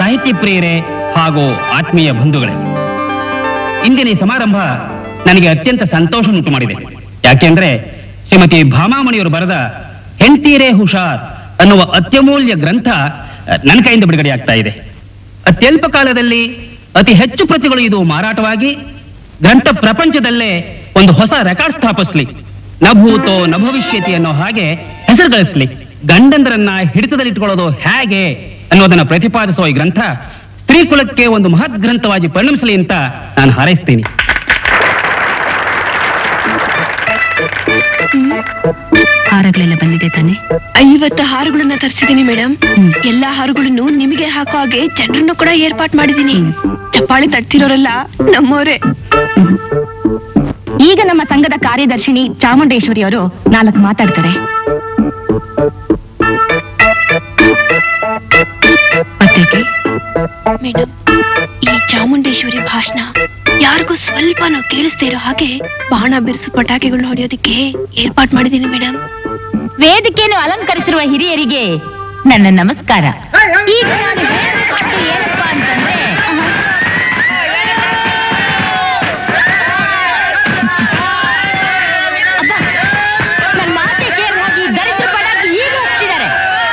ಸಾಹಿತ್ಯ ಪ್ರಿಯರೇ ಹಾಗೂ ಆತ್ಮೀಯ ಬಂಧುಗಳೇ ಇಂದಿನ ಈ ಸಮಾರಂಭ ನನಗೆ ಅತ್ಯಂತ ಸಂತೋಷ ಉಂಟು ಮಾಡಿದೆ ಯಾಕೆಂದ್ರೆ ಶ್ರೀಮತಿ ಭಾಮಾಮಣಿಯವರು ಬರೆದ ಹೆಂಡ್ತೀರೇ ಹುಷಾರ್ ಅನ್ನುವ ಅತ್ಯಮೂಲ್ಯ ಗ್ರಂಥ ಅಹ್, ನನ್ನ ಕೈಯಿಂದ ಬಿಡುಗಡೆ ಆಗ್ತಾ ಇದೆ ಅತ್ಯಲ್ಪ ಕಾಲದಲ್ಲಿ ಅತಿ ಹೆಚ್ಚು ಪ್ರತಿಗಳು ಇದು ಮಾರಾಟವಾಗಿ ಗ್ರಂಥ ಪ್ರಪಂಚದಲ್ಲೇ ಒಂದು ಹೊಸ ರೆಕಾರ್ಡ್ ಸ್ಥಾಪಿಸ್ಲಿ ನಭೂತೋ ನಭವಿಷ್ಯತಿ ಅನ್ನೋ ಹಾಗೆ ಹೆಸರು ಗಳಿಸ್ಲಿ ಗಂಡಂದರನ್ನ ಹಿಡಿತದಲ್ಲಿಟ್ಕೊಳ್ಳೋದು ಹೇಗೆ ಅನ್ನೋದನ್ನ ಪ್ರತಿಪಾದಿಸುವ ಈ ಗ್ರಂಥ ಸ್ತ್ರೀ ಕುಲಕ್ಕೆ ಒಂದು ಮಹತ್ ಗ್ರಂಥವಾಗಿ ಪರಿಣಮಿಸಲಿ ಅಂತ ನಾನು ಹಾರೈಸ್ತೀನಿ ಹಾರಗಳೆಲ್ಲ ಬಂದಿದೆ ತಾನೆ ಐವತ್ತು ಹಾರುಗಳನ್ನ ತರಿಸಿದೀನಿ ಮೇಡಮ್ ಎಲ್ಲಾ ಹಾರುಗಳನ್ನು ನಿಮಗೆ ಹಾಕೋ ಹಾಗೆ ಜನರನ್ನು ಕೂಡ ಏರ್ಪಾಟ್ ಮಾಡಿದೀನಿ ಚಪ್ಪಾಳಿ ತಟ್ತಿರೋರೆಲ್ಲ ನಮ್ಮವರೇ ಈಗ ನಮ್ಮ ಸಂಘದ ಕಾರ್ಯದರ್ಶಿನಿ ಚಾಮುಂಡೇಶ್ವರಿ ಅವರು ನಾಲ್ಕು ಮಾತಾಡ್ತಾರೆ ಪತ್ರಿಕೆ ಮೇಡಮ್ ಈ ಚಾಮುಂಡೇಶ್ವರಿ ಭಾಷಣ ಯಾರಿಗೂ ಸ್ವಲ್ಪನೂ ಕೇಳಿಸ್ದೇ ಇರೋ ಹಾಗೆ ಬಾಣ ಬಿರುಸು ಪಟಾಕಿಗಳನ್ನ ಹೊಡೆಯೋದಕ್ಕೆ ಏರ್ಪಾಟ್ ಮಾಡಿದೀನಿ ಮೇಡಮ್ ವೇದಿಕೆಯನ್ನು ಅಲಂಕರಿಸಿರುವ ಹಿರಿಯರಿಗೆ ನನ್ನ ನಮಸ್ಕಾರ ಈಗ ನಾನು ಹೇಳೋ ಮಾತು ಏನಪ್ಪಾ ಅಂತಂದ್ರೆ ಅಬ್ಬಾ, ನನ್ ಮಾತೆ ಕೇಳಿ ಹೋಗಿ ದರಿದ್ರ ಪಡಾಕಿ ಈಗ ಹೋಗ್ತಿದ್ದಾರೆ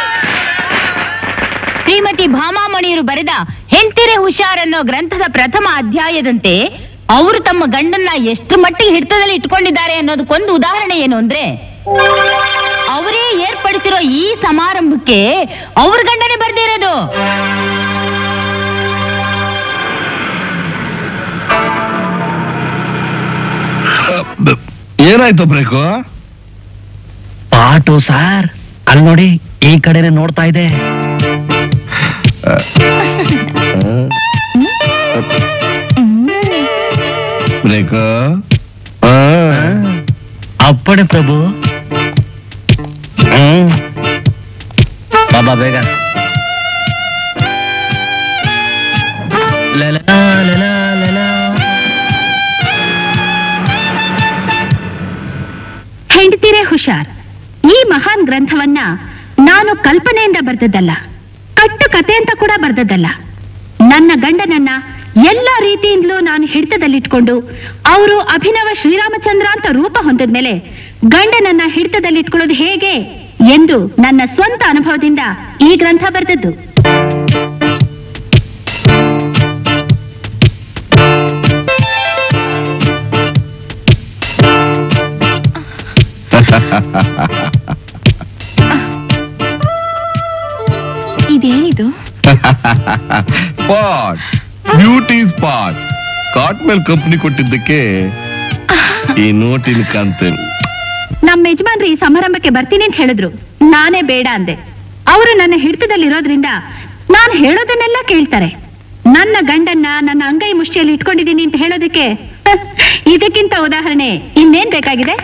ಶ್ರೀಮತಿ ಭಾಮಾಮಣಿಯರು ಬರೆದ ಹೆಂಡ್ತಿರೆ ಹುಷಾರ್ ಅನ್ನೋ ಗ್ರಂಥದ ಪ್ರಥಮ ಅಧ್ಯಾಯದಂತೆ ಅವರು ತಮ್ಮ ಗಂಡನ್ನ ಎಷ್ಟು ಮಟ್ಟಿಗೆ ಹಿಡಿತದಲ್ಲಿ ಇಟ್ಕೊಂಡಿದ್ದಾರೆ ಅನ್ನೋದಕ್ಕೊಂದು ಉದಾಹರಣೆ ಏನು ಅಂದ್ರೆ ಅವರೇ ಏರ್ಪಡಿಸಿರೋ ಈ ಸಮಾರಂಭಕ್ಕೆ ಅವ್ರ ಗಂಡನೇ ಬರ್ದಿರೋದು ಏನಾಯ್ತು ಬ್ರೇಕು ಪಾಟು ಸಾರ್ ಅಲ್ಲಿ ನೋಡಿ ಈ ಕಡೆನೆ ನೋಡ್ತಾ ಇದೆ ಬ್ರೇಕು ಅಪ್ಪಣೆ ಪ್ರಭು ಹ್ಮ್. ಬಾಬಾ ಬೇಗ ಲಲಲಾ, ಲಲಲಾ, ಲಲಾ. ಹೆಂಡತಿರೇ ಹುಷಾರ್ ಈ ಮಹಾನ್ ಗ್ರಂಥವನ್ನ ನಾನು ಕಲ್ಪನೆಯಿಂದ ಬರ್ದದ್ದಲ್ಲ ಕಟ್ಟು ಕತೆ ಅಂತ ಕೂಡ ಬರ್ದದ್ದಲ್ಲ ನನ್ನ ಗಂಡನನ್ನ ಎಲ್ಲ ರೀತಿಯಿಂದಲೂ ನಾನು ಹಿಡಿತದಲ್ಲಿಟ್ಕೊಂಡು ಅವರು ಅಭಿನವ ಶ್ರೀರಾಮಚಂದ್ರ ಅಂತ ರೂಪ ಹೊಂದಿದ್ಮೇಲೆ ಗಂಡನನ್ನ ಹಿಡಿತದಲ್ಲಿಟ್ಕೊಳ್ಳೋದು ಹೇಗೆ ಎಂದು ನನ್ನ ಸ್ವಂತ ಅನುಭವದಿಂದ ಈ ಗ್ರಂಥ ಬರೆದದ್ದು ಇದೇನಿದು ಸ್ಪಾಟ್ ಬ್ಯೂಟಿ ಸ್ಪಾಟ್ ಕಾಟ್ಮೇಲ್ ಕಂಪನಿ ಕೊಟ್ಟಿದ್ದಕ್ಕೆ ಈ ನೋಟಿನ ಕಂತೆ ನಮ್ಮ ಯಜಮಾನ್ರು ಈ ಸಮಾರಂಭಕ್ಕೆ ಬರ್ತೀನಿ ಅಂತ ಹೇಳಿದ್ರು ನಾನೇ ಬೇಡ ಅಂದೆ ಅವರು ನನ್ನ ಹಿಡಿತದಲ್ಲಿರೋದ್ರಿಂದ ನಾನು ಹೇಳೋದನ್ನೆಲ್ಲ ಕೇಳ್ತಾರೆ ನನ್ನ ಗಂಡನ್ನ ನನ್ನ ಅಂಗೈ ಮುಷ್ಟಿಯಲ್ಲಿ ಇಟ್ಕೊಂಡಿದ್ದೀನಿ ಅಂತ ಹೇಳೋದಕ್ಕೆ ಹ, ಇದಕ್ಕಿಂತ ಉದಾಹರಣೆ ಇನ್ನೇನ್ ಬೇಕಾಗಿದೆ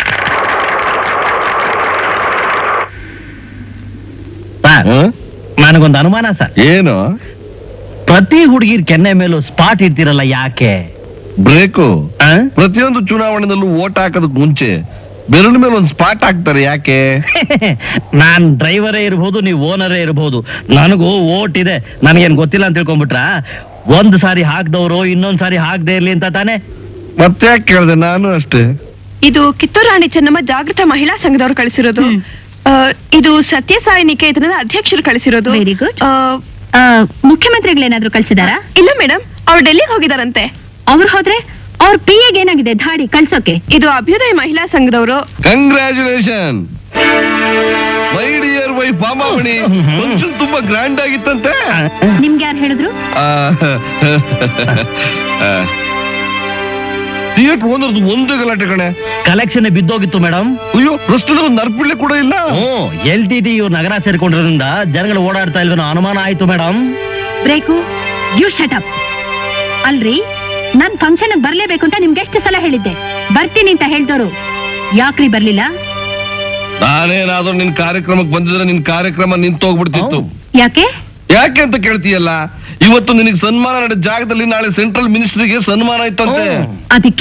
ಸರ್ ನನಗೊಂದು ಅನುಮಾನ ಸರ್ ಏನು ಪ್ರತಿ ಹುಡುಗಿರ್ ಕೆನ್ನೆ ಮೇಲೂ ಸ್ಪಾಟ್ ಇರ್ತಿರಲ್ಲ ಯಾಕೆ ಬ್ರೇಕು ಆ? ಪ್ರತಿಯೊಂದು ಚುನಾವಣೆದಲ್ಲೂ ಓಟ್ ಹಾಕೋದಕ್ ಮುಂಚೆ ಬೆರಳ ಮೇಲೆ ಒಂದು ಸ್ಪಾಟ್ ಹಾಕ್ತಾರೆ ಯಾಕೆ ನಾನ್ ಡ್ರೈವರೇ ಇರಬಹುದು ನೀವು ಓನರೇ ಇರಬಹುದು ನನಗೂ ಓಟ್ ಇದೆ ನನಗೇನ್ ಗೊತ್ತಿಲ್ಲ ಅಂತ ತಿಳ್ಕೊಂಡ್ಬಿಟ್ರ ಒಂದ್ ಸಾರಿ ಹಾಕ್ದವ್ರು ಇನ್ನೊಂದ್ ಸಾರಿ ಹಾಕ್ದೇ ಇರ್ಲಿ ಅಂತ ತಾನೆ ಮತ್ತೆ ಯಾಕೆ ಕೇಳಿದೆ ನಾನು ಅಷ್ಟೇ ಇದು ಕಿತ್ತೂರು ರಾಣಿ ಚೆನ್ನಮ್ಮ ಜಾಗೃತ ಮಹಿಳಾ ಸಂಘದವ್ರು ಕಳಿಸಿರೋದು ಹ್ಮ್. ಆ, ಇದು ಸತ್ಯಸಾಯಿ ನಿಕೇತನದ ಅಧ್ಯಕ್ಷರು ಕಳಿಸಿರೋದು Very good. ಆ, ಮುಖ್ಯಮಂತ್ರಿಗಳೇನಾದ್ರೂ ಕಳ್ಸಿದಾರಾ ಇಲ್ಲ ಮೇಡಮ್ ಅವ್ರು ಡೆಲ್ಲಿಗೆ ಹೋಗಿದಾರಂತೆ ಅವ್ರು ಹೋದ್ರೆ ಅವ್ರ ಪಿ ಏನಾಗಿದೆ ಧಾಡಿ ಕಳ್ಸೋಕೆ ಇದು ಅಭ್ಯುದಯ ಮಹಿಳಾ ಸಂಘದವರು ಕಂಗ್ರ್ಯಾಚುಲೇಷನ್ ಮೈ ಡಿಯರ್ ವೈ ಪಾಮಾವಣಿ ಫಂಕ್ಷನ್ ತುಂಬಾ ಗ್ರ್ಯಾಂಡ್ ಆಗಿತ್ತಂತೆ ನಿಮ್ಗೆ ಯಾರು ಹೇಳಿದ್ರು ಥಿಯೇಟರ್ ಓನರ್ದು ಒಂದು ಗಲಾಟೆ ಕಣೆ ಕಲೆಕ್ಷನ್ ಬಿದ್ದೋಗಿತ್ತು ಮೇಡಮ್ ಅಯ್ಯೋ ಪ್ರಶ್ನೆ ಒಂದು ನರ್ಪಿಳ್ಳಿ ಕೂಡ ಇಲ್ಲ ಹ್ಮ್ ಎಲ್ ಟಿ ಟಿ ಇವ್ರು ನಗರ ಸೇರ್ಕೊಂಡಿರೋದ್ರಿಂದ ಜನಗಳು ಓಡಾಡ್ತಾ ಇಲ್ವೇನೋ ಅನುಮಾನ ಆಯ್ತು madam break you shut up ಅಲ್ರಿ ನನ್ ಫಂಕ್ಷನ್ ಬರ್ಲೇಬೇಕು ಅಂತ ನಿಮ್ಗೆ ಎಷ್ಟು ಸಲ ಹೇಳಿದ್ದೆ ಬರ್ತೀನಿ ಅಂತ ಹೇಳ್ದೋರು ಯಾಕ್ರಿ ಬರ್ಲಿಲ್ಲ ನಾನೇನಾದ್ರೂ ನಿನ್ ಕಾರ್ಯಕ್ರಮಕ್ಕೆ ಬಂದಿದ್ರೆ ನಿನ್ ಕಾರ್ಯಕ್ರಮ ನಿಂತೋಗ್ಬಿಡ್ತಿತ್ತು ಹೌದು. ಯಾಕೆ ಯಾಕೆ ಅಂತ ಕೇಳ್ತೀಯಲ್ಲ ಇವತ್ತು ನಿನಗೆ ಸನ್ಮಾನ ನಡೆದ ಜಾಗದಲ್ಲಿ ನಾಳೆ ಸೆಂಟ್ರಲ್ ಮಿನಿಸ್ಟ್ರಿಗೆ ಸನ್ಮಾನ ಇತ್ತಂತೆ ಹ್ಮ್. ಅದಕ್ಕೆ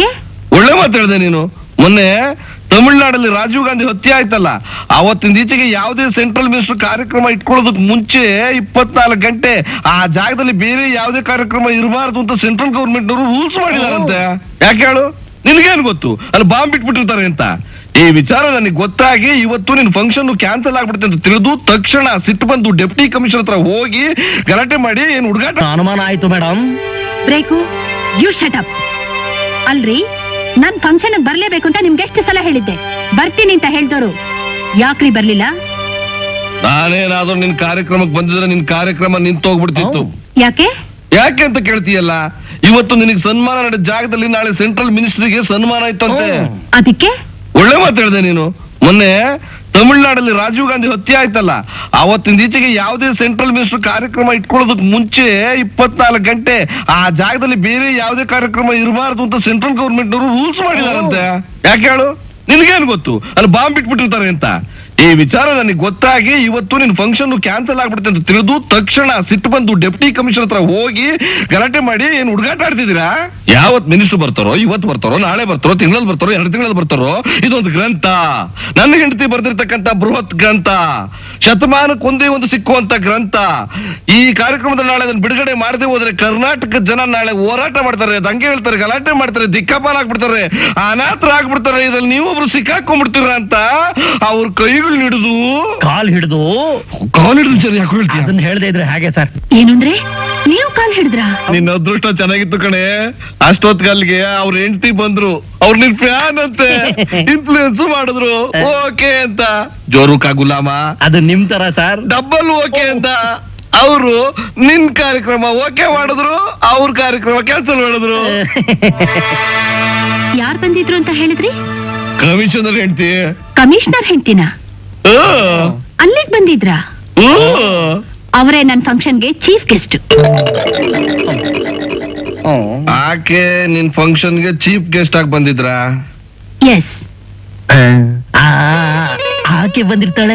ಒಳ್ಳೆ ಮಾತು ಹೇಳಿದೆ ನೀನು ಮೊನ್ನೆ ತಮಿಳ್ನಾಡಲ್ಲಿ ರಾಜೀವ್ ಗಾಂಧಿ ಹತ್ಯೆ ಆಯ್ತಲ್ಲ ಅವತ್ತಿನ ಈಚೆಗೆ ಯಾವುದೇ ಸೆಂಟ್ರಲ್ ಮಿನಿಸ್ಟರ್ ಕಾರ್ಯಕ್ರಮ ಇಟ್ಕೊಳ್ಳೋದಕ್ ಮುಂಚೆ ಇಪ್ಪತ್ನಾಲ್ಕು ಗಂಟೆ ಆ ಜಾಗದಲ್ಲಿ ಬೇರೆ ಯಾವುದೇ ಕಾರ್ಯಕ್ರಮ ಇರಬಾರ್ದು ಅಂತ ಸೆಂಟ್ರಲ್ ಗೌರ್ಮೆಂಟ್ ನವರು ರೂಲ್ಸ್ ಮಾಡಿದಾರಂತೆ ಯಾಕೆ ಹೇಳು ನಿನ್ಗೇನ್ ಗೊತ್ತು ಅಲ್ಲಿ ಬಾಂಬ್ ಬಿಟ್ಬಿಟ್ಟಿರ್ತಾರೆ ಅಂತ ಈ ವಿಚಾರ ನನಗೆ ಗೊತ್ತಾಗಿ ಇವತ್ತು ನಿನ್ ಫಂಕ್ಷನ್ ಕ್ಯಾನ್ಸಲ್ ಆಗ್ಬಿಡುತ್ತೆ ಅಂತ ತಿಳಿದು ತಕ್ಷಣ ಸಿಟ್ಟು ಬಂದು ಡೆಪ್ಟಿ ಕಮಿಷನರ್ ಹತ್ರ ಹೋಗಿ ಗಲಾಟೆ ಮಾಡಿ ಏನ್ ಹುಡುಗಾಟ ಅನುಮಾನ ಆಯ್ತು madam break you shut up ಅಲ್ರಿ ನಾನ್ ಫಂಕ್ಷನ್ ಬರ್ಲೇಬೇಕು ಅಂತ ನಿಮ್ಗೆ ಎಷ್ಟು ಸಲ ಹೇಳಿದ್ದೆ ಬರ್ತೀನಿ ಅಂತ ಹೇಳ್ದೋರು ಯಾಕ್ರಿ ಬರ್ಲಿಲ್ಲ ನಾನೇನಾದ್ರೂ ನಿನ್ ಕಾರ್ಯಕ್ರಮಕ್ಕೆ ಬಂದಿದ್ರೆ ನಿನ್ ಕಾರ್ಯಕ್ರಮ ನಿಂತೋಗ್ಬಿಡ್ತಿತ್ತು ಯಾಕೆ ಯಾಕೆ ಅಂತ ಕೇಳ್ತೀಯಲ್ಲ ಇವತ್ತು ನಿನಗೆ ಸನ್ಮಾನ ನಡೆದ ಜಾಗದಲ್ಲಿ ನಾಳೆ ಸೆಂಟ್ರಲ್ ಮಿನಿಸ್ಟ್ರಿಗೆ ಸನ್ಮಾನ ಇತ್ತಂತೆ ಅದಕ್ಕೆ ಒಳ್ಳೆ ಮಾತು ಹೇಳಿದೆ ನೀನು ಮೊನ್ನೆ ತಮಿಳ್ನಾಡಲ್ಲಿ ರಾಜೀವ್ ಗಾಂಧಿ ಹತ್ಯೆ ಆಯ್ತಲ್ಲ ಅವತ್ತಿನ ಈಚೆಗೆ ಯಾವುದೇ ಸೆಂಟ್ರಲ್ ಮಿನಿಸ್ಟರ್ ಕಾರ್ಯಕ್ರಮ ಇಟ್ಕೊಳ್ಳೋದಕ್ ಮುಂಚೆ ಇಪ್ಪತ್ನಾಲ್ಕು ಗಂಟೆ ಆ ಜಾಗದಲ್ಲಿ ಬೇರೆ ಯಾವುದೇ ಕಾರ್ಯಕ್ರಮ ಇರಬಾರ್ದು ಅಂತ ಸೆಂಟ್ರಲ್ ಗೌರ್ಮೆಂಟ್ ನವರು ರೂಲ್ಸ್ ಮಾಡಿದಾರಂತೆ ಯಾಕೆ ಹೇಳು ನಿನ್ಗೇನ್ ಗೊತ್ತು ಅಲ್ಲಿ ಬಾಂಬ್ ಬಿಟ್ಬಿಟ್ಟಿರ್ತಾರೆ ಅಂತ ಈ ವಿಚಾರ ನನಗೆ ಗೊತ್ತಾಗಿ ಇವತ್ತು ನಿನ್ ಫಂಕ್ಷನ್ ಕ್ಯಾನ್ಸಲ್ ಆಗ್ಬಿಡುತ್ತೆ ಅಂತ ತಿಳಿದು ತಕ್ಷಣ ಸಿಟ್ಟು ಬಂದು ಡೆಪ್ಟಿ ಕಮಿಷನರ್ ಹತ್ರ ಹೋಗಿ ಗಲಾಟೆ ಮಾಡಿ ಏನ್ ಹುಡುಗಾಟ ಆಡ್ತಿದ್ದೀರಾ ಯಾವತ್ ಮಿನಿಸ್ಟರ್ ಬರ್ತಾರೋ ಇವತ್ತು ಬರ್ತಾರೋ ನಾಳೆ ಬರ್ತಾರೋ ತಿಂಗಳಲ್ಲಿ ಬರ್ತಾರೋ ಎರಡು ತಿಂಗಳಲ್ಲಿ ಬರ್ತಾರೋ ಇದೊಂದು ಗ್ರಂಥ ನನ್ನ ಹೆಂಡತಿ ಬರ್ದಿರ್ತಕ್ಕಂಥ ಬೃಹತ್ ಗ್ರಂಥ ಶತಮಾನಕ್ಕೊಂದೇ ಒಂದು ಸಿಕ್ಕುವಂತ ಗ್ರಂಥ ಈ ಕಾರ್ಯಕ್ರಮದಲ್ಲಿ ನಾಳೆ ಅದನ್ನ ಬಿಡುಗಡೆ ಮಾಡದೆ ಹೋದ್ರೆ ಕರ್ನಾಟಕ ಜನ ನಾಳೆ ಹೋರಾಟ ಮಾಡ್ತಾರೆ ದಂಗೆ ಹೇಳ್ತಾರೆ ಗಲಾಟೆ ಮಾಡ್ತಾರೆ ದಿಕ್ಕಾಪಾಲ ಆಗ್ಬಿಡ್ತಾರೆ ಅನಾಥರ ಆಗ್ಬಿಡ್ತಾರೆ ಇದ್ರಲ್ಲಿ ನೀವೊಬ್ರು ಸಿಕ್ಕಾಕೊಂಡ್ಬಿಡ್ತೀರ ಅಂತ ಅವ್ರ ಕೈಗಳು ಹಿಡಿದು ಕಾಲ್ ಹಿಡಿದು ಕಾಲ್ ಹಿಡಿದು ಸರಿ ಯಾಕೆ ಹೇಳ್ತೀಯ ಅದನ್ನ ಹೇಳ್ದೆ ಇದ್ರೆ ಹಾಗೆ ಸರ್ ಏನಂದ್ರೆ ನೀವು ಕಾಲ್ ಹಿಡಿದ್ರಾ ನಿನ್ನ ಅದೃಷ್ಟ ಚೆನ್ನಾಗಿತ್ತು ಕಣೆ ಅಷ್ಟೊತ್ಗಲ್ಗೆ ಅವ್ರ ಹೆಂಡತಿ ಬಂದ್ರು ಅವ್ರ ನಿನ್ ಫ್ಯಾನ್ ಅಂತೆ ಇನ್ಫ್ಲೂಯೆನ್ಸ್ ಮಾಡಿದ್ರು ಓಕೆ ಅಂತ ಜೋರುಕಾ ಗುಲಾಮ ಅದು ನಿಮ್ ತರ ಸರ್ ಡಬ್ಬಲ್ ಓಕೆ ಅಂತ ಅವರು ನಿನ್ ಕಾರ್ಯಕ್ರಮ ಓಕೆ ಮಾಡಿದ್ರು ಅವ್ರ ಕಾರ್ಯಕ್ರಮ ಕ್ಯಾನ್ಸಲ್ ಮಾಡಿದ್ರು ಯಾರ್ ಬಂದಿದ್ರು ಅಂತ ಹೇಳಿದ್ರಿ ಕಮಿಷನರ್ ಹೆಂಡತಿ ಕಮಿಷನರ್ ಹೆಂಡ್ತಿನ ಅಲ್ಲಿಗ್ ಬಂದಿದ್ರಾ ಅವರೇ ನನ್ ಫಂಕ್ಷನ್ಗೆ ಚೀಫ್ ಗೆಸ್ಟ್ ಆಕೆ ನಿನ್ ಫಂಕ್ಷನ್ಗೆ ಚೀಫ್ ಗೆಸ್ಟ್ ಆಗಿ ಬಂದಿದ್ರಾ ಎಸ್ ಆ, ಆಕೆ ಬಂದಿರ್ತಾಳೆ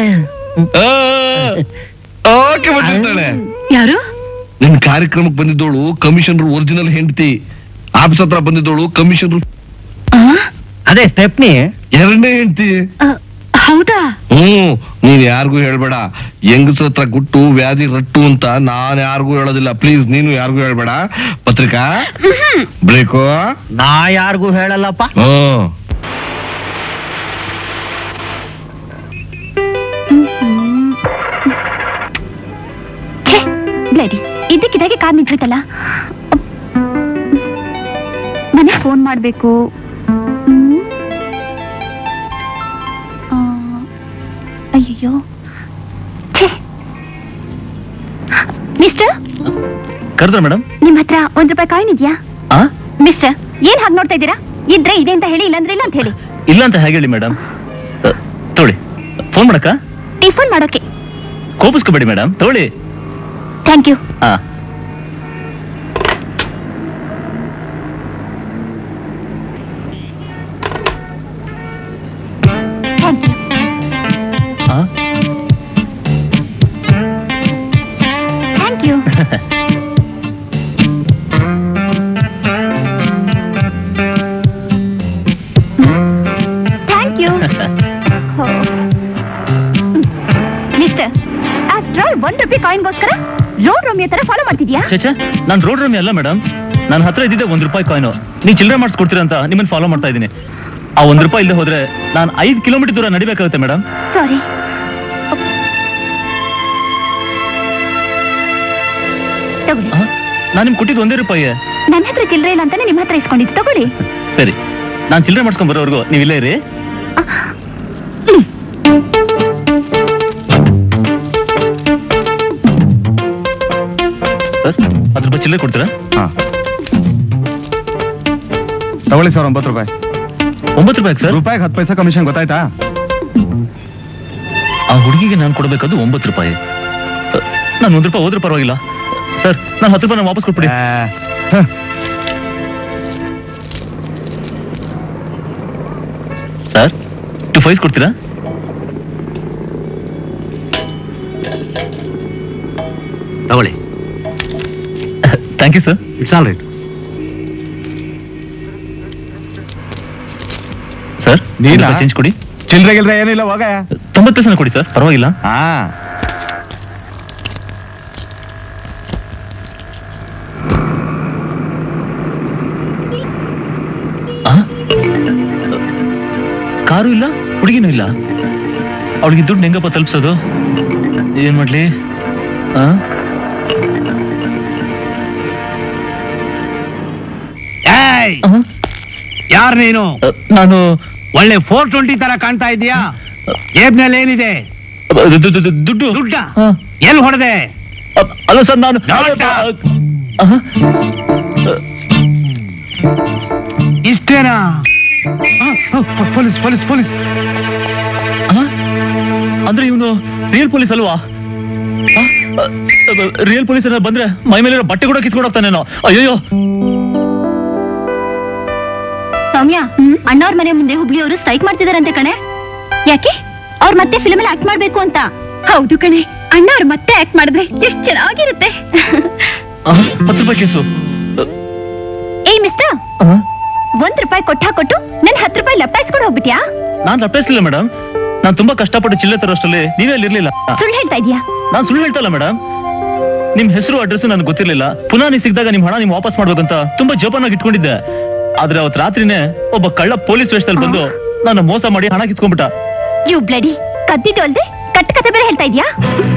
ಓಕೆ ಬಂದಿರ್ತಾಳೆ ಯಾರು ನಿನ್ ಕಾರ್ಯಕ್ರಮಕ್ಕೆ ಬಂದಿದ್ದೋಳು ಕಮಿಷನರ್ ಒರಿಜಿನಲ್ ಹೆಂಡತಿ ಆಫೀಸ್ ಹತ್ರ ಬಂದಿದ್ದೋಳು ಕಮಿಷನರ್ ಆ, ಅದೇ ಸ್ಟೆಪ್ನಿ ಎರಡನೇ ಹೆಂಡತಿ ಆ, ಹೌದಾ ಹ್ಮ್ ನೀನ್ ಯಾರಿಗೂ ಹೇಳ್ಬೇಡ ಹೆಂಗಸ ಹತ್ರ ಗುಟ್ಟು ವ್ಯಾಧಿ ರಟ್ಟು ಅಂತ ನಾನ್ ಯಾರಿಗೂ ಹೇಳೋದಿಲ್ಲ ಪ್ಲೀಸ್ ನೀನು ಯಾರಿಗೂ ಹೇಳ್ಬೇಡ ಪತ್ರಿಕಾ ಬ್ರೇಕು ನಾ ಯಾರಿಗೂ ಹೇಳಲ್ಲಪ್ಪ ಹ್ಮ್ ಬ್ಲಡಿ ಇದ್ದಕ್ಕಿದ್ದಾಗೆ ಕಾರ್ ನಿಂತ್ಬಿಡ್ತಲ್ಲ ಮನೆಗೆ ಫೋನ್ ಮಾಡಬೇಕು ಅಯ್ಯಯ್ಯೋ ಛೇ ಮಿಸ್ಟರ್ ಕರೆದ್ರ ಮೇಡಮ್ ನಿಮ್ ಹತ್ರ ಒಂದ್ ರೂಪಾಯಿ ಕಾಯಿನ್ ಇದೆಯಾ ಆ ಮಿಸ್ಟರ್ ಏನ್ ಹಾಗೆ ನೋಡ್ತಾ ಇದ್ದೀರಾ ಇದ್ರೆ ಇದೆ ಅಂತ ಹೇಳಿ ಇಲ್ಲಾಂದ್ರೆ ಇಲ್ಲ ಅಂತ ಹೇಳಿ ಇಲ್ಲ ಅಂತ ಹೇಗೆ ಹೇಳಿ ಮೇಡಮ್ ತಗೊಳ್ಳಿ ಫೋನ್ ಮಾಡಕ್ಕ ಟಿಫನ್ ಮಾಡೋಕೆ ಕೋಪಿಸ್ಕೋಬೇಡಿ ಮೇಡಮ್ ತಗೊಳ್ಳಿ ಥ್ಯಾಂಕ್ ಯು ಆ ಥ್ಯಾಂಕ್ ಯು ಆ? Thank you thank you mister after all one rupee ಕಾಯಿನ್ಗೋಸ್ಕರ ರೋಡ್ ರೋಮಿಯೋ ತರ ಫಾಲೋ ಮಾಡ್ತಿದ್ಯಾ ಚೇಚೆ ನಾನು ರೋಡ್ ರಮ್ಮಿ ಅಲ್ಲ ಮೇಡಮ್ ನನ್ನ ಹತ್ರ ಇದ್ದಿದ್ದೆ ಒಂದ್ ರೂಪಾಯಿ ಕಾಯಿನು ನೀವು ಚಿಲ್ಲರೆ ಮಾಡಿಸ್ಕೊಡ್ತೀರಾ ಅಂತ ನಿಮ್ಮನ್ನ ಫಾಲೋ ಮಾಡ್ತಾ ಇದ್ದೀನಿ ಆ ಒಂದ್ ರೂಪಾಯಿ ಇಲ್ಲದೆ ಹೋದ್ರೆ ನಾನು ಐದು ಕಿಲೋಮೀಟರ್ ದೂರ ನಡಿಬೇಕಾಗುತ್ತೆ ಮೇಡಮ್ ಸಾರಿ ತಗೊಳ್ಳಿ ನಾನು ನಿಮ್ಗೆ ಕೊಟ್ಟಿದ್ದು ಒಂದೇ ರೂಪಾಯಿ ನನ್ನ ಹತ್ರ ಚಿಲ್ಲರೆ ಇಲ್ಲ ಅಂತಾನೆ ನಿಮ್ಮ ಹತ್ರ ಇಸ್ಕೊಂಡಿದ್ದು ತಗೊಳ್ಳಿ ಸರಿ ನಾನು ಚಿಲ್ಲರೆ ಮಾಡ್ಸ್ಕೊಂಡ್ ಬರೋವರೆಗೂ ನೀವು ಇಲ್ಲೇ ಇರಿ ಸರ್ ಹತ್ತು ರೂಪಾಯಿ ಚಿಲ್ಲರೆ ಕೊಡ್ತೀರಾ ತಗೊಳ್ಳಿ ಸರ್ ಒಂಬತ್ತು ರೂಪಾಯಿ ಒಂಬತ್ತು ರೂಪಾಯಿ ಸರ್ ರೂಪಾಯಿಗೆ ಹತ್ತು ಪೈಸಾ ಕಮಿಷನ್ ಗೊತ್ತಾಯ್ತಾ ಆ ಹುಡುಗಿಗೆ ನಾನು ಕೊಡಬೇಕಾದ್ದು ಒಂಬತ್ತು ರೂಪಾಯಿ ನಾನು ಒಂದು ರೂಪಾಯಿ ಹೋದ್ರೂ ಪರವಾಗಿಲ್ಲ ಸರ್ ನಾನು ಹತ್ತು ರೂಪಾಯಿ ವಾಪಸ್ ಕೊಟ್ಬಿಡಿ ಸರ್ ಟು ಫೈಸ್ ಕೊಡ್ತೀರಾ ತಗೊಳ್ಳಿ thank you sir it's all right ನೀನಾ? ಚೇಂಜ್ ಕೊಡಿ ಚಿಲ್ರೆ ಗಿಲ್ರೆ ಏನಿಲ್ಲ ಹೋಗ ತೊಂಬತ್ತು ಪೈಸೆ ಕೊಡಿ ಸರ್ ಪರವಾಗಿಲ್ಲ ಹಾ ಆ? ಕಾರು ಇಲ್ಲ ಹುಡುಗಿನೂ ಇಲ್ಲ ಅವಳಿಗೆ ದುಡ್ಡು ಹೆಂಗಪ್ಪ ತಲುಪಿಸೋದು ಏನ್ ಮಾಡ್ಲಿ ಆ? ಏಯ್ ಆ? ಯಾರ್ ನೀನು ಅ, ನಾನು ಒಳ್ಳೆ ಫೋರ್ ಟ್ವೆಂಟಿ ತರ ಕಾಣ್ತಾ ಇದೀಯಾ ಜೇಬ್ನಲ್ಲಿ ಏನಿದೆ ಅ, ದು- ದು- ದು- ದುಡ್ಡು ದುಡ್ಡ ಆ. ಎಲ್ಲಿ ಹೊಡೆದೆ ಅ, ಅಲ್ಲ ಸರ್ ನಾನು ನೋಟ. ಆ? ಇಷ್ಟೇನಾ ಪೊಲೀಸ್ ಪೊಲೀಸ್ ಪೊಲೀಸ್ ಆ? ಅಂದ್ರೆ ಇವನು ರಿಯಲ್ ಪೊಲೀಸ್ ಅಲ್ವಾ ರಿಯಲ್ ಪೊಲೀಸ್ ಏನಾದ್ರು ಬಂದ್ರೆ ಮೈ ಮೇಲೆ ಬಟ್ಟೆ ಕೂಡ ಕಿತ್ಕೊಂಡು ಹೋಗ್ತಾನೇನೋ ಅಯ್ಯೋ ಸೌಮ್ಯ ಅಣ್ಣವ್ರ ಮನೆ ಮುಂದೆ ಹುಬ್ಳಿಯವರು ಸ್ಟ್ರೈಕ್ ಮಾಡ್ತಿದಾರಂತೆ ಕಣೆ ಯಾಕೆ ಅವ್ರ ಮತ್ತೆ ಫಿಲ್ಮ್ ಅಲ್ಲಿ ಆಕ್ಟ್ ಮಾಡ್ಬೇಕು ಅಂತ ಹೌದು ಕಣೆ ಅಣ್ಣವ್ರ ಮತ್ತೆ ಆಕ್ಟ್ ಮಾಡಿದ್ರೆ ಎಷ್ಟ್ ಚೆನ್ನಾಗಿರುತ್ತೆ ಹತ್ತು ರೂಪಾಯಿ ಕೇಸು ಏಯ್ ಮಿಸ್ಟರ್ ಒಂದ್ ರೂಪಾಯಿ ಕೊಟ್ಟ ಕೊಟ್ಟು ನನ್ ಹತ್ತು ರೂಪಾಯಿ ಲಪ್ಪಾಯಿಸ್ಕೊಂಡು ಹೋಗ್ಬಿಟ್ಯಾ ನಾನ್ ತಪ್ಪಿಸ್ಲಿಲ್ಲ ಮೇಡಮ್ ನಾನ್ ತುಂಬಾ ಕಷ್ಟಪಟ್ಟು ಚಿಲ್ಲರೆ ತರೋಷ್ಟರಲ್ಲಿ ನೀವೇ ಅಲ್ಲಿ ಇರ್ಲಿಲ್ಲ ಸುಳ್ಳು ಹೇಳ್ತಾ ಇದೀಯಾ ನಾನ್ ಸುಳ್ಳು ಹೇಳ್ತಲ್ಲ ಮೇಡಮ್ ನಿಮ್ ಹೆಸರು ಅಡ್ರೆಸ್ ನನಗೆ ಗೊತ್ತಿರ್ಲಿಲ್ಲ ಪುನಃ ನೀವು ಸಿಕ್ಕಿದಾಗ ನಿಮ್ ಹಣ ನಿಮ್ ವಾಪಸ್ ಮಾಡ್ಬೇಕಂತ ತುಂಬಾ ಜೋಪಾನಾಗಿ ಇಟ್ಕೊಂಡಿದ್ದೆ ಆದ್ರೆ ಅವತ್ ರಾತ್ರಿನೇ ಒಬ್ಬ ಕಳ್ಳ ಪೊಲೀಸ್ ವೇಷದಲ್ಲಿ ಬಂದು ನಾನು ಮೋಸ ಮಾಡಿ ಹಣ ಕಿತ್ಕೊಂಡ್ಬಿಟ್ಟ ಯು ಬ್ಲಡಿ ಕದ್ದಿದ್ದು ಅಲ್ದೆ ಕಟ್ಟ ಕತೆ ಬೇರೆ ಹೇಳ್ತಾ ಇದ್ಯಾ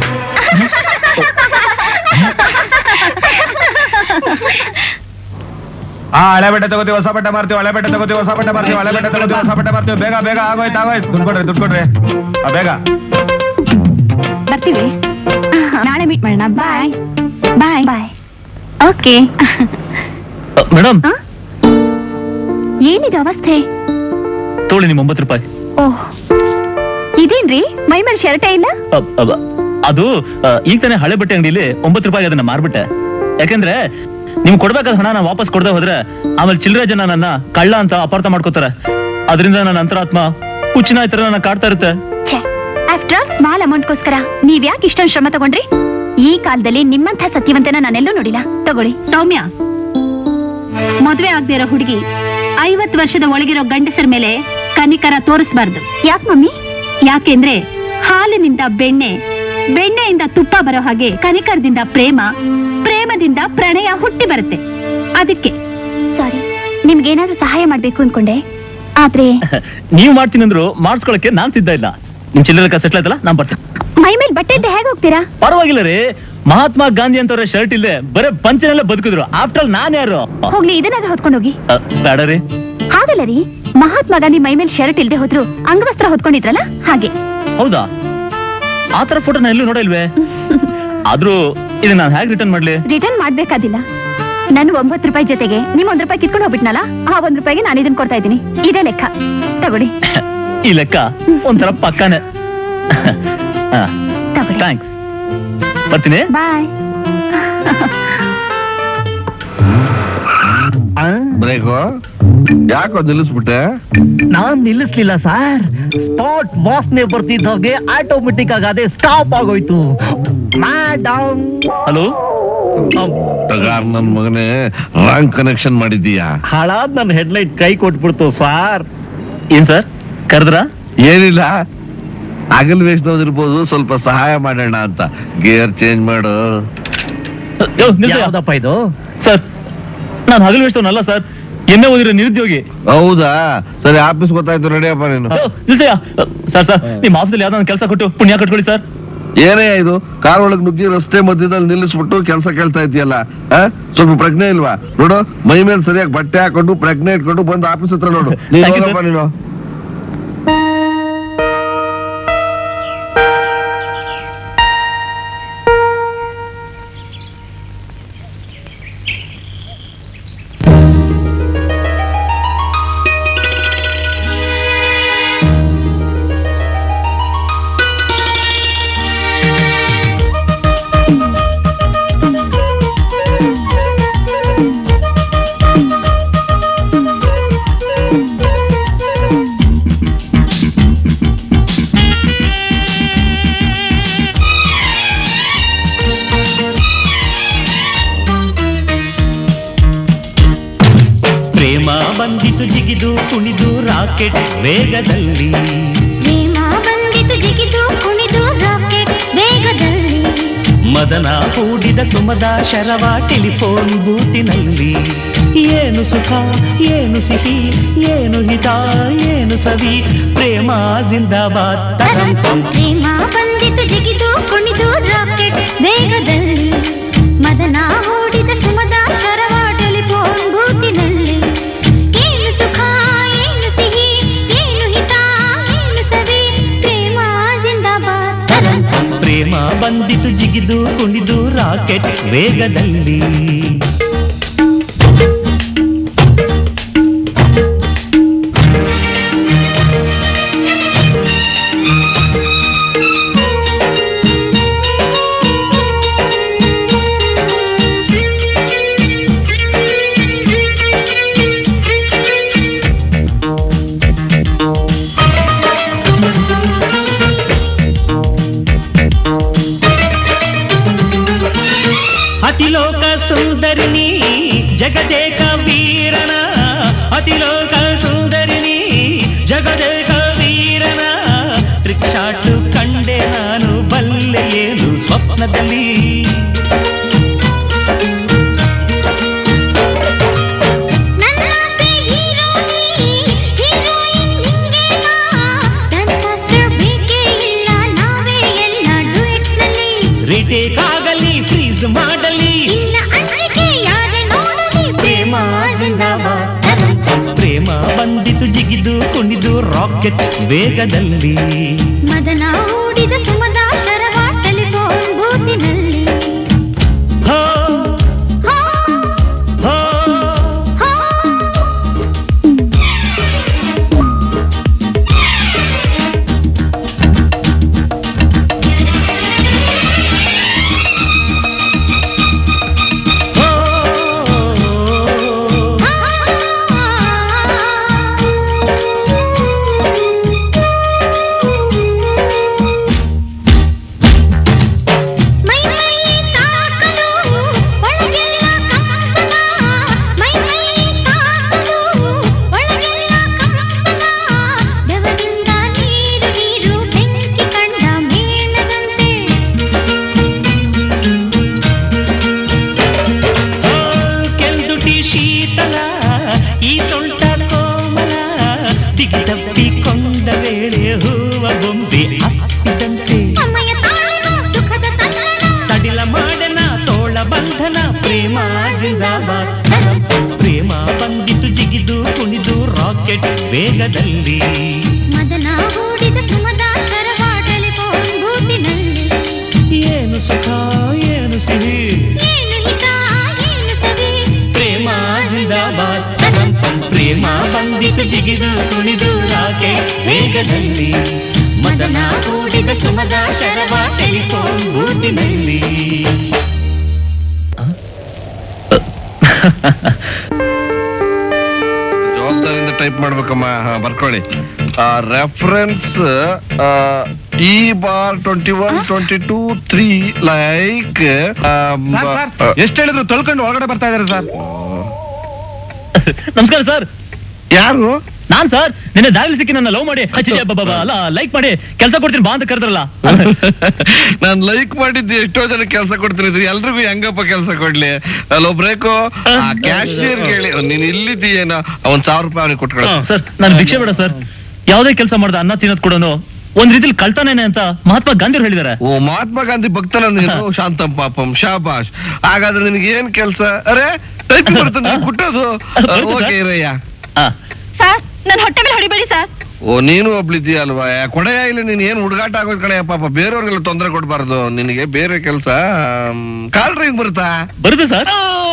ಹಾ ಹಳೆ ಬಟ್ಟೆ ತಗೋತೀವಿ ಹೊಸ ಬಟ್ಟೆ ಮಾರ್ತೀವಿ ಹಳೆ ಬಟ್ಟೆ ತಗೋತೀವಿ ಹೊಸ ಬಟ್ಟೆ ಮಾರ್ತೀವಿ ಹಳೆ ಬಟ್ಟೆ ತಗೋತೀವಿ ಹೊಸ ಬಟ್ಟೆ ಮಾರ್ತೀವಿ ಬೇಗ ಬೇಗ ಆಗೋಯ್ತು ಆಗೋಯ್ತು ದುಡ್ಡು ಕೊಡ್ರಿ ದುಡ್ಡು ಕೊಡ್ರಿ ಆ, ಬೇಗ ಬರ್ತೀವಿ ನಾಳೆ ಮೀಟ್ ಮಾಡೋಣ ಬಾಯ್ ಬಾಯ್ ಬಾಯ್ ಓಕೆ ಮೇಡಮ್ ಏನಿದೆ ಅವಸ್ಥೆ ತಗೊಳ್ಳಿ ನಿಮ್ ಒಂಬತ್ತು ರೂಪಾಯಿ ಓಹ್ ಇದೇನ್ರಿ ಮೈ ಮೇಲೆ ಶರ್ಟೇ ಇಲ್ಲ ಅ- ಅ- ಅದು ಆ, ಈಗ ತಾನೇ ಹಳೆ ಬಟ್ಟೆ ಅಂಗಡಿಲಿ ಒಂಬತ್ತು ರೂಪಾಯಿ ಅದನ್ನ ಮಾರ್ಬಿಟ್ಟೆ ಯಾಕಂದ್ರೆ ನಿಮ್ ಕೊಡ್ಬೇಕಾದ ಹಣ ನಾನು ವಾಪಸ್ ಕೊಡದೆ ಹೋದ್ರೆ ಆಮೇಲೆ ಚಿಲ್ಲರೆ ಜನ ನನ್ನ ಕಳ್ಳ ಅಂತ ಅಪಾರ್ಥ ಮಾಡ್ಕೋತಾರೆ ಅದರಿಂದ ನನ್ನ ಅಂತರಾತ್ಮ ಹುಚ್ಚಿನ ತರ ನನ್ನ ಕಾಡ್ತಾ ಇರುತ್ತೆ ಆಫ್ಟರ್ ಆಲ್ ಸ್ಮಾಲ್ ಅಮೌಂಟ್ಗೋಸ್ಕರ ನೀವ್ ಯಾಕೆ ಇಷ್ಟೊಂದು ಶ್ರಮ ತಗೊಂಡ್ರಿ ಈ ಕಾಲದಲ್ಲಿ ನಿಮ್ಮಂಥ ಸತ್ಯವಂತನ ನಾನೆಲ್ಲೂ ನೋಡಿಲ್ಲ ತಗೊಳ್ಳಿ ಸೌಮ್ಯ ಮದುವೆ ಆಗದೆ ಇರೋ ಹುಡುಗಿ ಐವತ್ ವರ್ಷದ ಒಳಗಿರೋ ಗಂಡಸರ ಮೇಲೆ ಕನಿಕರ ತೋರಿಸಬಾರ್ದು ಯಾಕೆ ಮಮ್ಮಿ ಯಾಕೆಂದ್ರೆ ಹಾಲಿನಿಂದ ಬೆಣ್ಣೆ ಬೆಣ್ಣೆಯಿಂದ ತುಪ್ಪ ಬರೋ ಹಾಗೆ ಕನಿಕರದಿಂದ ಪ್ರೇಮ ಪ್ರೇಮದಿಂದ ಪ್ರಣಯ ಹುಟ್ಟಿ ಬರುತ್ತೆ ಅದಕ್ಕೆ ಸಾರಿ ನಿಮ್ಗೇನಾದ್ರೂ ಸಹಾಯ ಮಾಡ್ಬೇಕು ಅನ್ಕೊಂಡೆ ಆದ್ರೆ ನೀವ್ ಮಾಡ್ತೀನಿ ಅಂದ್ರು ಮಾಡಿಸ್ಕೊಳಕ್ಕೆ ನಾನ್ ಸಿದ್ಧ ಇಲ್ಲ ನಿಮ್ ಚಿಲ್ಲರೆ ಸೆಟ್ಲ್ ಆಯ್ತಲ್ಲ ನಾನ್ ಬರ್ತೀನಿ ಮೈ ಮೇಲೆ ಬಟ್ಟೆ ಇದ್ದ ಹೇಗೆ ಹೋಗ್ತೀರಾ ಪರವಾಗಿಲ್ಲ ರೀ ಮಹಾತ್ಮ ಗಾಂಧಿ ಅಂತವ್ರ ಶರ್ಟ್ ಇಲ್ಲದೆ ಬರೇ ಪಂಚನೆಲ್ಲ ಬದುಕಿದ್ರು ಆಫ್ಟರ್ ಆಲ್ ನಾನ್ ಯಾರು ಹೋಗ್ಲಿ ಇದನ್ನಾದ್ರೂ ಹೊತ್ಕೊಂಡು ಹೋಗಿ ಅ, ಬೇಡ ರೀ ಹಾಗಲ್ಲ ರೀ ಮಹಾತ್ಮ ಗಾಂಧಿ ಮೈ ಮೇಲೆ ಶರ್ಟ್ ಇಲ್ದೆ ಹೋದ್ರು ಅಂಗವಸ್ತ್ರ ಹೊತ್ಕೊಂಡಿದ್ರಲ್ಲ ಹಾಗೆ ಹೌದಾ ಆತರ ಫೋಟೋ ನಾ ಎಲ್ಲೂ ನೋಡಿಲ್ವೇ ಆದ್ರೂ ಇದನ್ನ ನಾನು ಹೇಗೆ ರಿಟರ್ನ್ ಮಾಡ್ಲಿ ರಿಟರ್ನ್ ಮಾಡ್ಬೇಕಾದಿಲ್ಲ ನನ್ ಒಂಬತ್ತು ರೂಪಾಯಿ ಜೊತೆಗೆ ನಿಮ್ ಒಂದ್ ರೂಪಾಯಿ ಕಿತ್ಕೊಂಡು ಹೋಗ್ಬಿಟ್ನಲ್ಲ ಆ ಒಂದ್ ರೂಪಾಯಿಗೆ ನಾನು ಇದನ್ನ ಕೊಡ್ತಾ ಇದ್ದೀನಿ ಇದೇ ಲೆಕ್ಕ ತಗೊಳ್ಳಿ ಈ ಲೆಕ್ಕ ಒಂಥರ ಪಕ್ಕನೆ ತಗೊಳ್ಳಿ ಥ್ಯಾಂಕ್ಸ್ ಬರ್ತೀನಿ ಬಾಯ್ ಬ್ರೇಕು ಯಾಕೋ ನಿಲ್ಲಿಸ್ಬಿಟ್ಟೆ ನಾನ್ ನಿಲ್ಲಿಸ್ಲಿಲ್ಲ ಸರ್ ಸ್ಪಾಟ್ ವಾಸನೆ ಬರ್ತಿದ್ದ ಹಾಗೆ ಆಟೋಮೆಟಿಕ್ ಆಗಿ ಅದೇ ಸ್ಟಾಪ್ ಆಗೋಯ್ತು ಮೇಡಮ್ ಹಲೋ ಟಗಾರ್ ನನ್ ಮಗನೇ ರಾಂಗ್ ಕನೆಕ್ಷನ್ ಮಾಡಿದ್ದೀಯಾ ಹಾಳಾದ್ ನನ್ನ ಹೆಡ್ಲೈಟ್ ಕೈ ಕೊಟ್ಬಿಡ್ತು ಸಾರ್ ಏನ್ ಸರ್ ಕರೆದ್ರ ಏನಿಲ್ಲ ಅಗಲ್ ವೇಷದವ್ರಿರ್ಬೋದು ಸ್ವಲ್ಪ ಸಹಾಯ ಮಾಡೋಣ ಅಂತ ಗೇರ್ ಚೇಂಜ್ ಮಾಡು ಯಾವ್ದಪ್ಪ ಇದು ಸರ್ ನಾನು ಹಗಲು ವೇಷವನಲ್ಲ ಸರ್ ಎನ್ನೇ ಓದಿರೋ ನಿರುದ್ಯೋಗಿ ಹೌದಾ ಸರಿ ಆಫೀಸ್ ಗೊತ್ತಾಯ್ತು ನಡಿಯಪ್ಪ ನೀನು ನಿಲ್ಸಯ್ಯ ಸರ್ ಸರ್ ನಿಮ್ಮ ಆಫೀಸಲ್ಲಿ ಯಾವ್ದೋ ಕೆಲಸ ಕೊಟ್ಟು ಪುಣ್ಯ ಕಟ್ಕೊಳ್ಳಿ ಸರ್ ಏನೇ ಇದು ಕಾರ್ ಒಳಗ್ ನುಗ್ಗಿ ರಸ್ತೆ ಮಧ್ಯದಲ್ಲಿ ನಿಲ್ಲಿಸ್ಬಿಟ್ಟು ಕೆಲಸ ಕೇಳ್ತಾ ಇದೆಯಲ್ಲ ಸ್ವಲ್ಪ ಪ್ರಜ್ಞೆ ಇಲ್ವಾ ನೋಡು ಮೈ ಮೇಲೆ ಸರಿಯಾಗಿ ಬಟ್ಟೆ ಹಾಕೊಂಡು ಪ್ರಜ್ಞೆ ಇಟ್ಕೊಂಡು ಬಂದು ಆಫೀಸ್ ಹತ್ರ ನೋಡು ನೀನ್ Thank you, ಹೋಗಪ್ಪ sir. ನೀನು ಬಂದಿತು ಜಿಗಿದು ಕುಣಿದು ರಾಕೆಟ್ ವೇಗದಲ್ಲಿ ಪ್ರೇಮ ಬಂದಿತು ಜಿಗಿದು ಕುಣಿದು ರಾಕೆಟ್ ವೇಗದಲ್ಲಿ ಮದನ ಹೂಡಿದ ಸುಮದ ಶರವ ಟೆಲಿಫೋನ್ ಬೂತಿನಲ್ಲಿ ಏನು ಸುಖ ಏನು ಸಿಹಿ ಏನು ಹಿತ ಏನು ಸವಿ ಪ್ರೇಮ ಜಿಂದಾಬಾದ್ ತರಂತಂ ಪ್ರೇಮ ಬಂದಿತು ಜಿಗಿದು ಕುಣಿದು ರಾಕೆಟ್ ವೇಗದಲ್ಲಿ ಮದನ ಹೂಡಿದ ಸುಮದ ಶರವ ಟೆಲಿಫೋನ್ ಬೂಟಿನಲ್ಲಿ ಏನು ಸುಖ ಏನು ಸಿಹಿ ಏನು ಹಿತ ಏನು ಸವಿ ಪ್ರೇಮ ಜಿಂದಾಬಾದ್ ತರಂತಂ ಪ್ರೇಮ ಬಂದಿತು ಜಿಗಿದು ಕುಣಿದು ರಾಕೆಟ್ ವೇಗದಲ್ಲಿ ಅತಿಲೋಕ ಸುಂದರಿನಿ ಜಗದೇಕ ವೀರನ ಅತಿಲೋಕ ಸುಂದರಿನಿ ಜಗದೇಕ ವೀರನ ರಿಕ್ಷಾಟು ಕಂಡೆ ನಾನು ಬಲ್ಲೆ ಏನು ಸ್ವಪ್ನದಲ್ಲಿ ನನ್ನಾಸೆ ಹೀರೋನಿ ಹೀರೋಯಿನ್ ನಿಂಗೇನಾ ಡ್ಯಾನ್ಸ್ ಮಾಸ್ಟರ್ ಬೇಕೇ ಇಲ್ಲ ನಾವೇ ಎಲ್ಲ ಡುಯೆಟ್ನಲ್ಲಿ ರಿಟೇಕ್ ಆಗಲಿ ಫ್ರೀಸ್ ಮಾಡಲಿ ಇಲ್ಲ ಅಂಜಿಕೆ ಯಾರೇ ನೋಡಲಿ ಪ್ರೇಮ ಜಿಂದಾಬಾದ್ ಪ್ರೇಮ ಬಂದಿತು ಜಿಗಿದು ಕುಣಿದು ರಾಕೆಟ್ ವೇಗದಲ್ಲಿ ಮದನ ಹೂಡಿದ ಸುಮದ ಶರವ ಟೆಲಿಫೋನ್ ಬೂತಿನಲ್ಲಿ ಹೋ ಹೋ, ಹೋ ಹೋ. ಮೈ ಮೈ ತಾಕಲು ಒಳಗೆಲ್ಲ ಕಂಪನ ಮೈ ಮೈ ತಾಕಲು ಒಳಗೆಲ್ಲ ಕಂಪನ ಬೆವರಿಂದ ನೀರು ನೀರು ಬೆಂಕಿ ಕಂಡ ಮೇಣದಂತೆ ಕೆಂದುಟಿ ಶೀತಲ ಈ ಸೊಂಟ ಕೋಮಲ ದಿಗಿದಪ್ಪಿಕೊಂಡ ವೇಳೆ ಹೂವ ಬೊಂಬೆ ಅಪ್ಪಿದಂತೆ ಅಮ್ಮಯ್ಯ ತಾಳನ ಸುಖದ ತಲ್ಲಣ ಸಡಿಲ ಮಾಡನ ತೋಳ ಬಂಧನ ಪ್ರೇಮ ಜಿಂದಾಬಾದ್ ಪ್ರೇಮ ಬಂದಿತು ಜಿಗಿದು ಕುಣಿದು ರಾಕೆಟ್ ವೇಗದಲ್ಲಿ ಮದನ ಹೂಡಿದ ಸುಮದ ಶರವ ಟೆಲಿಫೋನ್ ಬೂತಿನಲ್ಲಿ ಏನು ಸುಖ ಏನು ಸಿಹಿ ಏನು ಹಿತ ಏನು ಸವಿ ಪ್ರೇಮ ಜಿಂದಾಬಾದ್ ಪ್ರೇಮ ಬಂದಿತು ಜಿಗಿದು ಕುಣಿದು ರಾಕೆಟ್ ವೇಗದಲ್ಲಿ ಮದನ ಕೂಡಿದ ಸುಮದ ಶರವ ಟೆಲಿಫೋನ್ ಬೂತಿನಲ್ಲಿ ಜವಾಬ್ದಾರಿಯಿಂದ ಟೈಪ್ ಮಾಡ್ಬೇಕಮ್ಮ ಹಾ, ಬರ್ಕೊಳ್ಳಿ reference E bar twenty one twenty two three like ಎಷ್ಟು ಹೇಳಿದ್ರು ತೊಳ್ಕೊಂಡು ಒಳಗಡೆ ಬರ್ತಾ ಇದಾರೆ ಸರ್ ನಮಸ್ಕಾರ ಸರ್ ಯಾರು ನಾನ್ ಸರ್ ನಿನ್ನೆ ದಾರಿ ಸಿಕ್ಕಿ ನನ್ನ ಲವ್ ಮಾಡಿ ಹಚ್ಚಿದೆ ಅಬ್ಬಬ್ಬ, ಅಲ್ಲ ಲೈಕ್ ಮಾಡಿ ಕೆಲಸ ಕೊಡ್ತೀನಿ ಬಾ ಅಂತ ಕರೆದ್ರಲ್ಲ ನಾನ್ ಲೈಕ್ ಮಾಡಿದ್ದು ಎಷ್ಟೋ ಜನ ಕೆಲಸ ಕೊಡ್ತಿರಿದ್ರಿ ಎಲ್ರಿಗೂ ಹೆಂಗಪ್ಪ ಕೆಲಸ ಕೊಡ್ಲಿ ಅಲ್ಲೋ ಬ್ರೇಕು ಕ್ಯಾಶಿಯರ್ ಹೇಳಿ ನೀನ್ ಇಲ್ಲಿದ್ದೀಯೇನ ಒಂದ್ ಸಾವಿರ ರೂಪಾಯಿ ಅವನಿಗೆ ಕೊಟ್ಕೊಳ ಸರ್ ನಾನು ಭಿಕ್ಷೆ ಬೇಡ ಸರ್ ಯಾವುದೇ ಕೆಲಸ ಮಾಡ್ದ ಅನ್ನ ತಿನ್ನೋದ್ ಕೊಡೋನು ಒಂದ್ ರೀತಿಲಿ ಕಳ್ತಾನೇನೆ ಅಂತ ಮಹಾತ್ಮ ಗಾಂಧಿ ಹೇಳಿದ್ದಾರೆ ಓ ಮಹಾತ್ಮ ಗಾಂಧಿ ಭಕ್ತನ ನೀನು ಶಾಂತಂ ಪಾಪಂ ಶಾಬಾಷ್ ಹಾಗಾದ್ರೆ ನಿನಗೆ ಏನ್ ಕೆಲಸ ಅರೆ ಟೈಪ್ ಬರ್ತದೆ ಕುಟ್ಟೋದು ಬರುತ್ತೆ ಓಕೆ ಸರ್. ಇರಯ್ಯ ಸರ್ ನನ್ನ ಹೊಟ್ಟೆ ಮೇಲೆ ಹೊಡಿಬೇಡಿ ಸರ್ ಓ ನೀನು ಒಬ್ಳಿದ್ದೀಯ ಅಲ್ವಾ ಕೊಡೆಯ ಇಲ್ಲ ನೀನ್ ಏನ್ ಹುಡುಗಾಟ ಆಗೋದ್ ಕಣೆ ಪಾಪ ಬೇರೆಯವ್ರಿಗೆಲ್ಲ ತೊಂದರೆ ಕೊಡ್ಬಾರ್ದು ನಿನಗೆ ಬೇರೆ ಕೆಲಸ ಕಾಲ್ ಡ್ರೈವಿಂಗ್ ಬರುತ್ತಾ ಬರುತ್ತೆ ಸರ್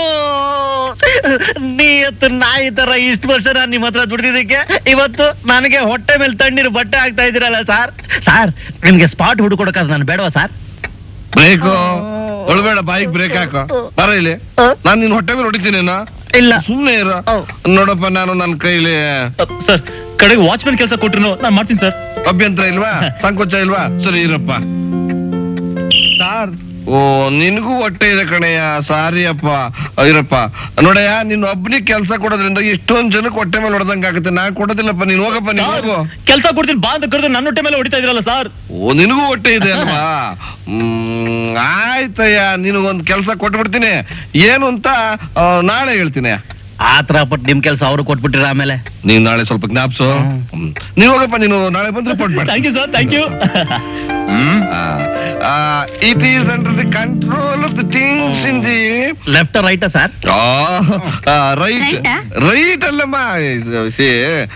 ನೀಯತ್ತು ನಾಯಿ ತರ ಇಷ್ಟು ವರ್ಷ ನಾನು ನಿಮ್ಮ ಹತ್ರ ದುಡ್ದಿದ್ದಕ್ಕೆ ಇವತ್ತು ನನಗೆ ಹೊಟ್ಟೆ ಮೇಲೆ ತಣ್ಣೀರು ಬಟ್ಟೆ ಆಗ್ತಾ ಇದ್ದೀರಲ್ಲ ಸರ್ ಸರ್ ನಿಮ್ಗೆ ಸ್ಪಾಟ್ ಹುಡುಕೊಡಕ ನಾನು ಬೇಡವಾ ಸರ್ ಬ್ರೇಕು ಒಳಬೇಡ ಬಾಯಿಗೆ ಬ್ರೇಕ್ ಹಾಕೋ ಬರ ಇಲ್ಲಿ ನಾನ್ ನಿನ್ ಹೊಟ್ಟೆ ಮೇಲೆ ಹೊಡಿತೀನೇನೋ ಇಲ್ಲ ಸುಮ್ನೆ ಇರು ನೋಡಪ್ಪ ನಾನು ನನ್ನ ಕೈಲಿ ಸರ್ ಕಡೆಗೆ ವಾಚ್ಮನ್ ಕೆಲಸ ಕೊಟ್ರು ನಾನು ಮಾಡ್ತೀನಿ ಸರ್ ಅಭ್ಯಂತರ ಇಲ್ವಾ ಸಂಕೋಚ ಇಲ್ವಾ ಸರಿ ಇರಪ್ಪ ಸರ್ ಓ ನಿನಗೂ ಹೊಟ್ಟೆ ಇದೆ ಕಣಯ್ಯ ಸಾರಿ ಅಪ್ಪ ಇರಪ್ಪ ನೋಡಯ್ಯ ನಿನ್ ಒಬ್ಬನಿಗೆ ಕೆಲಸ ಕೊಡೋದ್ರಿಂದ ಎಷ್ಟೊಂದ್ ಜನಕ್ಕೆ ಹೊಟ್ಟೆ ಮೇಲೆ ಹೊಡೆದಂಗ ಆಗುತ್ತೆ ನಾನ್ ಕೊಡೋದಿಲ್ಲಪ್ಪ ನೀನ್ ಹೋಗಪ್ಪ ನೀನ್ ಹೋಗು ಕೆಲಸ ಕೊಡ್ತೀನಿ ಬಾ ಅಂತ ಕರೆದು ನನ್ನ ಹೊಟ್ಟೆ ಮೇಲೆ ಹೊಡಿತಾ ಇದ್ರಲ್ಲ ಸರ್ ಓ ನಿನಗೂ ಹೊಟ್ಟೆ ಇದೆ ಅಲ್ವಾ ಹ್ಮ್ ಆಯ್ತಯ್ಯ ನಿನಗೊಂದ್ ಕೆಲಸ ಕೊಟ್ಬಿಡ್ತೀನಿ ಏನು ಅಂತ ಆ, ನಾಳೆ ಹೇಳ್ತೀನಿ ಆತರ ಪಟ್ಟು ನಿಮ್ ಕೆಲಸ ಅವ್ರು ಕೊಟ್ಬಿಟ್ಟಿರ ಆಮೇಲೆ ನೀನ್ ನಾಳೆ ಸ್ವಲ್ಪ ಜ್ಞಾಪ್ಸು ಹ್ಮ್. ನೀನ್ ಹೋಗಪ್ಪ ನೀನು ನಾಳೆ ಬಂದ್ರೆ ರಿಪೋರ್ಟ್ ಮಾಡಿ thank you sir thank you it is under the control of the things in the left ರೈಟಾ ಸರ್ ರೈಟ್ Right ಆ? ರೈಟ್ ಅಲ್ಲಮ್ಮ ಸಿ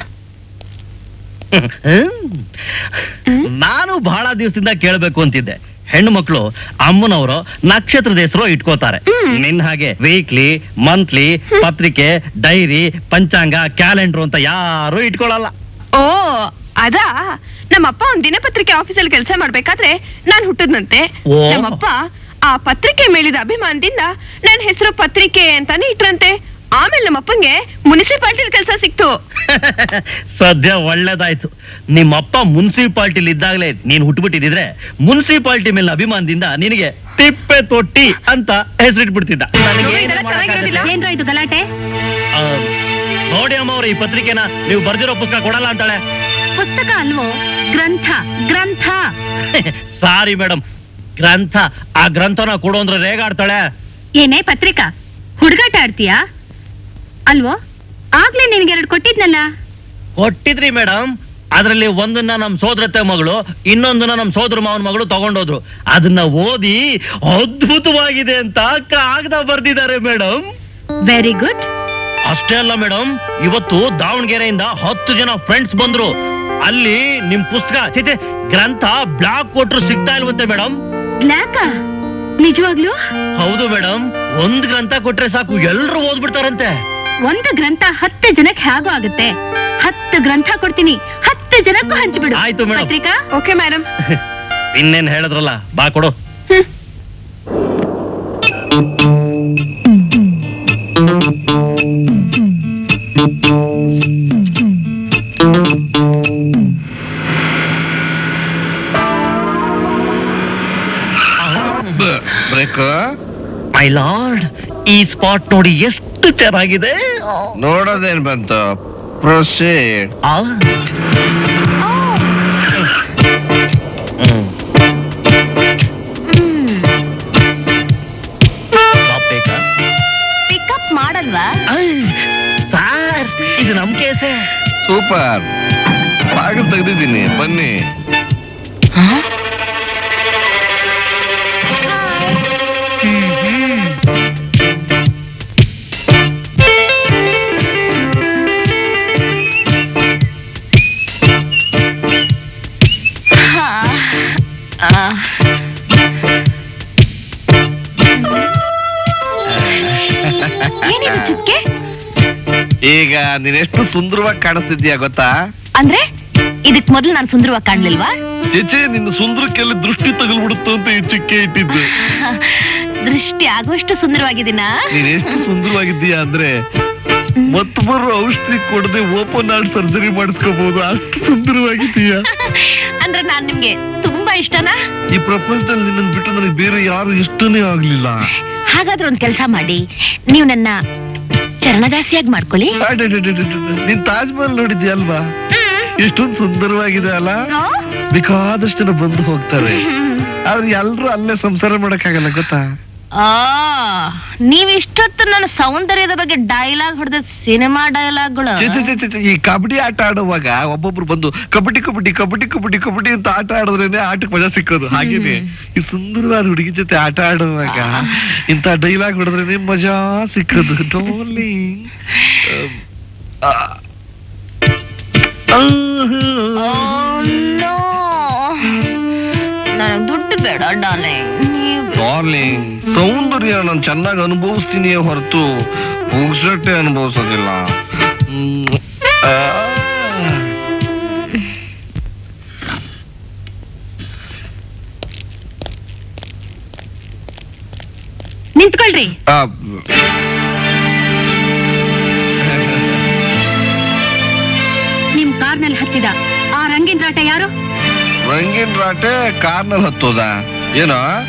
ನಾನು ಬಹಳ ದಿವಸದಿಂದ ಕೇಳಬೇಕು ಅಂತಿದ್ದೆ ಹೆಣ್ಣು ಮಕ್ಕಳು ಅಮ್ಮನವರು ನಕ್ಷತ್ರದ ಹೆಸರು ಇಟ್ಕೋತಾರೆ ನಿನ್ ಹಾಗೆ ವೀಕ್ಲಿ ಮಂತ್ಲಿ ಪತ್ರಿಕೆ ಡೈರಿ ಪಂಚಾಂಗ ಕ್ಯಾಲೆಂಡರ್ ಅಂತ ಯಾರು ಇಟ್ಕೊಳ್ಳಲ್ಲ ಓ ಅದಾ ನಮ್ಮಪ್ಪ ಒಂದ್ ದಿನಪತ್ರಿಕೆ ಆಫೀಸಲ್ಲಿ ಕೆಲಸ ಮಾಡ್ಬೇಕಾದ್ರೆ ನಾನ್ ಹುಟ್ಟದ್ನಂತೆ ಓ. ನಮ್ಮಪ್ಪ ಆ ಪತ್ರಿಕೆ ಮೇಲಿದ ಅಭಿಮಾನದಿಂದ ನನ್ ಹೆಸರು ಪತ್ರಿಕೆ ಅಂತಾನೆ ಇಟ್ರಂತೆ ಆಮೇಲೆ ನಮ್ಮಪ್ಪಂಗೆ ಮುನ್ಸಿಪಾಲ್ಟಿ ಕೆಲಸ ಸಿಕ್ತು ಸದ್ಯ ಒಳ್ಳೇದಾಯ್ತು ನಿಮ್ಮಪ್ಪ ಮುನ್ಸಿಪಾಲ್ಟಿಲಿ ಇದ್ದಾಗಲೇ ನೀನ್ ಹುಟ್ಟುಬಿಟ್ಟಿದ್ರೆ ಮುನ್ಸಿಪಾಲ್ಟಿ ಮೇಲೆ ಅಭಿಮಾನದಿಂದ ನಿನಗೆ ತಿಪ್ಪೆ ತೊಟ್ಟಿ ಅಂತ ಹೆಸರಿಟ್ಬಿಡ್ತಿದ್ದ ಇದೆಲ್ಲ ಚೆನ್ನಾಗಿರೋದಿಲ್ಲ. ಏನ್ರೋ ಇದು ಗಲಾಟೆ ಆ, ನೋಡಿ ಅಮ್ಮ ಅವ್ರ ಈ ಪತ್ರಿಕೆನ ನೀವು ಬರ್ದಿರೋ ಪುಸ್ತಕ ಕೊಡಲ್ಲ ಅಂತಾಳೆ ಪುಸ್ತಕ ಅಲ್ವೋ ಗ್ರಂಥ ಗ್ರಂಥ ಸಾರಿ ಮೇಡಮ್ ಗ್ರಂಥ ಆ ಗ್ರಂಥನ ಕೊಡು ಅಂದ್ರೆ ರೇಗಾಡ್ತಾಳೆ ಏನೇ ಪತ್ರಿಕಾ ಹುಡುಗಾಟ ಆಡ್ತೀಯಾ ಅಲ್ವೋ ಆಗ್ಲೇ ನಿನ್ಗೆ ಎರಡು ಕೊಟ್ಟಿದ್ನಲ್ಲ ಕೊಟ್ಟಿದ್ರಿ ಮೇಡಮ್ ಅದ್ರಲ್ಲಿ ಒಂದನ್ನ ನಮ್ ಸೋದರತ್ತೆ ಮಗಳು ಇನ್ನೊಂದನ್ನ ನಮ್ ಸೋದರ ಮಾವನ ಮಗಳು ತಗೊಂಡೋದ್ರು ಅದನ್ನ ಓದಿ ಅದ್ಭುತವಾಗಿದೆ ಅಂತ ಕಾಗದ ಬರ್ದಿದ್ದಾರೆ ಮೇಡಮ್ ವೆರಿ ಗುಡ್ ಅಷ್ಟೇ ಅಲ್ಲ ಮೇಡಮ್ ಇವತ್ತು ದಾವಣಗೆರೆಯಿಂದ ಹತ್ತು ಜನ ಫ್ರೆಂಡ್ಸ್ ಬಂದ್ರು ಅಲ್ಲಿ ನಿಮ್ ಪುಸ್ತಕ ಛೆ, ಛೆ, ಗ್ರಂಥ ಬ್ಲಾಕ್ ಕೊಟ್ರು ಸಿಗ್ತಾ ಇಲ್ವಂತೆ ಮೇಡಮ್ ಬ್ಲ್ಯಾಕ ನಿಜವಾಗ್ಲೂ ಹೌದು ಮೇಡಮ್ ಒಂದ್ ಗ್ರಂಥ ಕೊಟ್ರೆ ಸಾಕು ಎಲ್ರು ಓದ್ಬಿಡ್ತಾರಂತೆ ಒಂದು ಗ್ರಂಥ ಹತ್ತು ಜನಕ್ಕೆ ಹೇಗೂ ಆಗುತ್ತೆ ಹತ್ತು ಗ್ರಂಥ ಕೊಡ್ತೀನಿ ಹತ್ತು ಜನಕ್ಕೂ ಹಂಚ್ಬಿಡು ಆಯ್ತು ಮೇಡಮ್. ಪತ್ರಿಕಾ ಓಕೆ ಮೇಡಮ್ ಇನ್ನೇನ್ ಹೇಳಿದ್ರಲ್ಲ ಬಾ ಕೊಡು ಬ್ರೇಕ್ ಮೈ ಲಾರ್ಡ್ ಈ ಸ್ಪಾಟ್ ನೋಡಿ ಎಷ್ಟು ಚೆನ್ನಾಗಿದೆ ನೋಡೋದೇನ್ ಬಂತು ಪ್ರೊಸೀಡ್ ಆ. ಹ್ಮ್. Stop ಬೇಕಾ? ಪಿಕಪ್ ಮಾಡಲ್ವಾ ಐ, ಸಾರ್ ಇದು ನಮ್ ಕೇಸೆ ಸೂಪರ್ ಬಾಗಿಲು ತೆಗ್ದಿದ್ದೀನಿ ಬನ್ನಿ ಏನಿದು ಚುಕ್ಕೆ ಈಗ ನೀನೆಷ್ಟು ಸುಂದರವಾಗಿ ಕಾಣಿಸ್ತಿದ್ಯಾ ಗೊತ್ತಾ ಅಂದ್ರೆ ಇದಕ್ ಮೊದಲು ನಾನು ಸುಂದರವಾಗಿ ಕಾಣ್ಲಿಲ್ವಾ ಚೇಚೆ ನಿನ್ನ ಸುಂದರಕ್ಕೆಲ್ಲ ದೃಷ್ಟಿ ತಗಲ್ಬಿಡುತ್ತು ಅಂತ ಈ ಚಿಕ್ಕೆ ಇಟ್ಟಿದ್ದು ದೃಷ್ಟಿ ಆಗುವಷ್ಟು ಸುಂದರವಾಗಿದ್ದೀನಾ ನೀನ್ ಎಷ್ಟು ಸುಂದರವಾಗಿದ್ದೀಯಾ ಅಂದ್ರೆ ಮತ್ತೊಬ್ಬರು ಔಷಧಿ ಕೊಡದೆ ಓಪನ್ ಹಾರ್ಟ್ ಸರ್ಜರಿ ಮಾಡಿಸ್ಕೋಬಹುದು ಅಷ್ಟು ಸುಂದರವಾಗಿದ್ದೀಯಾ ಅಂದ್ರೆ ನಾನ್ ನಿಮ್ಗೆ ತುಂಬಾ ಇಷ್ಟನಾ ಈ ಪ್ರಪಂಚದಲ್ಲಿ ನಿನ್ನನ್ನು ಬಿಟ್ಟು ನನಗೆ ಬೇರೆ ಯಾರು ಇಷ್ಟನೇ ಆಗ್ಲಿಲ್ಲ ಹಾಗಾದ್ರೆ ಒಂದ್ ಕೆಲಸ ಮಾಡಿ ನೀವು ನನ್ನ ಚರಣದಾಸಿಯಾಗಿ ಮಾಡ್ಕೊಳ್ಳಿ ಅಡೆಡೆಡೆಡೆಡೆ. ನೀನ್ ತಾಜ್ ಮಹಲ್ ನೋಡಿದ್ಯಾ ಅಲ್ವಾ ಎಷ್ಟೊಂದು ಸುಂದರವಾಗಿದೆ ಅಲ್ಲ ಬೇಕಾದಷ್ಟು ಜನ ಬಂದು ಹೋಗ್ತಾರೆ ಆದ್ರೆ ಎಲ್ರು ಅಲ್ಲೇ ಸಂಸಾರ ಮಾಡಕ್ಕಾಗಲ್ಲ ಗೊತ್ತಾ ಆ ನೀವ್ ಇಷ್ಟೊತ್ತು ನನ್ನ ಸೌಂದರ್ಯದ ಬಗ್ಗೆ ಡೈಲಾಗ್ ಹೊಡೆದ ಸಿನಿಮಾ ಡೈಲಾಗ್ಗಳು ಛೆ, ಛೆ, ಛೆ, ಛೆ, ಛೆ, ಈ ಕಬಡ್ಡಿ ಆಟ ಆಡುವಾಗ ಒಬ್ಬೊಬ್ರು ಬಂದು ಕಬಡ್ಡಿ ಕಬಡ್ಡಿ ಕಬಡ್ಡಿ ಕಬಡ್ಡಿ ಕಬಡ್ಡಿ ಅಂತ ಆಟ ಆಡಿದ್ರೇನೆ ಆಟಕ್ಕೆ ಮಜಾ ಸಿಕ್ಕೋದು ಹಾಗೇನೆ ಈ ಸುಂದರವಾದ ಹುಡುಗಿ ಜೊತೆ ಆಟ ಆಡುವಾಗ ಇಂತ ಡೈಲಾಗ್ ಹೊಡೆದ್ರೇನೆ ಮಜಾ ಸಿಕ್ಕೋದು ಡೋಲಿ ನನಗ್ ದುಡ್ಡು ಬೇಡ ಡಾರ್ಲಿಂಗ್ ನೀವು ಡಾರ್ಲಿಂಗ್ ಸೌಂದರ್ಯ ನಾನು ಚೆನ್ನಾಗಿ ಅನುಭವಿಸ್ತೀನಿ ಹೊರತು ಪುಗ್ಸಟ್ಟೆ ಅನುಭವಿಸೋದಿಲ್ಲ ಹ್ಮ್. ಆ. ನಿಂತ್ಕೊಳ್ರಿ ಆ, ನಿಮ್ ಕಾರ್ನಲ್ಲಿ ಹತ್ತಿದ ಆ ರಂಗಿನ ರಾಟ ಯಾರು ರಂಗಿನ ರಾಟೆ ಕಾರ್ನಲ್ಲಿ ಹತ್ತೋದ ಏನೋ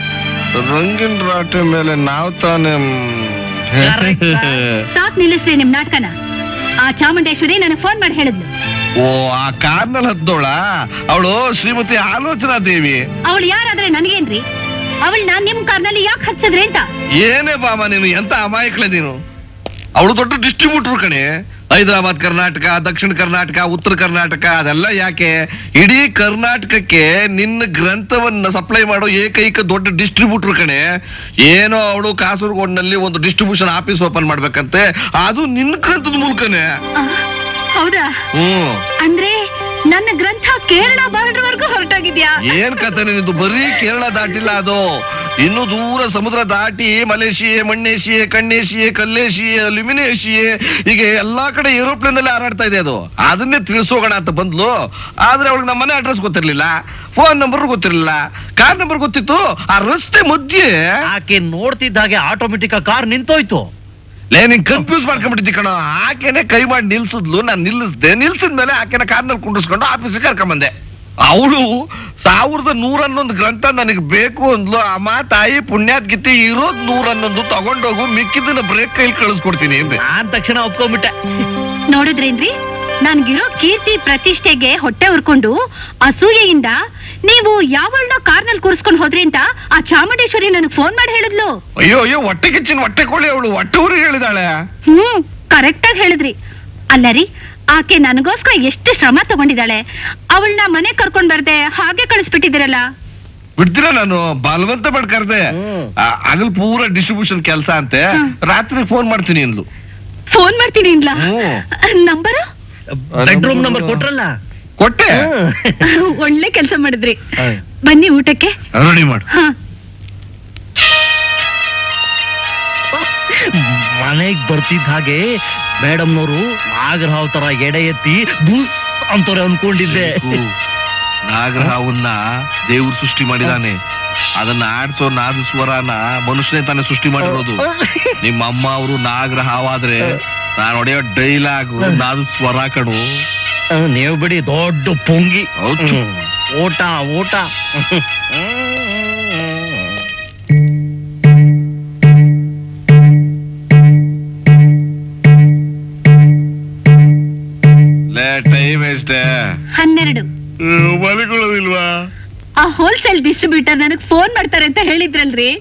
ರಂಗಿನ ರಾಟೆ ಮೇಲೆ ನಾವ್ ತಾನೇ Correct. ಸಾಕ್ ನಿಲ್ಲಿಸ್ರಿ ನಿಮ್ ನಾಟಕನ ಆ ಚಾಮುಂಡೇಶ್ವರಿ ನನಗೆ ಫೋನ್ ಮಾಡಿ ಹೇಳಿದ್ಲು ಓ ಆ ಕಾರ್ನಲ್ಲಿ ಹತ್ತೋಳ ಅವಳು ಶ್ರೀಮತಿ ಆಲೋಚನಾ ದೇವಿ ಅವಳು ಯಾರಾದ್ರೆ ನನಗೇನ್ರಿ ಅವಳನ್ನ ನಿಮ್ ಕಾರ್ನಲ್ಲಿ ಯಾಕೆ ಹಚ್ಚಿದ್ರಿ ಅಂತ ಏನೇ ಬಾಮ ನೀನು ಎಂತ ಅಮಾಯಕಳೆ ನೀನು ಅವಳು ದೊಡ್ಡ ಡಿಸ್ಟ್ರಿಬ್ಯೂಟರ್ ಕಣೆ ಹೈದರಾಬಾದ್ ಕರ್ನಾಟಕ ದಕ್ಷಿಣ ಕರ್ನಾಟಕ ಉತ್ತರ ಕರ್ನಾಟಕ ಅದೆಲ್ಲ ಯಾಕೆ ಇಡೀ ಕರ್ನಾಟಕಕ್ಕೆ ನಿನ್ನ ಗ್ರಂಥವನ್ನ ಸಪ್ಲೈ ಮಾಡೋ ಏಕೈಕ ದೊಡ್ಡ ಡಿಸ್ಟ್ರಿಬ್ಯೂಟರ್ ಕಣೆ ಏನೋ ಅವಳು ಕಾಸರಗೋಡ್ನಲ್ಲಿ ಒಂದು ಡಿಸ್ಟ್ರಿಬ್ಯೂಷನ್ ಆಫೀಸ್ ಓಪನ್ ಮಾಡ್ಬೇಕಂತೆ ಅದು ನಿನ್ನ ಗ್ರಂಥದ ಮೂಲಕನೇ ಆ, ಹೌದಾ ಹ್ಮ್ ಅಂದ್ರೆ ನನ್ನ ಗ್ರಂಥ ಕೇರಳ ಬಾರ್ಡರ್ ವರ್ಗೂ ಹೊರಟೋಗಿದ್ಯಾ ಏನ್ ಕತೆ ನಿಂದು ಬರೀ ಕೇರಳ ದಾಟಿಲ್ಲ ಅದು ಇನ್ನು ದೂರ ಸಮುದ್ರ ದಾಟಿ ಮಲೇಷಿಯೆ ಮಣ್ಣೇಶಿಯೆ ಕಣ್ಣೇಶಿಯೆ ಕಲ್ಲೇಶಿಯೆ ಲಿಮಿನೇಶಿಯೆ ಹೀಗೆ ಎಲ್ಲಾ ಕಡೆ ಏರೋಪ್ಲೇನ್ ಅಲ್ಲಿ ಹಾರಾಡ್ತಾ ಇದೆ ಅದು ಅದನ್ನೇ ತಿಳಿಸೋಗೋಣ ಅಂತ ಬಂದ್ಲು ಆದ್ರೆ ಅವಳಿಗೆ ನಮ್ಮ ಮನೆ ಅಡ್ರೆಸ್ ಗೊತ್ತಿರ್ಲಿಲ್ಲ ಫೋನ್ ನಂಬರ್ ಗೊತ್ತಿರ್ಲಿಲ್ಲ ಕಾರ್ ನಂಬರ್ ಗೊತ್ತಿತ್ತು ಆ ರಸ್ತೆ ಮಧ್ಯೆ ಆಕೆ ನೋಡ್ತಿದ್ದಾಗೆ ಆಟೋಮೆಟಿಕ್ ಕಾರ್ ನಿಂತೋಯ್ತು ಲೇ ನೀನ್ ಕನ್ಫ್ಯೂಸ್ ಮಾಡ್ಕೊಂಡ್ಬಿಟ್ಟಿದ್ದಿ ಕಣ ಆಕೆನೆ ಕೈ ಮಾಡಿ ನಿಲ್ಸಿದ್ಲು ನಾನ್ ನಿಲ್ಲಿಸ್ದೆ ನಿಲ್ಸಿದ್ಮೇಲೆ ಆಕೆನ ಕಾರ್ನಲ್ಲಿ ಕುಂಡಿಸ್ಕೊಂಡು ಆಫೀಸಿಗೆ ಕರ್ಕೊಂಬಂದೆ ಅವಳು ಸಾವಿರದ ನೂರನ್ನೊಂದು ಗ್ರಂಥ ನನಗೆ ಬೇಕು ಅಂದ್ಲು ಅಮ್ಮ ತಾಯಿ ಪುಣ್ಯಾತ್ ಗಿತ್ತಿ ಇರೋದ್ ನೂರನ್ನೊಂದು ತಗೊಂಡೋಗು ಮಿಕ್ಕಿದ್ದನ್ನ ಬ್ರೇಕ್ ಕೈಲಿ ಕಳಿಸ್ಕೊಡ್ತೀನಿ ಅಂದೆ ನಾನ್ ತಕ್ಷಣ ಒಪ್ಕೊಂಡ್ಬಿಟ್ಟೆ ನೋಡಿದ್ರೇನ್ರಿ ನನ್ಗಿರೋ ಕೀರ್ತಿ ಪ್ರತಿಷ್ಠೆಗೆ ಹೊಟ್ಟೆ ಉರ್ಕೊಂಡು ಅಸೂಯೆಯಿಂದ ನೀವು ಯಾವಳನ್ನೋ ಕಾರ್ನಲ್ಲಿ ಕೂರಿಸ್ಕೊಂಡು ಹೋದ್ರಿ ಅಂತ ಆ ಚಾಮುಂಡೇಶ್ವರಿ ನನಗೆ ಫೋನ್ ಮಾಡಿ ಹೇಳಿದ್ಲು ಅಯ್ಯೋ ಅಯ್ಯೋ ಹೊಟ್ಟೆ ಕಿಚ್ಚಿನ ಹೊಟ್ಟೆ ಕೊಳ್ಳಿ ಅವಳು ಹೊಟ್ಟೆ ಊರಿಗೆ ಹೇಳಿದಾಳೆ ಹ್ಮ್ ಕರೆಕ್ಟ್ ಆಗಿ ಹೇಳಿದ್ರಿ ಅಲ್ಲ ರೀ ಆಕೆ ನನಗೋಸ್ಕರ ಎಷ್ಟು ಶ್ರಮ ತಗೊಂಡಿದ್ದಾಳೆ ಅವಳನ್ನ ಮನೆ ಕರ್ಕೊಂಡ್ ಬರ್ದೆ ಹಾಗೆ ಕಳಿಸ್ಬಿಟ್ಟಿದ್ದೀರಲ್ಲ ಬಿಡ್ತೀರ ನಾನು ಬಲವಂತ ಮಾಡಿ ಕರ್ದೆ ಹ್ಮ್. ಹಗಲ್ ಪೂರ ಡಿಸ್ಟ್ರಿಬ್ಯೂಷನ್ ಕೆಲಸ ಅಂತೆ ಹ್ಮ್. ರಾತ್ರಿ ಫೋನ್ ಮಾಡ್ತೀನಿ ಅಂದ್ಲು ಫೋನ್ ಮಾಡ್ತೀನಿ ಇಲ್ಲ ಹ್ಮ್. ನಂಬರು ಬೆಡ್ರೂಮ್ ನಂಬರ್ ಕೊಟ್ರಲ್ಲ ಕೊಟ್ಟೆ ಒಳ್ಳೆ ಕೆಲಸ ಮಾಡಿದ್ರಿ ಹ್ಮ್. ಬನ್ನಿ ಊಟಕ್ಕೆ ರೆಡಿ ಮಾಡು ಹಾ ಮನೆಗ್ ಬರ್ತಿದ್ದ ಹಾಗೆ ಮೇಡಮ್ನವರು ನಾಗರಹಾವ್ ತರ ಎಡೆ ಎತ್ತಿ ಬುಸ್ ಅಂತವ್ರೆ ಅನ್ಕೊಂಡಿದ್ದೆ ನಾಗರಹಾವನ್ನ ದೇವ್ರು ಸೃಷ್ಟಿ ಮಾಡಿದಾನೆ ಅದನ್ನ ಆಡ್ಸೋ ನಾದ ಸ್ವರನ ಮನುಷ್ಯನೇ ತಾನೇ ಸೃಷ್ಟಿ ಮಾಡಿರೋದು ನಿಮ್ಮ ಅಮ್ಮ ಅವರು ನಾಗರಹಾವಾದ್ರೆ ನಾನು ಹೊಡೆಯೋ ಡೈಲಾಗು ನಾದ ಸ್ವರ ಕಣು ನೀವು ಬಿಡಿ ದೊಡ್ಡ ಪೊಂಗಿ ಹೌದು. ಹ್ಮ್. ಊಟ ಊಟ ಲೇ ಟೈಮ್ ಎಷ್ಟೇ ಹನ್ನೆರಡು ಮಲಿಕೊಳ್ಳೋದಿಲ್ವಾ ಆ ಹೋಲ್ಸೇಲ್ ಡಿಸ್ಟ್ರಿಬ್ಯೂಟರ್ ನನಗ್ ಫೋನ್ ಮಾಡ್ತಾರೆ ಅಂತ ಹೇಳಿದ್ರಲ್ರಿ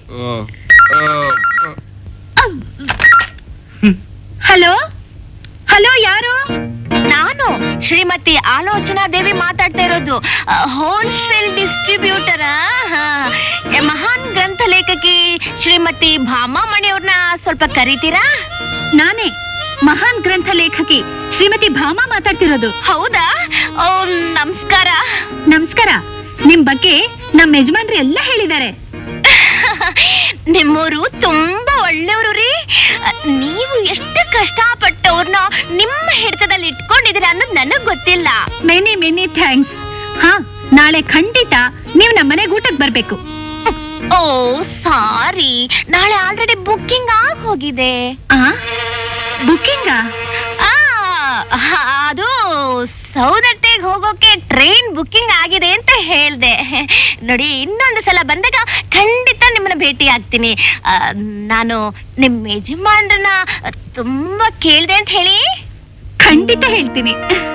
ಹಲೋ ಹಲೋ ಯಾರು ನಾನು ಶ್ರೀಮತಿ ಆಲೋಚನಾ ದೇವಿ ಮಾತಾಡ್ತಾ ಇರೋದು ಹೋಲ್ಸೇಲ್ ಡಿಸ್ಟ್ರಿಬ್ಯೂಟರ್ ಮಹಾನ್ ಗ್ರಂಥ ಲೇಖಕಿ ಶ್ರೀಮತಿ ಭಾಮಾಮಣಿ ಅವ್ರನ್ನ ಸ್ವಲ್ಪ ಕರಿತೀರಾ ನಾನೇ ಮಹಾನ್ ಗ್ರಂಥ ಲೇಖಕಿ ಶ್ರೀಮತಿ ಭಾಮಾ ಮಾತಾಡ್ತಿರೋದು ಹೌದಾ ಓ ನಮಸ್ಕಾರ ನಮಸ್ಕಾರ ನಿಮ್ ಬಗ್ಗೆ ನಮ್ ಯಜಮಾನ್ರು ಎಲ್ಲ ಹೇಳಿದ್ದಾರೆ ನಿಮ್ಮವರು ತುಂಬಾ ಒಳ್ಳೆಯವರು ರೀ ನೀವು ಎಷ್ಟು ಕಷ್ಟಪಟ್ಟವ್ರನ್ನ ನಿಮ್ಮ ಹಿಡಿತದಲ್ಲಿ ಇಟ್ಕೊಂಡಿದ್ದೀರಾ ಅನ್ನೋದು ನನಗ್ ಗೊತ್ತಿಲ್ಲ ಮೆನಿ ಮೆನಿ ಥ್ಯಾಂಕ್ಸ್ ಹಾ ನಾಳೆ ಖಂಡಿತ ನೀವ್ ನಮ್ಮ ಮನೆಗೆ ಊಟಕ್ಕೆ ಬರ್ಬೇಕು ಓ ಸಾರಿ ನಾಳೆ ಆಲ್ರೆಡಿ ಬುಕ್ಕಿಂಗ್ ಆಗ್ ಹೋಗಿದೆ ಆ ಬುಕ್ಕಿಂಗ ಆ, ಅದು ಸೌದಟ್ಟೆಗೆ ಹೋಗೋಕೆ ಟ್ರೈನ್ ಬುಕ್ಕಿಂಗ್ ಆಗಿದೆ ಅಂತ ಹೇಳ್ದೆ ನೋಡಿ ಇನ್ನೊಂದು ಸಲ ಬಂದಾಗ ಖಂಡಿತ ನಿಮ್ಮನ್ನ ಭೇಟಿ ಆಗ್ತೀನಿ ಆ, ನಾನು ನಿಮ್ ಯಜಮಾನ್ರನ್ನ ತುಂಬಾ ಕೇಳ್ದೆ ಅಂತ ಹೇಳಿ ಖಂಡಿತ ಹೇಳ್ತೀನಿ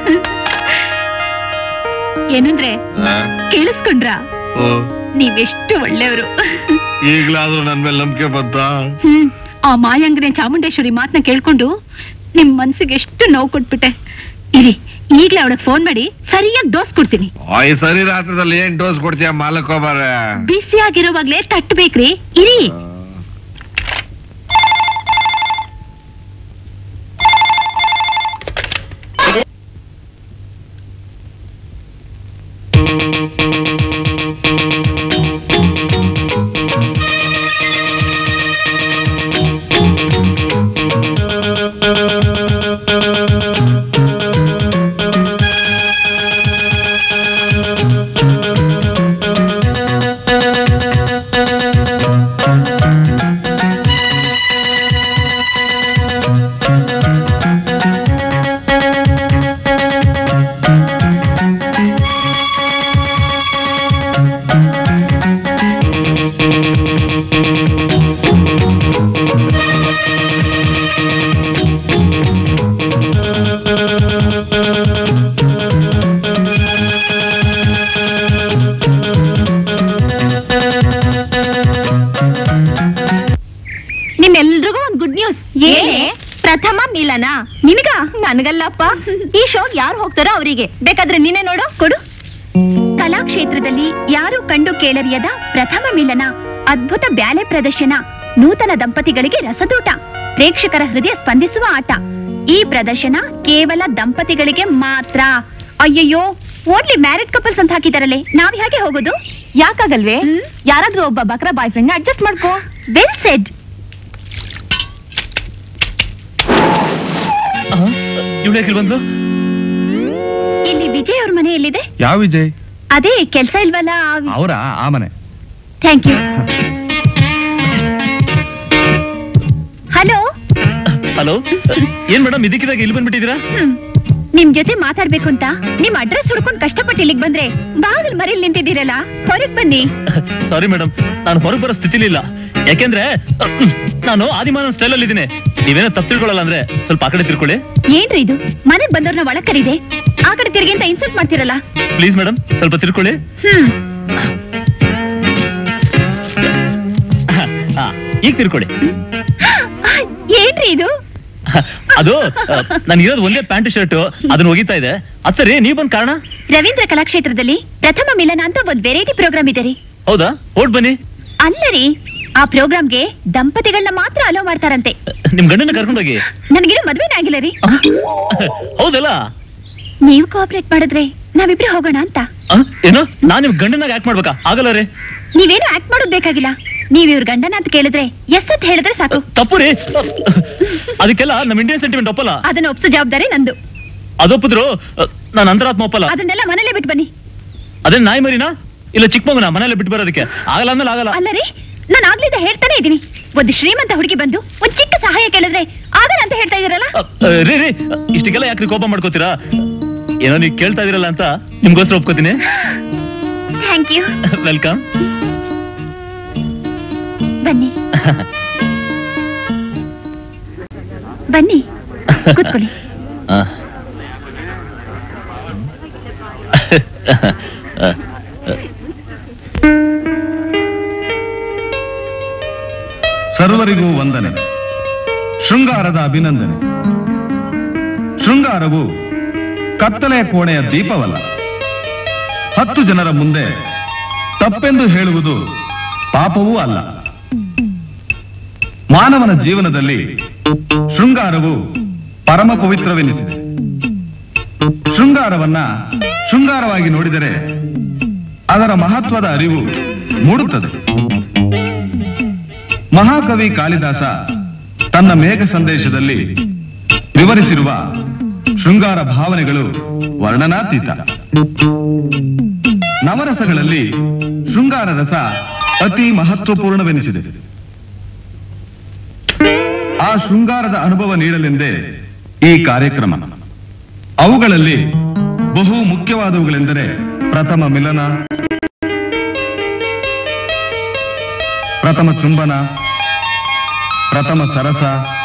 ಏನಂದ್ರೆ ಕೇಳಿಸ್ಕೊಂಡ್ರ ನೀವೆಷ್ಟು ಒಳ್ಳೆಯವರು ಈಗ್ಲಾದ್ರೂ ನನ್ ಮೇಲೆ ನಂಬಿಕೆ ಬಂತ ಹ್ಮ್ ಆ ಮಾಯಾಂಗ್ರೆ ಚಾಮುಂಡೇಶ್ವರಿ ಮಾತನ್ನ ಕೇಳ್ಕೊಂಡು ನಿಮ್ ಮನ್ಸಿಗೆ ಎಷ್ಟು ನೋವು ಕೊಟ್ಬಿಟ್ಟೆ ಇರಿ ಈಗ್ಲೇ ಅವಳಗ್ ಫೋನ್ ಮಾಡಿ ಸರಿಯಾಗಿ ಡೋಸ್ ಕೊಡ್ತೀನಿ ಈ ಸರಿ ರಾತ್ರದಲ್ಲಿ ಏನ್ ಡೋಸ್ ಕೊಡ್ತೀಯ ಮಾಲಕೋಬಾರ ಬಿಸಿಯಾಗಿರೋವಾಗ್ಲೇ ತಟ್ಟಬೇಕ್ರಿ ಇರಿ ಒಂದ್ ಗುಡ್ ನ್ಯೂಸ್ ಏನೇ ಪ್ರಥಮ ಮಿಲನ ನಿನಗ ನನಗಲ್ಲಪ್ಪ ಈ ಶೋಗ್ ಯಾರು ಹೋಗ್ತಾರೋ ಅವರಿಗೆ ಬೇಕಾದ್ರೆ ನೀನೇ ನೋಡು ಕೊಡು ಕಲಾಕ್ಷೇತ್ರದಲ್ಲಿ ಯಾರು ಕಂಡು ಕೇಳರಿಯದ ಪ್ರಥಮ ಮಿಲನ ಅದ್ಭುತ ಬ್ಯಾಲೆ ಪ್ರದರ್ಶನ ನೂತನ ದಂಪತಿಗಳಿಗೆ ರಸದೂಟ ಪ್ರೇಕ್ಷಕರ ಹೃದಯ ಸ್ಪಂದಿಸುವ ಆಟ ಈ ಪ್ರದರ್ಶನ ಕೇವಲ ದಂಪತಿಗಳಿಗೆ ಮಾತ್ರ ಅಯ್ಯಯ್ಯೋ ಓನ್ಲಿ ಮ್ಯಾರಿಡ್ ಕಪಲ್ಸ್ ಅಂತ ಹಾಕಿದಾರಲ್ಲೇ ನಾವ್ ಹೇಗೆ ಹೋಗೋದು ಯಾಕಾಗಲ್ವೇ ಯಾರಾದ್ರೂ ಒಬ್ಬ ಬಕ್ರಾ ಬಾಯ್ ಫ್ರೆಂಡ್ ಅಡ್ಜಸ್ಟ್ ಮಾಡ್ಕೋ ವೆಲ್ ಸೆಡ್ ಇವಳು ಯಾಕೆ ಬಂದು ಇಲ್ಲಿ ವಿಜಯ್ ಅವ್ರ ಮನೆ ಎಲ್ಲಿದೆ ಯಾವ ವಿಜಯ್ ಅದೇ ಕೆಲ್ಸ ಇಲ್ವಲ್ಲ ಅವರ ಆ ಮನೆ ಥ್ಯಾಂಕ್ ಯು ಹಲೋ ಹಲೋ ಏನ್ ಮೇಡಮ್ ಇದಕ್ಕಿದಾಗ ಇಲ್ಲಿ ಬಂದ್ಬಿಟ್ಟಿದ್ದೀರಾ ಹ್ಮ್. ನಿಮ್ ಜೊತೆ ಮಾತಾಡ್ಬೇಕು ಅಂತ ನಿಮ್ ಅಡ್ರೆಸ್ ಹುಡ್ಕೊಂಡ್ ಕಷ್ಟಪಟ್ಟು ಇಲ್ಲಿಗ್ ಬಂದ್ರೆ ಬಾಗಿಲ್ ಮರಿಲ್ ನಿಂತಿದ್ದೀರಲ್ಲ ಹೊರಗ್ ಬನ್ನಿ ಸಾರಿ ಮೇಡಮ್ ನಾನು ಹೊರಗೆ ಬರೋ ಸ್ಥಿತಿಲಿ ಇಲ್ಲ ಯಾಕೆಂದ್ರೆ ಅಹ್, ನಾನು ಆದಿಮಾನವ ಸ್ಟೈಲ್ ಅಲ್ಲಿ ಇದ್ದೀನಿ ನೀವೇನೋ ತಪ್ಪು ತಿಳ್ಕೊಳ್ಳಲ್ಲ ಅಂದ್ರೆ ಸ್ವಲ್ಪ ಆ ಕಡೆ ತಿರ್ಕೊಳ್ಳಿ ಏನ್ರಿ ಇದು ಮನೆಗ್ ಬಂದವ್ರನ್ನ ಒಳಗ್ ಕರೀದೆ ಆ ಕಡೆ ತಿರ್ಗಿ ಅಂತ ಇನ್ಸಲ್ಟ್ ಮಾಡ್ತಿರಲ್ಲ ಪ್ಲೀಸ್ ಮೇಡಮ್ ಸ್ವಲ್ಪ ತಿರ್ಕೊಳ್ಳಿ ಹ್ಮ್ ಹಾ ಈಗ ತಿರ್ಕೊಳ್ಳಿ ಏನ್ರಿ ಇದು ಅದು ನನ್ ಇರೋದು ಒಂದೇ ಪ್ಯಾಂಟ್ ಶರ್ಟ್ ಅದನ್ನ ಒಗಿತಾ ಇದೆ ಅದ್ ಸರಿ ನೀವ್ ಬಂದ್ ಕಾರಣ ರವೀಂದ್ರ ಕಲಾಕ್ಷೇತ್ರದಲ್ಲಿ ಪ್ರಥಮ ಮಿಲನ ಅಂತ ಒಂದ್ ವೆರೈಟಿ ಪ್ರೋಗ್ರಾಮ್ ಇದೆ ರೀ ಹೌದಾ ಓಟ್ ಬನ್ನಿ ಅಲ್ಲ ರೀ ಆ ಪ್ರೋಗ್ರಾಮ್ಗೆ ದಂಪತಿಗಳನ್ನ ಮಾತ್ರ ಅಲೋ ಮಾಡ್ತಾರಂತೆ ನಿಮ್ ಗಂಡನ ಕರ್ಕೊಂಡೋಗಿ ನನಗಿರೋ ಮದ್ವೆನೇ ಆಗಿಲ್ಲ ರೀ ಹೌದಲ್ಲ ನೀವು ಕೋಆಪರೇಟ್ ಮಾಡಿದ್ರೆ ನಾವಿಬ್ರು ಹೋಗೋಣ ಅಂತ ಆ, ಏನು ನಾನ್ ನಿಮ್ ಗಂಡನಾಗ ಆಕ್ಟ್ ಮಾಡ್ಬೇಕಾ ಆಗಲ್ಲ ರೀ ನೀವೇನು ಆಕ್ಟ್ ಮಾಡೋದ್ ಬೇಕಾಗಿಲ್ಲ ನೀವ್ ಇವ್ರ ಗಂಡನ ಅಂತ ಕೇಳಿದ್ರೆ ಎಸ್ ಅಂತ ಹೇಳಿದ್ರೆ ಸಾಕು ತಪ್ಪು ರೀ ಅದಕ್ಕೆಲ್ಲ ನಮ್ ಇಂಡಿಯನ್ ಸೆಂಟಿಮೆಂಟ್ ಒಪ್ಪಲ್ಲ ಅದನ್ನ ಒಪ್ಸೋ ಜವಾಬ್ದಾರಿ ನಂದು ಅದೊಪ್ಪಿದ್ರು ನಾನು ಅಂತರಾತ್ಮ ಒಪ್ಪಲ್ಲ ಅದನ್ನೆಲ್ಲ ಮನೇಲೆ ಬಿಟ್ಟು ಬನ್ನಿ ಅದೇ ನಾಯಿ ಮರಿನಾ ಇಲ್ಲ ಚಿಕ್ಕ ಮಗುನ ಮನೇಲೆ ಬಿಟ್ಟು ಬರೋದಕ್ಕೆ ಆಗಲ್ಲ ಅಂದ್ರೆ ಆಗಲ್ಲ ಅಲ್ಲ ರೀ ನಾನು ಆಗ್ಲಿಂದ ಹೇಳ್ತಾನೆ ಇದೀನಿ ಒಂದು ಶ್ರೀಮಂತ ಹುಡುಗಿ ಬಂದು ಒಂದ್ ಚಿಕ್ಕ ಸಹಾಯ ಕೇಳಿದ್ರೆ ಆಗಲ್ಲ ಅಂತ ಹೇಳ್ತಾ ಇದೀರಲ್ಲ ಅ, ಅ, ರೀ ರೀ ಇಷ್ಟಕ್ಕೆಲ್ಲ ಯಾಕ್ರಿ ಕೋಪ ಮಾಡ್ಕೋತೀರಾ ಏನೋ ನೀವು ಕೇಳ್ತಾ ಇದೀರಲ್ಲ ಅಂತ ನಿಮ್ಗೋಸ್ಕರ ಒಪ್ಕೋತೀನಿ ಥ್ಯಾಂಕ್ ಯು ವೆಲ್ಕಮ್ ಬನ್ನಿ ಬನ್ನಿ ಕೂತ್ಕೊಳ್ಳಿ ಸರ್ವರಿಗೂ ವಂದನೆ ಶೃಂಗಾರದ ಅಭಿನಂದನೆ ಶೃಂಗಾರವು ಕತ್ತಲೆಯ ಕೋಣೆಯ ದೀಪವಲ್ಲ ಹತ್ತು ಜನರ ಮುಂದೆ ತಪ್ಪೆಂದು ಹೇಳುವುದು ಪಾಪವೂ ಅಲ್ಲ ಮಾನವನ ಜೀವನದಲ್ಲಿ ಶೃಂಗಾರವು ಪರಮ ಪವಿತ್ರವೆನಿಸಿದೆ ಶೃಂಗಾರವನ್ನ ಶೃಂಗಾರವಾಗಿ ನೋಡಿದರೆ ಅದರ ಮಹತ್ವದ ಅರಿವು ಮೂಡುತ್ತದೆ ಮಹಾಕವಿ ಕಾಳಿದಾಸ ತನ್ನ ಮೇಘ ಸಂದೇಶದಲ್ಲಿ ವಿವರಿಸಿರುವ ಶೃಂಗಾರ ಭಾವನೆಗಳು ವರ್ಣನಾತೀತ ನವರಸಗಳಲ್ಲಿ ಶೃಂಗಾರ ರಸ ಅತಿ ಮಹತ್ವಪೂರ್ಣವೆನಿಸಿದೆ ಆ ಶೃಂಗಾರದ ಅನುಭವ ನೀಡಲೆಂದೇ ಈ ಕಾರ್ಯಕ್ರಮ ಅವುಗಳಲ್ಲಿ ಬಹು ಮುಖ್ಯವಾದವುಗಳೆಂದರೆ ಪ್ರಥಮ ಮಿಲನ ಪ್ರಥಮ ಚುಂಬನ ಪ್ರಥಮ ಸರಸ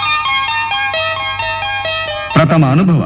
ಪ್ರಥಮ ಅನುಭವ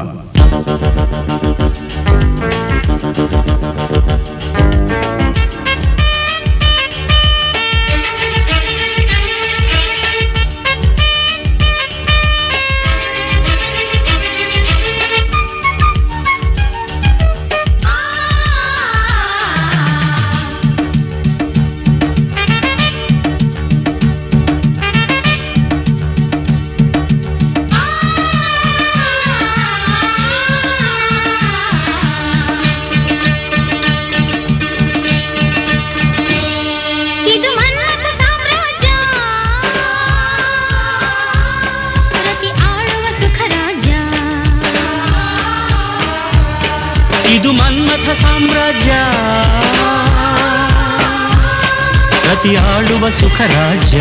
ಇದು ಮನ್ಮಥ ಸಾಮ್ರಾಜ್ಯ ಪ್ರತಿ ಆಳುವ ಸುಖ ರಾಜ್ಯ ಇದು ಮನ್ಮಥ ಸಾಮ್ರಾಜ್ಯ ಪ್ರತಿ ಆಳುವ ಸುಖ ರಾಜ್ಯ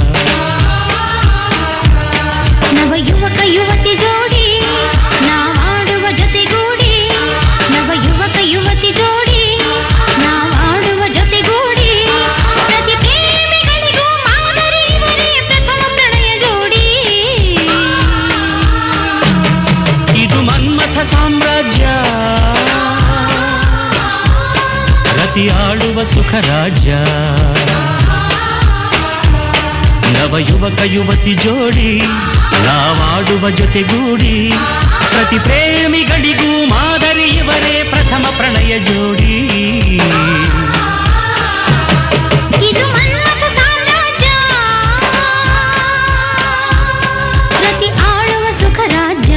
ನವ ಯುವಕ ಯುವತಿ ಜೋಡಿ ನಾವಾಡುವ ಜೊತೆಗೂಡಿ ನವ ಯುವಕ ಯುವತಿ ಜೋಡಿ ನಾವಾಡುವ ಜೊತೆಗೂಡಿ ಪ್ರತಿ ಪ್ರೇಮಿಗಳಿಗೂ ಮಾದರಿ ಇವರೇ ಪ್ರಥಮ ಪ್ರಣಯ ಜೋಡಿ ಇದು ಮನ್ಮಥ ಸಾಮ್ರಾಜ್ಯ ಪ್ರತಿ ಆಳುವ ಸುಖ ರಾಜ್ಯ ನವ ನವ ಯುವಕ ಯುವತಿ ಜೋಡಿ ನಾವಾಡುವ ಜೊತೆಗೂಡಿ ಪ್ರತಿ ಪ್ರೇಮಿಗಳಿಗೂ ಮಾದರಿ ಇವರೇ ಪ್ರಥಮ ಪ್ರಣಯ ಜೋಡಿ ಇದು ಮನ್ಮಥ ಸಾಮ್ರಾಜ್ಯ ಪ್ರತಿ ಆಳುವ ಸುಖ ರಾಜ್ಯ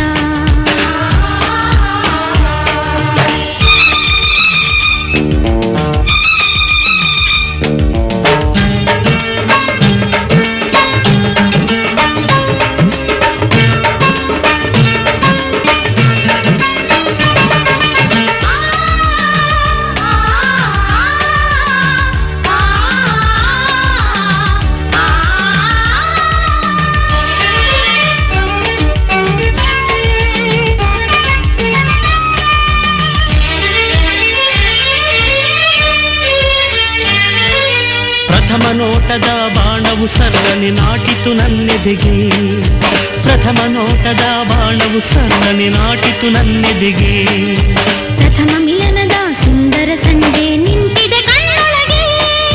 ಪ್ರಥಮ ನೋಟದ ಬಾಣವು ಸರ್ವನೆ ನಾಟಿತು ನನ್ನೆದೆಗೆ ಪ್ರಥಮ ನೋಟದ ಬಾಣವು ಸರ್ವನೆ ನಾಟಿತು ನನ್ನೆದೆಗೆ ಪ್ರಥಮ ಮಿಲನದ ಸುಂದರ ಸಂಜೆ ನಿಂತಿದೆ ಕಣ್ಣೊಳಗೆ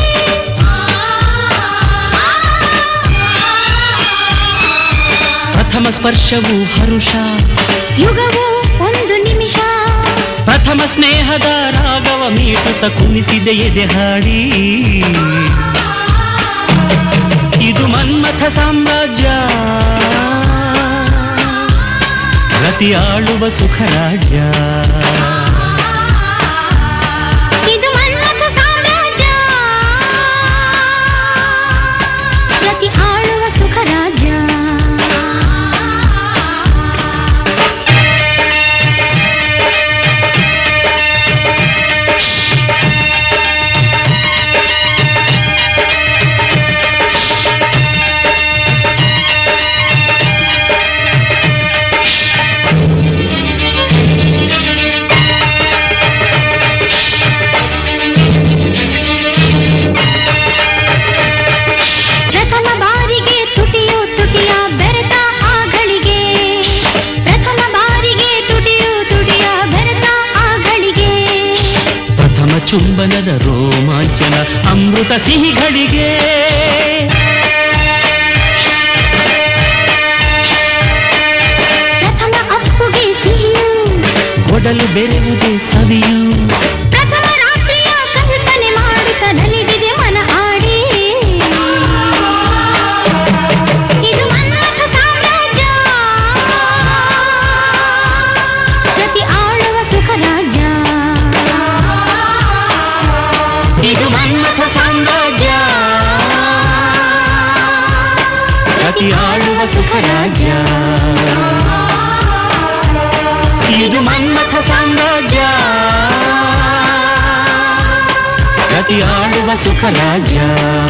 ಪ್ರಥಮ ಸ್ಪರ್ಶವು ಹರುಷ ಯುಗವು ಒಂದು ನಿಮಿಷ ಪ್ರಥಮ ಸ್ನೇಹದ ರಾಗವ ಮೀಟುತ್ತ ಕುಣಿಸಿದೆ ಎದೆ ಹಾಡಿ ಇದು ಮನ್ಮಥ ಸಾಮ್ರಾಜ್ಯ ರತಿ ಆಳುವ ಸುಖ ರಾಜ್ಯ ಇದು ಮನ್ಮಥ ಸಾಮ್ರಾಜ್ಯ ಪ್ರತಿ ಆಳುವ ಸುಖ ರಾಜ್ಯ ಪ್ರಥಮ ಬಾರಿಗೆ ತುಟಿಯು ತುಟಿಯ ಬೆರೆತ ಆಗಳಿಗೆ ಪ್ರಥಮ ಬಾರಿಗೆ ತುಟಿಯು ತುಟಿಯ ಬೆರೆತ ಆಗಳಿಗೆ ಪ್ರಥಮ ಚುಂಬನದ ರೋಮಾಂಚನ ಅಮೃತ ಸಿಹಿಗಳಿಗೆ ಪ್ರಥಮ ಅಪ್ಪುಗೆ ಸಿಹಿಯು ಒಡಲು ಬೆರೆಯುವುದೇ ಸವಿಯು ಪ್ರಥಮ ರಾತ್ರಿಯ ಕಲ್ಪನೆ ಮಾಡುತ್ತ ನಲಿದಿದೆ ಮನ ಆಡಿ ಇದು ಮನ್ಮಥ ಸಾಮ್ರಾಜ್ಯ ಪ್ರತಿ ಆಳುವ ಸುಖ ರಾಜ್ಯ ಇದು ಮನ್ಮಥ ಸಾಮ್ರಾಜ್ಯ ಅತಿ ಆಳುವ ಸುಖ ರಾಜ್ಯ ಇದು ಮನ್ಮಥ ಸಾಮ್ರಾಜ್ಯ ಅತಿ ಆಳುವ ಸುಖ ರಾಜ್ಯ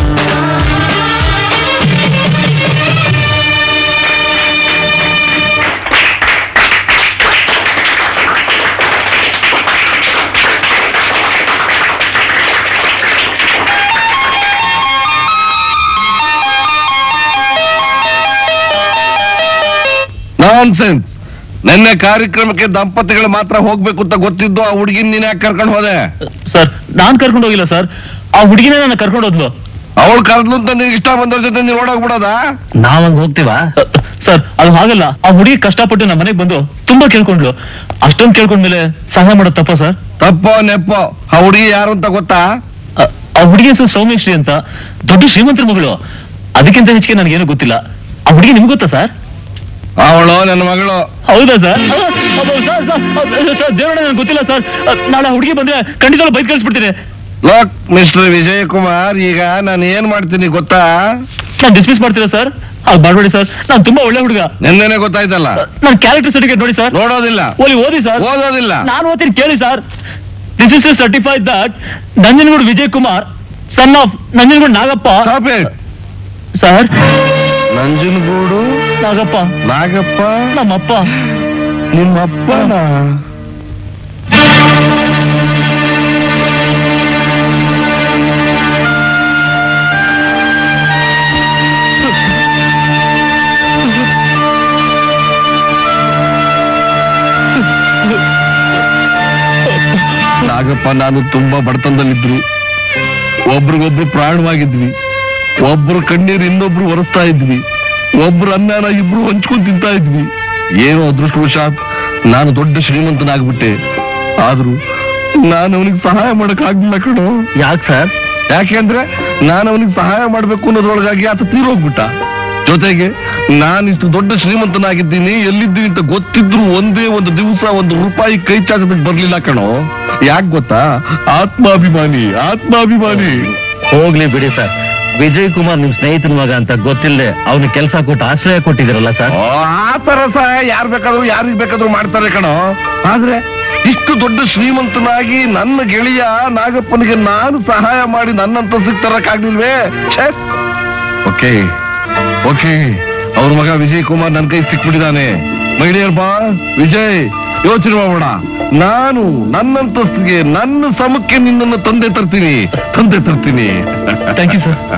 ನಾನ್ ಸೆನ್ಸ್ ನಿನ್ನೆ ಕಾರ್ಯಕ್ರಮಕ್ಕೆ ದಂಪತಿಗಳು ಮಾತ್ರ ಹೋಗ್ಬೇಕು ಅಂತ ಗೊತ್ತಿದ್ದು ಆ ಹುಡುಗಿನ ನೀನ್ ಯಾಕೆ ಕರ್ಕೊಂಡು ಹೋದೆ ಸರ್ ನಾನ್ ಕರ್ಕೊಂಡು ಹೋಗಿಲ್ಲ ಸರ್ ಆ ಹುಡುಗಿನೇ ನನ್ನ ಕರ್ಕೊಂಡು ಹೋದ್ಲು ಅವಳು ಕರೆದ್ಲು ಅಂತ ನಿನ್ಗೆ ಇಷ್ಟ ಬಂದವ್ರ ಜೊತೆ ನೀನ್ ಓಡೋಗ್ಬಿಡೋದಾ ನಾವಂಗ್ ಹೋಗ್ತೀವಾ ಸರ್ ಅದು ಹಾಗಲ್ಲ ಆ ಹುಡುಗಿ ಕಷ್ಟಪಟ್ಟು ನಮ್ಮ ಮನೆಗೆ ಬಂದು ತುಂಬಾ ಕೇಳ್ಕೊಂಡ್ಲು ಅಷ್ಟೊಂದು ಕೇಳ್ಕೊಂಡ್ಮೇಲೆ ಸಹಾಯ ಮಾಡೋದು ತಪ್ಪ ಸರ್ ತಪ್ಪೋ ನೆಪ್ಪೋ ಆ ಹುಡುಗಿ ಯಾರು ಅಂತ ಗೊತ್ತಾ ಆ- ಆ ಹುಡುಗಿ ಹೆಸರು ಸೌಮ್ಯಶ್ರೀ ಅಂತ ದೊಡ್ಡ ಶ್ರೀಮಂತರ ಮಗಳು ಅದಕ್ಕಿಂತ ಹೆಚ್ಚಿಗೆ ನನಗೇನು ಗೊತ್ತಿಲ್ಲ ಆ ಹುಡುಗಿ ನಿಮ್ಗೆ ಗೊತ್ತಾ ಸರ್ ಅವಳು ನನ್ನ ಮಗಳು ಹೌದಾ ಸರ್ ಸರ್ ಸರ್ ದೇವರಣ್ಣ ನನಗೆ ಗೊತ್ತಿಲ್ಲ ಸರ್ ಅ, ನಾಳೆ ಹುಡುಗಿ ಬಂದ್ರೆ ಖಂಡಿತ ಬೈಕ್ ಕಳಿಸ್ಬಿಡ್ತೀನಿ ಲೋಕ್ ಮಿಸ್ಟರ್ ವಿಜಯ್ ಕುಮಾರ್ ಈಗ ನಾನು ಏನ್ ಮಾಡ್ತೀನಿ ಗೊತ್ತಾ ನಾನು ಡಿಸ್ಮಿಸ್ ಮಾಡ್ತೀರಾ ಸರ್ ಹಾಗೆ ಮಾಡ್ಬೇಡಿ ಸರ್ ನಾನು ತುಂಬಾ ಒಳ್ಳೆ ಹುಡುಗ ನಿನ್ನೆನೆ ಗೊತ್ತಾಯ್ತಲ್ಲ ನನ್ನ ಕ್ಯಾರೆಕ್ಟರ್ ಸರ್ಟಿಫಿಕೇಟ್ ನೋಡಿ ಸರ್ ನೋಡೋದಿಲ್ಲ ಓಲಿ ಓದಿ ಸರ್ ಓದೋದಿಲ್ಲ ನಾನು ಓದ್ತೀನಿ ಕೇಳಿ sir this is certified that Nanjangud Vijay Kumar son of Nanjangud Nagappa Stop it. Sir Nanjangud Nagappa Nagappa ನಮ್ಮಪ್ಪ ನಿಮ್ಮಪ್ಪನ ನಾಗಪ್ಪ ನಾನು ತುಂಬಾ ಬಡತನದಲ್ಲಿದ್ರು ಒಬ್ರಿಗೊಬ್ರು ಪ್ರಾಣವಾಗಿದ್ವಿ ಒಬ್ರು ಕಣ್ಣೀರು ಇನ್ನೊಬ್ರು ಒರೆಸ್ತಾ ಇದ್ವಿ ಒಬ್ರು ಅನ್ನನ ಇಬ್ರು ಹಂಚ್ಕೊಂಡ್ ತಿಂತಾ ಇದ್ವಿ ಏನೋ ಅದೃಷ್ಟವಶಾತ್ ನಾನು ದೊಡ್ಡ ಶ್ರೀಮಂತನಾಗ್ಬಿಟ್ಟೆ ಆದ್ರೂ ನಾನು ಅವನಿಗೆ ಸಹಾಯ ಮಾಡಕ್ ಆಗ್ಲಿಲ್ಲ ಕಣೋ ಯಾಕೆ ಸರ್ ಯಾಕೆಂದ್ರೆ ನಾನು ಅವನಿಗೆ ಸಹಾಯ ಮಾಡ್ಬೇಕು ಅನ್ನೋದ್ರೊಳಗಾಗಿ ಆತ ತೀರೋಗ್ಬಿಟ್ಟ ಜೊತೆಗೆ ನಾನಿಷ್ಟು ದೊಡ್ಡ ಶ್ರೀಮಂತನಾಗಿದ್ದೀನಿ ಎಲ್ಲಿದ್ದೀನಿ ಅಂತ ಗೊತ್ತಿದ್ರು ಒಂದೇ ಒಂದು ದಿವಸ ಒಂದು ರೂಪಾಯಿ ಕೈ ಚಾಚದಕ್ಕೆ ಬರ್ಲಿಲ್ಲ ಕಣೋ ಯಾಕೆ ಗೊತ್ತಾ ಆತ್ಮಾಭಿಮಾನಿ ಆತ್ಮಾಭಿಮಾನಿ ಹೋಗ್ಲಿ ಬಿಡಿ ಸರ್ ವಿಜಯ್ ಕುಮಾರ್ ನಿಮ್ ಸ್ನೇಹಿತನ ಮಗ ಅಂತ ಗೊತ್ತಿಲ್ಲದೆ ಅವನಿಗೆ ಕೆಲಸ ಕೊಟ್ಟು ಆಶ್ರಯ ಕೊಟ್ಟಿದಿರಲ್ಲ ಸರ್ ಆ ಆ ತರ ಸಹಾಯ ಯಾರು ಬೇಕಾದ್ರೂ ಯಾರಿಗ್ ಬೇಕಾದ್ರೂ ಮಾಡ್ತಾರೆ ಕಣೋ ಆದ್ರೆ ಇಷ್ಟು ದೊಡ್ಡ ಶ್ರೀಮಂತನಾಗಿ ನನ್ನ ಗೆಳೆಯ ನಾಗಪ್ಪನಿಗೆ ನಾನು ಸಹಾಯ ಮಾಡಿ ನನ್ನಂತ ಸಿಗ್ತರಕ್ಕಾಗ್ಲಿಲ್ವೇ ಓಕೆ ಓಕೆ ಅವ್ರ ಮಗ ವಿಜಯ್ ಕುಮಾರ್ ನನ್ನ ಕೈ ಸಿಕ್ಬಿಟ್ಟಿದ್ದಾನೆ ಮೈಡಿಯರ್ ಬಾ ವಿಜಯ್ ಯೋಚನೆ ಮಾಡೋಣ ನಾನು ನನ್ನಂತಸ್ತಿಗೆ ನನ್ನ ಸಮಕ್ಕೆ ನಿನ್ನನ್ನು ತಂದೆ ತರ್ತೀನಿ ತಂದೆ ತರ್ತೀನಿ ಥ್ಯಾಂಕ್ ಯು ಸರ್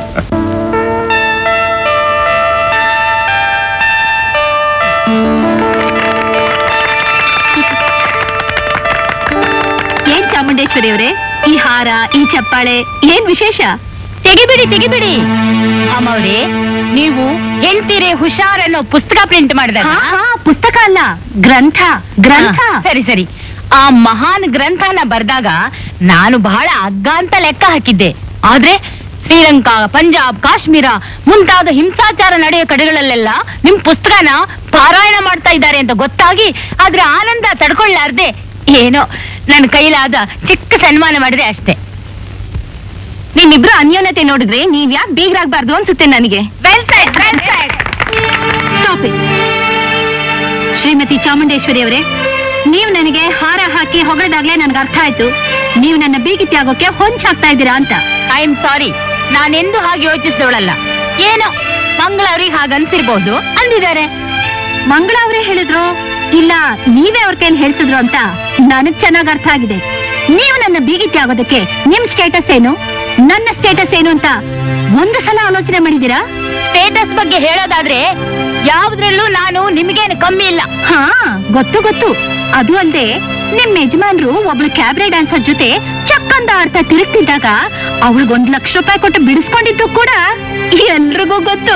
ಏನ್ ಚಾಮುಂಡೇಶ್ವರಿ ಅವರೇ ಈ ಹಾರ ಈ ಚಪ್ಪಾಳೆ ಏನ್ ವಿಶೇಷ ತೆಗಿಬಿಡಿ ತೆಗಿಬಿಡಿ ಅಮ್ಮವ್ರೆ ನೀವು ಹೇಳ್ತೀರಿ ಹುಷಾರ್ ಅನ್ನೋ ಪುಸ್ತಕ ಪ್ರಿಂಟ್ ಮಾಡಿದಾಗ ಹಾ ಹಾ ಪುಸ್ತಕ ಅಲ್ಲ ಗ್ರಂಥ ಗ್ರಂಥ ಸರಿ ಸರಿ ಆ ಮಹಾನ್ ಗ್ರಂಥನ ಬರ್ದಾಗ ನಾನು ಬಹಳ ಅಗ್ಗ ಅಂತ ಲೆಕ್ಕ ಹಾಕಿದ್ದೆ ಆದ್ರೆ ಶ್ರೀಲಂಕಾ ಪಂಜಾಬ್ ಕಾಶ್ಮೀರ ಮುಂತಾದ ಹಿಂಸಾಚಾರ ನಡೆಯೋ ಕಡೆಗಳಲ್ಲೆಲ್ಲ ನಿಮ್ ಪುಸ್ತಕನ ಪಾರಾಯಣ ಮಾಡ್ತಾ ಇದ್ದಾರೆ ಅಂತ ಗೊತ್ತಾಗಿ ಅದ್ರ ಆನಂದ ತಡ್ಕೊಳ್ಳಾರ್ದೆ ಏನೋ ನನ್ನ ಕೈಲಾದ ಚಿಕ್ಕ ಸನ್ಮಾನ ಮಾಡಿದೆ ಅಷ್ಟೇ ನಿಮ್ಮಿಬ್ರು ಅನ್ಯೋನ್ಯತೆ ನೋಡಿದ್ರೆ ನೀವ್ ಯಾಕೆ ಬೀಗ್ರಾಗ್ಬಾರ್ದು ಅನ್ಸುತ್ತೆ ನನಗೆ well said well said Stop it. Shrimati Chamundeshwari ಅವರೇ ನೀವು ನನಗೆ ಹಾರ ಹಾಕಿ ಹೊಗಳದಾಗ್ಲೇ ನನ್ಗೆ ಅರ್ಥ ಆಯ್ತು ನೀವು ನನ್ನ ಬೀಗಿತಿ ಆಗೋಕೆ ಹೊಂಚ್ ಹಾಕ್ತಾ ಇದ್ದೀರಾ ಅಂತ ಐ ಆಮ್ ಸಾರಿ ನಾನೆಂದು ಹಾಗೆ ಯೋಚಿಸಿದವಳಲ್ಲ ಏನೋ ಮಂಗಳವ್ರಿಗೆ ಹಾಗನ್ಸಿರ್ಬೋದು ಅಂದಿದ್ದಾರೆ ಮಂಗಳ ಅವರೇ ಹೇಳಿದ್ರು ಇಲ್ಲ ನೀವೇ ಅವ್ರ ಕೈಲಿ ಹೇಳ್ಸಿದ್ರು ಅಂತ ನನಗ್ ಚೆನ್ನಾಗ್ ಅರ್ಥ ಆಗಿದೆ ನೀವು ನನ್ನ ಬೀಗಿತಿ ಆಗೋದಕ್ಕೆ ನಿಮ್ ಸ್ಟೇಟಸ್ ಏನು ನನ್ನ ಸ್ಟೇಟಸ್ ಏನು ಅಂತ ಒಂದು ಸಲ ಆಲೋಚನೆ ಮಾಡಿದೀರಾ ಸ್ಟೇಟಸ್ ಬಗ್ಗೆ ಹೇಳೋದಾದ್ರೆ ಯಾವ್ದ್ರಲ್ಲೂ ನಾನು ನಿಮಗೇನು ಕಮ್ಮಿ ಇಲ್ಲ ಹಾ ಗೊತ್ತು ಗೊತ್ತು ಅದು ಅಲ್ದೆ ನಿಮ್ ಯಜಮಾನ್ರು ಒಬ್ಳು ಕ್ಯಾಬ್ರೆ ಡ್ಯಾನ್ಸರ್ ಜೊತೆ ಚಕ್ಕಂದ ಆಡ್ತಾ ತಿರುಗ್ತಿದ್ದಾಗ ಅವಳಿಗೊಂದ್ ಲಕ್ಷ ರೂಪಾಯಿ ಕೊಟ್ಟು ಬಿಡಿಸ್ಕೊಂಡಿದ್ದು ಕೂಡ ಎಲ್ರಿಗೂ ಗೊತ್ತು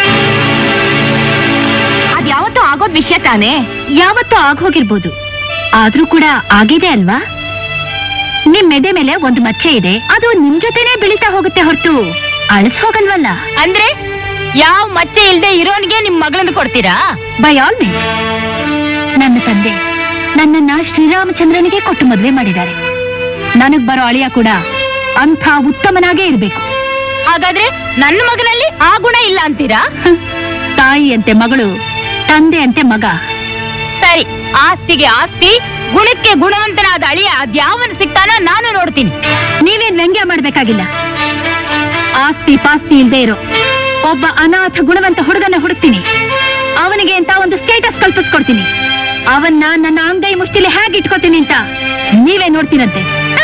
ಅದ್ಯಾವತ್ತೂ ಆಗೋದ್ ವಿಷಯ ತಾನೇ ಯಾವತ್ತೂ ಆಗೋಗಿರ್ಬೋದು ಆದ್ರೂ ಕೂಡ ಆಗಿದೆ ಅಲ್ವಾ ನಿಮ್ ಮೆದೆ ಮೇಲೆ ಒಂದು ಮಚ್ಚೆ ಇದೆ ಅದು ನಿಮ್ ಜೊತೆನೆ ಬೆಳೀತಾ ಹೋಗುತ್ತೆ ಹೊರತು ಅಳಿಸ್ ಹೋಗಲ್ವಲ್ಲ ಅಂದ್ರೆ ಯಾವ ಮಚ್ಚೆ ಇಲ್ದೆ ಇರೋನ್ಗೆ ನಿಮ್ ಮಗಳನ್ನ ಕೊಡ್ತೀರಾ ಬೈ ಆಲ್ ಮೀನ್ಸ್ ನನ್ನ ತಂದೆ ನನ್ನನ್ನ ಶ್ರೀರಾಮಚಂದ್ರನಿಗೆ ಕೊಟ್ಟು ಮದ್ವೆ ಮಾಡಿದ್ದಾರೆ ನನಗ್ ಬರೋ ಅಳಿಯ ಕೂಡ ಅಂಥ ಉತ್ತಮನಾಗೇ ಇರ್ಬೇಕು ಹಾಗಾದ್ರೆ ನನ್ನ ಮಗನಲ್ಲಿ ಆ ಗುಣ ಇಲ್ಲ ಅಂತೀರಾ ಹ್ಮ್. ತಾಯಿಯಂತೆ ಮಗಳು ತಂದೆಯಂತೆ ಮಗ ಸರಿ ಆಸ್ತಿಗೆ ಆಸ್ತಿ ಗುಣಕ್ಕೆ ಗುಣವಂತನಾದ ಅಳಿಯ ಅದ್ಯಾವನ್ ಸಿಗ್ತಾನೋ ನಾನು ನೋಡ್ತೀನಿ ನೀವೇನ್ ವ್ಯಂಗ್ಯ ಮಾಡ್ಬೇಕಾಗಿಲ್ಲ ಆಸ್ತಿ ಪಾಸ್ತಿ ಇಲ್ದೇ ಇರೋ ಒಬ್ಬ ಅನಾಥ ಗುಣವಂತ ಹುಡುಗನ ಹುಡುಕ್ತೀನಿ ಅವನಿಗೆ ಅಂತ ಒಂದು ಸ್ಟೇಟಸ್ ಕಲ್ಪಿಸ್ಕೊಡ್ತೀನಿ ಅವನ್ನ ನನ್ನ ಅಂಗೈ ಮುಷ್ಟಿಲಿ ಹೇಗೆ ಇಟ್ಕೋತೀನಿ ಅಂತ ನೀವೇ ನೋಡ್ತೀರಂತೆ ಹ?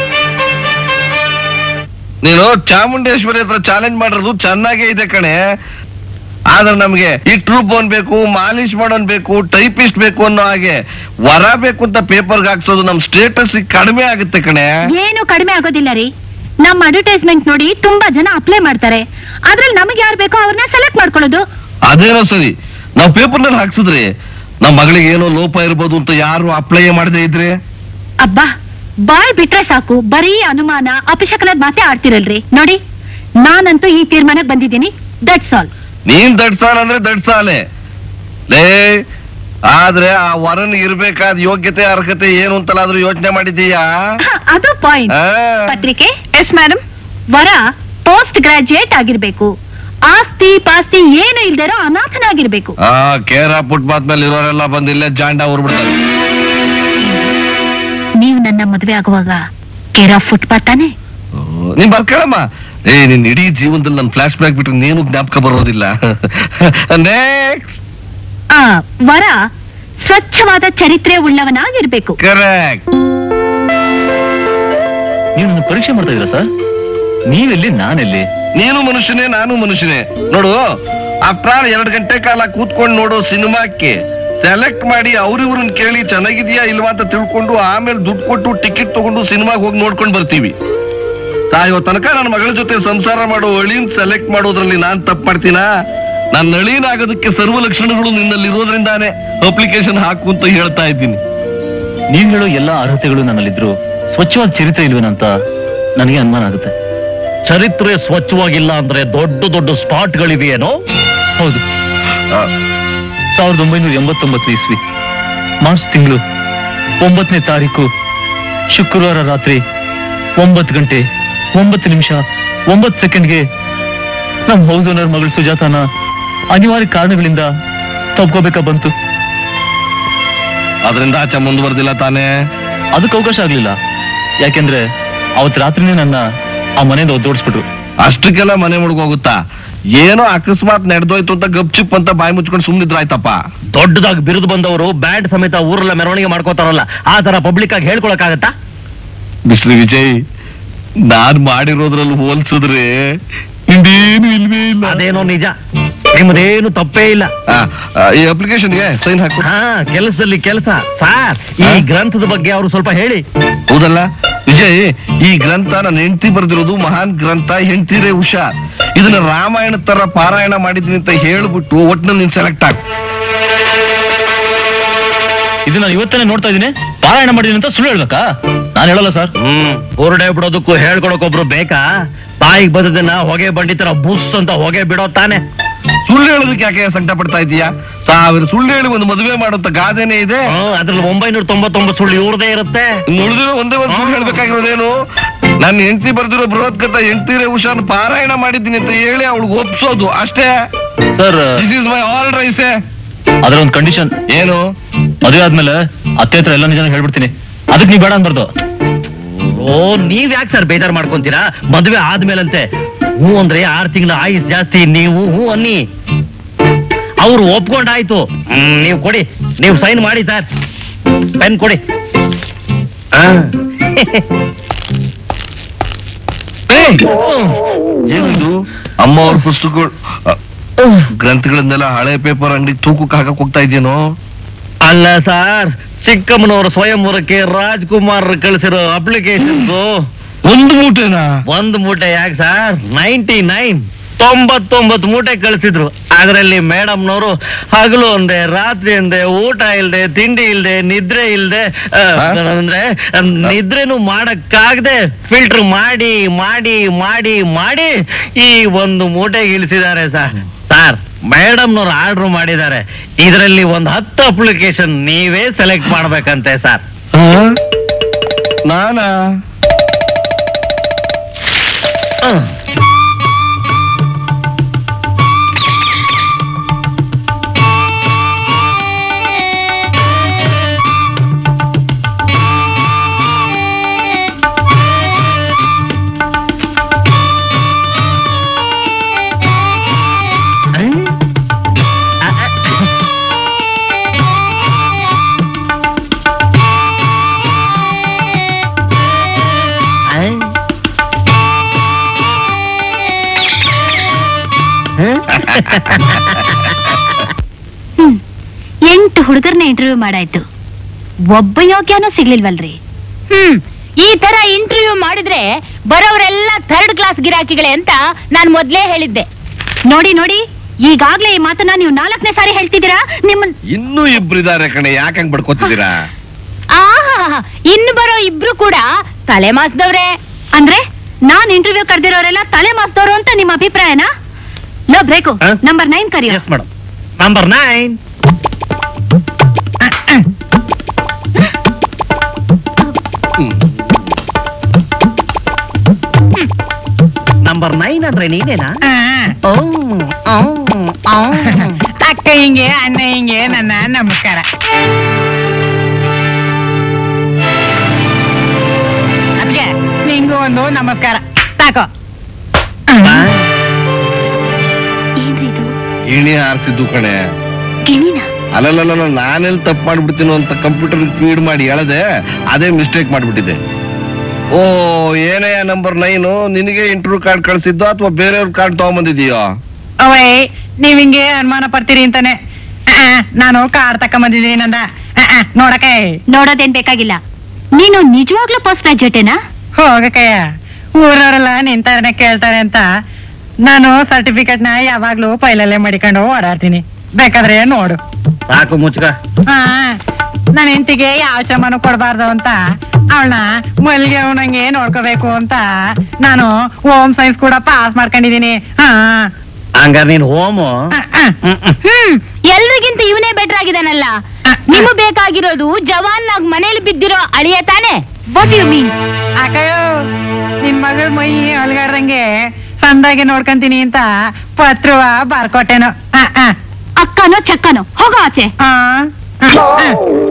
ನೀನು ಚಾಮುಂಡೇಶ್ವರಿ ಹತ್ರ ಚಾಲೆಂಜ್ ಮಾಡಿರೋದು ಚೆನ್ನಾಗೇ ಇದೆ ಕಣೆ ಆದ್ರೆ ನಮ್ಗೆ ಈ ಟ್ರೂಪ್ ಬೋನ್ ಬೇಕು ಮಾಲಿಶ್ ಮಾಡೋನ್ ಬೇಕು ಟೈಪಿಸ್ಟ್ ಬೇಕು ಅನ್ನೋ ಹಾಗೆ ವರ ಬೇಕು ಅಂತ ಪೇಪರ್ಗೆ ಹಾಕ್ಸೋದು ನಮ್ ಸ್ಟೇಟಸ್ ಕಡಿಮೆ ಆಗುತ್ತೆ ಕಣೆ ಏನು ಕಡಿಮೆ ಆಗೋದಿಲ್ಲ ರೀ ನಮ್ಮ ಅಡ್ವರ್ಟೈಸ್ಮೆಂಟ್ ನೋಡಿ ತುಂಬಾ ಜನ ಅಪ್ಲೈ ಮಾಡ್ತಾರೆ ಅದ್ರಲ್ಲಿ ನಮಗೆ ಯಾರು ಬೇಕೋ ಅವ್ರನ್ನ ಸೆಲೆಕ್ಟ್ ಮಾಡ್ಕೊಳ್ಳೋದು ಅದೇನೋ ಸರಿ ನಾವ್ ಪೇಪರ್ನಲ್ಲಿ ಹಾಕ್ಸಿದ್ರಿ ನಮ್ ಮಗಳಿಗೆ ಏನೋ ಲೋಪ ಇರ್ಬೋದು ಅಂತ ಯಾರು ಅಪ್ಲೈ ಮಾಡದೇ ಇದ್ರೆ ಅಬ್ಬಾ ಬಾಯ್ ಬಿಟ್ರೆ ಸಾಕು ಬರೀ ಅನುಮಾನ ಅಪಶಕನದ ಮಾತೆ ಆಡ್ತಿರಲ್ರಿ ನೋಡಿ ನಾನಂತೂ ಈ ತೀರ್ಮಾನಕ್ಕೆ ಬಂದಿದ್ದೀನಿ ದಟ್ಸ್ ಆಲ್ ನೀನ್ ದಡ್ಸಾಲ ಅಂದ್ರೆ ದಡ್ಸಾಲೆ ಲೇ ಆದ್ರೆ ಆ ವರನ್ ಇರ್ಬೇಕಾದ ಯೋಗ್ಯತೆ ಅರ್ಹತೆ ಏನು ಅಂತಲಾದ್ರೂ ಯೋಚನೆ ಮಾಡಿದೀಯಾ ಅದು ಪಾಯಿಂಟ್ ಆ, ಪತ್ರಿಕೆ ಎಸ್ ಮೇಡಮ್ ವರ ಪೋಸ್ಟ್ ಗ್ರಾಜುಯೇಟ್ ಆಗಿರ್ಬೇಕು ಆಸ್ತಿ ಪಾಸ್ತಿ ಏನು ಇಲ್ದಿರೋ ಅನಾಥನಾಗಿರ್ಬೇಕು ಆ ಕೇರ ಫುಟ್ಪಾತ್ ಮೇಲೆ ಇರೋರೆಲ್ಲ ಬಂದು ಇಲ್ಲೇ ಜಾಂಡ ಊರ್ಬಿಡ್ತಾರೆ ನೀವು ನನ್ನ ಮದುವೆ ಆಗುವಾಗ ಕೇರ್ ಆಫ್ ಫುಟ್ಪಾತ್ ತಾನೆ ಓ, ನೀನ್ ಬರ್ಕಳಮ್ಮ ಏ ನಿನ್ ಇಡೀ ಜೀವನದಲ್ಲಿ ನನ್ ಫ್ಲಾಶ್ ಬ್ಯಾಕ್ ಬಿಟ್ರೆ ನೀನು ಜ್ಞಾಪಕ ಬರೋದಿಲ್ಲ ನೆಕ್ಸ್ಟ್ ಆ ವರ ಸ್ವಚ್ಛವಾದ ಚರಿತ್ರೆ ಉಳ್ಳವನಾಗಿರ್ಬೇಕು ಕರೆಕ್ಟ್ ನೀವು ನನ್ನ ಪರೀಕ್ಷೆ ಮಾಡ್ತಾ ಇದ್ದೀರಾ ಸರ್ ನೀವೆಲ್ಲಿ ನಾನೆಲ್ಲಿ ನೀನು ಮನುಷ್ಯನೇ ನಾನು ಮನುಷ್ಯನೇ ನೋಡು ಆಫ್ಟರ್ ಆಲ್ ಎರಡ್ ಗಂಟೆ ಕಾಲ ಕೂತ್ಕೊಂಡು ನೋಡೋ ಸಿನಿಮಾಕ್ಕೆ ಸೆಲೆಕ್ಟ್ ಮಾಡಿ ಅವ್ರಿವ್ರನ್ನ ಕೇಳಿ ಚೆನ್ನಾಗಿದ್ಯಾ ಇಲ್ವಾ ಅಂತ ತಿಳ್ಕೊಂಡು ಆಮೇಲೆ ದುಡ್ಡು ಕೊಟ್ಟು ಟಿಕೆಟ್ ತಗೊಂಡು ಸಿನಿಮಾಗೆ ಹೋಗಿ ನೋಡ್ಕೊಂಡು ಬರ್ತೀವಿ ತಾಯೋ ತನಕ ನನ್ನ ಮಗಳ ಜೊತೆ ಸಂಸಾರ ಮಾಡೋ ಅಳಿನ್ ಸೆಲೆಕ್ಟ್ ಮಾಡೋದ್ರಲ್ಲಿ ನಾನ್ ತಪ್ಪು ಮಾಡ್ತೀನಾ ನನ್ನ ಅಳಿನಾಗೋದಕ್ಕೆ ಸರ್ವ ಲಕ್ಷಣಗಳು ನಿನ್ನಲ್ಲಿ ಇರೋದ್ರಿಂದಾನೇ ಅಪ್ಲಿಕೇಶನ್ ಹಾಕು ಅಂತ ಹೇಳ್ತಾ ಇದ್ದೀನಿ ನೀವ್ ಹೇಳೋ ಎಲ್ಲಾ ಅರ್ಹತೆಗಳು ನನ್ನಲ್ಲಿದ್ರು ಸ್ವಚ್ಛವಾದ ಚರಿತ್ರೆ ಇಲ್ವೇನಂತ ನನಗೆ ಅನುಮಾನ ಆಗುತ್ತೆ ಚರಿತ್ರೆ ಸ್ವಚ್ಛವಾಗಿಲ್ಲ ಅಂದ್ರೆ ದೊಡ್ಡ ದೊಡ್ಡ ಸ್ಪಾಟ್ಗಳಿವೆಯೇನೋ ಹೌದು ಆ, ಸಾವಿರದ ಒಂಬೈನೂರ ಎಂಬತ್ತೊಂಬತ್ತು ಇಸ್ವಿ ಮಾರ್ಚ್ ತಿಂಗಳು ಒಂಬತ್ತನೇ ತಾರೀಕು ಶುಕ್ರವಾರ ರಾತ್ರಿ ಒಂಬತ್ತು ಗಂಟೆ ಒಂಬತ್ತು ನಿಮಿಷ ಒಂಬತ್ತು ಸೆಕೆಂಡ್ಗೆ ನಮ್ಮ ಹೌಸ್ ಓನರ್ ಮಗಳು ಸುಜಾತನ ಅನಿವಾರ್ಯ ಕಾರಣಗಳಿಂದ ತಪ್ಕೋಬೇಕಾ ಬಂತು ಅದರಿಂದ ಆಚೆ ಮುಂದುವರೆದಿಲ್ಲ ತಾನೇ ಅದಕ್ಕೆ ಅವಕಾಶ ಆಗ್ಲಿಲ್ಲ ಯಾಕೆಂದ್ರೆ ಅವತ್ ರಾತ್ರಿನೇ ನನ್ನ ಆ ಮನೆಯಿಂದ ಒದ್ದೋಡಿಸ್ಬಿಟ್ರು ಅಷ್ಟಕ್ಕೆಲ್ಲ ಮನೆ ಮುಳುಗೋಗುತ್ತಾ ಏನೋ ಅಕಸ್ಮಾತ್ ನಡೆದೋಯ್ತು ಅಂತ ಗಪ್ಚಿಪ್ ಅಂತ ಬಾಯಿ ಮುಚ್ಕೊಂಡು ಸುಮ್ನಿದ್ರಾಯ್ತಪ್ಪ ದೊಡ್ಡದಾಗಿ ಬಿರುದು ಬಂದವರು ಬ್ಯಾಂಡ್ ಸಮೇತ ಊರೆಲ್ಲ ಮೆರವಣಿಗೆ ಮಾಡ್ಕೋತಾರಲ್ಲ ಆ ತರ ಪಬ್ಲಿಕ್ ಆಗಿ ಹೇಳ್ಕೊಳಕ್ಕಾಗತ್ತಾ ಬಿಸ್ಲಿ ವಿಜಯ್ ನಾನ್ ಮಾಡಿರೋದ್ರಲ್ಲಿ ಹೋಲ್ಸಿದ್ರೆ ನಿಂದೇನು ಇಲ್ವೇ ಇಲ್ಲ ಅದೇನೋ ನಿಜ ನಿಮ್ಮದೇನು ತಪ್ಪೇ ಇಲ್ಲ ಆ, ಆ, ಈ ಅಪ್ಲಿಕೇಶನ್ಗೆ ಸೈನ್ ಹಾಕು ಹಾ ಕೆಲಸದಲ್ಲಿ ಕೆಲಸ ಸಾರ್ ಈ ಹಾ? ಗ್ರಂಥದ ಬಗ್ಗೆ ಅವರು ಸ್ವಲ್ಪ ಹೇಳಿ ಹೌದಲ್ಲ ವಿಜಯ್ ಈ ಗ್ರಂಥ ನನ್ನ ಹೆಂಡತಿ ಬರೆದಿರೋದು ಮಹಾನ್ ಗ್ರಂಥ ಹೆಂಡತಿರೇ ಹುಷಾರ್ ಇದನ್ನ ರಾಮಾಯಣ ತರ ಪಾರಾಯಣ ಮಾಡಿದ್ನಿ ಅಂತ ಹೇಳ್ಬಿಟ್ಟು ಒಟ್ನಲ್ಲಿ ನೀನ್ ಸೆಲೆಕ್ಟ್ ಆಗ್ ಇದು ನಾನು ಇವತ್ತನೇ ನೋಡ್ತಾ ಇದ್ದೀನಿ ಪಾರಾಯಣ ಮಾಡಿದೀನಿ ಅಂತ ಸುಳ್ಳು ಹೇಳ್ಬೇಕಾ ನಾನು ಹೇಳಲ್ಲ ಸರ್ ಹ್ಮ್ ಬುರುಡೆ ಬಿಡೋದಕ್ಕೂ ಹೇಳ್ಕೊಡಕ್ ಒಬ್ರು ಬೇಕಾ ಬಾಯಿಗೆ ಬಂದದನ್ನ ಹೊಗೆ ಬಂಡಿ ತರ ಬುಸ್ ಅಂತ ಹೊಗೆ ಬಿಡೋ ತಾನೆ ಸುಳ್ಳು ಹೇಳೋದಕ್ಕೆ ಯಾಕೆ ಸಂಕಟ ಪಡ್ತಾ ಇದೀಯಾ ಸಾವಿರ ಸುಳ್ಳು ಹೇಳಿ ಒಂದು ಮದುವೆ ಮಾಡುತ್ತ ಗಾದೆನೇ ಇದೆ ಹ್ಮ್, ಅದ್ರಲ್ಲಿ ಒಂಬೈನೂರ ತೊಂಬತ್ತೊಂಬತ್ತು ಸುಳ್ಳು ಇವ್ರದೇ ಇರುತ್ತೆ ಉಳಿದಿರೋ ಒಂದೇ ಒಂದು ಸುಳ್ಳು ಹೇಳ್ಬೇಕಾಗಿರೋದೇನು ನನ್ನ ಹೆಂಡತಿ ಬರ್ದಿರೋ ಬೃಹತ್ ಕಥಾ ಹೆಂಡತಿರೇ ಹುಷಾರ್ ಪಾರಾಯಣ ಮಾಡಿದ್ದೀನಿ ಅಂತ ಹೇಳಿ ಅವಳಿಗೆ ಒಪ್ಸೋದು ಅಷ್ಟೇ sir this is my order ಐಸೆ ಅದ್ರ ಒಂದು ಕಂಡೀಷನ್ ಏನು ಮದುವೆ ಆದ್ಮೇಲೆ ಅತ್ತೆ ಹತ್ರ ಎಲ್ಲ ನಿಜನ ಹೇಳ್ಬಿಡ್ತೀನಿ ಅದಕ್ಕೆ ನೀವು ಬೇಡ ಅನ್ಬಾರ್ದು ಓ ನೀವ್ ಯಾಕೆ ಸರ್ ಬೇಜಾರ್ ಮಾಡ್ಕೊಂತೀರಾ ಮದುವೆ ಆದ್ಮೇಲಂತೆ ಹ್ಞೂ ಅಂದ್ರೆ ಆರ್ ತಿಂಗಳ ಆಯುಸ್ ಜಾಸ್ತಿ ನೀವು ಹ್ಞೂ ಅನ್ನಿ ಅವ್ರು ಒಪ್ಕೊಂಡಾಯ್ತು ಹ್ಮ್, ನೀವು ಕೊಡಿ ನೀವು ಸೈನ್ ಮಾಡಿ ಸರ್ ಪೆನ್ ಕೊಡಿ ಆ. ಏನಿದು ಅಮ್ಮ ಅವ್ರ ಪುಸ್ತಕಗಳು ಅ, ಗ್ರಂಥಗಳನ್ನೆಲ್ಲ ಹಳೆ ಪೇಪರ್ ಅಂಗಡಿ ತೂಕಕ್ಕೆ ಹಾಕಕ್ ಹೋಗ್ತಾ ಇದ್ದೇನೋ ಅಲ್ಲ ಸರ್ ಚಿಕ್ಕಮ್ಮನವರ ಸ್ವಯಂವರಕ್ಕೆ ರಾಜ್ಕುಮಾರ್ ಕಳಿಸಿರೋ ಅಪ್ಲಿಕೇಶನ್ ಒಂದು ಮೂಟೆನಾ ಒಂದು ಮೂಟೆ ಯಾಕೆ ಸರ್ ನೈಂಟಿ ನೈನ್ ತೊಂಬತ್ತೊಂಬತ್ತು ಮೂಟೆ ಕಳಿಸಿದ್ರು ಅದರಲ್ಲಿ ಮೇಡಮ್ನವರು ಹಗಲು ಒಂದೆ ರಾತ್ರಿ ಒಂದೆ ಊಟ ಇಲ್ದೆ ತಿಂಡಿ ಇಲ್ದೆ ನಿದ್ರೆ ಇಲ್ದೆ ಆ, ಹಾ? ಅಂದ್ರೆ ನಿದ್ರೆನು ಮಾಡಕ್ಕಾಗದೆ ಫಿಲ್ಟರ್ ಮಾಡಿ ಮಾಡಿ ಮಾಡಿ ಮಾಡಿ ಈ ಒಂದು ಮೂಟೆಗೆ ಇಳಿಸಿದ್ದಾರೆ ಸರ್ ಸರ್ ಮೇಡಮ್ನವ್ರು ಆರ್ಡರ್ ಮಾಡಿದ್ದಾರೆ ಇದರಲ್ಲಿ ಒಂದು ಹತ್ತು ಅಪ್ಲಿಕೇಶನ್ ನೀವೇ ಸೆಲೆಕ್ಟ್ ಮಾಡ್ಬೇಕಂತೆ ಸರ್ ನಾನಾ ಹ್ಮ್ ಎಂಟು ಹುಡುಗರ್ನ ಇಂಟರ್ವ್ಯೂ ಮಾಡಾಯ್ತು ಒಬ್ಬ ಯೋಗ್ಯನೂ ಸಿಗ್ಲಿಲ್ವಲ್ರಿ ಹ್ಮ್ ಈ ತರ ಇಂಟರ್ವ್ಯೂ ಮಾಡಿದ್ರೆ ಬರೋರೆಲ್ಲ ಥರ್ಡ್ ಕ್ಲಾಸ್ ಗಿರಾಕಿಗಳೇ ಅಂತ ನಾನ್ ಮೊದ್ಲೇ ಹೇಳಿದ್ದೆ ನೋಡಿ ನೋಡಿ ಈಗಾಗ್ಲೇ ಈ ಮಾತನ್ನ ನೀವು ನಾಲ್ಕನೇ ಸಾರಿ ಹೇಳ್ತಿದ್ದೀರಾ ನಿಮ್ಮನ್ ಇನ್ನೂ ಇಬ್ರಿದ್ದಾರೆ ಕಣೆ ಯಾಕಂಗ್ ಬಡ್ಕೋತಿದ್ದೀರಾ ಆಹಾ ಇನ್ನು ಬರೋ ಇಬ್ರು ಕೂಡ ತಲೆ ಮಾಸ್ದವ್ರೆ ಅಂದ್ರೆ ನಾನ್ ಇಂಟರ್ವ್ಯೂ ಕರೆದಿರೋರೆಲ್ಲ ತಲೆ ಮಾಸ್ದವ್ರು ಅಂತ ನಿಮ್ಮ ಅಭಿಪ್ರಾಯನಾ ಲೋ ಬ್ರೇಕು ಹ? ನಂಬರ್ ನೈನ್ ಕರಿಯೋ yes madam number nine number nine ಅಂದ್ರೆ ನೀನೇನಾ ಓ, ಓ, ಓ. ಅಕ್ಕ ಹಿಂಗೆ ಅಣ್ಣ ಹಿಂಗೆ ನನ್ನ ನಮಸ್ಕಾರ ಅದ್ಗೆ ನಿಂಗೂ ಒಂದು ನಮಸ್ಕಾರ ಸಾಕು ಏನ್ರಿ ಇದು ಇಣಿ ಹಾರಿಸಿದ್ದು ಕಣೆ ಗಿಣಿನ ಅಲ್ಲಲ್ಲ ನಾನೆಲ್ಲಿ ತಪ್ಪು ಮಾಡ್ಬಿಡ್ತೀನೋ ಅಂತ ಕಂಪ್ಯೂಟರ್ ಫೀಡ್ ಮಾಡಿ ಹೇಳದೆ ಅದೇ ಮಿಸ್ಟೇಕ್ ಮಾಡ್ಬಿಟ್ಟಿದ್ದೆ ಓ ಏನೇ ನಂಬರ್ ನೈನು ನಿನಗೆ ಇಂಟರ್ವ್ಯೂ ಕಾರ್ಡ್ ಕಳ್ಸಿದ್ದೋ ಅಥವಾ ಬೇರೆಯವ್ರ ಕಾರ್ಡ್ ತಗೊಂಬಂದಿದೀಯೋ ಅವೈ ನೀವ್ ಹಿಂಗೆ ಅನುಮಾನ ಪಡ್ತೀರಿ ಅಂತಾನೆ ಆ, ಆ, ನಾನು ಕಾರ್ ತಕೊಂಬಂದಿದ್ದೀನಿ ನಂದ ಆ, ಆ, ನೋಡಕ್ಕೆ ನೋಡೋದೇನ್ ಬೇಕಾಗಿಲ್ಲ ನೀನು ನಿಜವಾಗ್ಲೂ ಪೋಸ್ಟ್ ಗ್ರಾಜುಯೇಟೇನಾ ಹೋಗಕ್ಕಯ್ಯ ಊರವರೆಲ್ಲ ನಿಂತಾರನೆ ಕೇಳ್ತಾರೆ ಅಂತ ನಾನು ಸರ್ಟಿಫಿಕೇಟ್ ನ ಯಾವಾಗ್ಲೂ ಪೈಲಲ್ಲೇ ಮಡಿಕೊಂಡು ಓಡಾಡ್ತೀನಿ ಬೇಕಾದ್ರೆ ನೋಡು ಸಾಕು ಮುಚ್ಕ ಹಾ ನನ್ನ ಹೆಂಡತಿಗೆ ಯಾವ ಶ್ರಮನು ಕೊಡಬಾರ್ದು ಅಂತ ಅವಳನ್ನ ಮಲ್ಗೆ ಅವನಂಗೆ ನೋಡ್ಕೋಬೇಕು ಅಂತ ನಾನು ಹೋಮ್ ಸೈನ್ಸ್ ಕೂಡ ಪಾಸ್ ಮಾಡ್ಕೊಂಡಿದೀನಿ ಹಾ ಹಂಗಾರೆ ನೀನ್ ಹೋಮು ಆ, ಆ. ಹ್ಮ್ ಎಲ್ರಿಗಿಂತ ಇವನೇ ಬೆಟರ್ ಆಗಿದಾನಲ್ಲ ನಿಮಗ್ ಬೇಕಾಗಿರೋದು ಜವಾನ್ ನಾಗ್ ಮನೇಲಿ ಬಿದ್ದಿರೋ ಅಳಿಯ ತಾನೆ ವಾಟ್ ಯು ಮೀನ್ ಅಕ್ಕಯ್ಯೋ ನಿನ್ ಮಗಳ ಮೈ ಅಲ್ಗಾಡ್ದಂಗೆ ಸಂದಾಗೆ ನೋಡ್ಕಂತೀನಿ ಅಂತ ಪತ್ರವ ಬರ್ಕೊಟ್ಟೆನು ಆ, ಆ, ಅಕ್ಕನೋ ಚಕ್ಕನೋ ಹೋಗೋ ಆಚೆ ಆ, ಆ, ಆ.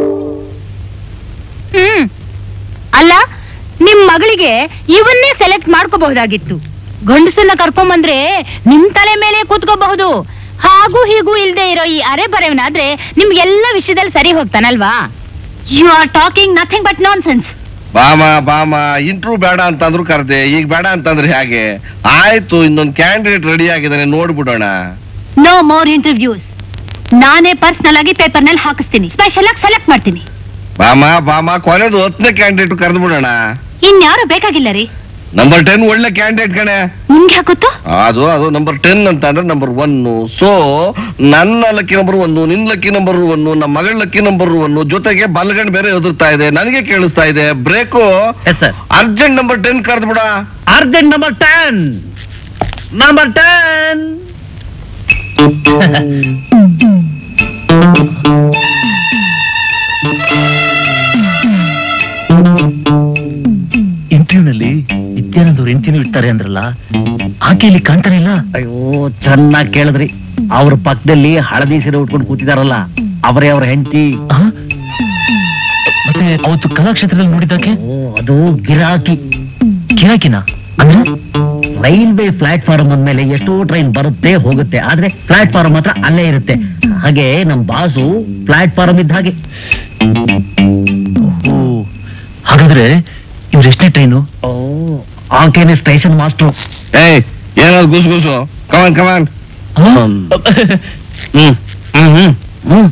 ಹ್ಮ್ ಅಲ್ಲ ನಿಮ್ ಮಗಳಿಗೆ ಇವನ್ನೇ ಸೆಲೆಕ್ಟ್ ಮಾಡ್ಕೋಬಹುದಾಗಿತ್ತು ಗಂಡಸನ್ನ ಕರ್ಕೊಂಬಂದ್ರೆ ನಿಮ್ ತಲೆ ಮೇಲೆ ಕೂತ್ಕೋಬಹುದು ಹಾಗೂ ಹೀಗೂ ಇಲ್ದೇ ಇರೋ ಈ ಅರೆ ಬರೆವನಾದ್ರೆ ನಿಮ್ಗೆಲ್ಲ ವಿಷಯದಲ್ಲಿ ಸರಿ ಹೋಗ್ತಾನಲ್ವಾ you are talking nothing but nonsense ಬಾಮ ಬಾಮ ಇಂಟ್ರೂ ಬೇಡ ಅಂತಂದ್ರು ಕರೆದೆ ಈಗ ಬೇಡ ಅಂತಂದ್ರೆ ಹೇಗೆ ಆಯ್ತು ಇನ್ನೊಂದು ಕ್ಯಾಂಡಿಡೇಟ್ ರೆಡಿ ಆಗಿದ್ದಾನೆ ನೋಡ್ಬಿಡೋಣ ನೋ ಮೋರ್ ಇಂಟರ್ವ್ಯೂಸ್ ನಾನೇ ಪರ್ಸನಲ್ ಆಗಿ ಪೇಪರ್ ನಲ್ಲಿ ಹಾಕಿಸ್ತೀನಿ ಸ್ಪೆಷಲ್ ಆಗಿ ಸೆಲೆಕ್ಟ್ ಮಾಡ್ತೀನಿ ಬಾಮ ಬಾಮ ಕೊನೆದು ಹತ್ತನೇ ಕ್ಯಾಂಡಿಡೇಟ್ ಕರೆದು ಬಿಡೋಣ ಇನ್ಯಾರು ಬೇಕಾಗಿಲ್ಲ ರೀ ನಂಬರ್ ಟೆನ್ ಒಳ್ಳೆ ಕ್ಯಾಂಡಿಡೇಟ್ ಕಣೆ ನಿಮ್ಗೆ ಹಾಕುತ್ತೋ ಅದು ಅದು ನಂಬರ್ ಟೆನ್ ಅಂತ ಅಂದ್ರೆ ನಂಬರ್ ಒನ್ ಸೊ ನನ್ನ ಲಕ್ಕಿ ನಂಬರ್ ಒನ್ ನಿನ್ ಲಕ್ಕಿ ನಂಬರ್ ಒನ್ ನಮ್ಮ ಮಗಳ ಲಕ್ಕಿ ನಂಬರ್ ಒನ್ ಜೊತೆಗೆ ಬಲ್ಗಣ್ ಬೇರೆ ಎದುರ್ತಾ ಇದೆ ನನಗೆ ಕೇಳಿಸ್ತಾ ಇದೆ break yes sir urgent number ten ಕರೆದು ಬಿಡ urgent number ten number ten ಇಂಟರ್ವ್ಯೂನಲ್ಲಿ ನಿತ್ಯಾನಂದ್ ಅವ್ರ ಹೆಂಡತಿನೂ ಇರ್ತಾರೆ ಅಂದ್ರಲ್ಲ ಆಕೆ ಇಲ್ಲಿ ಕಾಣ್ತಾನೆ ಇಲ್ಲ ಅಯ್ಯೋ ಚೆನ್ನಾಗಿ ಕೇಳಿದ್ರಿ ಅವ್ರ ಪಕ್ಕದಲ್ಲಿ ಹಳದಿ ಸೀರೆ ಉಟ್ಕೊಂಡು ಕೂತಿದಾರಲ್ಲ ಅವರೇ ಅವ್ರ ಹೆಂಡತಿ ಆ? ಮತ್ತೆ ಅವತ್ತು ಕಲಾಕ್ಷೇತ್ರದಲ್ಲಿ ನೋಡಿದಾಕೆ ಅದು ಗಿರಾಕಿ ಗಿರಾಕಿನ ಅಂದ್ರೆ ರೈಲ್ವೆ ಪ್ಲಾಟ್ಫಾರ್ಮ್ ಅಂದ್ಮೇಲೆ ಎಷ್ಟೋ ಟ್ರೈನ್ ಬರುತ್ತೆ ಹೋಗುತ್ತೆ ಆದ್ರೆ ಪ್ಲಾಟ್ಫಾರ್ಮ್ ಮಾತ್ರ ಅಲ್ಲೇ ಇರುತ್ತೆ ಹಾಗೆ ನಮ್ ಬಾಸು ಪ್ಲಾಟ್ಫಾರ್ಮ್ ಇದ್ದ ಹಾಗೆ ಓ, ಹಾಗಾದ್ರೆ ಇವ್ರ ಎಷ್ಟನೇ ಟ್ರೈನು ಓ ಆಕೆನೆ ಸ್ಟೇಷನ್ ಮಾಸ್ಟ್ರು ಏಯ್ ಏನಾದ್ರು ಗುಸು ಗುಸು come on come on hmm hmm hmm hmm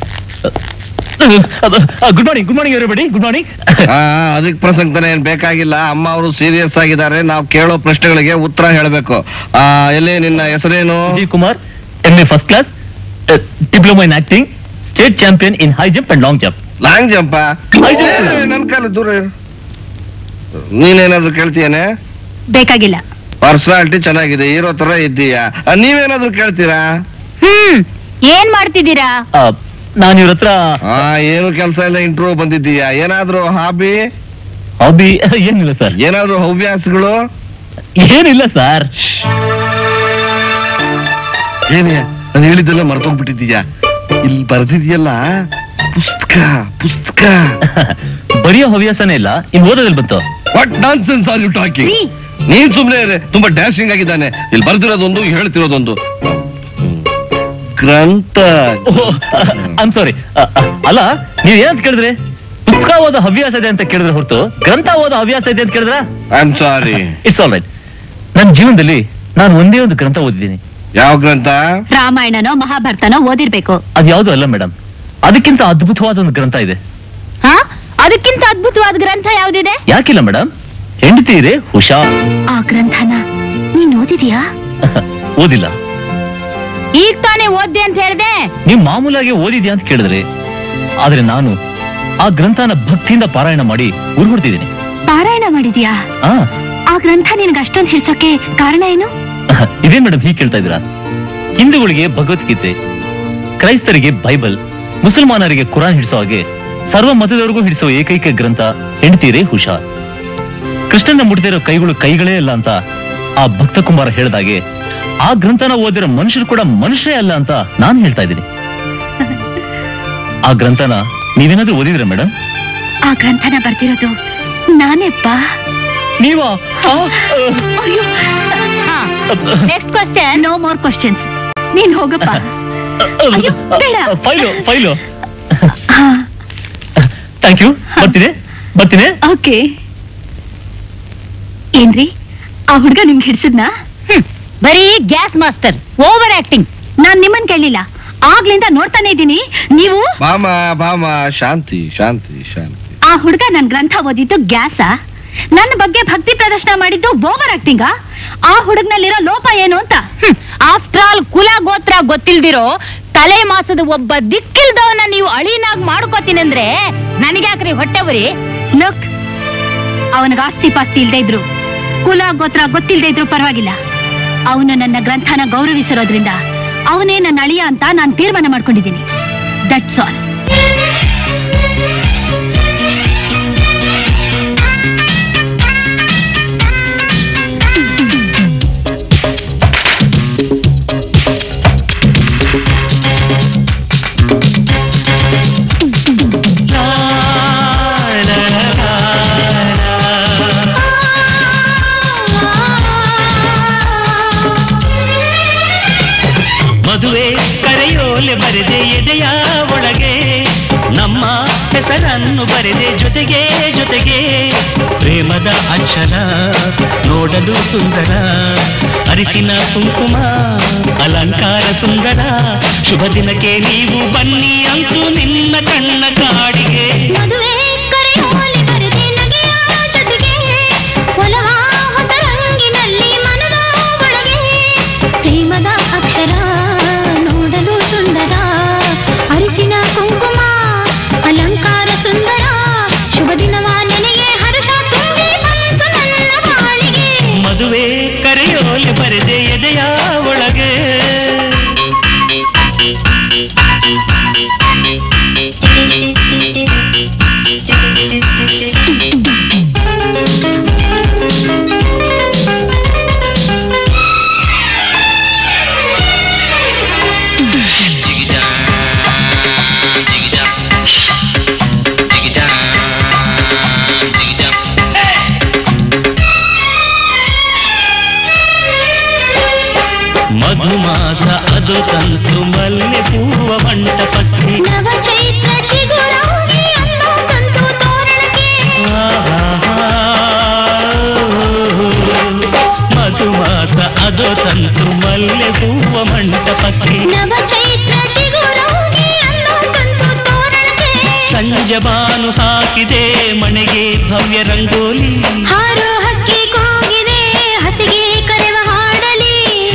good morning good morning everybody good morning ಆ ಅದಕ್ಕೆ ಪ್ರಸಂಗನೆ ಏನ್ ಬೇಕಾಗಿಲ್ಲ ಅಮ್ಮ ಅವರು ಸೀರಿಯಸ್ ಆಗಿದ್ದಾರೆ ನಾವು ಕೇಳೋ ಪ್ರಶ್ನೆಗಳಿಗೆ ಉತ್ತರ ಹೇಳಬೇಕು ಆ ಎಲ್ಲಿ ನಿನ್ನ ಹೆಸರೇನು G Kumar M A first class diploma in acting state champion in high jump and long jump long jump High jump. ನನ್ ಕಾಲ ದೂರ ಇರು ನೀನೇನಾದ್ರು ಕೇಳ್ತೀಯನೆ ಬೇಕಾಗಿಲ್ಲ ಪರ್ಸನಾಲಿಟಿ ಚೆನ್ನಾಗಿದೆ ಹೀರೋ ತರ ಇದ್ದೀಯಾ ಆ, ನೀವೇನಾದ್ರು ಕೇಳ್ತೀರಾ ಹ್ಮ್ ಏನ್ ಮಾಡ್ತಿದ್ದೀರಾ ನಾನು ಇವ್ರ ಹತ್ರ ಆ ಏನು ಕೆಲಸ ಇಲ್ಲ ಇಂಟ್ರೂ ಬಂದಿದ್ದೀಯಾ ಏನಾದ್ರು ಹಾಬಿ ಹಾಬಿ ಏನಿಲ್ಲ ಸರ್ ಏನಾದ್ರು ಹವ್ಯಾಸಗಳು ಏನಿಲ್ಲ ಸರ್ ಏನೇ ನಾನು ಹೇಳಿದ್ದೆಲ್ಲ ಮರ್ತೋಗ್ಬಿಟ್ಟಿದ್ದೀಯಾ ಇಲ್ಲಿ ಬರ್ದಿದ್ಯಲ್ಲ ಪುಸ್ತಕ ಪುಸ್ತಕ ಬರೆಯೋ ಹವ್ಯಾಸನೇ ಇಲ್ಲ ಇನ್ ಓದೋದಲ್ಲಿ ಬಂತು what nonsense are you talking ನೀನ್ ಸುಮ್ನೆ ಇರೆ ತುಂಬಾ ಡ್ಯಾಶಿಂಗ್ ಆಗಿದ್ದಾನೆ ಇಲ್ಲಿ ಬರ್ದಿರೋದೊಂದು ಹೇಳ್ತಿರೋದೊಂದು ಗ್ರಂಥ ಐಮ್ ಸಾರಿ ಅಲ್ಲ ನೀವ್ ಏನಂತ ಕೇಳಿದ್ರಿ ಪುಸ್ತಕ ಓದೋ ಹವ್ಯಾಸ ಇದೆ ಅಂತ ಕೇಳಿದ್ರೆ ಹೊರತು ಗ್ರಂಥ ಓದೋ ಹವ್ಯಾಸ ಇದೆ ಅಂತ ಕೇಳಿದ್ರ I am sorry it's all right ನನ್ನ ಜೀವನದಲ್ಲಿ ನಾನು ಒಂದೇ ಒಂದು ಗ್ರಂಥ ಓದಿದ್ದೀನಿ ಯಾವ ಗ್ರಂಥ ರಾಮಾಯಣನೋ ಮಹಾಭಾರತನೋ ಓದಿರ್ಬೇಕು ಅದು ಯಾವುದು ಅಲ್ಲ ಮೇಡಮ್ ಅದಕ್ಕಿಂತ ಅದ್ಭುತವಾದ ಒಂದು ಗ್ರಂಥ ಇದೆ ಹಾ ಅದಕ್ಕಿಂತ ಅದ್ಭುತವಾದ ಗ್ರಂಥ ಯಾವ್ದಿದೆ ಯಾಕಿಲ್ಲ ಮೇಡಮ್ ಹೆಂಡತಿ ಇದೆ ಹುಷಾರ್ ಆ ಗ್ರಂಥನ ನೀನ್ ಓದಿದ್ಯಾ ಓದಿಲ್ಲ ಈಗ ತಾನೇ ಓದ್ದೆ ಅಂತ ಹೇಳ್ದೆ ನೀವು ಮಾಮೂಲಾಗಿ ಓದಿದ್ಯಾ ಅಂತ ಕೇಳಿದ್ರೆ ಆದ್ರೆ ನಾನು ಆ ಗ್ರಂಥನ ಭಕ್ತಿಯಿಂದ ಪಾರಾಯಣ ಮಾಡಿ ಉರ್ಬಿಡ್ತಿದ್ದೀನಿ ಪಾರಾಯಣ ಮಾಡಿದ್ಯಾ ಆ ಆ ಗ್ರಂಥ ನಿನ್ಗೆ ಅಷ್ಟೊಂದು ಹಿಡ್ಸೋಕೆ ಕಾರಣ ಏನು ಇದೇ ಮೇಡಮ್ ಹೀಗೆ ಕೇಳ್ತಾ ಇದ್ದೀರಾ ಹಿಂದೂಗಳಿಗೆ ಭಗವದ್ಗೀತೆ ಕ್ರೈಸ್ತರಿಗೆ ಬೈಬಲ್ ಮುಸಲ್ಮಾನರಿಗೆ ಕುರಾನ್ ಹಿಡಿಸೋ ಹಾಗೆ ಸರ್ವ ಮತದವರಿಗೂ ಹಿಡಿಸೋ ಏಕೈಕ ಗ್ರಂಥ ಹೆಂಡತೀರೇ ಹುಷಾರ್ ಕೃಷ್ಣನ ಮುಟ್ದಿರೋ ಕೈಗಳು ಕೈಗಳೇ ಅಲ್ಲ ಅಂತ ಆ ಭಕ್ತ ಕುಮಾರ ಹೇಳ್ದಾಗೆ ಆ ಗ್ರಂಥನ ಓದಿರೋ ಮನುಷ್ಯರು ಕೂಡ ಮನುಷ್ಯರೇ ಅಲ್ಲ ಅಂತ ನಾನು ಹೇಳ್ತಾ ಇದ್ದೀನಿ ಆ ಗ್ರಂಥನ ನೀವೇನಾದ್ರೂ ಓದಿದ್ರೆ ಮೇಡಮ್ ಆ ಗ್ರಂಥನ ಬರ್ದಿರೋದು ನಾನೇಪ್ಪ ನೀವಾ ಆ, ಅಯ್ಯೋ next question no more questions ನೀನ್ ಹೋಗಪ್ಪ ಅಯ್ಯೋ, ಬೇಡ. ಫೈಲು ಫೈಲು ಹಾ ಥ್ಯಾಂಕ್ ಯು ಬರ್ತೀನಿ ಬರ್ತೀನಿ ಓಕೆ ಏನ್ರಿ ಆ ಹುಡ್ಗ ನಿಮ್ಗೆ ಹಿಡ್ಸಿದ್ನಾ ಬರೀ ಗ್ಯಾಸ್ ಮಾಸ್ಟರ್ ಓವರ್ ಆಕ್ಟಿಂಗ್ ನಾನ್ ನಿಮ್ಮನ್ ಕೇಳಿಲ್ಲ ಆಗ್ಲಿಂದ ನೋಡ್ತಾನೆ ಇದ್ದೀನಿ ನೀವು ಬಾಮ ಬಾಮ ಶಾಂತಿ ಶಾಂತಿ ಶಾಂತಿ ಆ ಹುಡ್ಗ ನನ್ ಗ್ರಂಥ ಓದಿದ್ದು ಗ್ಯಾಸ ನನ್ನ ಬಗ್ಗೆ ಭಕ್ತಿ ಪ್ರದರ್ಶನ ಮಾಡಿದ್ದು ಓವರ್ ಆಕ್ಟಿಂಗ ಆ ಹುಡುಗನಲ್ಲಿರೋ ಲೋಪ ಏನು ಅಂತ ಆಫ್ಟರ್ ಆಲ್ ಕುಲ ಗೋತ್ರ ಗೊತ್ತಿಲ್ದಿರೋ ತಲೆ ಮಾಸದ ಒಬ್ಬ ದಿಕ್ಕಿಲ್ದವನ್ನ ನೀವು ಅಳಿನಾಗ್ ಮಾಡ್ಕೋತೀನಿ ಅಂದ್ರೆ ನನಗ್ಯಾಕ್ರಿ ಹೊಟ್ಟೆ ಉರಿ ಲುಕ್ ಅವನಿಗೆ ಆಸ್ತಿ ಪಾಸ್ತಿ ಇಲ್ದೇ ಇದ್ರು ಕುಲ ಗೋತ್ರ ಗೊತ್ತಿಲ್ದೇ ಇದ್ರು ಪರವಾಗಿಲ್ಲ ಅವನು ನನ್ನ ಗ್ರಂಥನ ಗೌರವಿಸಿರೋದ್ರಿಂದ ಅವನೇ ನನ್ನ ಅಳಿಯ ಅಂತ ನಾನು ತೀರ್ಮಾನ ಮಾಡ್ಕೊಂಡಿದ್ದೀನಿ ದಟ್ಸ್ ಆಲ್ ಮದುವೆ ಕರೆಯೋಲೆ ಬರೆದೆ ಎದೆಯ ಒಳಗೆ ನಮ್ಮ ಹೆಸರನ್ನು ಬರೆದೆ ಜೊತೆಗೆ ಜೊತೆಗೆ ಪ್ರೇಮದ ಅಕ್ಷರ ನೋಡಲು ಸುಂದರ ಅರಿಸಿನ ಕುಂಕುಮ ಅಲಂಕಾರ ಸುಂದರ ಶುಭ ದಿನಕ್ಕೆ ನೀವು ಬನ್ನಿ ಅಂತೂ ನಿನ್ನ ಕಣ್ಣ ಕಾಡಿಗೆ ಮದುವೆ ಕರೆಯೋಲೆ ಬರೆದೆ ನಗೆಯ ಜೊತೆಗೆ ಒಲವ ಹೊಸ ರಂಗಿನಲ್ಲಿ ಮನದ ಒಳಗೆ ಪ್ರೇಮದ ಅಕ್ಷರ ನೋಡಲು ಸುಂದರ ಅರಿಸಿನ ಕುಂಕುಮ ಅಲಂಕಾರ ಸುಂದರ ಶುಭ ದಿನವ ನೆನೆಯೇ ಹರ್ಷ ತುಂಬಿ ಬಂತು ನನ್ನ ಬಾಳಿಗೆ ಮದುವೆ ಕರೆಯೋಲೆ ಬರೆದೆ ಎದೆಯ ಒಳಗೆ ಮಧುಮಾಸ ಅದು ತಂತು ಮಲ್ಲೆ ಹೂವ ಮಂಟ ಪಕ್ಕಿ ನವ ಚೈತ್ರ ಚಿಗುರಾಗಿ ಅನ್ನೋ ತಂತು ತೋರಣಕ್ಕೆ ಮಧುಮಾಸ ಅದು ತಂತು ಮಲ್ಲೆ ಹೂವ ಮಂಟಪಕ್ಕೆ ನವ ಚೈತ್ರ ಚಿಗುರಾಗಿ ಅನ್ನೋ ತಂತು ತೋರಣಕ್ಕೆ ಸಂಜೆ ಬಾನು ಹಾಕಿದೆ ಮನೆಗೆ ಭವ್ಯ ರಂಗೋಲಿ ಹಾರೋ ಹಕ್ಕಿ ಕೂಗಿದೆ ಹಸಿಗೆ ಕರೆವ ಹಾಡಲಿ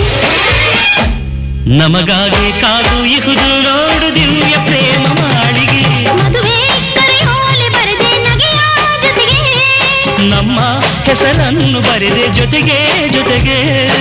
ನಮಗಾಗಿ ಕಾದು ಇಹುದು ನೋಡು ದಿವ್ಯ ಪ್ರೇಮ ಮಾಳಿಗೆ ಮದುವೆ ಕರೆಯೋಲೆ ಬರೆದೆ ನಗೆಯ ಜೊತೆಗೆ ನಮ್ಮ ಹೆಸರನ್ನು ಬರೆದೆ ಜೊತೆಗೆ ಜೊತೆಗೆ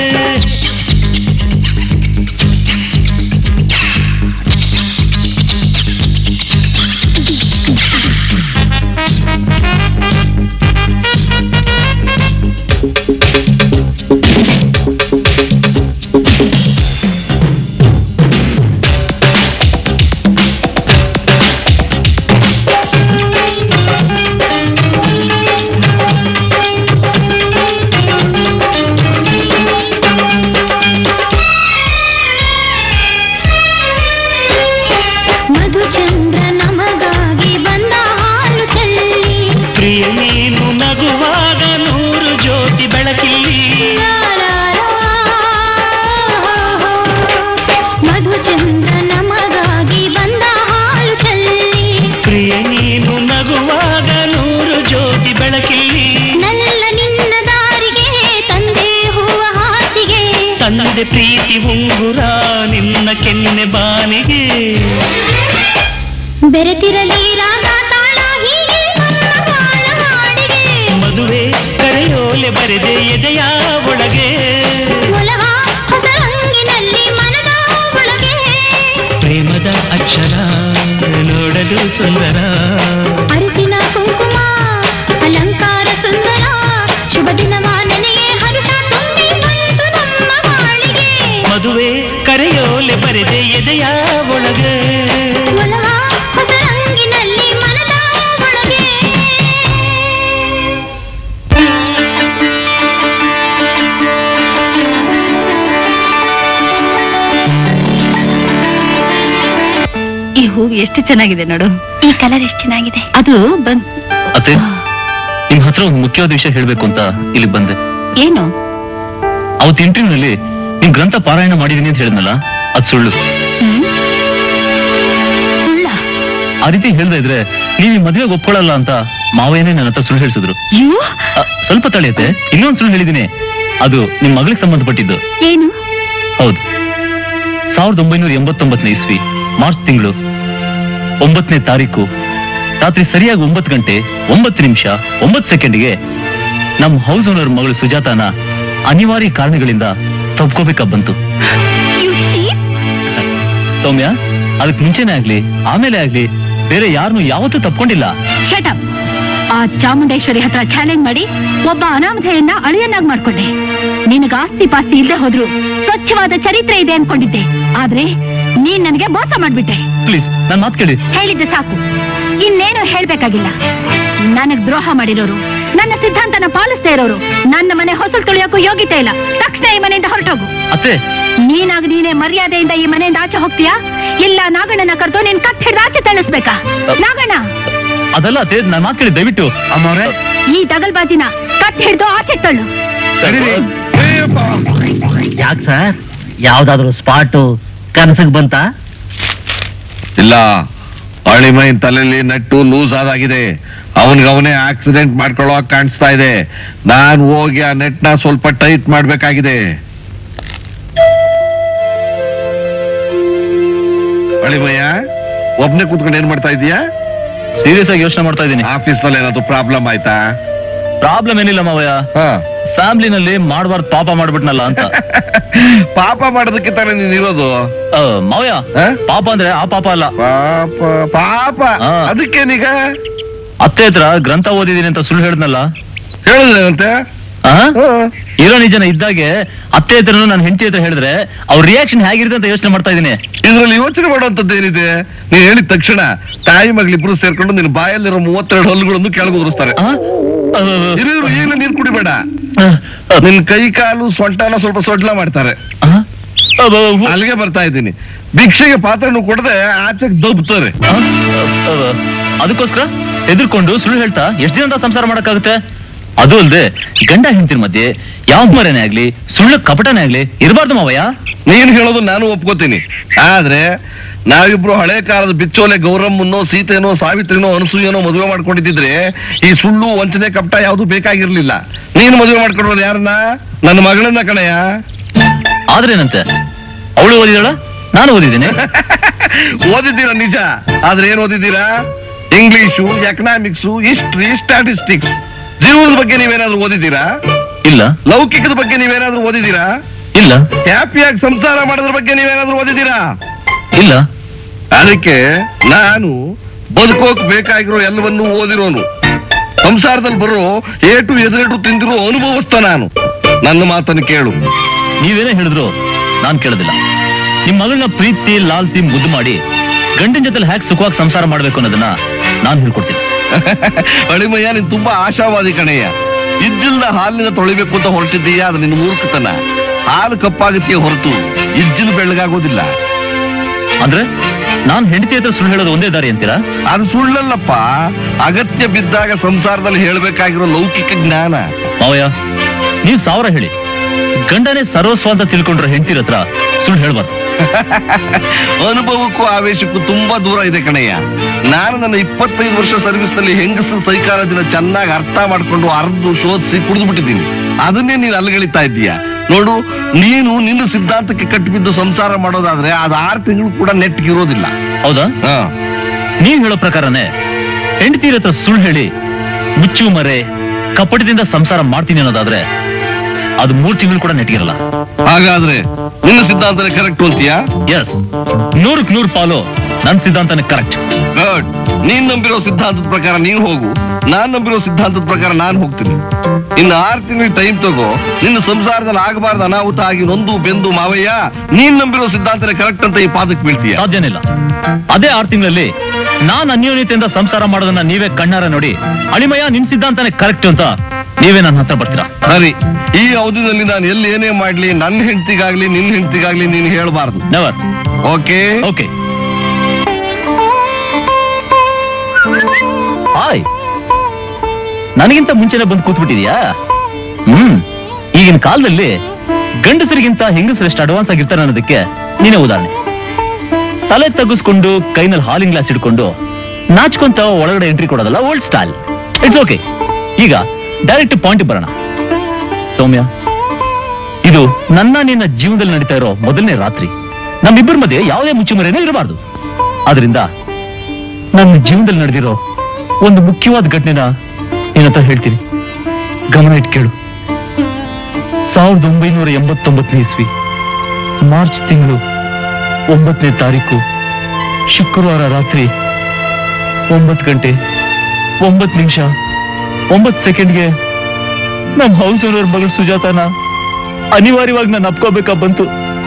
ಮಧುಚಂದ್ರ ನಮಗಾಗಿ ಬಂದ ಹಾಲು ಚೆಲ್ಲಿ ಪ್ರಿಯ ನೀನು ನಗುವಾಗ ನೂರು ಜ್ಯೋತಿ ಬೆಳಕಿಲ್ಲಿ ಮಧುಚಂದ್ರ ನಮಗಾಗಿ ಬಂದ ಹಾಲು ಚೆಲ್ಲಿ ಪ್ರಿಯ ನೀನು ನಗುವಾಗ ನೂರು ಜ್ಯೋತಿ ಬೆಳಕಿಲ್ಲಿ ನಲ್ಲ ನಿನ್ನ ದಾರಿಗೆ ತಂದೆ ಹೂವ ಹಾಸಿಗೆ ತಂದೆ ಪ್ರೀತಿ ಉಂಗುರ ನಿನ್ನ ಕೆನ್ನೆ ಬಾನಿಗೆ ಬೆರೆತಿರಲಿ ರಾಗ ತಾಳ ಹೀಗೆ ನಮ್ಮ ಬಾಳ ಹಾಡಿಗೆ ಮದುವೆ ಕರೆಯೋಲೆ ಬರೆದೆ ಎದೆಯ ಒಳಗೆ ಒಲವ ಹೊಸ ರಂಗಿನಲ್ಲಿ ಮನದ ಒಳಗೆ ಪ್ರೇಮದ ಅಕ್ಷರ ನೋಡಲು ಸುಂದರ ಅರಿಸಿನ ಕುಂಕುಮ ಅಲಂಕಾರ ಸುಂದರ ಶುಭ ದಿನವ ನೆನೆಯೇ ಹರ್ಷ ತುಂಬಿ ಬಂತು ನಮ್ಮ ಬಾಳಿಗೆ ಮದುವೆ ಕರೆಯೋಲೆ ಬರೆದೆ ಎದೆಯ ಒಳಗೆ ಒಲವ ಹೊಸ ರಂಗಿನಲ್ಲಿ ಮನದ ಒಳಗೆ ಈ ಹೂವು ಎಷ್ಟು ಚೆನ್ನಾಗಿದೆ ನೋಡು ಈ ಕಲರ್ ಎಷ್ಟು ಚೆನ್ನಾಗಿದೆ ಅದು ಬಂದ್ ಅತ್ತೆ ನಿಮ್ ಹತ್ರ ಒಂದು ಮುಖ್ಯವಾದ ವಿಷಯ ಹೇಳ್ಬೇಕು ಅಂತ ಇಲ್ಲಿ ಬಂದೆ ಏನು ಅವತ್ತು ಇಂಟರ್ವ್ಯೂನಲ್ಲಿ ನಿಮ್ ಗ್ರಂಥ ಪಾರಾಯಣ ಮಾಡಿದೀನಿ ಅಂತ ಹೇಳಿದ್ನಲ್ಲ ಅದ್ ಸುಳ್ಳು ಹ್ಮ್? ಸುಳ್ಳ ಆ ರೀತಿ ಹೇಳ್ದೆ ಇದ್ರೆ ನೀವು ಈ ಮದ್ವೆಗೆ ಒಪ್ಕೊಳ್ಳಲ್ಲ ಅಂತ ಮಾವೇನೇ ನನ್ನ ಹತ್ರ ಸುಳ್ಳು ಹೇಳ್ಸಿದ್ರು ಅಯ್ಯೋ ಅ, ಸ್ವಲ್ಪ ತಡೆಯುತ್ತೆ ಇನ್ನೊಂದು ಸುಳ್ಳು ಹೇಳಿದೀನಿ ಅದು ನಿಮ್ ಮಗಳಿಗೆ ಸಂಬಂಧಪಟ್ಟಿದ್ದು ಏನು ಹೌದು ಸಾವಿರದ ಒಂಬೈನೂರ ಎಂಬತ್ತೊಂಬತ್ತನೇ ಇಸ್ವಿ ಮಾರ್ಚ್ ತಿಂಗಳು ಒಂಬತ್ತನೇ ತಾರೀಕು ರಾತ್ರಿ ಸರಿಯಾಗಿ ಒಂಬತ್ತು ಗಂಟೆ ಒಂಬತ್ತು ನಿಮಿಷ ಒಂಬತ್ತು ಸೆಕೆಂಡ್ಗೆ ನಮ್ಮ ಹೌಸ್ ಓನರ್ ಮಗಳು ಸುಜಾತಾನ ಅನಿವಾರ್ಯ ಕಾರಣಗಳಿಂದ ತಪ್ಕೋಬೇಕಾ ಬಂತು You thief? ಸೌಮ್ಯ ಅದಕ್ಕೆ ಮುಂಚೆನೆ ಆಗ್ಲಿ ಆಮೇಲೆ ಆಗ್ಲಿ ಬೇರೆ ಯಾರನ್ನು ಯಾವತ್ತೂ ತಪ್ಕೊಂಡಿಲ್ಲ Shut up. ಆ ಚಾಮುಂಡೇಶ್ವರಿ ಹತ್ರ ಚಾಲೆಂಜ್ ಮಾಡಿ ಒಬ್ಬ ಅನಾಮಧೆಯನ್ನ ಅಳಿಯನ್ನಾಗಿ ಮಾಡ್ಕೊಂಡೆ ನಿನಗ ಆಸ್ತಿ ಪಾಸ್ತಿ ಇಲ್ಲದೆ ಹೋದ್ರು ಸ್ವಚ್ಛವಾದ ಚರಿತ್ರೆ ಇದೆ ಅನ್ಕೊಂಡಿದ್ದೆ ಆದ್ರೆ ನೀನ್ ನನಗೆ ಮೋಸ ಮಾಡ್ಬಿಟ್ಟೆ ಪ್ಲೀಸ್ ನನ್ ಮಾತು ಕೇಳಿ ಹೇಳಿದ್ದೆ ಸಾಕು ಇನ್ನೇನು ಹೇಳ್ಬೇಕಾಗಿಲ್ಲ ನನಗ್ ದ್ರೋಹ ಮಾಡಿರೋರು ನನ್ನ ಸಿದ್ಧಾಂತನ ಪಾಲಿಸ್ತಾ ಇರೋರು ನನ್ನ ಮನೆ ಹೊಸಲು ತುಳಿಯೋಕ್ಕೂ ಯೋಗ್ಯತೆ ಇಲ್ಲ ತಕ್ಷಣ ಈ ಮನೆಯಿಂದ ಹೊರಟೋಗು ಅತ್ತೆ ನೀನಾಗ ನೀನೇ ಮರ್ಯಾದೆಯಿಂದ ಈ ಮನೆಯಿಂದ ಆಚೆ ಹೋಗ್ತೀಯಾ ಇಲ್ಲ ನಾಗಣ್ಣನ ಕರೆದು ನಿನ್ ಕತ್ ಹಿಡ್ದು ಆಚೆ ತಳಿಸ್ಬೇಕಾ ನಾಗಣ್ಣ ಅದಲ್ಲ ಅತ್ತೆ ನನ್ ಮಾತು ಕೇಳಿ ದಯವಿಟ್ಟು ಅಮ್ಮವ್ರೆ ಈ ದಗಲ್ಬಾಜಿನ ಕತ್ ಹಿಡ್ದು ಆಚೆ ತಳ್ಳು ಯಾಕೆ ಸರ್ ಯಾವ್ದಾದ್ರು ಸ್ಪಾಟು ಕನಸಿಗೆ ಬಂತ ಇಲ್ಲ ಅಳಿಮೈನ್ ತಲೆಯಲ್ಲಿ ನಟ್ಟು ಲೂಸ್ ಆದಾಗಿದೆ ಅವನ್ಗೆ ಅವನೇ ಆಕ್ಸಿಡೆಂಟ್ ಮಾಡ್ಕೊಳ್ಳೋ ಹಾಗ್ ಕಾಣಿಸ್ತಾ ಇದೆ ನಾನ್ ಹೋಗಿ ಆ ನೆಟ್ನ ಸ್ವಲ್ಪ ಟೈಟ್ ಮಾಡ್ಬೇಕಾಗಿದೆ ಅಳಿಮಯ್ಯ ಒಬ್ನೇ ಕೂತ್ಕೊಂಡು ಏನ್ ಮಾಡ್ತಾ ಇದೀಯಾ ಸೀರಿಯಸ್ ಆಗಿ ಯೋಚನೆ ಮಾಡ್ತಾ ಇದ್ದೀನಿ ಆಫೀಸ್ ನಲ್ಲಿ ಏನಾದ್ರು ಪ್ರಾಬ್ಲಮ್ ಆಯ್ತಾ ಪ್ರಾಬ್ಲಮ್ ಏನಿಲ್ಲ ಮಾವಯ್ಯ ಹಾ ಫ್ಯಾಮಿಲಿನಲ್ಲಿ ಮಾಡಬಾರ್ದು ಪಾಪ ಮಾಡ್ಬಿಟ್ನಲ್ಲ ಅಂತ ಪಾಪ ಮಾಡೋದಕ್ಕೆ ತಾನೇ ನೀನ್ ಇರೋದು ಆ, ಮಾವಯ್ಯ ಆ? ಪಾಪ ಅಂದ್ರೆ ಆ ಪಾಪ ಅಲ್ಲ ಪಾಪ ಪಾಪ ಹಾ. ಅದಕ್ಕೇನೀಗ ಅತ್ತೆ ಹತ್ರ ಗ್ರಂಥ ಓದಿದೀನಿ ಅಂತ ಸುಳ್ಳು ಹೇಳಿದ್ನಲ್ಲ ಹೇಳಿದ್ರಂತೆ ಆ? ಇರೋ ನಿಜನ ಇದ್ದಾಗೆ ಅತ್ತೆ ಹತ್ರನು ನನ್ನ ಹೆಂಡತಿ ಹತ್ರ ಹೇಳಿದ್ರೆ ಅವ್ರ ರಿಯಾಕ್ಷನ್ ಹೇಗಿರುತ್ತೆ ಅಂತ ಯೋಚನೆ ಮಾಡ್ತಾ ಇದ್ದೀನಿ ಇದ್ರಲ್ಲಿ ಯೋಚನೆ ಮಾಡುವಂತದ್ದು ಏನಿದೆ ನೀನ್ ಹೇಳಿದ ತಕ್ಷಣ ತಾಯಿ ಮಗಳಿಬ್ರು ಸೇರ್ಕೊಂಡು ನಿನ್ ಬಾಯಲ್ಲಿರೋ ಮೂವತ್ತೆರಡು ಹಲ್ಲುಗಳನ್ನು ಕೆಳಗೆ ಉದುರಿಸ್ತಾರೆ ಆ? ಆ, ಇರು ಇರು, ಈಗಲೂ ನೀರ್ ಕುಡಿಬೇಡ ಆ, ಆ, ನಿನ್ ಕೈ ಕಾಲು ಸೊಂಟನ ಸ್ವಲ್ಪ ಸೊಡ್ಲ ಮಾಡ್ತಾರೆ ಆ? ಆ, ಬ- ಬ- ಅಲ್ಲಿಗೆ ಬರ್ತಾ ಇದ್ದೀನಿ ಭಿಕ್ಷೆಗೆ ಪಾತ್ರನು ಕೊಡದೆ ಆಚೆಗೆ ದಬ್ತಾರೆ ಆ? ಆ, ಅದಕ್ಕೋಸ್ಕರ ಎದುರ್ಕೊಂಡು ಸುಳ್ಳು ಹೇಳ್ತಾ ಎಷ್ಟ್ ದಿನ ಅಂತ ಸಂಸಾರ ಮಾಡಕ್ಕಾಗುತ್ತೆ ಅದು ಅಲ್ದೆ ಗಂಡ ಹೆಂಡತಿನ ಮಧ್ಯೆ ಯಾವ ಮರನೇ ಆಗ್ಲಿ ಸುಳ್ಳು ಕಪಟನೇ ಆಗ್ಲಿ ಇರಬಾರ್ದು ಮಾವಯ್ಯ ನೀನ್ ಹೇಳೋದು ನಾನು ಒಪ್ಕೋತೀನಿ ಆದ್ರೆ ನಾವಿಬ್ರು ಹಳೆ ಕಾಲದ ಬಿಚ್ಚೋಲೆ ಗೌರಮ್ಮನೋ ಸೀತೆನೋ ಸಾವಿತ್ರಿನೋ ಅನಸೂಯನೋ ಮದುವೆ ಮಾಡ್ಕೊಂಡಿದ್ರೆ ಈ ಸುಳ್ಳು ವಂಚನೆ ಕಪಟ ಯಾವ್ದು ಬೇಕಾಗಿರ್ಲಿಲ್ಲ ನೀನು ಮದುವೆ ಮಾಡ್ಕೊಂಡ್ರು ಯಾರನ್ನ ನನ್ನ ಮಗಳನ್ನ ಕಣಯ್ಯ ಆದ್ರೇನಂತೆ ಅವಳು ಓದಿದಳ ನಾನು ಓದಿದ್ದೀನಿ ಓದಿದ್ದೀರಾ ನಿಜ ಆದ್ರೆ ಏನ್ ಓದಿದ್ದೀರಾ ಇಂಗ್ಲಿಷು ಎಕನಾಮಿಕ್ಸು ಹಿಸ್ಟ್ರಿ ಸ್ಟಾಟಿಸ್ಟಿಕ್ಸ್ ಜೀವನದ ಬಗ್ಗೆ ನೀವೇನಾದ್ರೂ ಓದಿದ್ದೀರಾ ಇಲ್ಲ ಲೌಕಿಕದ ಬಗ್ಗೆ ನೀವೇನಾದ್ರೂ ಓದಿದ್ದೀರಾ ಇಲ್ಲ ಹ್ಯಾಪಿಯಾಗಿ ಸಂಸಾರ ಮಾಡೋದ್ರ ಬಗ್ಗೆ ನೀವೇನಾದ್ರೂ ಓದಿದ್ದೀರಾ ಇಲ್ಲ ಅದಕ್ಕೆ ನಾನು ಬದುಕೋಕ್ ಬೇಕಾಗಿರೋ ಎಲ್ಲವನ್ನೂ ಓದಿರೋನು ಸಂಸಾರದಲ್ಲಿ ಬರೋ ಏಟು ಎದುರೇಟು ತಿಂದಿರೋ ಅನುಭವಸ್ಥ ನಾನು ನನ್ನ ಮಾತನ್ನು ಕೇಳು ನೀವೇನೇ ಹೇಳಿದ್ರು ನಾನ್ ಕೇಳೋದಿಲ್ಲ ನಿಮ್ ಮಗಳನ್ನ ಪ್ರೀತಿ ಲಾಲ್ಸಿ ಮುದ್ದು ಮಾಡಿ ಗಂಡನ ಜೊತೆ ಹ್ಯಾಕ್ ಸುಖವಾಗಿ ಸಂಸಾರ ಮಾಡ್ಬೇಕು ಅನ್ನೋದನ್ನ ನಾನ್ ಹೇಳ್ಕೊಡ್ತೀನಿ ಅಳಿಮಯ್ಯ ನೀನ್ ತುಂಬಾ ಆಶಾವಾದಿ ಕಣಯ್ಯ ಇಜ್ಜಿಲ್ನ ಹಾಲಿನ ತೊಳಿಬೇಕು ಅಂತ ಹೊರಟಿದ್ದೀಯ ಅದು ನಿನ್ನ ಮೂರ್ಖತನ ಹಾಲು ಕಪ್ಪಾಗತ್ತೆಯೇ ಹೊರತು ಇಜ್ಜಿಲ್ ಬೆಳ್ಳಗಾಗೋದಿಲ್ಲ ಅಂದ್ರೆ ನಾನ್ ಹೆಂಡತಿ ಹತ್ರ ಸುಳ್ಳು ಹೇಳೋದು ಒಂದೇ ದಾರಿ ಅಂತೀರಾ ಅದು ಸುಳ್ಳಲ್ಲಪ್ಪ ಅಗತ್ಯ ಬಿದ್ದಾಗ ಸಂಸಾರದಲ್ಲಿ ಹೇಳ್ಬೇಕಾಗಿರೋ ಲೌಕಿಕ ಜ್ಞಾನ ಮಾವಯ್ಯ ನೀವ್ ಸಾವಿರ ಹೇಳಿ ಗಂಡನೇ ಸರ್ವಸ್ವ ಅಂತ ತಿಳ್ಕೊಂಡ್ರೆ ಹೆಂಡತಿರ ಹತ್ರ ಸುಳ್ಳು ಹೇಳ್ಬಾರ್ದು ಅನುಭವಕ್ಕೂ ಆವೇಶಕ್ಕೂ ತುಂಬಾ ದೂರ ಇದೆ ಕಣಯ್ಯ ನಾನು ನನ್ನ ಇಪ್ಪತ್ತೈದು ವರ್ಷ ಸರ್ವಿಸ್ ನಲ್ಲಿ ಹೆಂಗಸರ ಸೈಕಾಲಜಿನ ಚೆನ್ನಾಗಿ ಅರ್ಥ ಮಾಡ್ಕೊಂಡು ಅರ್ದು ಶೋಧಿಸಿ ಕುಡಿದು ಬಿಟ್ಟಿದ್ದೀನಿ ಅದನ್ನೇ ನೀನು ಅಲ್ಲಗಳಿತಾ ಇದ್ದೀಯ ನೋಡು ನೀನು ನಿನ್ನ ಸಿದ್ಧಾಂತಕ್ಕೆ ಕಟ್ಟಿಬಿದ್ದು ಸಂಸಾರ ಮಾಡೋದಾದ್ರೆ ಅದು ಆರು ತಿಂಗಳು ಕೂಡ ನೆಟ್ಗಿರೋದಿಲ್ಲ ಹೌದಾ ಹಾ ನೀವ್ ಹೇಳೋ ಪ್ರಕಾರನೇ ಹೆಂಡತಿರ ಹತ್ರ ಸುಳ್ಳು ಹೇಳಿ ಮುಚ್ಚು ಮರೆ ಕಪಟದಿಂದ ಸಂಸಾರ ಮಾಡ್ತೀನಿ ಅನ್ನೋದಾದ್ರೆ ಅದು ಮೂರ್ ತಿಂಗಳು ಕೂಡ ನೆಟ್ಗಿರಲ್ಲ ಹಾಗಾದ್ರೆ ನಿನ್ನ ಸಿದ್ಧಾಂತನೇ ಕರೆಕ್ಟ್ ಅಂತೀಯಾ ಎಸ್ ನೂರಕ್ ನೂರ್ ಪಾಲು ನನ್ ಸಿದ್ಧಾಂತನೇ ಕರೆಕ್ಟ್ ಗುಡ್ ನೀನ್ ನಂಬಿರೋ ಸಿದ್ಧಾಂತದ ಪ್ರಕಾರ ನೀನ್ ಹೋಗು ನಾನ್ ನಂಬಿರೋ ಸಿದ್ಧಾಂತದ ಪ್ರಕಾರ ನಾನ್ ಹೋಗ್ತೀನಿ ಇನ್ನು ಆರು ತಿಂಗಳು ಟೈಮ್ ತಗೋ ನಿನ್ನ ಸಂಸಾರದಲ್ಲಿ ಆಗಬಾರ್ದು ಅನಾಹುತ ಆಗಿ ನೊಂದು ಬೆಂದು ಮಾವಯ್ಯ ನೀನ್ ನಂಬಿರೋ ಸಿದ್ಧಾಂತನೇ ಕರೆಕ್ಟ್ ಅಂತ ಈ ಪಾದಕ್ಕೆ ಬೀಳ್ತೀಯ ಸಾಧ್ಯನಿಲ್ಲ ಅದೇ ಆರ್ ತಿಂಗಳಲ್ಲಿ ನಾನ್ ಅನ್ಯೋನ್ಯತೆಯಿಂದ ಸಂಸಾರ ಮಾಡೋದನ್ನ ನೀವೇ ಕಣ್ಣಾರ ನೋಡಿ ಅಳಿಮಯ್ಯ ನಿಮ್ ಸಿದ್ಧಾಂತನೇ ಕರೆಕ್ಟ್ ಅಂತ ನೀವೇ ನನ್ನ ಹತ್ರ ಬರ್ತೀರಾ ಸರಿ ಈ ಅವಧಿನಲ್ಲಿ ನಾನು ಎಲ್ಲಿ ಏನೇ ಮಾಡ್ಲಿ ನನ್ನ ಹೆಂಡತಿಗಾಗ್ಲಿ ನಿನ್ನ ಹೆಂಡತಿಗಾಗ್ಲಿ ನೀನು ಹೇಳ್ಬಾರ್ದು ನೆವರ್ ಓಕೆ ಓಕೆ ಹಾಯ್ ನನಗಿಂತ ಮುಂಚೆನೆ ಬಂದು ಕೂತ್ಬಿಟ್ಟಿದ್ಯಾ ಹ್ಮ್ ಈಗಿನ ಕಾಲದಲ್ಲಿ ಗಂಡಸರಿಗಿಂತ ಹೆಂಗಸರು ಎಷ್ಟು ಅಡ್ವಾನ್ಸ್ ಆಗಿರ್ತಾರೆ ಅನ್ನೋದಕ್ಕೆ ನೀನೇ ಉದಾಹರಣೆ ತಲೆ ತಗ್ಗಿಸ್ಕೊಂಡು ಕೈನಲ್ಲಿ ಹಾಲಿನ ಗ್ಲಾಸ್ ಹಿಡ್ಕೊಂಡು ನಾಚ್ಕೊಂತ ಒಳಗಡೆ ಎಂಟ್ರಿ ಕೊಡೋದಲ್ಲ ಓಲ್ಡ್ ಸ್ಟೈಲ್ ಇಟ್ಸ್ ಓಕೆ ಈಗ ಡೈರೆಕ್ಟ್ ಪಾಯಿಂಟ್ ಬರೋಣ ಸೌಮ್ಯ ಇದು ನನ್ನ ನಿನ್ನ ಜೀವನದಲ್ಲಿ ನಡೀತಾ ಇರೋ ಮೊದಲನೇ ರಾತ್ರಿ ನಮ್ಮಿಬ್ಬರ ಮಧ್ಯೆ ಯಾವುದೇ ಮುಚ್ಚುಮರೆನೇ ಇರಬಾರ್ದು ಆದ್ರಿಂದ ನನ್ನ ಜೀವನದಲ್ಲಿ ನಡೆದಿರೋ ಒಂದು ಮುಖ್ಯವಾದ ಘಟನೆನ ನಿನ್ನ ಹತ್ರ ಹೇಳ್ತೀನಿ ಗಮನ ಇಟ್ಟು ಕೇಳು ಸಾವಿರದ ಒಂಬೈನೂರ ಎಂಬತ್ತೊಂಬತ್ತನೇ ಇಸ್ವಿ ಮಾರ್ಚ್ ತಿಂಗಳು ಒಂಬತ್ತನೇ ತಾರೀಕು ಶುಕ್ರವಾರ ರಾತ್ರಿ ಒಂಬತ್ತು ಗಂಟೆ ಒಂಬತ್ತು ನಿಮಿಷ ಒಂಬತ್ತು ಸೆಕೆಂಡ್ಗೆ ನಮ್ಮ ಹೌಸ್ ಓನರ್ ಮಗಳು ಸುಜಾತನ ಅನಿವಾರ್ಯವಾಗಿ ನಾನು ಅಪ್ಕೋಬೇಕಾ ಬಂತು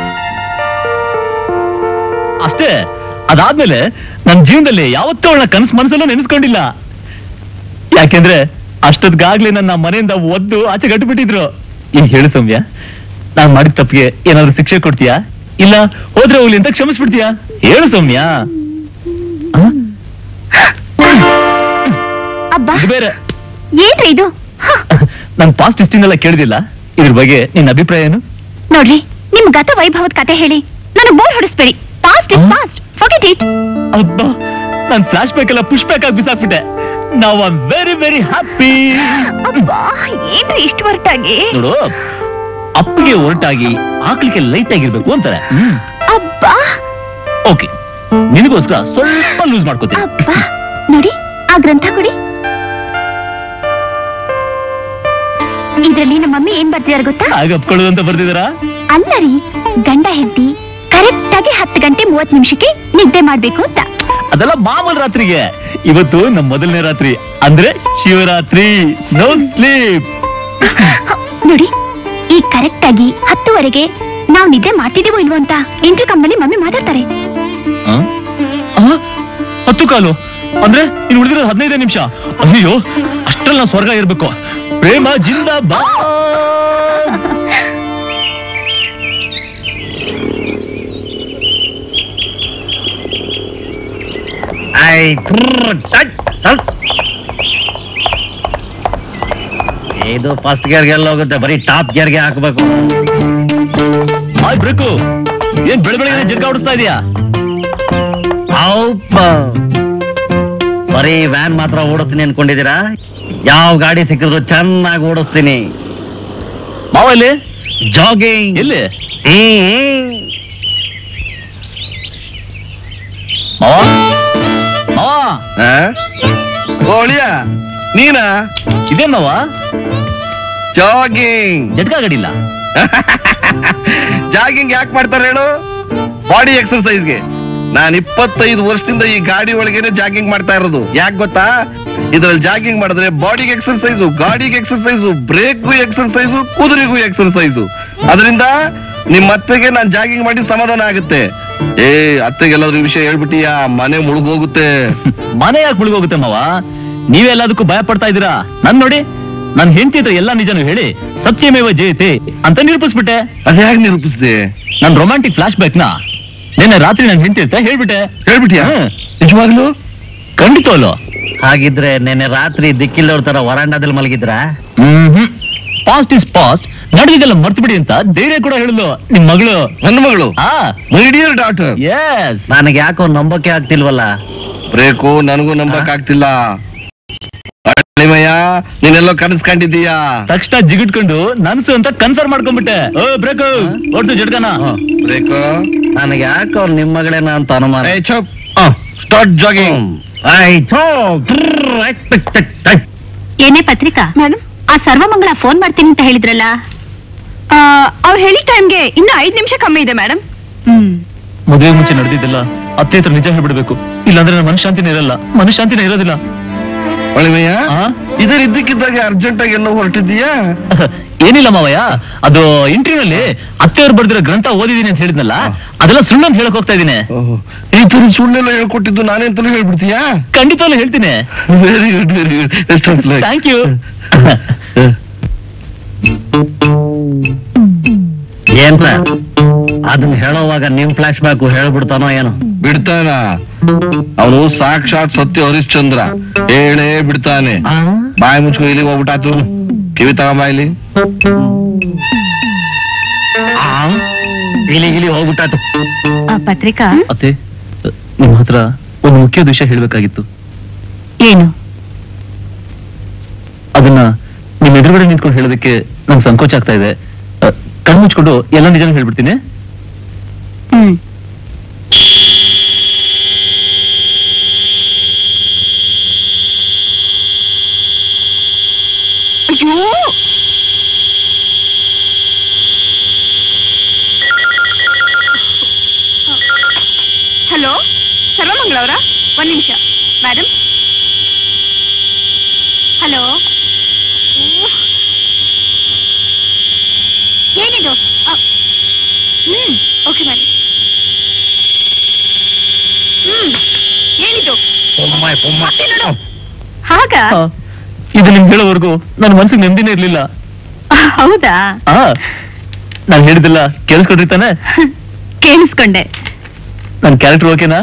ಅಷ್ಟೇ ಅದಾದ್ಮೇಲೆ ನನ್ನ ಜೀವನದಲ್ಲಿ ಯಾವತ್ತೂ ಅವಳ ಕನಸು ಮನಸ್ಸಲ್ಲೂ ನೆನೆಸ್ಕೊಂಡಿಲ್ಲ ಯಾಕೆಂದ್ರೆ ಅಷ್ಟೊದ್ಗಾಗ್ಲೇ ನನ್ನ ಮನೆಯಿಂದ ಒದ್ದು ಆಚೆ ಗಟ್ಟಿಬಿಟ್ಟಿದ್ರು ಈಗ ಹೇಳು ಸೌಮ್ಯ ನಾನ್ ಮಾಡಿದ ತಪ್ಪಿಗೆ ಏನಾದ್ರು ಶಿಕ್ಷೆ ಕೊಡ್ತೀಯಾ ಇಲ್ಲ ಹೋದ್ರೆ ಹೋಗ್ಲಿ ಅಂತ ಕ್ಷಮಿಸ್ಬಿಡ್ತೀಯಾ ಹೇಳು ಸೌಮ್ಯ ಆ? ಅಬ್ಬಾ ಇದು ಬೇರೆ ಏನ್ರಿ ಇದು ನನ್ ಪಾಸ್ಟ್ ಹಿಸ್ಟ್ರಿನೆಲ್ಲ ಕೇಳಿದಿಲ್ಲ ಇದ್ರ ಬಗ್ಗೆ ನಿನ್ನ ಅಭಿಪ್ರಾಯ ಏನು ನೋಡ್ರಿ ನಿಮ್ ಗತ ವೈಭವದ ಕತೆ ಹೇಳಿ ನನಗ್ ಬೋರ್ ಹೊಡಿಸ್ಬೇಡಿ past is hmm? Past forget it ಅಬ್ಬಾ ನನ್ ಫ್ಲಾಶ್ ಬ್ಯಾಕ್ ಎಲ್ಲ ಪುಷ್ ಬ್ಯಾಕ್ ಆಗಿ ಬಿಸಾಕ್ಬಿಟ್ಟೆ ನಾವು ಐ ವೆರಿ ವೆರಿ ಹ್ಯಾಪಿ ಅಬ್ಬಾ ಏನ್ರಿ ಇಷ್ಟು ಹೊರಟಾಗಿ ನೋಡು ಅಪ್ಪಿಗೆ ಹೊರಟಾಗಿ ಆಕಳಿಗೆ ಲೈಟ್ ಆಗಿರ್ಬೇಕು ಅಂತಾರೆ ಅಬ್ಬಾ ಓಕೆ ನಿನಗೋಸ್ಕರ ಸ್ವಲ್ಪ ಲೂಸ್ ಮಾಡ್ಕೋತೀನಿ ಅಬ್ಬಾ ನೋಡಿ ಆ ಗ್ರಂಥ ಕೊಡಿ ಇದ್ರಲ್ಲಿ ನಮ್ಮ ಮಮ್ಮಿ ಏನ್ ಬರ್ತಿದಾರೆ ಗೊತ್ತಾ ಆಗ ಅಪ್ಕೊಳ್ಳೋದು ಅಂತ ಬರ್ದಿದಾರಾ ಅಲ್ಲ ರೀ ಗಂಡ ಹೆಂಡತಿ ಕರೆಕ್ಟ್ ಆಗಿ ಹತ್ತು ಗಂಟೆ ಮೂವತ್ ನಿಮಿಷಕ್ಕೆ ನಿದ್ದೆ ಮಾಡ್ಬೇಕು ಅಂತ ಅದೆಲ್ಲ ಮಾಮೂಲ್ ರಾತ್ರಿಗೆ ಇವತ್ತು ನಮ್ಮ ಮೊದಲನೇ ರಾತ್ರಿ ಅಂದ್ರೆ ಶಿವರಾತ್ರಿ ನೋ ಸ್ಲೀಪ್ ನೋಡಿ ಈ ಕರೆಕ್ಟ್ ಆಗಿ ಹತ್ತುವರೆಗೆ ನಾವು ನಿದ್ದೆ ಮಾಡ್ತಿದೀವೋ ಇಲ್ವೋ ಅಂತ ಇಂಟ್ರಿ ಕಂಬಲ್ಲಿ ಮಮ್ಮಿ ಮಾತಾಡ್ತಾರೆ ಹತ್ತು ಕಾಲು ಅಂದ್ರೆ ಇನ್ನು ಉಳಿದಿರೋದು ಹದಿನೈದೇ ನಿಮಿಷ ಅಯ್ಯೋ ಅಷ್ಟ್ರಲ್ಲಿ ನಾವು ಸ್ವರ್ಗ ಇರ್ಬೇಕು ಪ್ರೇಮ ಜಿಂದ ಬಾ ಐ ಥ್ರರ್, ಟಟ್, ಟಟ್. ಇದು ಫಸ್ಟ್ ಗೇರ್ಗೆ ಎಲ್ಲ ಹೋಗುತ್ತೆ ಬರೀ ಟಾಪ್ ಗೇರ್ಗೆ ಹಾಕ್ಬೇಕು ಆಯ್ ಬ್ರೇಕು ಏನ್ ಬೆಳೆ ಬೆಳಗ್ಗೆ ಜಗ್ಗ ಓಡಿಸ್ತಾ ಇದೀಯಾ ಔಪ್ಪ. ಬರೀ ವ್ಯಾನ್ ಮಾತ್ರ ಓಡಿಸ್ತೀನಿ ಅನ್ಕೊಂಡಿದ್ದೀರಾ ಯಾವ ಗಾಡಿ ಸಿಕ್ಕಿದ್ರು ಚೆನ್ನಾಗಿ ಓಡಿಸ್ತೀನಿ ಮಾವ ಇಲ್ಲಿ ಜಾಗಿಂಗ್ ಎಲ್ಲಿ ಮಾವ ಮಾವ ಓಳಿಯ ನೀನಾ ಇದೇನ್ ಮಾವ ಜಾಗಿಂಗ್ ಜಟ್ಕ ಗಡಿಲ್ಲ ಜಾಗಿಂಗ್ ಯಾಕೆ ಮಾಡ್ತಾರೆ ಹೇಳು ಬಾಡಿ ಎಕ್ಸರ್ಸೈಸ್ಗೆ ನಾನ್ ಇಪ್ಪತ್ತೈದು ವರ್ಷದಿಂದ ಈ ಗಾಡಿ ಒಳಗೇನೆ ಜಾಗಿಂಗ್ ಮಾಡ್ತಾ ಇರೋದು ಯಾಕೆ ಗೊತ್ತಾ ಇದ್ರಲ್ಲಿ ಜಾಗಿಂಗ್ ಮಾಡಿದ್ರೆ ಬಾಡಿಗೆ ಎಕ್ಸರ್ಸೈಸು ಗಾಡಿಗೆ ಎಕ್ಸರ್ಸೈಸು ಬ್ರೇಕ್ಗೂ ಎಕ್ಸರ್ಸೈಸು ಕುದುರೆಗೂ ಎಕ್ಸರ್ಸೈಸು ಅದರಿಂದ ನಿಮ್ ಅತ್ತೆಗೆ ನಾನ್ ಜಾಗಿಂಗ್ ಮಾಡಿ ಸಮಾಧಾನ ಆಗುತ್ತೆ ಏ ಅತ್ತೆಗೆಲ್ಲಾದ್ರೂ ಈ ವಿಷಯ ಹೇಳ್ಬಿಟ್ಟಿಯಾ ಮನೆ ಮುಳುಗೋಗುತ್ತೆ ಮನೆ ಯಾಕೆ ಮುಳುಗೋಗುತ್ತೆ ಮಾವ ನೀವೆಲ್ಲದಕ್ಕೂ ಭಯ ಪಡ್ತಾ ಇದ್ದೀರಾ ನನ್ ನೋಡಿ ನನ್ ಹೆಂಡತಿ ಹತ್ರ ಎಲ್ಲ ನಿಜನೂ ಹೇಳಿ ಸತ್ಯಮೇವ ಜಯತೆ ಅಂತ ನಿರೂಪಿಸ್ಬಿಟ್ಟೆ ಅದ್ ಹೇಗೆ ನಿರೂಪಿಸಿದೆ ನನ್ ರೊಮ್ಯಾಂಟಿಕ್ ಫ್ಲಾಶ್ ಬ್ಯಾಕ್ ನ ನಿನ್ನೆ ರಾತ್ರಿ ನನ್ ಹೆಂಡತಿ ಹತ್ರ ಹೇಳ್ಬಿಟ್ಟೆ ಹೇಳ್ಬಿಟ್ಟಿಯಾ ಹ್ಮ್. ನಿಜವಾಗ್ಲು ಖಂಡಿತವಲ್ಲ ಹಾಗಿದ್ರೆ ನೆನ್ನೆ ರಾತ್ರಿ ದಿಕ್ಕಿಲ್ಲವ್ರ ತರ ವರಾಂಡದಲ್ಲಿ ಮಲಗಿದ್ರ ಹ್ಮ್ ಪಾಸ್ಟ್ ಇಸ್ ಪಾಸ್ಟ್ ನಡೆದಿದ್ದೆಲ್ಲ ಮರ್ತು ಬಿಡಿ ಅಂತ ಧೈರ್ಯ ಕೂಡ ಹೇಳಿದ್ಲು ನಿಮ್ ಮಗಳು ನನ್ನ ಮಗಳು ಆ ಮೈ ಡಿಯರ್ ಡಾಟರ್ ಎಸ್ ನನಗೆ ಯಾಕೋ ನಂಬಕ್ಕೆ ಆಗ್ತಿಲ್ವಲ್ಲ ಬ್ರೇಕು ನನಗೂ ನಂಬಕ್ ಆಗ್ತಿಲ್ಲ ಅಳಿಮಯ್ಯ ನೀನೆಲ್ಲೋ ಕನಸ್ಕೊಂಡಿದ್ದೀಯಾ ತಕ್ಷಣ ಜಿಗಿಟ್ಕೊಂಡು ನನ್ಸು ಅಂತ ಕನ್ಫರ್ಮ್ ಮಾಡ್ಕೊಂಡ್ಬಿಟ್ಟೆ ಓ ಬ್ರೇಕ್ ಒಟ್ಟು ಜಡ್ಗನ ಬ್ರೇಕು ನನಗೆ ಯಾಕೋ ನಿಮ್ಮ ಮಗಳೇನ ಅಂತ ಅನುಮಾನ ಏ ಚಪ್ ಸ್ಟಾರ್ಟ್ ಜಾಗಿಂಗ್ ಆಯ್ತು ಏನೇ ಪತ್ರಿಕಾ ಮೇಡಮ್ ಆ ಸರ್ವಮಂಗಳ ಫೋನ್ ಮಾಡ್ತೀನಿ ಅಂತ ಹೇಳಿದ್ರಲ್ಲ ಅವ್ರು ಹೇಳಿದ ಟೈಮ್ಗೆ ಇನ್ನು ಐದು ನಿಮಿಷ ಕಮ್ಮಿ ಇದೆ ಮೇಡಮ್ ಹ್ಮ್ ಮದುವೆ ಮುಂಚೆ ನಡೆದಿದ್ದೆಲ್ಲ ಅತ್ತೆ ಹತ್ರ ನಿಜ ಹೇಳ್ಬಿಡ್ಬೇಕು ಇಲ್ಲಾಂದ್ರೆ ನನ್ನ ಮನಶಾಂತಿನೇ ಇರಲ್ಲ ಮನಶಾಂತಿನೇ ಇರೋದಿಲ್ಲ ಅಳಿಮಯ್ಯ ಆ? ಇದರ ಇದ್ದಕ್ಕಿದ್ದಾಗ ಅರ್ಜೆಂಟ್ ಆಗಿ ಎಲ್ಲೋ ಹೊರಟಿದ್ದೀಯಾ ಏನಿಲ್ಲ ಮಾವಯ್ಯ ಅದು ಇಂಟರ್ವ್ಯೂನಲ್ಲಿ ಅತ್ತೆಯವ್ರು ಬರ್ದಿರೋ ಗ್ರಂಥ ಓದಿದೀನಿ ಅಂತ ಹೇಳಿದ್ನಲ್ಲ ಅದೆಲ್ಲ ಸುಳ್ಳು ಅಂತ ಹೇಳಕ್ ಹೋಗ್ತಾ ಇದೀನಿ ಈ ತರ ಸುಳ್ಳೆಲ್ಲ ಹೇಳ್ಕೊಟ್ಟಿದ್ದು ನಾನೇ ಅಂತಲೂ ಹೇಳ್ಬಿಡ್ತೀಯಾ ಖಂಡಿತವಾಗ್ಲೂ ಹೇಳ್ತೀನಿ ವೆರಿ ಗುಡ್ ವೆರಿ ಗುಡ್ ಎಷ್ಟು ಥ್ಯಾಂಕ್ ಯು ಏನ್ ಸರ್ ಅದನ್ನ ಹೇಳೋವಾಗ ನಿಮ್ ಫ್ಲಾಶ್ ಬ್ಯಾಕ್ ಹೇಳ್ಬಿಡ್ತಾನೋ ಏನೋ ಬಿಡ್ತಾನ ಅವನು ಸಾಕ್ಷಾತ್ ಸತ್ಯ ಹರಿಶ್ಚಂದ್ರ ಹೇಳೇ ಬಿಡ್ತಾನೆ ಬಾಯಿ ಮುಚ್ಕೊ ಇಲ್ಲಿ ಹೋಗ್ಬಿಟ್ಟಾತು ಕಿವಿ ತಗೊಂಬ ಇಲ್ಲಿ ಆ, ಇಲಿ ಗಿಲಿ ಹೋಗ್ಬಿಟ್ಟಾತು ಆ ಪತ್ರಿಕಾ ಅತ್ತೆ ನಿಮ್ ಹತ್ರ ಒಂದು ಮುಖ್ಯ ವಿಷಯ ಹೇಳ್ಬೇಕಾಗಿತ್ತು ಏನು ಅದನ್ನ ನಿಮ್ ಎದುರುಗಡೆ ನಿಂತ್ಕೊಂಡು ಹೇಳೋದಕ್ಕೆ ನಂಗೆ ಸಂಕೋಚ ಆಗ್ತಾ ಇದೆ ಅ, ಕಣ್ಣ್ ಮುಚ್ಕೊಂಡು ಎಲ್ಲ ನಿಜ ಹೇಳ್ಬಿಡ್ತೀನಿ ಹ್ಮ್ ಅಯ್ಯೋ ಹಲೋ ಸರ್ವಮಂಗಳ ಅವರ ಒಂದ್ ನಿಮಿಷ ಮೇಡಮ್ ಹಲೋ ಏನಿದು ಅ, ಹ್ಮ್ ಓಕೆ ಮೇಡಮ್ ಹ್ಮ್ ಏನಿದು ಮತ್ತೆ ನೋಡು ಹಾಗ ಆ, ಇದು ನಿಮ್ಗೆ ಹೇಳೋವರೆಗೂ ನನ್ನ ಮನ್ಸಿಗೆ ನೆಮ್ಮದಿನೇ ಇರ್ಲಿಲ್ಲ ಹೌದಾ ಆ ನಾನು ಹೇಳಿದಿಲ್ಲ ಕೇಳಿಸ್ಕೊಡ್ರಿ ತಾನೆ ಕೇಳಿಸ್ಕೊಂಡೆ ನನ್ ಕ್ಯಾರೆಕ್ಟರ್ ಓಕೆನಾ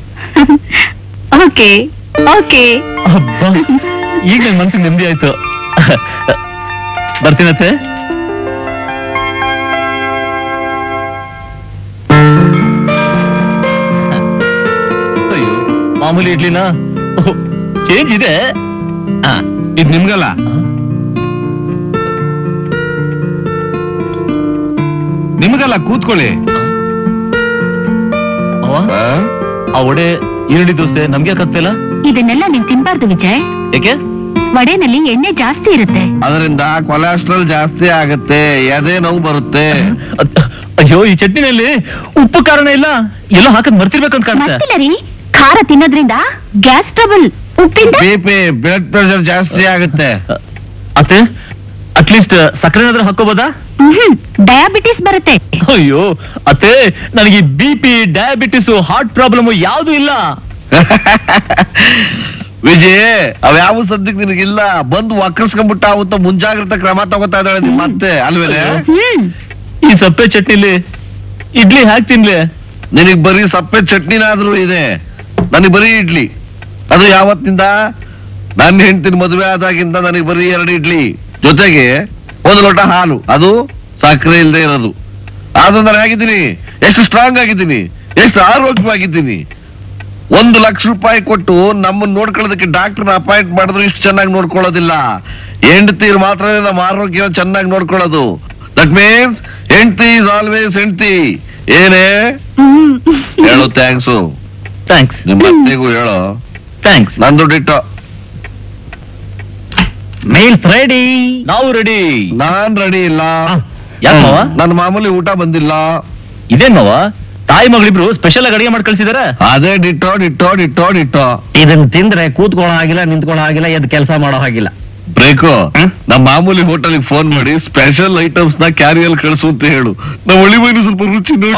ಓಕೆ ಓಕೆ ಅಬ್ಬಾ ಈಗ ನನ್ ಮನ್ಸಿಗೆ ನೆಮ್ಮದಿ ಆಯ್ತು ಬರ್ತೀನತ್ತೆ ಅಯ್ಯೋ ಮಾಮೂಲಿ ಇಡ್ಲಿನಾ ಚೇಂಜ್ ಇದೆ ಆ, ಇದ್ ನಿಮ್ಗಲ್ಲ ನಿಮ್ಗಲ್ಲ ಕೂತ್ಕೊಳ್ಳಿ ಅವ ಆ? ಆ ಒಡೆ ಈರುಳ್ಳಿ ದೋಸೆ ನಮ್ಗೆ ಯಾಕಾಗ್ತಿಲ್ಲ ಇದನ್ನೆಲ್ಲ ನೀನ್ ತಿನ್ಬಾರ್ದು ವಿಜಯ್ ಯಾಕೆ ವಡೆನಲ್ಲಿ ಎಣ್ಣೆ ಜಾಸ್ತಿ ಇರುತ್ತೆ ಅದರಿಂದ ಕೊಲೆಸ್ಟ್ರಾಲ್ ಜಾಸ್ತಿ ಆಗತ್ತೆ ಎದೆ ನೋವು ಬರುತ್ತೆ ಅದ್- ಅಯ್ಯೋ ಈ ಚಟ್ನಿನಲ್ಲಿ ಉಪ್ಪು ಕಾರಣ ಇಲ್ಲ ಎಲ್ಲ ಹಾಕದ್ ಮರ್ತಿರ್ಬೇಕಂತ ಕಾಣುತ್ತೆ ಮತ್ತಿಲ್ಲ ರೀ ಖಾರ ತಿನ್ನೋದ್ರಿಂದ ಗ್ಯಾಸ್ ಟ್ರಬಲ್ ಉಪ್ಪಿಂದ ಬಿ ಪಿ ಬ್ಲಡ್ ಪ್ರೆಷರ್ ಜಾಸ್ತಿ ಆಗುತ್ತೆ ಅತ್ತೆ ಅಟ್ಲೀಸ್ಟ್ ಸಕ್ಕರೆ ಏನಾದ್ರೂ ಹಾಕೋಬೋದಾ ಡಯಾಬಿಟಿಸ್ ಬರುತ್ತೆ ಅಯ್ಯೋ ಅತ್ತೆ ನನಗೆ B P diabetes heart problem ಯಾವ್ದು ಇಲ್ಲ ವಿಜಯ್ ಅವ್ಯಾವ ಸದ್ಯಕ್ಕೆ ನಿನಗಿಲ್ಲ ಬಂದು ವಕ್ರಸ್ಕೊಂಡ್ಬಿಟ್ಟ ಅವತ್ತ ಮುಂಜಾಗ್ರತಾ ಕ್ರಮ ತಗೋತಾ ಇದ್ದಾಳೆ ನಿಮ್ ಮತ್ತೆ ಅಲ್ವೇನೆ ಹ್ಮ್ ಈ ಸಪ್ಪೆ ಚಟ್ನಿಲಿ ಇಡ್ಲಿ ಹಾಕ್ ತಿನ್ಲಿ ನಿನಗ್ ಬರೀ ಸಪ್ಪೆ ಚಟ್ನಿನಾದ್ರೂ ಇದೆ ನನಗ್ ಬರೀ ಇಡ್ಲಿ ಅದು ಯಾವತ್ತಿಂದ ನನ್ನ ಹೆಂಡತಿನ ಮದುವೆ ಆದಾಗಿಂದ ನನಗೆ ಬರೀ ಎರಡು ಇಡ್ಲಿ ಜೊತೆಗೆ ಒಂದು ಲೋಟ ಹಾಲು ಅದು ಸಕ್ಕರೆ ಇಲ್ಲದೆ ಇರೋದು ಆದ್ರೂ ನಾನು ಆಗಿದ್ದೀನಿ ಎಷ್ಟು ಸ್ಟ್ರಾಂಗ್ ಆಗಿದ್ದೀನಿ ಎಷ್ಟು ಆರೋಗ್ಯವಾಗಿದ್ದೀನಿ ಒಂದು ಲಕ್ಷ ರೂಪಾಯಿ ಕೊಟ್ಟು ನಮ್ಮನ್ನ ನೋಡ್ಕೊಳ್ಳೋದಕ್ಕೆ ಡಾಕ್ಟರ್ನ ಅಪಾಯಿಂಟ್ ಮಾಡಿದ್ರು ಇಷ್ಟು ಚೆನ್ನಾಗಿ ನೋಡ್ಕೊಳ್ಳೋದಿಲ್ಲ ಹೆಂಡತಿರ್ ಮಾತ್ರ ನಮ್ಮ ಆರೋಗ್ಯ ಚೆನ್ನಾಗಿ ನೋಡ್ಕೊಳ್ಳೋದು ದಟ್ ಮೀನ್ಸ್ ಹೆಂಡತಿ ಇಸ್ ಆಲ್ವೇಸ್ ಹೆಂಡತಿ ಏನೇ ಹೇಳು ಥ್ಯಾಂಕ್ಸು ಥ್ಯಾಂಕ್ಸ್ ನಿಮ್ಮ ಅತ್ತೆಗೂ ಹೇಳೋ ಥ್ಯಾಂಕ್ಸ್ ನಂದು ಡಿಟ್ಟೋ ಮೇಲ್ಸ್ ರೆಡಿ ನಾವು ರೆಡಿ ನಾನ್ ರೆಡಿ ಇಲ್ಲ ಯಾಕ್ ಮಾವ? ನನ್ನ ಮಾಮೂಲಿ ಊಟ ಬಂದಿಲ್ಲ ಇದೇನ್ ಮಾವ ತಾಯಿ ಮಗಳಿಬ್ರು ಸ್ಪೆಷಲ್ ಆಗಿ ಅಡಿಗೆ ಮಾಡಿ ಕಳ್ಸಿದಾರ ಅದೇ ಡಿಟ್ಟೋ ಡಿಟ್ಟೋ ಡಿಟ್ಟೋ ಡಿಟ್ಟೋ ಇದನ್ನ ತಿಂದ್ರೆ ಕೂತ್ಕೊಳ್ಳೋ ಆಗಿಲ್ಲ ನಿಂತ್ಕೊಳ್ಳೋ ಆಗಿಲ್ಲ ಎದ್ ಕೆಲಸ ಮಾಡೋ ಹಾಗಿಲ್ಲ ಬ್ರೇಕು ನಮ್ಮ ಮಾಮೂಲಿ ಹೋಟೆಲ್ ಫೋನ್ ಮಾಡಿ ಸ್ಪೆಷಲ್ ಐಟಮ್ಸ್ ನ ಕ್ಯಾರಿಯಲ್ ಕಳಿಸು ಅಂತ ಹೇಳು ನಮ್ಮ ಒಳಿ ಮೈನು ಸ್ವಲ್ಪ ರುಚಿ ನೋಡಿ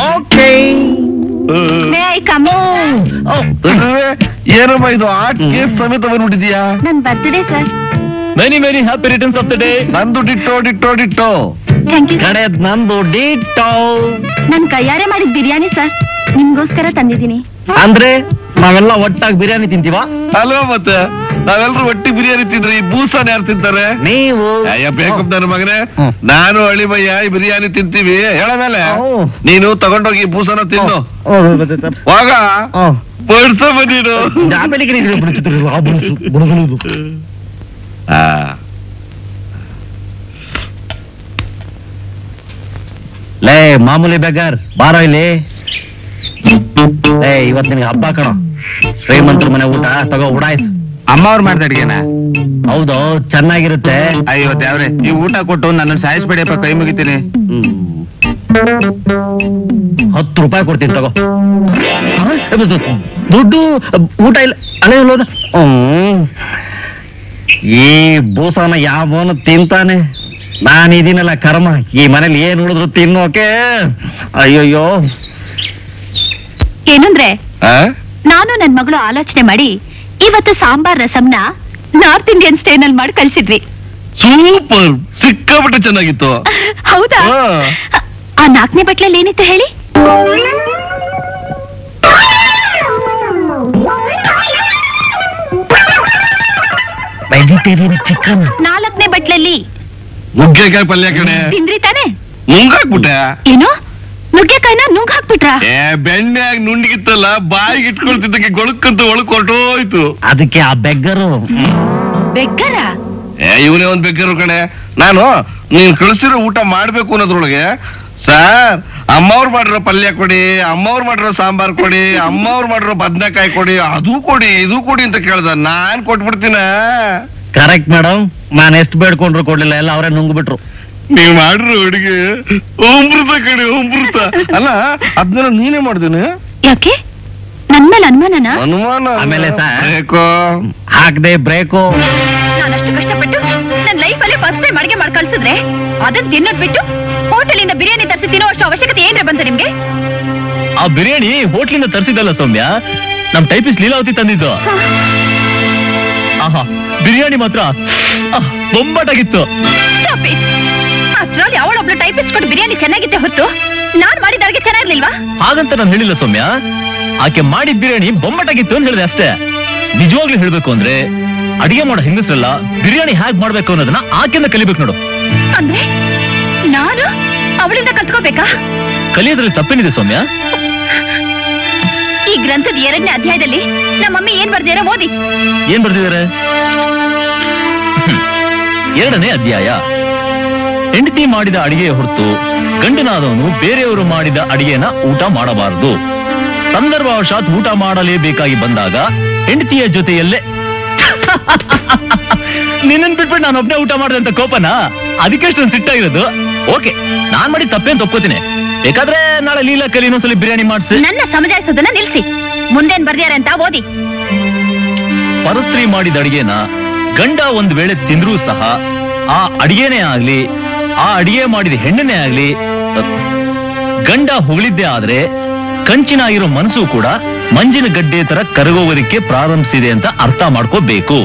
ಮೇ ಐ ಕಮ್ ಅರೆ, ಏನಮ್ಮ ಇದು ಆಟ್ ಕೇಸ್ ಸಮೇತ ಬಂದ್ಬಿಟ್ಟಿದ್ಯಾ ನನ್ birthday sir many many happy returns of the day ನಂದು ditto ditto ditto thank you ಕಡೆದ್ ನಂದು ಡೀಟೋ ನನ್ ಕೈಯಾರೆ ಮಾಡಿದ ಬಿರಿಯಾನಿ ಸರ್ ನಿಮ್ಗೋಸ್ಕರ ತಂದಿದ್ದೀನಿ ಅಂದ್ರೆ ನಾವೆಲ್ಲ ಒಟ್ಟಾಗಿ ಬಿರಿಯಾನಿ ತಿಂತೀವ ಅಲ್ವಾ ಮತ್ತೆ ನಾವೆಲ್ಲರೂ ಒಟ್ಟಿ ಬಿರಿಯಾನಿ ತಿಂದ್ರೆ ಈ ಬೂಸಾನ್ ಯಾರು ತಿಂತಾರೆ ನೀವು ಅಯ್ಯ ಬೇಕು ನನ್ನ ಮಗನೇ ಹ್ಮ್. ನಾನು ಅಳಿಮಯ್ಯ ಈ ಬಿರಿಯಾನಿ ತಿಂತೀವಿ ಹೇಳ ಮೇಲೆ ಹ್ಮ್. ನೀನು ತಗೊಂಡೋಗಿ ಈ ಬೂಸನ ತಿನ್ನು ವಾಗ ಬಡ್ಸಮ್ಮ ನೀನು ಆ. ಲೇ ಮಾಮೂಲಿ ಬೆಗರ್ ಬಾರೋ ಇಲ್ಲಿ ಲೇ ಇವತ್ ನಿನಗೆ ಹಬ್ಬ ಕಣ ಶ್ರೀಮಂತರ ಮನೆ ಊಟ ತಗೋ ಉಡಾಯ್ತು ಅಮ್ಮ ಅವ್ರು ಮಾಡ್ದ ಅಡ್ಗೆನ ಹೌದು ಚೆನ್ನಾಗಿರುತ್ತೆ ಅಯ್ಯೋ ದೇವ್ರೆ ಈ ಊಟ ಕೊಟ್ಟು ನನ್ನ ಸಾಯಿಸ್ಬೇಡಿಯಪ್ಪ ಕೈ ಮುಗಿತೀನಿ ಹ್ಮ್. ಹತ್ತು ರೂಪಾಯಿ ಕೊಡ್ತೀನಿ ತಗೋ ದುಡ್ಡು ಊಟ ಇಲ್ಲ ಅಲ್ಲೇ ಇಲ್ಲೋದ ಹ್ಮ್ ಈ ಬೂಸನ ಯಾವನು ತಿಂತಾನೆ ನಾನು ಇದೀನಲ್ಲ ಕರ್ಮ ಈ ಮನೇಲಿ ಏನ್ ಉಳಿದ್ರು ತಿನ್ನೋಕೆ ಅಯ್ಯಯ್ಯೋ ಏನಂದ್ರೆ ಆ? ನಾನು ನನ್ ಮಗಳು ಆಲೋಚನೆ ಮಾಡಿ ಇವತ್ತು ಸಾಂಬಾರ್ ರಸಂನ ನಾರ್ತ್ ಇಂಡಿಯನ್ ಸ್ಟೈಲ್ ಅಲ್ಲಿ ಮಾಡಿ ಕಳ್ಸಿದ್ವಿ ಸೂಪರ್ ಸಿಕ್ಕಾಪಟ್ಟೆ ಚೆನ್ನಾಗಿತ್ತು ಹೌದಾ ಹಾ. ಆ ನಾಲ್ಕನೇ ಬಟ್ಲಲ್ಲಿ ಏನಿತ್ತು ಹೇಳಿ ವೆಜಿಟೇರಿಯನ್ ಚಿಕನ್ ನಾಲ್ಕನೇ ಬಟ್ಲಲ್ಲಿ ನುಗ್ಗೆಕಾಯಿ ಪಲ್ಯ ಕಣೆ ತಿಂದ್ರಿ ತಾನೆ ಮುಂಗಾಕ್ಬಿಟ್ಟೆ ಏನು ನುಗ್ಗೆಕಾಯಿನ ನುಂಗ್ ಹಾಕ್ಬಿಟ್ರಾ ಏ ಬೆಣ್ಣೆಯಾಗಿ ನುಂಡಿಗಿತ್ತಲ್ಲ ಬಾಯಿಗೆ ಇಟ್ಕೊಳ್ತಿದ್ದಕ್ಕೆ ಗೊಳಕ್ಕಂತ ಒಳಕ್ ಹೊರಟೋಯ್ತು ಅದಕ್ಕೆ ಆ ಬೆಗ್ಗರು ಬೆಗ್ಗರ ಏ ಇವನೇ ಒಂದ್ ಬೇಕಾರು ಕಣೆ ನಾನು ನೀನ್ ಕಳಿಸಿರೋ ಊಟ ಮಾಡ್ಬೇಕು ಅನ್ನೋದ್ರೊಳಗೆ ಸರ್ ಅಮ್ಮವ್ರು ಮಾಡಿರೋ ಪಲ್ಯ ಕೊಡಿ ಅಮ್ಮವ್ರು ಮಾಡಿರೋ ಸಾಂಬಾರ್ ಕೊಡಿ ಅಮ್ಮವ್ರು ಮಾಡಿರೋ ಬದ್ನೆಕಾಯಿ ಕೊಡಿ ಅದು ಕೊಡಿ ಇದು ಕೊಡಿ ಅಂತ ಕೇಳ್ದ ನಾನ್ ಕೊಟ್ಬಿಡ್ತೀನ ಕರೆಕ್ಟ್ ಮೇಡಮ್ ನಾನು ಎಷ್ಟು ಬೇಡ್ಕೊಂಡ್ರು ಕೊಡ್ಲಿಲ್ಲ ಎಲ್ಲ ಅವರೇ ನುಂಗ್ಬಿಟ್ರು ನೀವ್ ಮಾಡಿರೋ ಅಡಿಗೆ ಅಮೃತ ಕಡೆ ಅಮೃತ ಅಲ್ಲ ಅದನ್ನೆಲ್ಲ ನೀನೇ ಮಾಡ್ದೇನೆ ಯಾಕೆ ನನ್ ಮೇಲೆ ಅನುಮಾನನ ಅನುಮಾನ ಆಮೇಲೆ ಸರ್? ಬೇಕೋ ಹಾಕ್ದೆ ಬ್ರೇಕು ನಾನಷ್ಟು ಕಷ್ಟಪಟ್ಟು ನನ್ನ ಲೈಫಲ್ಲಿ ಫಸ್ಟ್ ಟೈಮ್ ಅಡಿಗೆ ಮಾಡಿ ಕಳ್ಸಿದ್ರೆ ಅದನ್ನ ತಿನ್ನೋದ್ ಬಿಟ್ಟು ಹೋಟೆಲಿಂದ ಬಿರಿಯಾನಿ ತರಿಸಿ ತಿನ್ನೋ ಅಷ್ಟು ಅವಶ್ಯಕತೆ ಏನ್ರ ಬಂತು ನಿಮ್ಗೆ ಆ ಬಿರಿಯಾನಿ ಹೋಟ್ಲಿಂದ ತರಿಸಿದಲ್ಲ ಸೌಮ್ಯ ನಮ್ ಟೈಪಿಸ್ಟ್ ಲೀಲಾವತಿ ತಂದಿದ್ದು ಆಹಾ ಬಿರಿಯಾನಿ ಮಾತ್ರ ಆಹ್, ಬೊಂಬಾಟಾಗಿತ್ತು ಆಫ್ಟರ್ ಆಲ್ ಯಾವಳೊಬ್ಳು ಟೈಪಿಸ್ಟ್ ಕೊಟ್ಟು ಬಿರಿಯಾನಿ ಚೆನ್ನಾಗಿತ್ತೆ ಹೊತ್ತು ನಾನ್ ಮಾಡಿದ ಅಡಿಗೆ ಚೆನ್ನಾಗಿರ್ಲಿಲ್ವಾ ಹಾಗಂತ ನಾನು ಹೇಳಿಲ್ಲ ಸೌಮ್ಯ ಆಕೆ ಮಾಡಿದ ಬಿರಿಯಾನಿ ಬೊಂಬಾಟಾಗಿತ್ತು ಅಂತ ಹೇಳಿದೆ ಅಷ್ಟೇ ನಿಜವಾಗ್ಲೂ ಹೇಳ್ಬೇಕು ಅಂದ್ರೆ ಅಡಿಗೆ ಮಾಡೋ ಹೆಂಗಸ್ರಲ್ಲ ಬಿರಿಯಾನಿ ಹೇಗ್ ಮಾಡ್ಬೇಕು ಅನ್ನೋದನ್ನ ಆಕೆಯಿಂದ ಕಲಿಬೇಕು ನೋಡು ಅಂದ್ರೆ ನಾನು ಅವಳಿಂದ ಕಲ್ತ್ಕೋಬೇಕಾ ಕಲಿಯೋದ್ರಲ್ಲಿ ತಪ್ಪೇನಿದೆ ಸೌಮ್ಯ ಈ ಗ್ರಂಥದ ಎರಡನೇ ಅಧ್ಯಾಯದಲ್ಲಿ ನಮ್ಮ ಮಮ್ಮಿ ಏನ್ ಬರ್ದಿರ ಓದಿ ಏನ್ ಬರ್ದಿದ್ದಾರೆ ಹ್ಮ್. ಎರಡನೇ ಅಧ್ಯಾಯ ಹೆಂಡತಿ ಮಾಡಿದ ಅಡಿಗೆಯ ಹೊರತು ಗಂಡನಾದವನು ಬೇರೆಯವರು ಮಾಡಿದ ಅಡಿಗೆನ ಊಟ ಮಾಡಬಾರದು ಸಂದರ್ಭವಶಾತ್ ಊಟ ಮಾಡಲೇಬೇಕಾಗಿ ಬಂದಾಗ ಹೆಂಡತಿಯ ಜೊತೆಯಲ್ಲೇ ನಿನ್ನನ್ ಬಿಟ್ಬಿಟ್ಟು ನಾನು ಒಬ್ಬನೇ ಊಟ ಮಾಡಿದೆ ಅಂತ ಕೋಪನ ಅದಕ್ಕೆ ಅಷ್ಟೊಂದು ಸಿಟ್ಟಾಗಿರೋದು ಓಕೆ ನಾನ್ ಮಾಡಿ ತಪ್ಪೇನ್ ತಪ್ಕೋತೀನಿ ಬೇಕಾದ್ರೆ ನಾಳೆ ಲೀಲಾ ಕಲಿ ಇನ್ನೊಂದ್ಸಲಿ ಬಿರಿಯಾನಿ ಮಾಡಿಸಿ ನನ್ನ ಸಮಜಾಯಿಸೋದನ್ನ ನಿಲ್ಸಿ ಮುಂದೇನ್ ಬರ್ದಿಯಾರೆ ಅಂತ ಓದಿ ಪರಸ್ತ್ರೀ ಮಾಡಿದ ಅಡಿಗೆನ ಗಂಡ ಒಂದ್ ವೇಳೆ ತಿಂದ್ರೂ ಸಹ ಆ ಅಡಿಗೆನೇ ಆಗ್ಲಿ ಆ ಅಡಿಗೆ ಮಾಡಿದ ಹೆಣ್ಣನೇ ಆಗ್ಲಿ ಅಹ್, ಗಂಡ ಹೊಗಳಿದ್ದೇ ಆದ್ರೆ ಕಂಚಿನಾಗಿರೋ ಮನಸ್ಸು ಕೂಡ ಮಂಜಿನ ಗಡ್ಡೆ ತರ ಕರಗೋಗೋದಕ್ಕೆ ಪ್ರಾರಂಭಿಸಿದೆ ಅಂತ ಅರ್ಥ ಮಾಡ್ಕೋಬೇಕು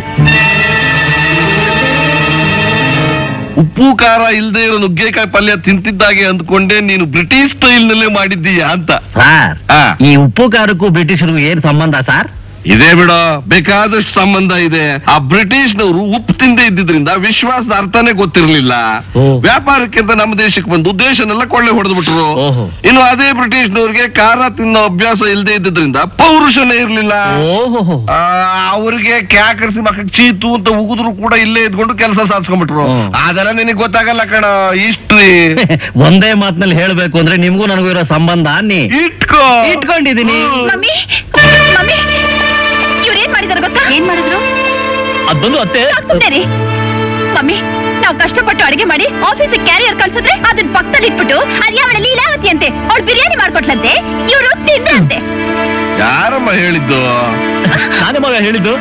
ಉಪ್ಪು ಖಾರ ಇಲ್ದೇ ಇರೋ ನುಗ್ಗೆಕಾಯಿ ಪಲ್ಯ ತಿಂತಿದ್ದಾಗೆ ಅಂದ್ಕೊಂಡೆ ನೀನು ಬ್ರಿಟಿಷ್ ಸ್ಟೈಲ್ ನಲ್ಲೇ ಮಾಡಿದ್ದೀಯಾ ಅಂತ ಸಾರ್ ಆ. ಈ ಉಪ್ಪು ಖಾರಕ್ಕೂ ಬ್ರಿಟಿಷರಿಗೂ ಏನ್ ಸಂಬಂಧ ಸಾರ್ ಇದೇ ಬಿಡೋ ಬೇಕಾದಷ್ಟು ಸಂಬಂಧ ಇದೆ ಆ ಬ್ರಿಟಿಷ್ನವರು ಉಪ್ಪು ತಿಂದೇ ಇದ್ದಿದ್ರಿಂದ ವಿಶ್ವಾಸದ ಅರ್ಥನೇ ಗೊತ್ತಿರ್ಲಿಲ್ಲ ಓ. ವ್ಯಾಪಾರಕ್ಕೆ ಅಂತ ನಮ್ಮ ದೇಶಕ್ಕೆ ಬಂದು ದೇಶನೆಲ್ಲ ಕೊಳ್ಳೆ ಹೊಡೆದು ಬಿಟ್ರು ಓಹೋ. ಇನ್ನು ಅದೇ ಬ್ರಿಟಿಷ್ನವ್ರಿಗೆ ಖಾರ ತಿನ್ನೋ ಅಭ್ಯಾಸ ಇಲ್ಲದೆ ಇದ್ದಿದ್ರಿಂದ ಪೌರುಷನೇ ಇರ್ಲಿಲ್ಲ ಓಹೋ ಆ, ಅವ್ರಿಗೆ ಕ್ಯಾಕರ್ಸಿ ಮಕ್ಕಳು ಚೀತು ಅಂತ ಉಗಿದ್ರು ಕೂಡ ಇಲ್ಲೇ ಇದ್ಕೊಂಡು ಕೆಲಸ ಸಾಧಿಸ್ಕೊಂಡ್ಬಿಟ್ರು ಹ್ಮ್. ಅದೆಲ್ಲ ನಿನಗೆ ಗೊತ್ತಾಗಲ್ಲ ಕಣ ಹಿಸ್ಟ್ರಿ ಒಂದೇ ಮಾತಿನಲ್ಲಿ ಹೇಳ್ಬೇಕು ಅಂದ್ರೆ ನಿಮ್ಗೂ ನನಗೂ ಇರೋ ಸಂಬಂಧ ಅನ್ನಿ ಇಟ್ಕೋ ಇಟ್ಕೊಂಡಿದೀನಿ ಮಮ್ಮಿ ಮಮ್ಮಿ ಇವ್ರೇನ್ ಮಾಡಿದಾರೆ ಗೊತ್ತಾ ಏನ್ ಮಾಡಿದ್ರು ಅದ್ ಬಂದು ಅತ್ತೆ ಸುಮ್ನೆ ರೀ. ಮಮ್ಮಿ ನಾವು ಕಷ್ಟಪಟ್ಟು ಅಡಿಗೆ ಮಾಡಿ ಆಫೀಸ್ ಕ್ಯಾರಿಯರ್ ಕಳ್ಸಿದ್ರೆ ಅದನ್ನ ಪಕ್ಕದಲ್ಲಿ ಇಟ್ಬಿಟ್ಟು ಅದ್ ಯಾವಳ ಲೀಲಾವತಿ ಅಂತೆ ಅವಳು ಬಿರಿಯಾನಿ ಮಾಡ್ಕೊಟ್ಲಂತೆ ಇವರು ತಿಂದ್ರಂತೆ ಯಾರಮ್ಮ ಹೇಳಿದ್ದು ನಾನೇ ಮಗ ಹೇಳಿದ್ದು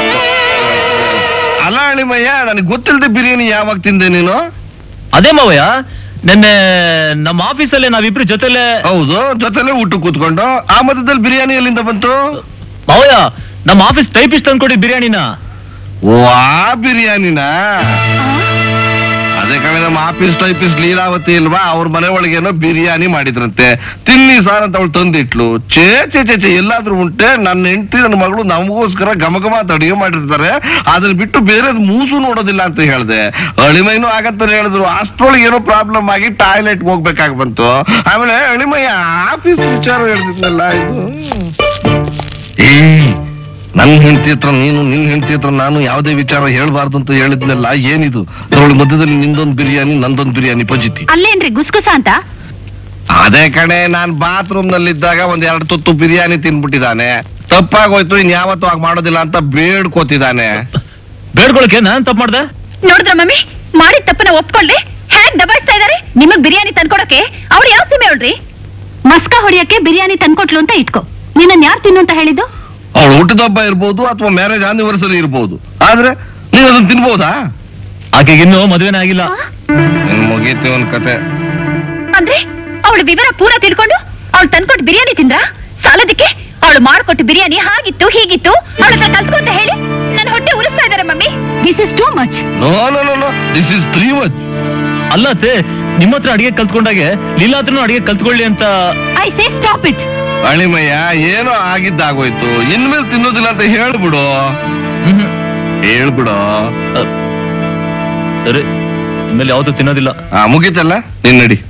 ಅಲ್ಲ ಅಳಿಮಯ್ಯ ನನಗೆ ಗೊತ್ತಿಲ್ಲದೆ ಬಿರಿಯಾನಿ ಯಾವಾಗ ತಿಂದೆ ನೀನು ಅದೇ ಮಾವಯ್ಯ ನಿನ್ನೆ ನಮ್ಮ ಆಫೀಸಲ್ಲೇ ನಾವಿಬ್ರು ಜೊತೆಲೆ ಹೌದು ಜೊತೆಲೆ ಊಟ ಕೂತ್ಕೊಂಡು ಆ ಮಧ್ಯದಲ್ಲಿ ಬಿರಿಯಾನಿ ಎಲ್ಲಿಂದ ಬಂತು ಮಾವಯ್ಯ ನಮ್ಮ ಆಫೀಸ್ ಟೈಪಿಸ್ಟ್ ತಂದ್ಕೊಡಿ ಬಿರಿಯಾನಿನ ಓ ಆ ಬಿರಿಯಾನಿನ ಅದೇ ಕಡೆ ನಮ್ಮ ಆಫೀಸ್ ಟೈಪಿಸ್ಟ್ ಲೀಲಾವತಿ ಇಲ್ವಾ ಅವ್ರ ಮನೆ ಒಳಗೇನೋ ಬಿರಿಯಾನಿ ಮಾಡಿದ್ರಂತೆ ತಿನ್ನಿ ಸಾರ್ ಅಂತ ಅವಳು ತಂದಿಟ್ಲು ಚೇ ಚೇ ಚೇ ಚೇ ಎಲ್ಲಾದ್ರೂ ಉಂಟೆ ನನ್ನ ಹೆಂಡತಿ ನನ್ನ ಮಗಳು ನಮಗೋಸ್ಕರ ಘಮ ಘಮ ಅಂತ ಅಡಿಗೆ ಮಾಡಿರ್ತಾರೆ ಅದನ್ನ ಬಿಟ್ಟು ಬೇರೆ ಮೂಸು ನೋಡೋದಿಲ್ಲ ಅಂತ ಹೇಳ್ದೆ ಅಳಿಮೈನು ಆಗಂತ ಹೇಳಿದ್ರು ಅಷ್ಟ್ರೊಳಗೆ ಏನೋ ಪ್ರಾಬ್ಲಮ್ ಆಗಿ ಟಾಯ್ಲೆಟ್ ಹೋಗ್ಬೇಕಾಗಿ ಬಂತು ಆಮೇಲೆ ಅಳಿಮಯ್ಯ ಆಫೀಸ್ ವಿಚಾರ ಹೇಳ್ತಿದ್ನಲ್ಲ ಇದು ಏ ನನ್ನ ಹೆಂಡತಿ ಹತ್ರ ನೀನು ನಿನ್ ಹೆಂಡತಿ ಹತ್ರ ನಾನು ಯಾವುದೇ ವಿಚಾರ ಹೇಳ್ಬಾರ್ದು ಅಂತ ಹೇಳಿದ್ನಲ್ಲ ಏನಿದು ಅದ್ರೊಳಗೆ ಮಧ್ಯದಲ್ಲಿ ನಿಂದೊಂದು ಬಿರಿಯಾನಿ ನಂದೊಂದು ಬಿರಿಯಾನಿ ಪಜಿತಿ ಅಲ್ಲೇನ್ರಿ ಗುಸ್ಗುಸ ಅಂತ ಅದೇ ಕಡೆ ನಾನ್ ಬಾತ್ರೂಮ್ ನಲ್ಲಿದ್ದಾಗ ಒಂದ್ ಎರಡು ತುತ್ತು ಬಿರಿಯಾನಿ ತಿನ್ಬಿಟ್ಟಿದ್ದಾನೆ ತಪ್ಪಾಗೋಯ್ತು ಇನ್ ಯಾವತ್ತೂ ಆಗ ಮಾಡೋದಿಲ್ಲ ಅಂತ ಬೇಡ್ಕೋತಿದ್ದಾನೆ ಬೇಡ್ಕೊಳಕ್ಕೆ ನಾನ್ ತಪ್ಪು ಮಾಡ್ದೆ ನೋಡಿದ್ರ ಮಮ್ಮಿ ಮಾಡಿದ ತಪ್ಪನ ಒಪ್ಕೊಳ್ಳಿ ಹ್ಯಾಕ್ ದಬಾಯಿಸ್ತಾ ಇದಾರೆ ನಿಮಗ್ ಬಿರಿಯಾನಿ ತಂದ್ಕೊಡಕ್ಕೆ ಅವ್ರು ಯಾವ ಸೀಮೆ ಹೇಳ್ರಿ ಮಸ್ಕ ಹೊಡಿಯಕ್ಕೆ ಬಿರಿಯಾನಿ ತಂದ್ಕೊಟ್ಲು ಅಂತ ಇಟ್ಕೋ ನಿನ್ನ ಯಾರು ತಿನ್ನು ಅಂತ ಹೇಳಿದ್ದು ಅವಳು ಹುಟ್ಟದಬ್ಬ ಇರ್ಬೋದು ಅಥವಾ ಮ್ಯಾರೇಜ್ ಆನಿವರ್ಸರಿ ಇರ್ಬೋದು ಆದ್ರೆ ನೀನ್ ಅದನ್ನ ತಿನ್ಬೋದಾ ಆಕೆಗಿನ್ನೂ ಮದುವೆನೇ ಆಗಿಲ್ಲ ನಿನ್ ಮುಗೀತಿ ಒಂದ್ ಕತೆ ಅಂದ್ರೆ ಅವಳು ವಿವರ ಪೂರ ತಿಳ್ಕೊಂಡು ಅವಳು ತಂದ್ಕೊಟ್ಟು ಬಿರಿಯಾನಿ ತಿಂದ್ರ ಸಾಲದಕ್ಕೆ ಅವಳು ಮಾಡ್ಕೊಟ್ಟು ಬಿರಿಯಾನಿ ಹಾಗಿತ್ತು ಹೀಗಿತ್ತು ಅವಳ ಹತ್ರ ಕಲ್ತ್ಕೊಂತ ಹೇಳಿ ನನ್ನ ಹೊಟ್ಟೆ ಉರಿಸ್ತಾ ಇದಾರೆ mummy this is too much no no no no this is three much ಅಲ್ಲ ಅತ್ತೆ ನಿಮ್ಮ ಹತ್ರ ಅಡಿಗೆ ಕಲ್ತ್ಕೊಂಡಾಗೆ ಲೀಲಾ ಹತ್ರನೂ ಅಡಿಗೆ ಕಲ್ತ್ಕೊಳ್ಳಿ ಅಂತ ಐ ಸೇ ಸ್ಟಾಪ್ ಇಟ್ ಅಳಿಮಯ್ಯ ಏನೋ ಆಗಿದ್ದಾಗೋಯ್ತು ಇನ್ಮೇಲೆ ತಿನ್ನೋದಿಲ್ಲ ಅಂತ ಹೇಳ್ಬಿಡು ಹ್ಮ್. ಹೇಳ್ಬಿಡು ಅಹ್, ಸರಿ ಇನ್ಮೇಲೆ ಯಾವತ್ತೂ ತಿನ್ನೋದಿಲ್ಲ ಆ ಮುಗೀತಲ್ಲ ನಿನ್ ನಡಿ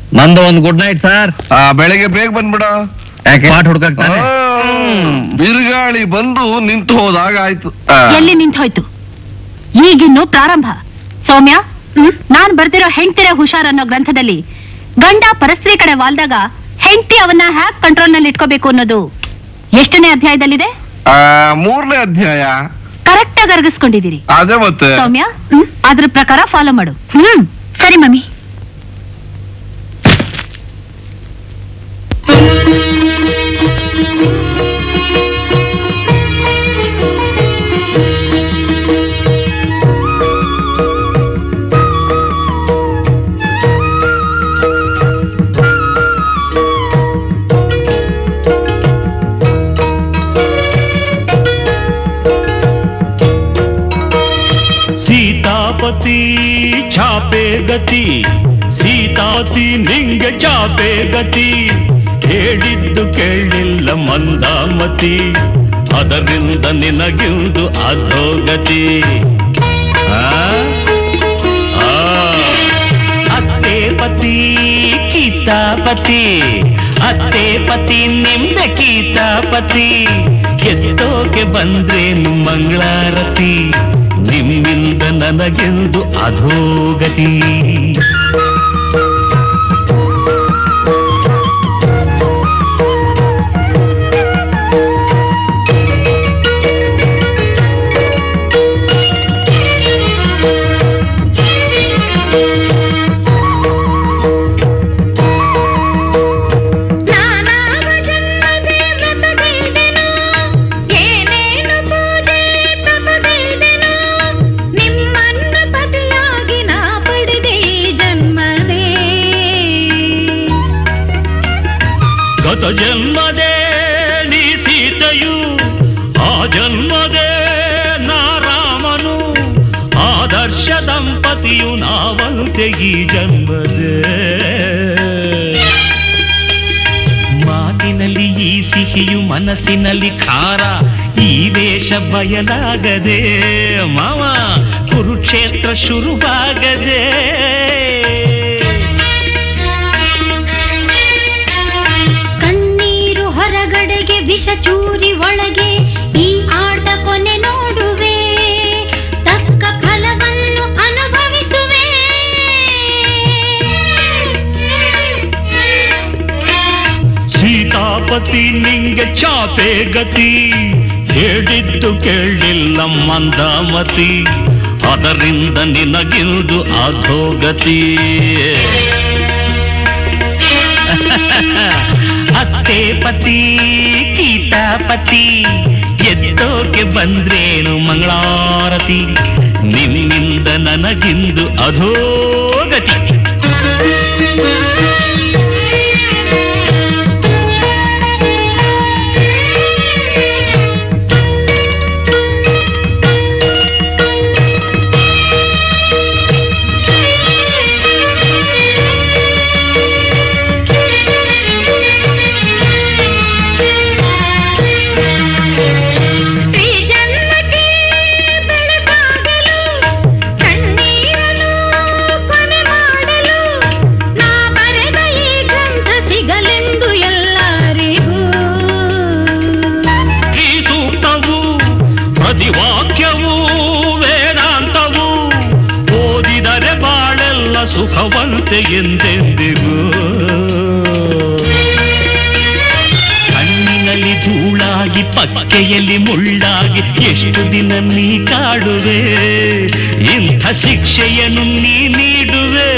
ನಂದು ಒಂದು ಗುಡ್ ನೈಟ್ ಸರ್ ಆ, ಬೆಳಗ್ಗೆ ಬೇಗ ಬಂದ್ಬಿಡು ಯಾಕೆ ಪಾಠ ಹುಡ್ಕಾಕ್ತಾನೆ ಆ, ಬಿರುಗಾಳಿ ಬಂದು ನಿಂತು ಹೋದಾಗ ಆಯ್ತು ಆ. ಎಲ್ಲಿ ನಿಂತು ಹೋಯ್ತು ಈಗಿನ್ನು ಪ್ರಾರಂಭ ಸೌಮ್ಯ ನಾನ್ ಬರ್ದಿರೋ ಹೆಂಡ್ತಿರ ಹುಷಾರ್ ಅನ್ನೋ ಗ್ರಂಥದಲ್ಲಿ ಗಂಡ ಪರಸ್ತ್ರೀ ಕಡೆ ವಾಲ್ದಾಗ ಹೆಂಡತಿ ಅವನ್ನ ಹ್ಯಾಕ್ ಕಂಟ್ರೋಲ್ ನಲ್ಲಿ ಇಟ್ಕೋಬೇಕು ಅನ್ನೋದು ಎಷ್ಟನೇ ಅಧ್ಯಾಯದಲ್ಲಿದೆ ಆ, ಮೂರನೇ ಅಧ್ಯಾಯ ಕರೆಕ್ಟ್ ಆಗಿ ಅರ್ಗಿಸ್ಕೊಂಡಿದ್ದೀರಿ ಅದೇ ಮತ್ತೆ ಸೌಮ್ಯ ಹ್ಮ್ ಅದ್ರ ಪ್ರಕಾರ ಫಾಲೋ ಮಾಡು ಹ್ಮ್ ಸರಿ ಮಮ್ಮಿ ಸೀತಾಪತಿ ಛಾಪೆ ಗತಿ ಸೀತಾಪತಿ ನಿಂಗೆ ಚಾಪೆ ಗತಿ ಹೇಳಿದ್ದು ಕೇಳಿಲ್ಲ ಮಂದಾಮತಿ ಅದರಿಂದ ನಿನಗಿಂದು ಅಧೋಗತಿ ಆ? ಆ. ಅತ್ತೆ ಪತಿ ಕೀತಾಪತಿ ಅತ್ತೆ ಪತಿ ನಿಮ್ದ ಕೀತಾಪತಿ ಎತ್ತೋಕೆ ಬಂದ್ರೇನು ಮಂಗಳಾರತಿ ನಿಮ್ಮಿಂದ ನನಗೆಂದು ಅಧೋಗತಿ ನಾನಾವ ಜನ್ಮದೆ ವ್ರತಗೈದೆನು, ಏನೇನು ಪೂಜೆ ತಪಗೈದೆನು, ನಿಮ್ಮನ್ನು ಪತಿಯಾಗಿ ನಾ ಪಡೆದೆ ಈ ಜನ್ಮದೇ ಗತ ಜನ್ಮದೇ ನೀ ಸೀತೆಯು ಆ ಜನ್ಮದೇ ನಾ ರಾಮನು ಆದರ್ಶ ದಂಪತಿಯು ನಾವಂತೆ ಈ ಜನ್ಮದೇ ಮಾತಿನಲ್ಲಿ ಈ ಸಿಹಿಯು ಮನಸ್ಸಿನಲ್ಲಿ ಖಾರ ಈ ವೇಷ ಬಯಲಾಗದೆ ಮಾವ ಕುರುಕ್ಷೇತ್ರ ಶುರುವಾಗದೆ ಕಣ್ಣೀರು ಹೊರಗಡೆಗೆ ವಿಷ ಚೂರಿ ಒಳಗೆ ಈ ಆಟ ಕೊನೆ ನೋಡುವೆ ತಕ್ಕ ಫಲವನ್ನು ಅನುಭವಿಸುವೆ ಸೀತಾಪತಿ ನಿಂಗೆ ಚಾಪೆ ಗತಿ ಹೇಳಿದ್ದು ಕೇಳಿಲ್ಲ ಮಂದಾಮತಿ ಅದರಿಂದ ನಿನಗಿಂದು ಅಧೋಗತಿ ಅತ್ತೆ ಪತಿ ಕೀತಾಪತಿ ಎದ್ದೋಕೆ ಬಂದ್ರೇನು ಮಂಗಳಾರತಿ ನಿನ್ನಿಂದ ನನಗಿಂದು ಅಧೋಗತಿ ಈ ಜನ್ಮಕ್ಕೆ ಬೆಳಕಾಗಲು ಕಣ್ಣೀರನ್ನು ಕೊನೆ ಮಾಡಲು ನಾ ಬರೆದ ಈ ಗ್ರಂಥ ಸಿಗಲೆಂದು ಎಲ್ಲರಿಗೂ ಈ ಸೂಕ್ತವು ಪ್ರತಿವಾಕ್ಯವು ವೇದಾಂತವು ಓದಿದರೆ ಬಾಳೆಲ್ಲ ಸುಖವಂತೆ ಎಂದೆಂದಿಗೂ ಕಣ್ಣಿನಲ್ಲಿ ಧೂಳಾಗಿ ಪಕ್ಕೆಯಲ್ಲಿ ಮುಳ್ಳಾಗಿ ಎಷ್ಟು ದಿನ ನೀ ಕಾಡುವೆ ಇಂಥ ಶಿಕ್ಷೆಯನ್ನು ನೀ ನೀಡುವೆ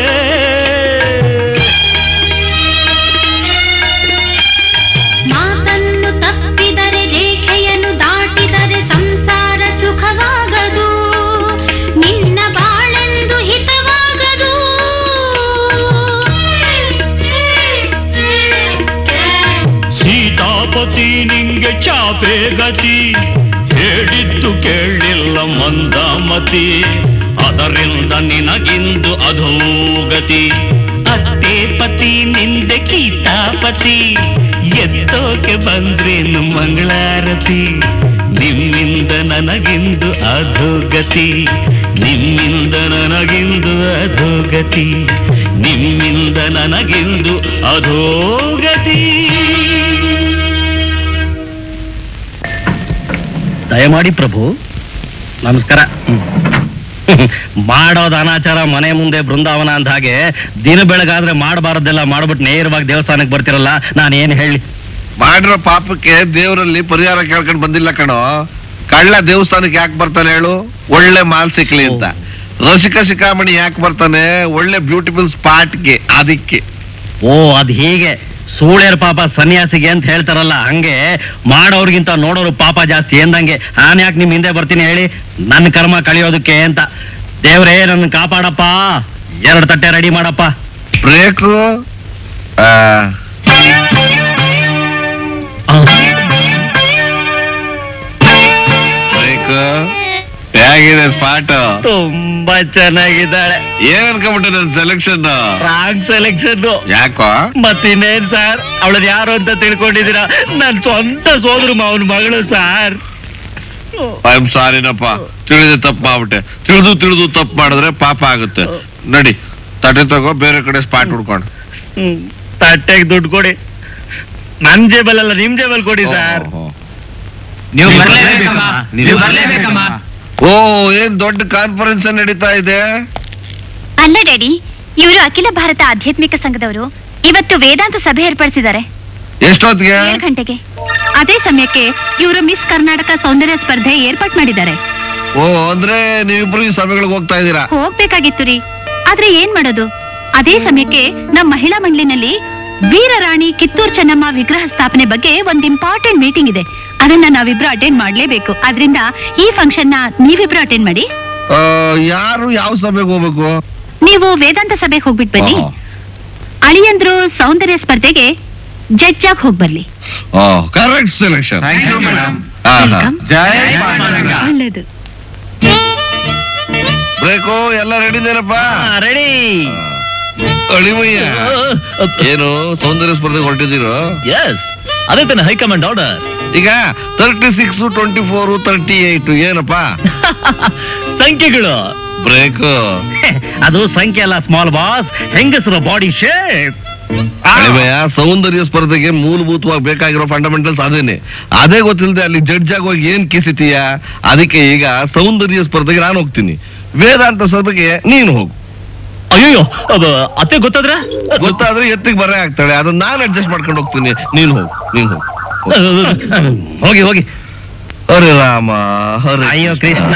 ಮಾತನ್ನು ತಪ್ಪಿದರೆ ರೇಖೆಯನ್ನು ದಾಟಿದರೆ ಸಂಸಾರ ಸುಖವಾಗದು ನಿನ್ನ ಬಾಳೆಂದು ಹಿತವಾಗದು ಸೀತಾಪತಿ ನಿಂಗೆ ಚಾಪೆ ಗತಿ ಹೇಳಿದ್ದು ಕೇಳಿಲ್ಲ ಮಂದಾಮತಿ ಅದರಿಂದ ನಿನಗಿಂದು ಅಧೋಗತಿ ಅತ್ತೆ ಪತಿ ನಿಂದೆ ಕೀತಾಪತಿ ಎತ್ತೋಕೆ ಬಂದ್ರೇನು ಮಂಗಳಾರತಿ ನಿಮ್ಮಿಂದ ನನಗಿಂದು ಅಧೋಗತಿ ನಿಮ್ಮಿಂದ ನನಗಿಂದು ಅಧೋಗತಿ ನಿಮ್ಮಿಂದ ನನಗೆಂದು ಅಧೋಗತಿ ದಯಮಾಡಿ ಪ್ರಭು ನಮಸ್ಕಾರ ಮಾಡೋದು ಅನಾಚಾರ ಮನೆ ಮುಂದೆ ಬೃಂದಾವನ ಅಂದ ಹಾಗೆ ದಿನ ಬೆಳಗಾದ್ರೆ ಮಾಡಬಾರದೆಲ್ಲ ಮಾಡ್ಬಿಟ್ಟು ನೇರವಾಗಿ ದೇವಸ್ಥಾನಕ್ಕೆ ಬರ್ತಿರಲ್ಲ ನಾನು ಏನ್ ಹೇಳಿ ಮಾಡಿರೋ ಪಾಪಕ್ಕೆ ದೇವರಲ್ಲಿ ಪರಿಹಾರ ಕೇಳ್ಕೊಂಡು ಬಂದಿಲ್ಲ ಕಣೋ ಕಳ್ಳ ದೇವಸ್ಥಾನಕ್ಕೆ ಯಾಕೆ ಬರ್ತಾನೆ ಹೇಳು ಒಳ್ಳೆ ಮಾಲ್ ಸಿಕ್ಲಿ ಅಂತ ರಸಿಕ ಶಿಖಾಮಣಿ ಯಾಕೆ ಬರ್ತಾನೆ ಒಳ್ಳೆ ಬ್ಯೂಟಿಫುಲ್ ಸ್ಪಾಟ್ಗೆ ಅದಕ್ಕೆ ಓ ಅದ್ ಹೀಗೆ ಸೂಳ್ಯರ ಪಾಪ ಸನ್ಯಾಸಿಗೆ ಅಂತ ಹೇಳ್ತಾರಲ್ಲ ಹಂಗೆ ಮಾಡೋರ್ಗಿಂತ ನೋಡೋರು ಪಾಪ ಜಾಸ್ತಿ ಎಂದಂಗೆ ನಾನು ಯಾಕೆ ನಿಮ್ ಹಿಂದೆ ಬರ್ತೀನಿ ಹೇಳಿ ನನ್ನ ಕರ್ಮ ಕಳಿಯೋದಕ್ಕೆ ಅಂತ ದೇವ್ರೇ ನನ್ನ ಕಾಪಾಡಪ್ಪ ಎರಡು ತಟ್ಟೆ ರೆಡಿ ಮಾಡಪ್ಪ ಬ್ರೇಕು ಬ್ರೇಕ್ ಹೇಗಿದೆ ಸ್ಪಾಟ್ ತುಂಬಾ ಚೆನ್ನಾಗಿದ್ದಾಳೆ ಏನ್ ಅನ್ಕೊಂಬಿಟ್ಟೆ ನನ್ ಸೆಲೆಕ್ಷನ್ ರಾಂಗ್ ಸೆಲೆಕ್ಷನ್ ಯಾಕೋ ಮತ್ತಿನ್ನೇನ್ ಸರ್ ಅವಳದ್ ಯಾರು ಅಂತ ತಿಳ್ಕೊಂಡಿದ್ದೀರಾ ನನ್ ಸ್ವಂತ ಸೋದರ ಮಾವನ ಮಗಳು ಸರ್ ಐ ಆಮ್ ಸಾರಿನಪ್ಪ ತಿಳಿದೆ ತಪ್ಪು ಮಾಡ್ಬಿಟ್ಟೆ ತಿಳಿದು ತಿಳಿದು ತಪ್ಪು ಮಾಡಿದ್ರೆ ಪಾಪ ಆಗುತ್ತೆ ನಡಿ ತಟ್ಟೆ ತಗೋ ಬೇರೆ ಕಡೆ ಸ್ಪಾಟ್ ಹುಡ್ಕೊಂಡು ತಟ್ಟೆಗೆ ದುಡ್ಡು ಕೊಡಿ ನನ್ ಜೇಬಲ್ ಅಲ್ಲ ನಿಮ್ ಜೇಬಲ್ ಕೊಡಿ ಸರ್ ನೀವು ಬರ್ಲೇಬೇಕಮ್ಮ ನೀವು ಬರ್ಲೇಬೇಕಮ್ಮ ಓ ಏನ್ ದೊಡ್ಡ ಕಾನ್ಫರೆನ್ಸ್ ನಡೀತಾ ಇದೆ ಅಲ್ಲ ಡ್ಯಾಡಿ ಇವರು ಅಖಿಲ ಭಾರತ ಆಧ್ಯಾತ್ಮಿಕ ಸಂಘದವರು ಇವತ್ತು ವೇದಾಂತ ಸಭೆ ಏರ್ಪಡಿಸಿದ್ದಾರೆ ಎಷ್ಟೊತ್ತಿಗೆ ಏಳು ಗಂಟೆಗೆ ಅದೇ ಸಮಯಕ್ಕೆ ಇವರು ಮಿಸ್ ಕರ್ನಾಟಕ ಸೌಂದರ್ಯ ಸ್ಪರ್ಧೆ ಏರ್ಪಾಟ್ ಮಾಡಿದ್ದಾರೆ ಓ ಅಂದ್ರೆ ನೀವಿಬ್ರು ಈ ಸಭೆಗಳಿಗೆ ಹೋಗ್ತಾ ಇದ್ದೀರಾ ಹೋಗ್ಬೇಕಾಗಿತ್ತು ರೀ ಆದ್ರೆ ಏನ್ ಮಾಡೋದು ಅದೇ ಸಮಯಕ್ಕೆ ನಮ್ಮ ಮಹಿಳಾ ಮಂಡಳಿನಲ್ಲಿ ವೀರರಾಣಿ ಕಿತ್ತೂರು ಚೆನ್ನಮ್ಮ ವಿಗ್ರಹ ಸ್ಥಾಪನೆ ಬಗ್ಗೆ ಒಂದ್ ಇಂಪಾರ್ಟೆಂಟ್ ಮೀಟಿಂಗ್ ಇದೆ ಅದನ್ನ ನಾವಿಬ್ರು ಅಟೆಂಡ್ ಮಾಡ್ಲೇಬೇಕು ಅದರಿಂದ ಈ ಫಂಕ್ಷನ್ ನ ನೀವಿಬ್ರು ಅಟೆಂಡ್ ಮಾಡಿ ಆ, ಯಾರು ಯಾವ ಸಭೆಗೆ ಹೋಗ್ಬೇಕು ನೀವು ವೇದಾಂತ ಸಭೆಗೆ ಹೋಗ್ಬಿಟ್ ಬನ್ನಿ ಓ. ಅಳಿಯಂದ್ರು ಸೌಂದರ್ಯ ಸ್ಪರ್ಧೆಗೆ ಜಡ್ಜ್ ಆಗಿ ಹೋಗ್ ಬರ್ಲಿ ಓ correct selection thank you madam Welcome. ಜೈ ಪಾಂಡುರಂಗ. ಒಳ್ಳೇದು ಬ್ರೇಕು ಎಲ್ಲ ರೆಡಿದೇನಪ್ಪ ರೆಡಿ ಅಳಿಮಯ್ಯ ಏನು ಸೌಂದರ್ಯ ಸ್ಪರ್ಧೆಗೆ ಹೊರಟಿದ್ದೀರೋ ಎಸ್ ಅದೇ ತಾನೆ ಹೈಕಮಾಂಡ್ ಆರ್ಡರ್ ಈಗ thirty six twenty four thirty eight ಏನಪ್ಪ ಸಂಖ್ಯೆಗಳು ಬ್ರೇಕು ಅದು ಸಂಖ್ಯೆ ಅಲ್ಲ ಸ್ಮಾಲ್ ಬಾಸ್ ಹೆಂಗಸರ ಬಾಡಿ ಶೇಪ್ ಅಳಿಮಯ್ಯ ಸೌಂದರ್ಯ ಸ್ಪರ್ಧೆಗೆ ಮೂಲಭೂತವಾಗಿ ಬೇಕಾಗಿರೋ ಫಂಡಮೆಂಟಲ್ಸ್ ಅದೇನೆ ಅದೇ ಗೊತ್ತಿಲ್ಲದೆ ಅಲ್ಲಿ ಜಡ್ಜ್ ಆಗುವಾಗ ಏನ್ ಕಿಸಿತೀಯ ಅದಕ್ಕೆ ಈಗ ಸೌಂದರ್ಯ ಸ್ಪರ್ಧೆಗೆ ನಾನು ಹೋಗ್ತೀನಿ ವೇದಾಂತ ಸಭೆಗೆ ನೀನು ಹೋಗು ಅಯ್ಯೋ ಅದು ಅತ್ತೆ ಗೊತ್ತಾದ್ರೆ ಗೊತ್ತಾದ್ರೆ ಎತ್ತಿಗೆ ಬರೇ ಆಗ್ತಾಳೆ ಅದನ್ನ ನಾನು ಅಡ್ಜಸ್ಟ್ ಮಾಡ್ಕೊಂಡು ಹೋಗ್ತೀನಿ ನೀನು ಹೋಗು ನೀನು ಹೋಗು ಹೋಗಿ ಹೋಗಿ ಹರೇ ರಾಮ ಹರೇ ಅಯ್ಯೋ Krishna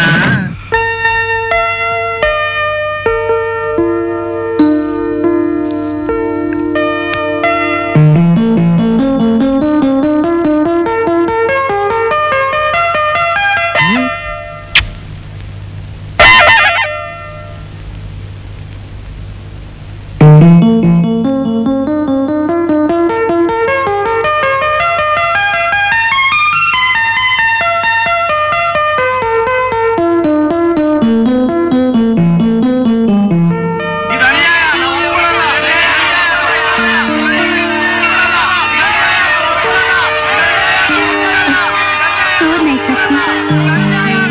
So nice of you.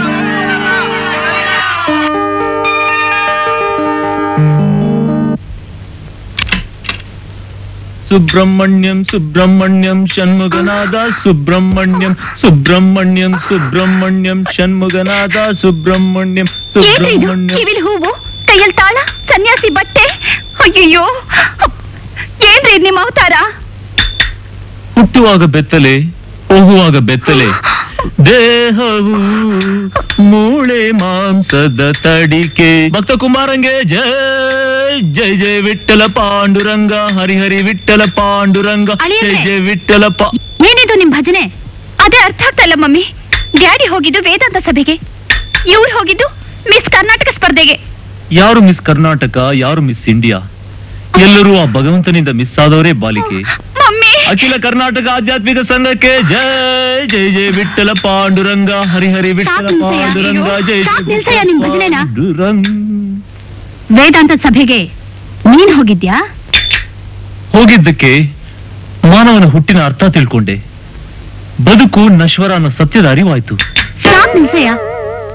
Subrahmanyam Subramanyam ಷಣ್ಮುಗನಾದ Subrahmanyam Subrahmanyam Subramanyam ಷಣ್ಮುಗನಾದ Subrahmanyam ಏನ್ರಿ ಇದು ಸುಬ್ರಹ್ಮಣ್ಯಂ ಕಿವಿಲ್ ಹೂವು ಕೈಯಲ್ಲಿ ತಾಳ ಸನ್ಯಾಸಿ ಬಟ್ಟೆ ಅಯ್ಯಯ್ಯೋ ಏನ್ರಿ ನಿಮ್ಮ ಅವತಾರ ಹುಟ್ಟುವಾಗ ಬೆತ್ತಲೆ ಹೋಗುವಾಗ ಬೆತ್ತಲೆ ದೇಹವು ಮೂಳೆ ಮಾಂಸದ ತಡಿಕೆ ಭಕ್ತ ಕುಮಾರಂಗೆ ಜಯ ಜಯ ಜಯ ವಿಠಲ ಪಾಂಡುರಂಗ ಹರಿಹರಿ ವಿಠಲ ಪಾಂಡುರಂಗ ಜಯ ಅಳಿಯಂದ್ರೆ. ಜಯ ವಿಠಲ ಪಾ ಏನಿದು ನಿಮ್ ಭಜನೆ ಅದೇ ಅರ್ಥ ಆಗ್ತಾ ಇಲ್ಲ ಮಮ್ಮಿ ಡ್ಯಾಡಿ ಹೋಗಿದ್ದು ವೇದಾಂತ ಸಭೆಗೆ ಇವ್ರು ಹೋಗಿದ್ದು ಮಿಸ್ ಕರ್ನಾಟಕ ಸ್ಪರ್ಧೆಗೆ ಯಾರು ಮಿಸ್ ಕರ್ನಾಟಕ ಯಾರು ಮಿಸ್ ಇಂಡಿಯಾ ಎಲ್ಲರೂ ಆ ಭಗವಂತನಿಂದ ಮಿಸ್ ಆದವರೇ ಬಾಲಿಕೆ ಮಮ್ಮಿ ಅಖಿಲ ಕರ್ನಾಟಕ ಆಧ್ಯಾತ್ಮಿಕ ಸಂಘಕ್ಕೆ ಜಯ ಜಯ ಜಯ ವಿಠಲ ಪಾಂಡುರಂಗ ಹರಿಹರಿ ವಿಠಲ ಸಾಕ್ ನಿಲ್ಸಯ್ಯ, ಪಾಂಡುರಂಗ ಅಯ್ಯೋ, ಜಯ ಸಾಕ್ ಜಯ ನಿಲ್ಸಯ್ಯ ನಿನ್ ಭಜನೆನ. ಪಾಂಡುರಂಗ ವೇದಾಂತ ಸಭೆಗೆ ನೀನ್ ಹೋಗಿದ್ಯಾ ಹೋಗಿದ್ದಕ್ಕೆ ಮಾನವನ ಹುಟ್ಟಿನ ಅರ್ಥ ತಿಳ್ಕೊಂಡೆ ಬದುಕು ನಶ್ವರ ಅನ್ನೋ ಸತ್ಯದ ಅರಿವಾಯ್ತು ಸಾಕ್ ನಿಲ್ಸಯ್ಯ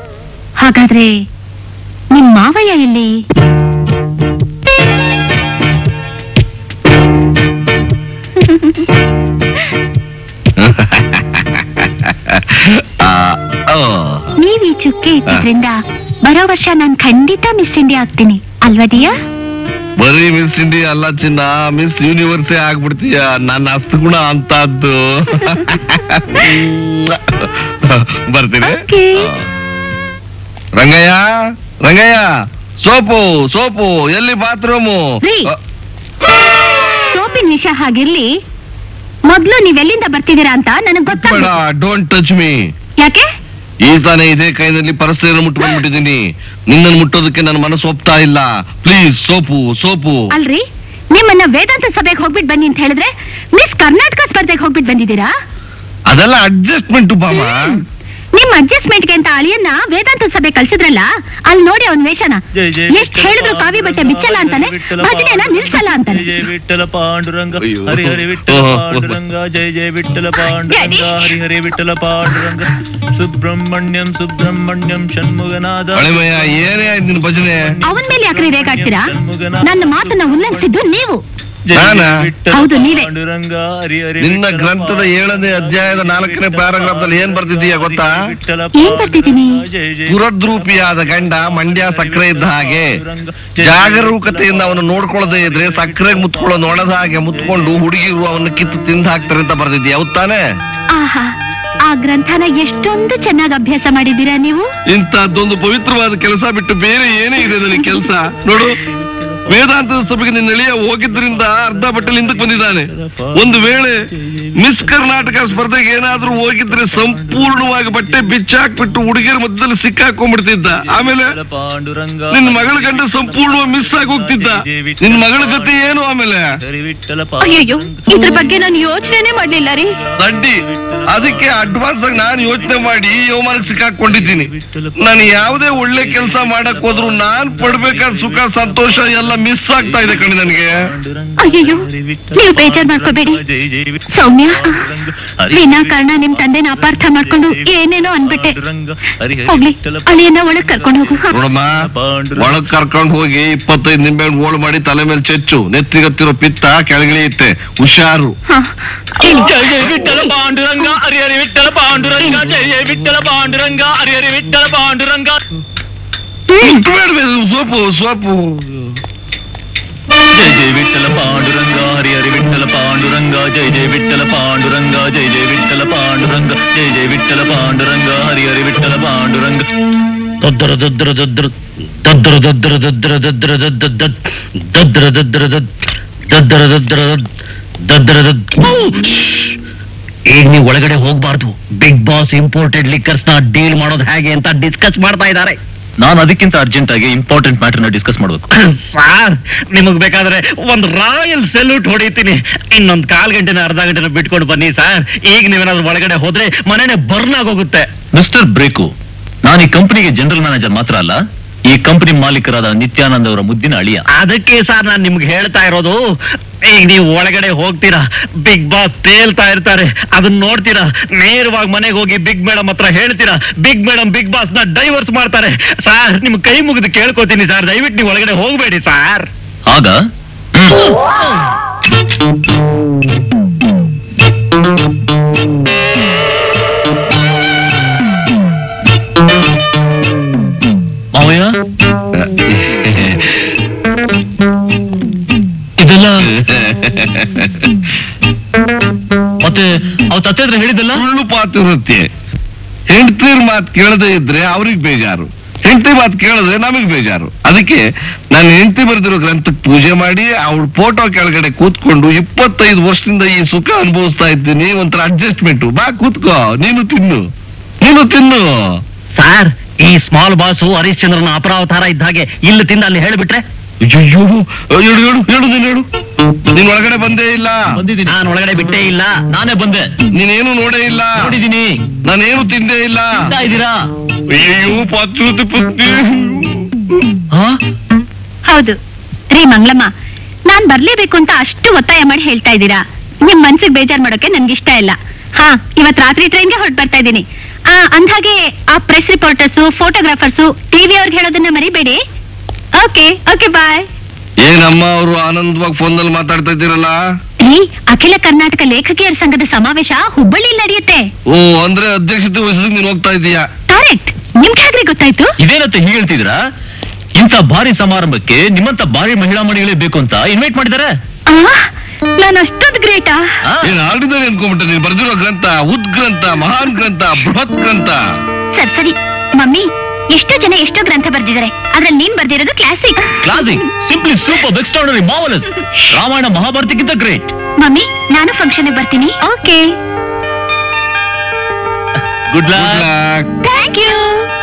ಹಾಗಾದ್ರೆ ನಿಮ್ ಮಾವಯ್ಯ ಎಲ್ಲಿ ಈ ಚುಕ್ಕೆ ಇದ್ರಿಂದ ಬರೋ ವರ್ಷ ನಾನ್ ಖಂಡಿತ ಮಿಸ್ ಇಂಡಿಯಾ ಆಗ್ತೀನಿ ಅಲ್ವಾ ದಿಯಾ ಬರೀ ಮಿಸ್ ಇಂಡಿಯಾ ಅಲ್ಲ ಚಿನ್ನ ಮಿಸ್ ಯೂನಿವರ್ಸೇ ಆಗ್ಬಿಡ್ತೀಯ ನನ್ನ ಅಸ್ತಗುಣ ಅಂತದ್ದು ಬರ್ತೀನಿ Okay. Rangayya Rangayya soap soap ಎಲ್ಲಿ ಬಾತ್ರೂಮು ರೀ. ಸೋಪಿನ ವಿಷಯ ಹಾಗಿರ್ಲಿ ಮೊದ್ಲು ನೀವೆಲ್ಲಿಂದ ಬರ್ತಿದ್ದೀರಾ ಅಂತ ನನಗ್ ಬೇಡ ಗೊತ್ತಾಗ ಡೋಂಟ್ ಟಚ್ ಮೀ ಯಾಕೆ ಈ ತಾನೇ ಇದೇ ಕೈನಲ್ಲಿ ಪರಸ್ಪರ ಮುಟ್ಟು ಬಂದ್ಬಿಟ್ಟಿದ್ದೀನಿ ನಿನ್ನನ್ನು ಮುಟ್ಟೋದಕ್ಕೆ ನನ್ನ ಮನಸ್ಸು ಒಪ್ತಾ ಇಲ್ಲ ಪ್ಲೀಸ್ ಸೋಪು ಸೋಪು ಅಲ್ರಿ ನಿಮ್ಮನ್ನ ವೇದಾಂತ ಸಭೆಗೆ ಹೋಗ್ಬಿಟ್ ಬನ್ನಿ ಅಂತ ಹೇಳಿದ್ರೆ ಮಿಸ್ ಕರ್ನಾಟಕ ಸ್ಪರ್ಧೆಗೆ ಹೋಗ್ಬಿಟ್ ಬಂದಿದ್ದೀರಾ ಅದೆಲ್ಲ ಅಡ್ಜಸ್ಟ್ಮೆಂಟ್ ಬಾಮ ನಿಮ್ ಅಡ್ಜಸ್ಟ್ಮೆಂಟ್ಗೆ ಅಂತ ಅಳಿಯನ್ನ ವೇದಾಂತ ಸಭೆ ಕಳ್ಸಿದ್ರಲ್ಲ ಅಲ್ಲಿ ನೋಡಿ ಅವನ್ ವೇಷನ ಜೈ ಜೈ ಎಷ್ಟ್ ಹೇಳಿದ್ರು ಕಾವಿ ಬಟ್ಟೆ ಬಿಚ್ಚಲ್ಲ ಅಂತಾನೆ ಭಜನೆನ ನಿಲ್ಸಲ್ಲ ಅಂತಾನೆ ಜೈ ವಿಠಲ ಪಾಂಡುರಂಗ ಅಯ್ಯೋ. ಹರಿ ಹರಿ ವಿಠಲ ಓಹೋ. ಪಾಂಡುರಂಗ ಜೈ ಜೈ ವಿಠಲ ಪಾಂಡುರಂಗ ಡ್ಯಾಡಿ. ಹರಿ ಹರಿ ವಿಠಲ ಪಾಂಡುರಂಗ ಸುಬ್ರಹ್ಮಣ್ಯಂ ಸುಬ್ರಹ್ಮಣ್ಯಂ ಷಣ್ಮುಗನಾದ ಅಳಿಮಯ್ಯ ಏನೇ ಆಯ್ತು ನಿನ್ ಭಜನೆ ಅವನ್ ಮೇಲೆ ಯಾಕ್ರಿ ರೇಗಾಡ್ತೀರಾ ನನ್ನ ಮಾತನ್ನ ಉಲ್ಲಂಘಿಸಿದ್ದು ನೀವು ಜೈ ಜೈ ನಾನಾ? ವಿಠಲ ಹೌದು, ನೀವೇ. ಪಾಂಡುರಂಗ ಹರಿ ಹರಿ ನಿನ್ನ ವಿಠಲ ಗ್ರಂಥದ ಏಳನೇ ಅಧ್ಯಾಯದ ನಾಲ್ಕನೇ ಪ್ಯಾರಾಗ್ರಾಫ್ ದಲ್ಲಿ ಏನ್ ಬರ್ತಿದೀಯ ಗೊತ್ತಾ ವಿಠಲ ಏನ್ ಬರ್ತಿದ್ದೀನಿ? ಜೈ ಜೈ ಪುರದ್ರೂಪಿಯಾದ ಗಂಡ ಮಂಡ್ಯ ಸಕ್ಕರೆ ಇದ್ದ ಹಾಗೆ ಜಾಗರೂಕತೆಯಿಂದ ಅವನು ನೋಡ್ಕೊಳ್ಳದೆ ಇದ್ರೆ ಸಕ್ಕರೆ ಮುತ್ಕೊಳ್ಳೋ ನೊಣದ ಹಾಗೆ ಮುತ್ಕೊಂಡು ಹುಡುಗಿರು ಅವನ್ನ ಕಿತ್ತು ತಿಂದು ಹಾಕ್ತಾರೆ ಅಂತ ಬರ್ದಿದ್ಯಾ ಹೌದ್ ತಾನೇ ಆಹಾ ಆ ಗ್ರಂಥನ ಎಷ್ಟೊಂದು ಚೆನ್ನಾಗಿ ಅಭ್ಯಾಸ ಮಾಡಿದ್ದೀರಾ ನೀವು ಇಂತಹದ್ದೊಂದು ಪವಿತ್ರವಾದ ಕೆಲಸ ಬಿಟ್ಟು ಬೇರೆ ಏನೇ ಇದೆ ನನಗೆ ಕೆಲಸ ನೋಡು ವೇದಾಂತದ ಸಭೆಗೆ ನಿನ್ನ ಎಳೆಯ ಹೋಗಿದ್ರಿಂದ ಅರ್ಧ ಬಟ್ಟೆಲಿ ಹಿಂದಕ್ಕೆ ಬಂದಿದ್ದಾನೆ ಒಂದು ವೇಳೆ ಮಿಸ್ ಕರ್ನಾಟಕ ಸ್ಪರ್ಧೆಗೆ ಏನಾದ್ರೂ ಹೋಗಿದ್ರೆ ಸಂಪೂರ್ಣವಾಗಿ ಬಟ್ಟೆ ಬಿಚ್ಚಾಕ್ಬಿಟ್ಟು ಹುಡುಗಿಯರ ಮಧ್ಯದಲ್ಲಿ ಸಿಕ್ಕಾಕೊಂಡ್ಬಿಡ್ತಿದ್ದ ಆಮೇಲೆ ಪಾಂಡುರಂಗ ನಿನ್ನ ಮಗಳ ಗಂಡ ಸಂಪೂರ್ಣವಾಗಿ ಮಿಸ್ ಆಗಿ ಹೋಗ್ತಿದ್ದ ನಿನ್ನ ಮಗಳ ಗತಿ ಏನು ಆಮೇಲೆ ಹರಿ ವಿಠಲ ಅಯ್ಯಯ್ಯೋ ಇದ್ರ ಬಗ್ಗೆ ನಾನು ಯೋಚನೆನೇ ಮಾಡ್ಲಿಲ್ಲ ರೀ ದಡ್ಡಿ ಅದಕ್ಕೆ ಅಡ್ವಾನ್ಸ್ ಆಗಿ ನಾನು ಯೋಚನೆ ಮಾಡಿ ಈ ಅವಮಾನಕ್ಕೆ ಸಿಕ್ಕಾಕೊಂಡಿದ್ದೀನಿ ನಾನು ಯಾವುದೇ ಒಳ್ಳೆ ಕೆಲಸ ಮಾಡಕ್ ಹೋದ್ರು ನಾನ್ ಪಡ್ಬೇಕಾದ ಸುಖ ಸಂತೋಷ ಎಲ್ಲ ಮಿಸ್ ಆಗ್ತಾ ಇದೆ ಕಣಿ ನನಗೆ ಅಯ್ಯಯ್ಯೋ ನೀವು ಬೇಜಾರ್ ಮಾಡ್ಕೋಬೇಡಿ ಜೈ ಜೈ ವಿಠಲ ಸೌಮ್ಯ ಪಾಂಡುರಂಗ ಹರಿ ವಿನಾಕಾರಣ ನಿಮ್ ತಂದೆನ ಅಪಾರ್ಥ ಮಾಡ್ಕೊಂಡು ಏನೇನೋ ಅನ್ಬಿಟ್ಟೆ ಪಾಂಡುರಂಗ ಹರಿ ಹರಿ ಹೋಗ್ಲಿ ವಿಠಲ ಅಳಿಯನ್ನ ಒಳಗ್ ಕರ್ಕೊಂಡು ಹೋಗು ಹ. ನೋಡಮ್ಮ ಒಳಗ್ ಕರ್ಕೊಂಡು ಹೋಗಿ ಇಪ್ಪತ್ತೈದು ನಿಂಬೆ ಹಣ್ಣು ಓಳು ಮಾಡಿ ತಲೆ ಮೇಲೆ ಚೆಚ್ಚು ನೆತ್ತಿಗತ್ತಿರೋ ಪಿತ್ತ ಕೆಳಗಿಳಿಯುತ್ತೆ ಹುಷಾರು ಹ. ಹೇಳಿ. ಜೈ ಜೈ ವಿಠಲ ಪಾಂಡುರಂಗ ಹರಿ ಹರಿ ವಿಠಲ ಪಾಂಡುರಂಗ ಜೈ ಜೈ ವಿಠಲ ಪಾಂಡುರಂಗ ಹರಿ ಹರಿ ವಿಠಲ ಪಾಂಡುರಂಗ ಬೇಡ ಸೋಪು ಸೋಪು ಜೈ ಜೈ ವಿಠಲ ಪಾಂಡುರಂಗ ಹರಿ ಹರಿ ವಿಠಲ ಪಾಂಡುರಂಗ ಜೈ ಜೈ ವಿಠಲ ಪಾಂಡುರಂಗ ಜೈ ಜೈ ವಿಠಲ ಪಾಂಡುರಂಗ ಜೈ ಜೈ ವಿಠಲ ಪಾಂಡುರಂಗ ಹರಿ ಹರಿ ವಿಠಲ ಪಾಂಡುರಂಗ ದೊದ್ದರ ದೊದ್ದರ ದೊದ್ದರ ದೊದ್ದರ ದೊದ್ದರ ದೊದ್ದರ ದೊದ್ದರ ದೊದ್ದ ದೊದ್ದರ ದೊದ್ದರ ದೊದ್ ದೊದ್ದರ ದೊದ್ದರ ದೊದ್ ದೊದ್ದರ ದೊದ್ ಈಗ ನೀವು ಒಳಗಡೆ ಹೋಗ್ಬಾರ್ದು ಬಿಗ್ ಬಾಸ್ ಇಂಪೋರ್ಟೆಡ್ ಲಿಕ್ಕರ್ಸ್ ನ ಡೀಲ್ ಮಾಡೋದು ಹೇಗೆ ಅಂತ ಡಿಸ್ಕಸ್ ಮಾಡ್ತಾ ಇದ್ದಾರೆ ನಾನು ಅದಕ್ಕಿಂತ ಅರ್ಜೆಂಟ್ ಆಗಿ ಇಂಪಾರ್ಟೆಂಟ್ ಮ್ಯಾಟರ್ ನ ಡಿಸ್ಕಸ್ ಮಾಡ್ಬೇಕು ಸಾರ್ ನಿಮಗ್ ಬೇಕಾದ್ರೆ ಒಂದು ರಾಯಲ್ ಸೆಲ್ಯೂಟ್ ಹೊಡಿತೀನಿ ಇನ್ನೊಂದ್ ಕಾಲ್ ಗಂಟೆನ ಅರ್ಧ ಗಂಟೆನ ಬಿಟ್ಕೊಂಡು ಬನ್ನಿ ಸರ್ ಈಗ ನೀವೇನಾದ್ರೂ ಒಳಗಡೆ ಹೋದ್ರೆ ಮನೆನೇ ಬರ್ನ್ ಆಗೋಗುತ್ತೆ ಮಿಸ್ಟರ್ ಬ್ರೇಕು ನಾನು ಈ ಕಂಪನಿಗೆ ಜನರಲ್ ಮ್ಯಾನೇಜರ್ ಮಾತ್ರ ಅಲ್ಲ ಈ ಕಂಪನಿ ಮಾಲೀಕರಾದ ನಿತ್ಯಾನಂದ್ ಅವರ ಮುದ್ದಿನ ಅಳಿಯ ಅದಕ್ಕೆ ಸರ್ ನಾನು ನಿಮ್ಗೆ ಹೇಳ್ತಾ ಇರೋದು ಈಗ ನೀವು ಒಳಗಡೆ ಹೋಗ್ತೀರಾ ಬಿಗ್ ಬಾಸ್ ತೇಲ್ತಾ ಇರ್ತಾರೆ ಅದನ್ನ ನೋಡ್ತೀರಾ ನೇರವಾಗಿ ಮನೆಗೆ ಹೋಗಿ ಬಿಗ್ ಮೇಡಮ್ ಹತ್ರ ಹೇಳ್ತೀರಾ ಬಿಗ್ ಮೇಡಮ್ ಬಿಗ್ ಬಾಸ್ ನ ಡೈವರ್ಸ್ ಮಾಡ್ತಾರೆ ಸರ್ ನಿಮ್ ಕೈ ಮುಗಿದು ಕೇಳ್ಕೊತೀನಿ ಸರ್ ದಯವಿಟ್ಟು ನೀವು ಒಳಗಡೆ ಹೋಗ್ಬೇಡಿ ಸರ್ ಆಗ ಮಾವಯ್ಯ ಇದೆಲ್ಲ ಮತ್ತೆ ಅವ್ ತತ್ತೆ ಹತ್ರ ಹೇಳಿದ್ದಲ್ಲ ಸುಳ್ಳು ಪಾತಿರುತ್ತೆ ಹೆಂಡತಿರ್ ಮಾತು ಕೇಳದೆ ಇದ್ರೆ ಅವ್ರಿಗೆ ಬೇಜಾರು ಹೆಂಡತಿ ಮಾತು ಕೇಳಿದ್ರೆ ನಮಗ್ ಬೇಜಾರು ಅದಕ್ಕೆ ನಾನು ಹೆಂಡತಿ ಬರೆದಿರೋ ಗ್ರಂಥಕ್ಕೆ ಪೂಜೆ ಮಾಡಿ ಅವಳ ಫೋಟೋ ಕೆಳಗಡೆ ಕೂತ್ಕೊಂಡು ಇಪ್ಪತ್ತೈದು ವರ್ಷದಿಂದ ಈ ಸುಖ ಅನುಭವಿಸ್ತಾ ಇದ್ದೀನಿ ಒಂಥರ ಅಡ್ಜಸ್ಟ್ಮೆಂಟ್ ಬಾ ಕೂತ್ಕೋ ನೀನು ತಿನ್ನು ನೀನು ತಿನ್ನು ಸರ್ ಈ ಸ್ಮಾಲ್ ಬಾಸು ಹರಿಶ್ಚಂದ್ರನ ಅಪರಾವತಾರ ಇದ್ದ ಹಾಗೆ ಇಲ್ಲಿ ತಿಂದ ಅಲ್ಲಿ ಹೇಳ್ಬಿಟ್ರೆ ಅಯ್ಯೋ ಹೇಳು ಹೇಳು ಹೇಳು ನೀನು ಹೇಳು ನೀನ್ ಒಳಗಡೆ ಬಂದೇ ಇಲ್ಲ ಬಂದಿದ್ದೀನಿ ನಾನು ಒಳಗಡೆ ಬಿಟ್ಟೇ ಇಲ್ಲ ನಾನೇ ಬಂದೆ ನೀನೇನು ನೋಡೇ ಇಲ್ಲ ನೋಡಿದ್ದೀನಿ ನಾನೇನು ತಿಂದೇ ಇಲ್ಲ ತಿಂತಾ ಇದ್ದೀರಾ ಅಯ್ಯೋ ಪಾತ್ರುತಿ ಪತ್ನಿ ಹಾ ಹೌದು ರೀ ಮಂಗ್ಲಮ್ಮ ನಾನ್ ಬರ್ಲೇಬೇಕು ಅಂತ ಅಷ್ಟು ಒತ್ತಾಯ ಮಾಡಿ ಹೇಳ್ತಾ ಇದ್ದೀರಾ ನಿಮ್ ಮನ್ಸಿಗೆ ಬೇಜಾರ್ ಮಾಡೋಕೆ ನನ್ಗೆ ಇಷ್ಟ ಇಲ್ಲ ಹಾ ಇವತ್ ರಾತ್ರಿ ಟ್ರೈನ್ಗೆ ಹೊರಟ್ ಬರ್ತಾ ಇದ್ದೀನಿ ಆ ಅಂದ್ಹಾಗೆ ಆ ಪ್ರೆಸ್ ರಿಪೋರ್ಟರ್ಸು ಫೋಟೋಗ್ರಾಫರ್ಸು ಟಿವಿ ಅವ್ರಿಗೆ ಹೇಳೋದನ್ನ ಮರಿಬೇಡಿ ಓಕೆ ಓಕೆ ಬಾಯ್ ಏನಮ್ಮ ಅವರು ಆನಂದವಾಗಿ ಫೋನ್ನಲ್ಲಿ ಮಾತಾಡ್ತಾ ಇದ್ದೀರಲ್ಲ ರೀ ಅಖಿಲ ಕರ್ನಾಟಕ ಲೇಖಕಿಯರ ಸಂಘದ ಸಮಾವೇಶ ಹುಬ್ಬಳ್ಳಿಯಲ್ಲಿ ನಡೆಯುತ್ತೆ ಓ ಅಂದ್ರೆ ಅಧ್ಯಕ್ಷತೆ ವಹಿಸಿದ್ ನೀನ್ ಹೋಗ್ತಾ ಇದೀಯಾ ಕರೆಕ್ಟ್ ನಿಮ್ಗೆ ಹೇಗ್ರಿ ಗೊತ್ತಾಯ್ತು ಇದೇನಂತ ಹೀಗೆ ಹೇಳ್ತಿದ್ದೀರಾ ಇಂಥ ಭಾರಿ ಸಮಾರಂಭಕ್ಕೆ ನಿಮ್ಮಂತ ಭಾರಿ ಮಹಿಳಾ ಮಣಿಗಳೇ ಬೇಕು ಅಂತ ಇನ್ವೈಟ್ ಮಾಡಿದ್ದಾರೆ ಆ, ನಾನು ಅಷ್ಟೊಂದು ಗ್ರೇಟಾ ನೀನ್ ಆಡಿದ್ದಾರೆ ಅನ್ಕೊಂಬಿಟ್ಟೆ ನೀನ್ ಬರ್ದಿರೋ ಗ್ರಂಥ ಉದ್ಗ್ರಂಥ ಮಹಾನ್ ಗ್ರಂಥ ಬೃಹತ್ ಗ್ರಂಥ ಸರಿ ಸರಿ ಮಮ್ಮಿ ಎಷ್ಟೋ ಜನ ಎಷ್ಟೋ ಗ್ರಂಥ ಬರ್ದಿದ್ದಾರೆ ಅದ್ರಲ್ಲಿ ನೀನ್ ಬರ್ದಿರೋದು classic classic simply super extraordinary marvellous Ramayana ಮಹಾಭಾರತಕ್ಕಿಂತ ಗ್ರೇಟ್ ಮಮ್ಮಿ ನಾನು ಫಂಕ್ಷನ್ ಬರ್ತೀನಿ okay good Good luck luck. Thank you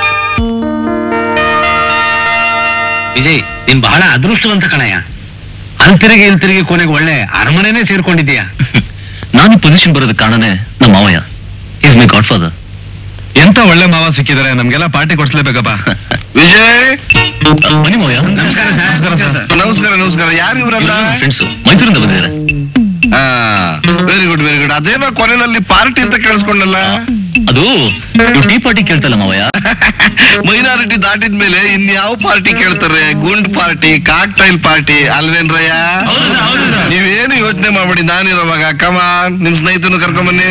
Vijay ನೀನ್ ಬಹಳ ಅದೃಷ್ಟವಂತ ಕಣಯ್ಯ ಅಂತಿರಿಗೆ ಇಂತಿರಿಗೆ ಕೊನೆಗೆ ಒಳ್ಳೆ ಅರಮನೆನೇ ಸೇರ್ಕೊಂಡಿದ್ಯಾ ನಾನು ಪೊಸಿಷನ್ ಬರೋದಕ್ಕೆ ಕಾರಣನೇ ನಮ್ಮ ಮಾವಯ್ಯ ಈಸ್ ಮೈ ಗಾಡ್ ಫಾದರ್ ಎಂತ ಒಳ್ಳೆ ಮಾವ ಸಿಕ್ಕಿದ್ದಾರೆ ನಮ್ಗೆಲ್ಲ ಪಾರ್ಟಿ ಕೊಡ್ಸ್ಲೇಬೇಕಪ್ಪ ವಿಜಯ್ ಬನ್ನಿ ಮಾವಯ್ಯ ನಮಸ್ಕಾರ ಸರ್ ನಮಸ್ಕಾರ ನಮಸ್ಕಾರ ಯಾರು ಇವರಲ್ಲ ಫ್ರೆಂಡ್ಸ್ ಮೈಸೂರಿಂದ ಬಂದಿದ್ದಾರೆ ವೆರಿ ಗುಡ್ ವೆರಿ ಗುಡ್ ಅದೇನೋ ಕೊನೆಯಲ್ಲಿ ಪಾರ್ಟಿ ಅಂತ ಕೇಳಿಸ್ಕೊಂಡಲ್ಲ ಅದು ಟೀ ಪಾರ್ಟಿ ಕೇಳ್ತಲ್ಲ ಮಾವಯ್ಯ ಮೈನಾರಿಟಿ ದಾಟಿದ ಮೇಲೆ ಇನ್ಯಾವ ಪಾರ್ಟಿ ಕೇಳ್ತಾರೆ ಗುಂಡ್ ಪಾರ್ಟಿ ಕಾಕ್ಟೈಲ್ ಪಾರ್ಟಿ ಅಲ್ವೇನ್ರಯ್ಯ ನೀವೇನು ಯೋಚನೆ ಮಾಡ್ಬೇಡಿ ನಾನಿರೋವಾಗ ಕಮಾನ್ ನಿಮ್ ಸ್ನೇಹಿತನು ಕರ್ಕೊಂಬನ್ನಿ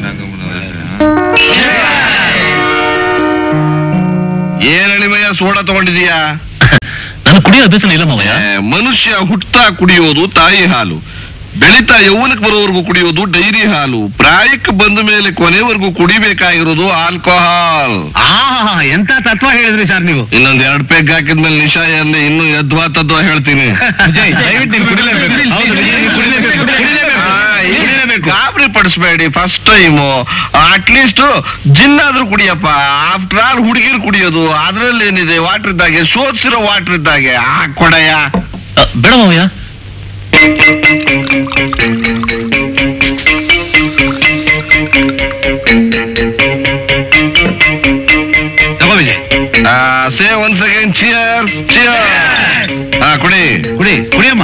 ಏನ್ ಅಳಿಮಯ್ಯ ಸೋಡಾ ತಗೊಂಡಿದೀಯಾ ನಾನು ಕುಡಿಯೋ ಅಭ್ಯಾಸ ಇಲ್ಲ ಮಾವಯ್ಯ ಏ, ಮನುಷ್ಯ ಹುಟ್ತಾ ಕುಡಿಯೋದು ತಾಯಿ ಹಾಲು ಬೆಳಿತಾ ಯೌವನಕ್ಕೆ ಬರೋವರೆಗೂ ಕುಡಿಯೋದು ಡೈರಿ ಹಾಲು ಪ್ರಾಯಕ್ಕೆ ಬಂದ ಮೇಲೆ ಕೊನೆವರೆಗೂ ಕುಡಿಬೇಕಾಗಿರೋದು ಆಲ್ಕೋಹಾಲ್ ಆ ಎಂತ ತತ್ವ ಹೇಳಿದ್ರಿ ಸರ್ ನೀವು ಇನ್ನೊಂದ್ ಎರಡ್ ಪೆಗ್ ಹಾಕಿದ್ಮೇಲೆ ನಿಶಾ ಅಲ್ಲಿ ಇನ್ನು ಯದ್ವಾ ತದ್ವಾ ಹೇಳ್ತೀನಿ ವಿಜಯ್, ದಯವಿಟ್ಟು ನೀವು ಕುಡಿಲೇಬೇಕು. ಹೌದು, ವಿಜಯ್, ನೀವು ಕುಡಿಲೇಬೇಕು, ಕುಡಿಲೇಬೇಕು. ಕುಡಿಲೇಬೇಕು. ಗಾಬರಿ ಪಡಿಸ್ಬೇಡಿ ಫಸ್ಟ್ ಟೈಮು ಅಟ್ಲೀಸ್ಟ್ ಜಿನ್ ಆದ್ರೂ ಕುಡಿಯಪ್ಪ ಆಫ್ಟರ್ ಆಲ್ ಹುಡುಗಿರು ಕುಡಿಯೋದು ಅದ್ರಲ್ಲಿ ಏನಿದೆ ವಾಟರ್ ಇದ್ದಾಗೆ ಸೋತ್ಸಿರೋ ವಾಟರ್ ಇದ್ದಾಗೆ ಆ ಕೊಡಯ್ಯ ಅ, ಬೇಡ ಮಾವಯ್ಯ ತಗೋ Vijay say one second cheer cheer ಹಾ ಕುಡಿ ಕುಡಿ ಕುಡಿಯಮ್ಮ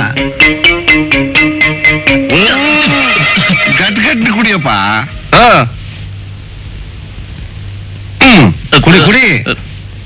ಗಟ್ ಗಟ್ ಕುಡಿಯಪ್ಪ ಹಾ ಹ್ಮ್ ಅ, ಕುಡಿ, ಕುಡಿ. ಅ,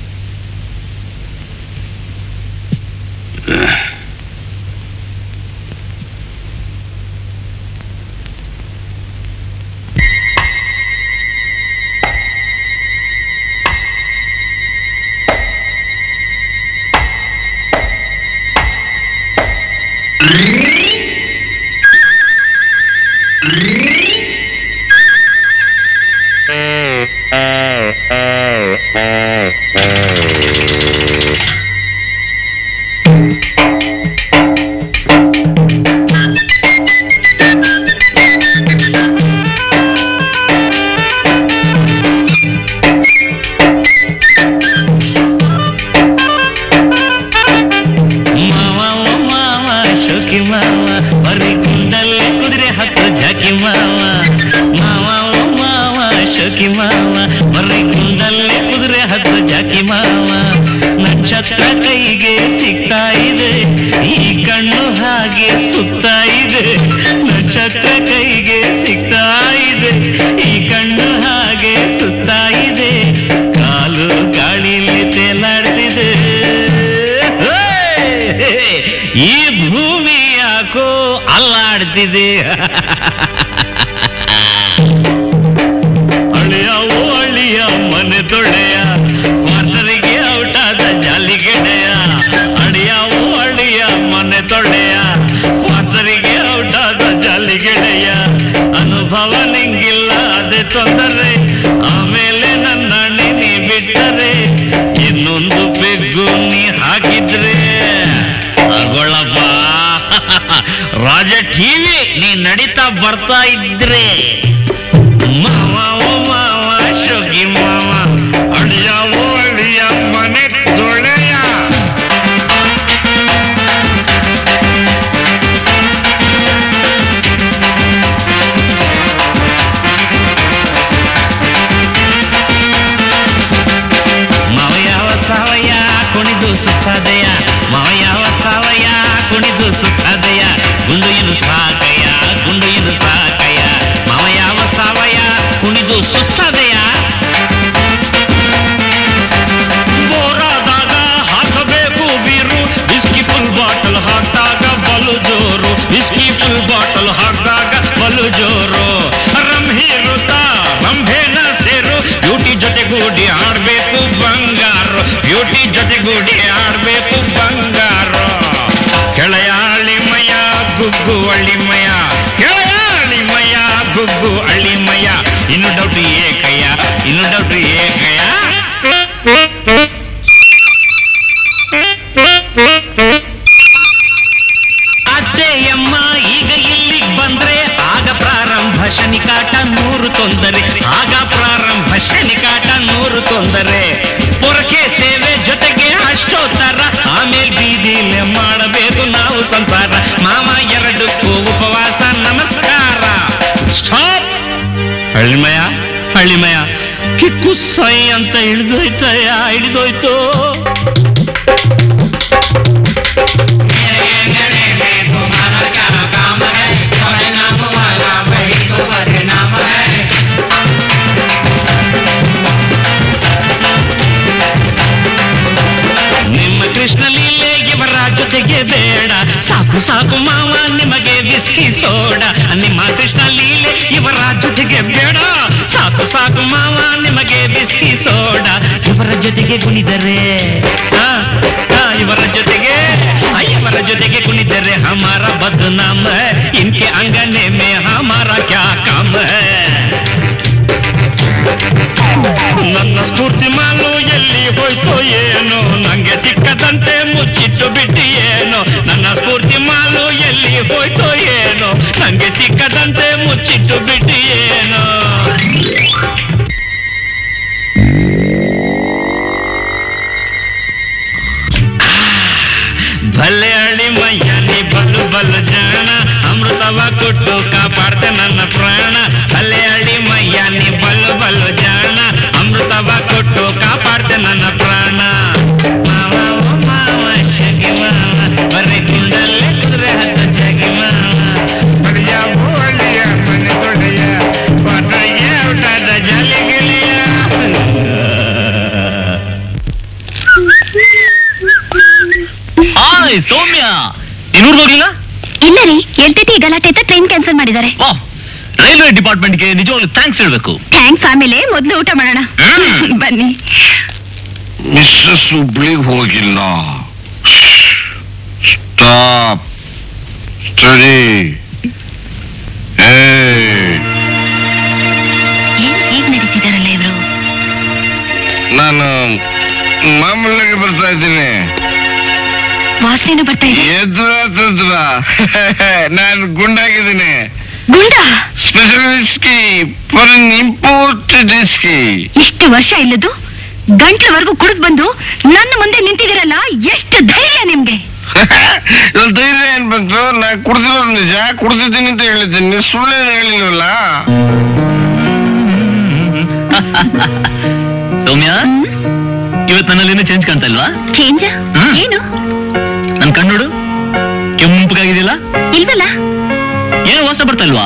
ಮಾವ ಓ ಮಾವ ಶೋಕಿ ಮಾವ ಬರೀ ಕುಂಡಲ್ಲೇ ಕುದುರೆ ಹತ್ತು ಜಾಕಿ ಮಾವ ಮಾವ ಓ ಮಾವ ಶೋಕಿ ಮಾವ ಬರೀ ಕುಂಡಲ್ಲೇ ಕುದುರೆ ಹತ್ತು ಜಾಕಿ ಮಾವ ನಕ್ಷತ್ರ ಕೈಗೆ ಸಿಗ್ತಾ ಇದೆ ಈ ಕಣ್ಣು ಹಾಗೆ ಸುತ್ತಾ ಇದೆ ನಕ್ಷತ್ರ ಕೈಗೆ ಸಿಗ್ತಾ ಇದೆ ಈ ಕಣ್ಣು ಹಾಗೆ ಸುತ್ತಾ ಇದೆ ಕಾಲು ಗಾಳಿಯಲ್ಲಿ ತೇಲಾಡ್ತಿದೆ ಹೇ! ಈ ಭೂಮಿ ಯಾಕೋ ಅಲ್ಲಾಡ್ತಿದೆ ಅಳಿಯ ಓ ಅಳಿಯ ಮನೆ ತೊಳೆಯ ಮಾತರಿಗೆ ಔಟಾದ ಜಾಲಿಗೆಡೆಯ ಅಳಿಯ ಓ ಅಳಿಯ ಮನೆ ತೊಳೆಯ ಮಾತರಿಗೆ ಔಟಾದ ಜಾಲಿಗೆಡೆಯ ಅನುಭವ ನಿಂಗಿಲ್ಲ ಅದೇ ತೊಂದರೆ ಆಮೇಲೆ ನನ್ನ ನೀ ಬಿಟ್ಟರೆ ಇನ್ನೊಂದು ಬೆಗ್ಗು ನೀ ಹಾಕಿದ್ರೆ ತಗೊಳ್ಳಪ್ಪ ರಾಜ ಟಿವಿ ನೀ ನಡೀತಾ ಬರ್ತಾ ಇದ್ರೆ ಮಾವ ಓ ಮಾವ ಶೋಕಿ ಮಾವ ಅಳಿಯ ಓ ಅಳಿಯ ಮನೆ ತೊಳೆಯ ಮಾವ ಯಾವ ಸಾವಯ ಕುಣಿದು ಸುತ್ತದೆಯ ಮಾವ ಯಾವ ಸಾವಯ ಕುಣಿದು ಸುತ್ತದೆಯ ಗುಂಡು ಏನು ಸಾಕಯ್ಯ ಗುಂಡು ಏನು ಸಾಕಯ್ಯ ಮಾವ ಯಾವ ಸಾವಯ ಕುಣಿದು ಸುಸ್ತದೆಯ ಬೋರಾದಾಗ ಹಾಕಬೇಕು ಬೀರು ವಿಸ್ಕಿ ಫುಲ್ ಬಾಟಲ್ ಹಾಕಿದಾಗ ಬಲು ಜೋರು ವಿಸ್ಕಿ ಫುಲ್ ಬಾಟಲ್ ಹಾಕಿದಾಗ ಬಲು ಜೋರು ರಂಭೆ ಋತ ರಂಭೆನ ಸೇರು ಬ್ಯೂಟಿ ಜೊತೆಗೂಡಿ ಆಡ್ಬೇಕು ಬಂಗ ಗುಡಿ ಆಡ್ಬೇಕು ಬಂಗಾರ ಕೆಳೆಯಾಳಿಮಯ ಗುಗ್ಗು ಅಳ್ಳಿಮಯ ಕೆಳೆಯಾಳಿಮಯ ಗುಗ್ಗು ಅಳ್ಳಿಮಯ ಇನ್ನು ಡೌಟ್ ಏಕಯ್ಯ ಇನ್ನು ಡೌಟ್ ಏಕಯ್ಯ ಅತ್ತೆಯಮ್ಮ ಈಗ ಇಲ್ಲಿಗ್ ಬಂದ್ರೆ ಆಗ ಪ್ರಾರಂಭ ಶನಿಕಾಟ ನೂರು ತೊಂದರೆ ಆಗ ಪ್ರಾರಂಭ ಶನಿಕಾಟ ನೂರು ತೊಂದರೆ ಪೊರಕೆ ಸೇವೆ ಜೊತೆಗೆ ಅಷ್ಟೋತ್ತರ ಆಮೇಲೆ ಬೀದಿಲೆ ಮಾಡಬೇಕು ನಾವು ಸಂಸಾರ ಮಾಮ ಎರಡಕ್ಕೂ ಉಪವಾಸ ನಮಸ್ಕಾರ ಸ್ಟಾಪ್ ಹಳ್ಳಿಮಯ ಹಳ್ಳಿಮಯ ಕಿಕ್ಕು ಸೈ ಅಂತ ಹಿಡಿದೋಯ್ತಯ್ಯ ಹಿಡಿದೋಯ್ತು ನಿಮ್ಮ ಕೃಷ್ಣ ಲೀಲೆ ಇವರ ಜೊತೆಗೆ ಬೇಡ ಸಾಕು ಸಾಕು ಮಾವ ನಿಮಗೆ ವಿಸ್ಕಿ ಸೋಡ ನಿಮ್ಮ ಕೃಷ್ಣ ಲೀಲೆ ಇವರ ಜೊತೆಗೆ ಬೇಡ ಸಾಕು ಸಾಕು ಮಾವ ನಿಮಗೆ ವಿಸ್ಕಿ ಸೋಡ ಇವರ ಜೊತೆಗೆ ಕುಣಿದರೆ ಆ, ಆ, ಇವರ ಜೊತೆಗೆ ಆ, ಇವರ ಜೊತೆಗೆ ಕುಣಿದರೆ ಹಮಾರ ಬದ್ನಾಮ ಇನ್ಕೆ ಅಂಗನೆ ಮೇ ಹಮಾರ ಕ್ಯಾ ಕಾಮ ಹೈ ನನ್ನ ಸ್ಫೂರ್ತಿ ಮಾಲು ಎಲ್ಲಿ ಹೋಯ್ತೋ ಏನೋ ನಂಗೆ ಸಿಕ್ಕದಂತೆ ಮುಚ್ಚಿಟ್ಟು ಬಿಟ್ಟು ಏನೋ ನನ್ನ ಸ್ಫೂರ್ತಿ ಮಾಲು ಎಲ್ಲಿ ಹೋಯ್ತೋ ಏನೋ ನಂಗೆ ಸಿಕ್ಕದಂತೆ ಮುಚ್ಚಿಟ್ಟು ಬಿಟ್ಟು ಏನೋ ಭಲೆ ಅಳಿ ಮಯ್ಯನಿ ಬಲು ಬಲು ಜಾಣ ಅಮೃತವ ಕೊಟ್ಟು ಕಾಪಾಡ್ತೆ ನನ್ನ ಪ್ರಾಣ ಭಲೆ ಅಳಿ ಮಯ್ಯನಿ ಬಲು ಬಲು ಜಾಣ ಅಮೃತವ ಕೊಟ್ಟು ಕಾಪಾಡ್ತೆ ನನ್ನ ಪ್ರಾಣ ಮಾವ ಓ ಮಾವ ಶಗಿ ಮಾವ ಬರ್ರಿ ಕುಂಡಲ್ಲೇ ಕುದುರೆ ಹತ್ತ ಜಗಿ ಮಾವ ಬಡಿಯ ಬೋಳಿಯ ಮನೆ ತೊಡೆಯ ಬಡ್ರಯ್ಯ ಊಟದ ಜಲಿ ಗಿಲಿಯ ಹಾಯ್ ಸೌಮ್ಯ ಇನ್ನೂರ್ಗೆ ಹೋಗ್ಲಿಲ್ಲ ಇಲ್ಲ ರೀ ಎಲ್ಟಿಟಿ ಗಲಾಟೆ ಅಂತ ಟ್ರೈನ್ ಕ್ಯಾನ್ಸಲ್ ಮಾಡಿದ್ದಾರೆ ವಾ ರೈಲ್ವೆ ಡಿಪಾರ್ಟ್ಮೆಂಟ್ಗೆ ನಿಜವಾಗ್ಲೂ ಥ್ಯಾಂಕ್ಸ್ ಹೇಳ್ಬೇಕು ಥ್ಯಾಂಕ್ಸ್ ಆಮೇಲೆ ಮೊದಲು ಊಟ ಮಾಡೋಣ ಬನ್ನಿ ಮಿಸ್ಸಸ್ ಹುಬ್ಳಿಗ್ ಹೋಗಿಲ್ಲ ಸ್ಟಾಪ್ ಸ್ಟಡಿ ಏನ್ ಹೀಗ್ ನಡೀತಿದಾರಲ್ಲ ಇವ್ರು ನಾನು ಮಾಮೂಲಾಗಿ ಬರ್ತಾ ಇದ್ದೀನಿ ವಾಸನೆನೂ ಬರ್ತಾ ಇದೆ ಎದ್ರ ತದ್ರ ನಾನು ಗುಂಡಾಗಿದ್ದೀನಿ ಗುಂಡ special whisky for an imported whisky ಇಷ್ಟು ವರ್ಷ ಇಲ್ಲದು ಗಂಟ್ಲವರೆಗೂ ಕುಡಿದ್ ಬಂದು ನನ್ನ ಮುಂದೆ ನಿಂತಿದ್ದೀರಲ್ಲ ಎಷ್ಟು ಧೈರ್ಯ ನಿಮ್ಗೆ ಇದ್ರಲ್ಲಿ ಧೈರ್ಯ ಏನ್ ಬಂತು ನಾ ಕುಡ್ದಿರೋದು ನಿಜ ಕುಡ್ದಿದ್ದೀನಿ ಅಂತ ಹೇಳಿದ್ದೀನಿ ಸುಳ್ಳೇನು ಹೇಳಿಲ್ವಲ್ಲ ಸೌಮ್ಯ ಇವತ್ ನನ್ನಲ್ಲಿ ಏನೂ ಚೇಂಜ್ ಕಾಣ್ತಾ ಇಲ್ವಾ ಚೇಂಜ್ ಹ್ಮ್. ಏನು ನನ್ ಕಣ್ಣೋಡು ಕೆಂಪಗಾಗಿದೆಯಲ್ಲ ಇಲ್ವಲ್ಲ ಏನು ವಾಸ ಬರ್ತಾ ಇಲ್ವಾ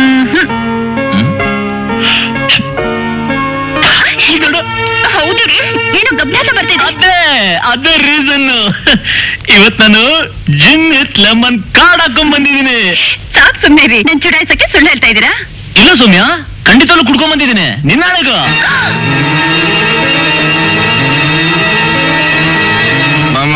ಈಗ ನೋಡು. ಹೌದು ರೀ ಏನು ಗಬ್ನಾಟ ಬರ್ತಿದೆ ಅದೇ ಅದೇ ರೀಸನ್ ಇವತ್ ನಾನು ಜಿನ್ ಎತ್ ಲೆಮನ್ ಕಾರ್ಡ್ ಹಾಕೊಂಡ್ ಬಂದಿದ್ದೀನಿ ಸಾಕ್ ಸುಮ್ನೆ ರೀ ನನ್ ಚುಡಾಯಿಸಕ್ಕೆ ಸುಳ್ಳು ಹೇಳ್ತಾ ಇದ್ದೀರಾ ಇಲ್ಲ ಸೌಮ್ಯ ಖಂಡಿತವೂ ಕುಡ್ಕೊಂಡ್ ಬಂದಿದ್ದೀನಿ ನಿನ್ನಾಳೆಗ ಮಾಮ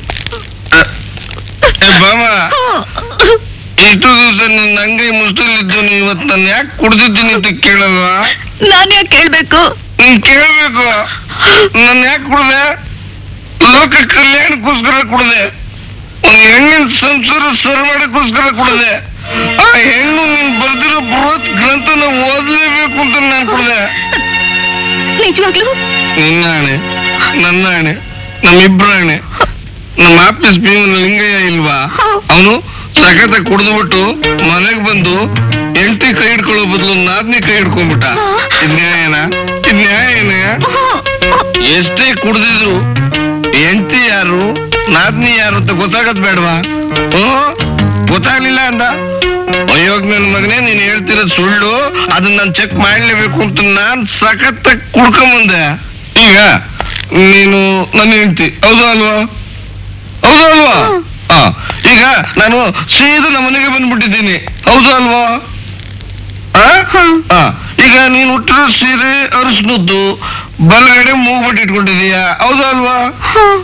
ಏ ಮಾಮ ಇಷ್ಟು ದಿವಸ ನಿನ್ನ ಅಂಗೈ ಮುಷ್ಟಲಿದ್ದು ನೀವು ಇವತ್ತು ನಾನು ಯಾಕೆ ಕುಡ್ದಿದ್ದೀನಿ ಅಂತ ಕೇಳಲ್ವಾ ನಾನ್ ಯಾಕೆ ಕೇಳ್ಬೇಕು ನೀನ್ ಕೇಳ್ಬೇಕು ನಾನು ಯಾಕೆ ಕುಡ್ದೆ ಲೋಕ ಕಲ್ಯಾಣಕ್ಕೋಸ್ಕರ ಕುಡ್ದೆ ಒಂದು ಹೆಣ್ಣಿನ ಸಂಸಾರ ಸರ್ ಮಾಡಕ್ಕೋಸ್ಕರ ಕುಡ್ದೆ ಆ ಹೆಣ್ಣು ನೀನ್ ಬರ್ದಿರೋ ಬೃಹತ್ ಗ್ರಂಥನ ಓದ್ಲೇಬೇಕು ಅಂತ ನಾನು ಕುಡ್ದೆ ನಿಜವಾಗ್ಲೂ ನಿನ್ನ ಆಣೆ ನನ್ನ ಆಣೆ ನಮ್ಮಿಬ್ರ ಆಣೆ ನಮ್ಮ ಆಫೀಸ್ ಪೀವನ್ ಲಿಂಗಯ್ಯ ಇಲ್ವಾ ಅವನು ಸಖತ ಕುಡ್ದ್ಬಿಟ್ಟು ಮನೆಗ್ ಬಂದು ಎಂಟಿ ಕೈ ಹಿಡ್ಕೊಳ್ಳೋ ಬದಲು ನಾದ್ನಿ ಕೈ ಹಿಡ್ಕೊಂಡ್ಬಿಟ್ಟ ಇದ್ ನ್ಯಾಯನ ಇದ್ ನ್ಯಾಯನ ಎಷ್ಟೇ ಕುಡ್ದಿದ್ರು ಎಂಟಿ ಯಾರು ನಾದ್ನಿ ಯಾರು ಅಂತ ಗೊತ್ತಾಗದ್ ಬೇಡವಾ ಹ್ಮ್ ಗೊತ್ತಾಗ್ಲಿಲ್ಲ ಅಂದ ಅಯ್ಯೋಗ್ ನನ್ ಮಗನೇ ನೀನ್ ಹೇಳ್ತಿರೋದ್ ಸುಳ್ಳು ಅದನ್ನ ನಾನ್ ಚೆಕ್ ಮಾಡ್ಲೇಬೇಕು ಅಂತ ನಾನ್ ಸಖತ್ ಕುಡ್ಕೊಂಬಂದೆ ಈಗ ನೀನು ನನ್ನ ಹೆಂಡತಿ ಹೌದು ಅಲ್ವಾ ಹೌದು ಅಲ್ವಾ ಆ, ಈಗ ನಾನು ಸೀದಾ ನಮ್ಮ ಮನೆಗೆ ಬಂದ್ಬಿಟ್ಟಿದ್ದೀನಿ ಹೌದು ಅಲ್ವಾ ಆ? ಆ, ಈಗ ನೀನು ಹುಟ್ಟಿರೋ ಸೀರೆ ಅರಿಸ್ನದ್ದು ಬಲಗಡೆ ಮೂಗ್ಬಿಟ್ಟು ಇಟ್ಕೊಂಡಿದೀಯ ಹೌದು ಅಲ್ವಾ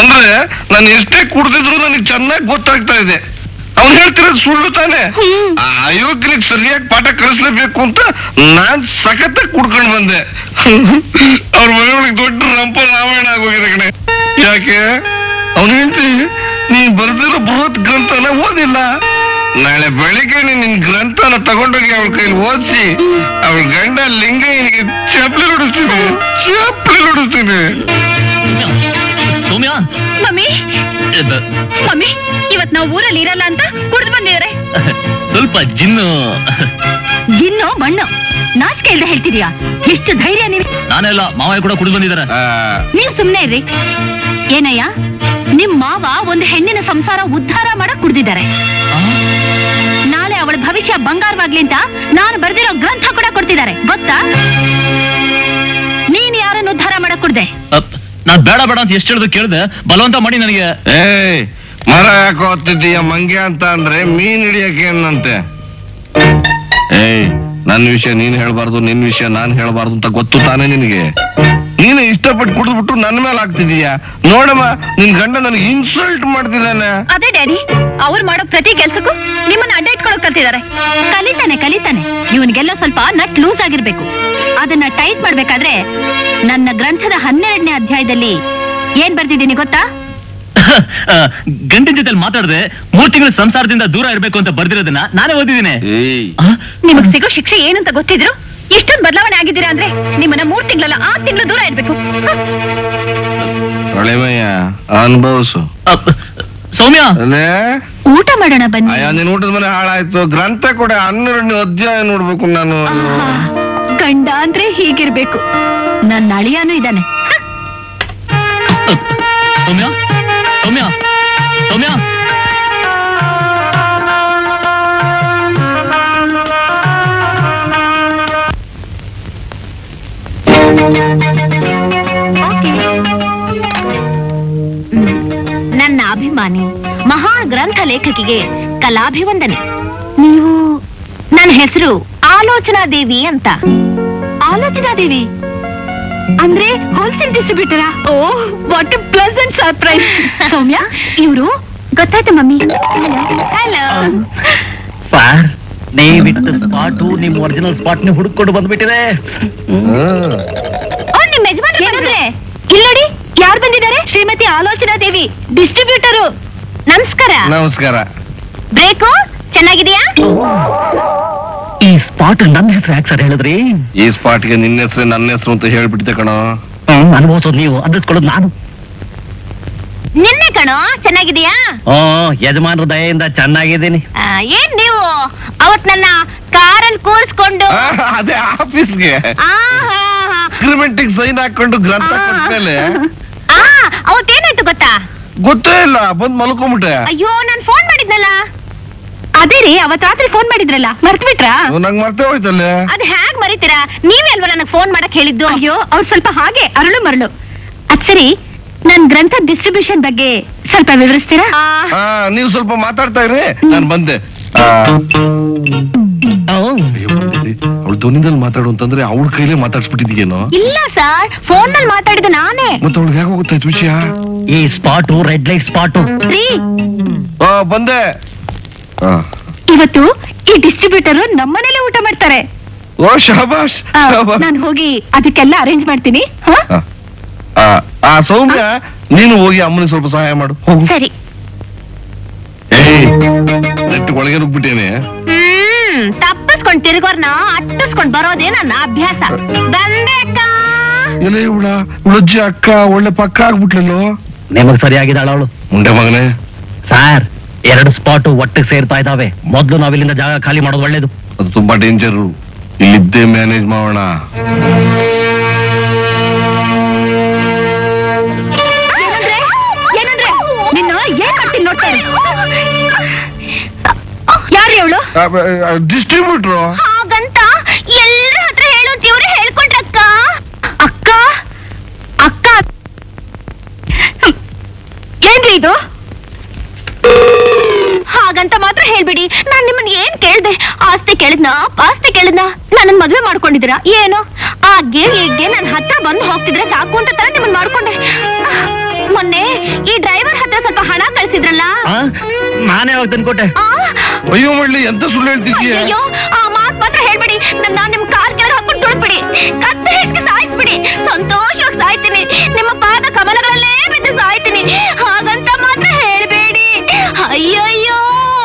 ಅಂದ್ರೆ ನಾನು ಎಷ್ಟೇ ಕುಡ್ದಿದ್ರು ನನಗೆ ಚೆನ್ನಾಗಿ ಗೊತ್ತಾಗ್ತಾ ಇದೆ ಅವ್ನು ಹೇಳ್ತಿರೋದು ಸುಳ್ಳು ತಾನೆ ಆ ಅಯೋಗ್ಯನಿಗೆ ಸರಿಯಾಗಿ ಪಾಠ ಕಲಿಸ್ಲೇಬೇಕು ಅಂತ ನಾನ್ ಸಖತ್ತ ಕುಡ್ಕೊಂಡು ಬಂದೆ ಅವ್ರ ಮನೆಯೊಳಗೆ ದೊಡ್ಡ ರಂಪ ರಾಮಾಯಣ ಆಗೋಗಿದೆ ಕಣೆ ಯಾಕೆ ಅವ್ನು ಹೇಳ್ತಿ ನೀನ್ ಬರ್ದಿರೋ ಬೃಹತ್ ಗ್ರಂಥನ ಓದಿಲ್ಲ ನಾಳೆ ಬೆಳಿಗ್ಗೆ ನೀನ್ ನಿನ್ ಗ್ರಂಥನ ತಗೊಂಡೋಗಿ ಅವಳ ಕೈಲಿ ಓದಿಸಿ ಅವಳ ಗಂಡ ಲಿಂಗಯ್ಯನಿಗೆ ಚಪ್ಪಲಿ ಹೊಡಿಸ್ತೀನಿ ಚಪ್ಪಲಿ ಹೊಡಿಸ್ತೀನಿ ಸೌಮ್ಯ ಮಮ್ಮಿ ಎ, ಬ- ಮಮ್ಮಿ ಇವತ್ ನಾವು ಊರಲ್ಲಿ ಇರಲ್ಲ ಅಂತ ಕುಡ್ದು ಬಂದಿದ್ದಾರೆ ಸ್ವಲ್ಪ ಜಿನ್ನು ಇನ್ನು ಮಣ್ಣು ನಾಚಿಕೆ ಇಲ್ದೆ ಹೇಳ್ತಿದ್ಯಾ ಎಷ್ಟು ಧೈರ್ಯ ನೀನು ನಾನೆಲ್ಲ ಮಾವಯ್ಯ ಕೂಡ ಕುಡಿದು ಬಂದಿದ್ದಾರೆ ನೀವು ಸುಮ್ನೆ ಇರ್ರಿ ಏನಯ್ಯ ನಿಮ್ ಮಾವ ಒಂದು ಹೆಣ್ಣಿನ ಸಂಸಾರ ಉದ್ಧಾರ ಮಾಡಕ್ ಕುಡ್ದಿದ್ದಾರೆ ನಾಳೆ ಅವಳ ಭವಿಷ್ಯ ಬಂಗಾರವಾಗ್ಲಿ ಅಂತ ನಾನು ಬರ್ದಿರೋ ಗ್ರಂಥ ಕೂಡ ಕೊಡ್ತಿದ್ದಾರೆ ಗೊತ್ತಾ ನೀನ್ ಯಾರನ್ನು ಉದ್ಧಾರ ಮಾಡಕ್ ಕುಡ್ದೆ ಅಪ್, ನಾನ್ ಬೇಡ ಬೇಡ ಅಂತ ಎಷ್ಟು ಹೇಳಿದ್ರು ಕೇಳ್ದೆ ಬಲವಂತ ಮಾಡಿ ನನಗೆ ಏಯ್ ಮರ ಯಾಕೋ ಹತ್ತಿದ್ದೀಯ ಮಂಗ್ಯ ಅಂತ ಅಂದ್ರೆ ಮೀನ್ ಹಿಡಿಯಕ್ಕೆ ಏನಂತೆ ಏಯ್ ನನ್ನ ವಿಷಯ ನೀನ್ ಹೇಳ್ಬಾರ್ದು ನಿನ್ ವಿಷಯ ನಾನ್ ಹೇಳ್ಬಾರ್ದು ಅಂತ ಗೊತ್ತು ತಾನೇ ನಿನಗೆ ನೀನು ಇಷ್ಟಪಟ್ಟು ಕುಡಿದ್ಬಿಟ್ಟು ನನ್ನ ಮೇಲೆ ಆಗ್ತಿದೀಯ ನೋಡಮ್ಮ ನಿನ್ ಗಂಡ ನನಗೆ ಇನ್ಸಲ್ಟ್ ಮಾಡ್ತಿದ್ದಾನೆ ಅದೇ ಡ್ಯಾಡಿ ಅವ್ರು ಮಾಡೋ ಪ್ರತಿ ಕೆಲ್ಸಕ್ಕೂ ನಿಮ್ಮನ್ನ ಅಡ್ಡ ಇಟ್ಕೊಳಕ್ ಕಲ್ತಿದ್ದಾರೆ ಕಲಿತಾನೆ ಕಲಿತಾನೆ ಇವನ್ಗೆಲ್ಲ ಸ್ವಲ್ಪ ನಟ್ ಲೂಸ್ ಆಗಿರ್ಬೇಕು ಅದನ್ನ ಟೈಟ್ ಮಾಡ್ಬೇಕಾದ್ರೆ ನನ್ನ ಗ್ರಂಥದ ಹನ್ನೆರಡನೇ ಅಧ್ಯಾಯದಲ್ಲಿ ಏನ್ ಬರ್ದಿದ್ದೀನಿ ಗೊತ್ತಾ ಗಂಟಿನ ಜೊತೆ ಮಾತಾಡದೆ ಮೂರ್ ತಿಂಗಳ ಸಂಸಾರದಿಂದ ದೂರ ಇರ್ಬೇಕು ಅಂತ ಬರ್ದಿರೋದನ್ನ ನಾನೇ ಓದಿದ್ದೀನಿ ನಿಮಗ್ ಸಿಗೋ ಶಿಕ್ಷೆ ಏನಂತ ಗೊತ್ತಿದ್ರು ಇಷ್ಟೊಂದು ಬದಲಾವಣೆ ಆಗಿದ್ದೀರಾ ಅಂದ್ರೆ ನಿಮ್ಮನ್ನ ಮೂರ್ ತಿಂಗಳಲ್ಲ ಆರ್ ತಿಂಗಳು ದೂರ ಇರ್ಬೇಕು ಹ? ಒಳ್ಳೆಮಯ್ಯ ಅನುಭವಿಸು ಸೌಮ್ಯ ಅಲ್ಲೇ ಊಟ ಮಾಡೋಣ ಬನ್ನಿ ಅಯ್ಯ ನಿನ್ ಊಟದ ಮನೆ ಹಾಳಾಯ್ತು ಗ್ರಂಥ ಕೂಡ ಹನ್ನೆರಡನೇ ಅಧ್ಯಾಯ ನೋಡ್ಬೇಕು ನಾನು ಆಹಾ, ಗಂಡ ಅಂದ್ರೆ ಹೀಗಿರ್ಬೇಕು ನನ್ನ ಅಳಿಯಾನು ಇದ್ದಾನೆ ಸೌಮ್ಯ ಸೌಮ್ಯ ಸೌಮ್ಯ ನನ್ನ ಅಭಿಮಾನಿ ಮಹಾನ್ ಗ್ರಂಥ ಲೇಖಕಿಗೆ ಕಲಾಭಿವಂದನೆ ನೀವು ನನ್ನ ಹೆಸರು ಆಲೋಚನಾ ದೇವಿ ಅಂತ ಆಲೋಚನಾ ದೇವಿ ಅಂದ್ರೆ ಹೋಲ್ಸೇಲ್ ಡಿಸ್ಟ್ರಿಬ್ಯೂಟರಾ oh what a pleasant surprise Soumya ಇವರು ಗೊತ್ತಾಯ್ತು ಮಮ್ಮಿ ಹಲೋ ಸರ್ ನೀವಿಟ್ಟ ಸ್ಪಾಟು ನಿಮ್ ಒರಿಜಿನಲ್ ಸ್ಪಾಟ್ ನ ಹುಡುಕೊಂಡು ಬಂದ್ಬಿಟ್ಟಿದೆ ಓ ನಿಮ್ ಯಜಮಾನ ಏನಂದ್ರೆ ಇಲ್ಲಡಿ ಯಾರು ಬಂದಿದ್ದಾರೆ ಶ್ರೀಮತಿ ಆಲೋಚನಾ ದೇವಿ ಡಿಸ್ಟ್ರಿಬ್ಯೂಟರು ನಮಸ್ಕಾರ ನಮಸ್ಕಾರ ಬ್ರೇಕು ಚೆನ್ನಾಗಿದೆಯಾ ಈ ಸ್ಪಾಟ್ ನನ್ನ ಹೆಸರು ಯಾಕೆ ಸರ್ ಹೇಳಿದ್ರಿ ಈ ಸ್ಪಾಟ್ಗೆ ನಿನ್ನ ಹೆಸರು ನನ್ನ ಹೆಸರು ಅಂತ ಹೇಳ್ಬಿಟ್ಟಿದ್ದೆ ಕಣೋ ಹ್ಮ್ ಅನುಭವಿಸೋದು ನೀವು ಅಂದಿಸ್ಕೊಳ್ಳೋದು ನಾನು ನಿನ್ನೆ ಕಣೋ ಚೆನ್ನಾಗಿದೆಯಾ ಓ ಯಜಮಾನ್ರ ದಯೆಯಿಂದ ಚೆನ್ನಾಗಿದ್ದೀನಿ ಆ, ಏನ್ ನೀವು ಅವತ್ ನನ್ನ ಕಾರಲ್ಲಿ ಕೂರಿಸ್ಕೊಂಡು ಆ, ಅದೇ ಆಫೀಸ್ಗೆ ಅಗ್ರಿಮೆಂಟಿಗೆ ಸೈನ್ ಹಾಕೊಂಡು ಗ್ರಂಥ ಕೊಟ್ಮೇಲೆ ಆ ಅವತ್ತೇನಾಯ್ತು ಗೊತ್ತಾ ಗೊತ್ತೇ ಇಲ್ಲ ಬಂದ್ ಮಲ್ಕೊಂಬಿಟ್ಟೆ ಅಯ್ಯೋ ನಾನ್ ಫೋನ್ ಮಾಡಿದ್ನಲ್ಲ ಅದೇ ರೀ ಅವತ್ ರಾತ್ರಿ ಫೋನ್ ಮಾಡಿದ್ರಲ್ಲ ಮರ್ತ್ ಬಿಟ್ರಾ ನಂಗ್ ಮರ್ತೇ ಹೋಯ್ತಲ್ಲೇ ಅದ್ ಹ್ಯಾಗ್ ಮರಿತೀರಾ ನೀವೇ ಅಲ್ವಾ ನನಗ್ ಫೋನ್ ಮಾಡಕ್ ಹೇಳಿದ್ದು ಅಯ್ಯೋ ಅವ್ರು ಸ್ವಲ್ಪ ಹಾಗೆ ಅರಳು ಮರಳು ಅದ್ ಸರಿ ನನ್ ಗ್ರಂಥ ಡಿಸ್ಟ್ರಿಬ್ಯೂಷನ್ ಬಗ್ಗೆ ಸ್ವಲ್ಪ ವಿವರಿಸ್ತೀರಾ ಆ, ಹಾ ನೀವು ಸ್ವಲ್ಪ ಮಾತಾಡ್ತಾ ಇರಿ ನಾನು ಬಂದೆ ಅವಳು ಧ್ವನಿದಲ್ಲಿ ಮಾತಾಡು ಅಂತಂದ್ರೆ ಅವಳ ಕೈಲೇ ಮಾತಾಡ್ಸ್ಬಿಟ್ಟಿದೀಯೇನೋ ಇಲ್ಲ ಸರ್ ಫೋನ್ ನಲ್ಲಿ ಮಾತಾಡಿದ ನಾನೇ ಮತ್ತೆ ಅವಳಿಗೆ ಹೇಗೆ ಗೊತ್ತಾಯ್ತು ವಿಷಯ ಈ ಸ್ಪಾಟು ರೆಡ್ ಲೈಟ್ ಸ್ಪಾಟು ರೀ ಆ, ಬಂದೆ ಆ. ಇವತ್ತು ಈ ಡಿಸ್ಟ್ರಿಬ್ಯೂಟರ್ ನಮ್ಮನೇಲೆ ಊಟ ಮಾಡ್ತಾರೆ ಓ ಶಾಬಾಷ್ ಆ, ಶಾಬಾಷ್. ನಾನ್ ಹೋಗಿ ಅದಕ್ಕೆಲ್ಲ ಅರೇಂಜ್ ಮಾಡ್ತೀನಿ ಹ? ಆ. ಆ, ಆ ಸೌಮ್ಯ ನೀನು ಹೋಗಿ ಅಮ್ಮನಿಗೆ ಸ್ವಲ್ಪ ಸಹಾಯ ಮಾಡು ಹೋಗು ಸರಿ ಏಯ್ ನೆಟ್ಟು ಒಳಗೆ ನುಗ್ಬಿಟ್ಟೇನೆ ಹ್ಮ್ ತಪ್ಪಿಸ್ಕೊಂಡ್ ತಿರುಗೋರ್ನ ಅಟ್ಟಿಸ್ಕೊಂಡ್ ಬರೋದೇ ನನ್ನ ಅಭ್ಯಾಸ ಬಂದೆ ಅಕ್ಕ ಎಲೆ ಇವಳ ಇವಳಜ್ಜಿ ಅಕ್ಕ ಒಳ್ಳೆ ಪಕ್ಕ ಆಗ್ಬಿಟ್ಲಲ್ಲೋ ನಿಮಗ್ ಸರಿಯಾಗಿದ್ದಾಳ ಅವಳು ಮುಂಡೆ ಮಗನೇ ಸರ್ ಎರಡು ಸ್ಪಾಟು ಒಟ್ಟಿಗೆ ಸೇರ್ತಾ ಇದಾವೆ ಮೊದ್ಲು ನಾವಿಲ್ಲಿಂದ ಜಾಗ ಖಾಲಿ ಮಾಡೋದು ಒಳ್ಳೇದು ಅದು ತುಂಬಾ ಡೇಂಜರ್ ಇಲ್ಲಿದ್ದೇ ಮ್ಯಾನೇಜ್ ಮಾಡೋಣ ಏನಂದ್ರೆ ಏನಂದ್ರೆ ನಿನ್ನ ಏನ್ ಮಾಡ್ತೀನಿ ನೋಡ್ತಾ ಇರು. ಯಾರು ಅವಳು ಡಿಸ್ಟ್ರಿಬ್ಯೂಟ್ರು ಹಾಗಂತ ಎಲ್ಲರ ಹತ್ರ ಹೇಳು ಅಂತ ಇವ್ರು ಹೇಳ್ಕೊಂಡ್ರಕ್ಕ ಅಕ್ಕ ಅಕ್ಕ ಹ್ಮ್. ಏನ್ರಿ ಇದು ಹಾಗಂತ ಮಾತ್ರ ಹೇಳ್ಬಿಡಿ ನಾನ್ ನಿಮ್ಮನ್ನ ಏನ್ ಕೇಳ್ದೆ ಆಸ್ತಿ ಕೇಳಿದ್ನಾ ಪಾಸ್ತಿ ಕೇಳಿದ್ನಾ ನನ್ನ ಮದ್ವೆ ಮಾಡ್ಕೊಂಡಿದ್ದೀರಾ ಏನು ಆಗ್ಗೆ ಈಗ್ಗೆ ನನ್ನ ಹತ್ರ ಬಂದು ಹೋಗ್ತಿದ್ರೆ ಸಾಕು ಅಂತ ತರ ನಿಮ್ಮನ್ನ ಮಾಡ್ಕೊಂಡೆ ಮೊನ್ನೆ ಈ ಕೊಡ್ಸಿದ್ರಲ್ಲ ಆ? ನಾನೇ ಯಾವಾಗ ತಂದ್ಕೊಟ್ಟೆ ಆ, ಅಯ್ಯೋ ಮಳ್ಳಿ ಎಂತ ಸುಳ್ಳು ಹೇಳ್ತಿದ್ಯಾ ಅಯ್ಯೋ ಆ ಮಾತ್ ಮಾತ್ರ ಹೇಳ್ಬೇಡಿ ನನ್ನ ನಿಮ್ ಕಾಲ್ ಕೆಳಗೆ ಹಾಕೊಂಡು ತುಳಿದ್ಬಿಡಿ ಕತ್ತೆ ಹಿಡ್ಕೆ ಸಾಯಿಸ್ಬಿಡಿ ಸಂತೋಷವಾಗಿ ಸಾಯ್ತೀನಿ ನಿಮ್ಮ ಪಾದ ಕಮಲಗಳಲ್ಲೇ ಬಿದ್ದು ಸಾಯ್ತೀನಿ ಹಾಗಂತ ಮಾತ್ರ ಹೇಳ್ಬೇಡಿ ಅಯ್ಯಯ್ಯೋ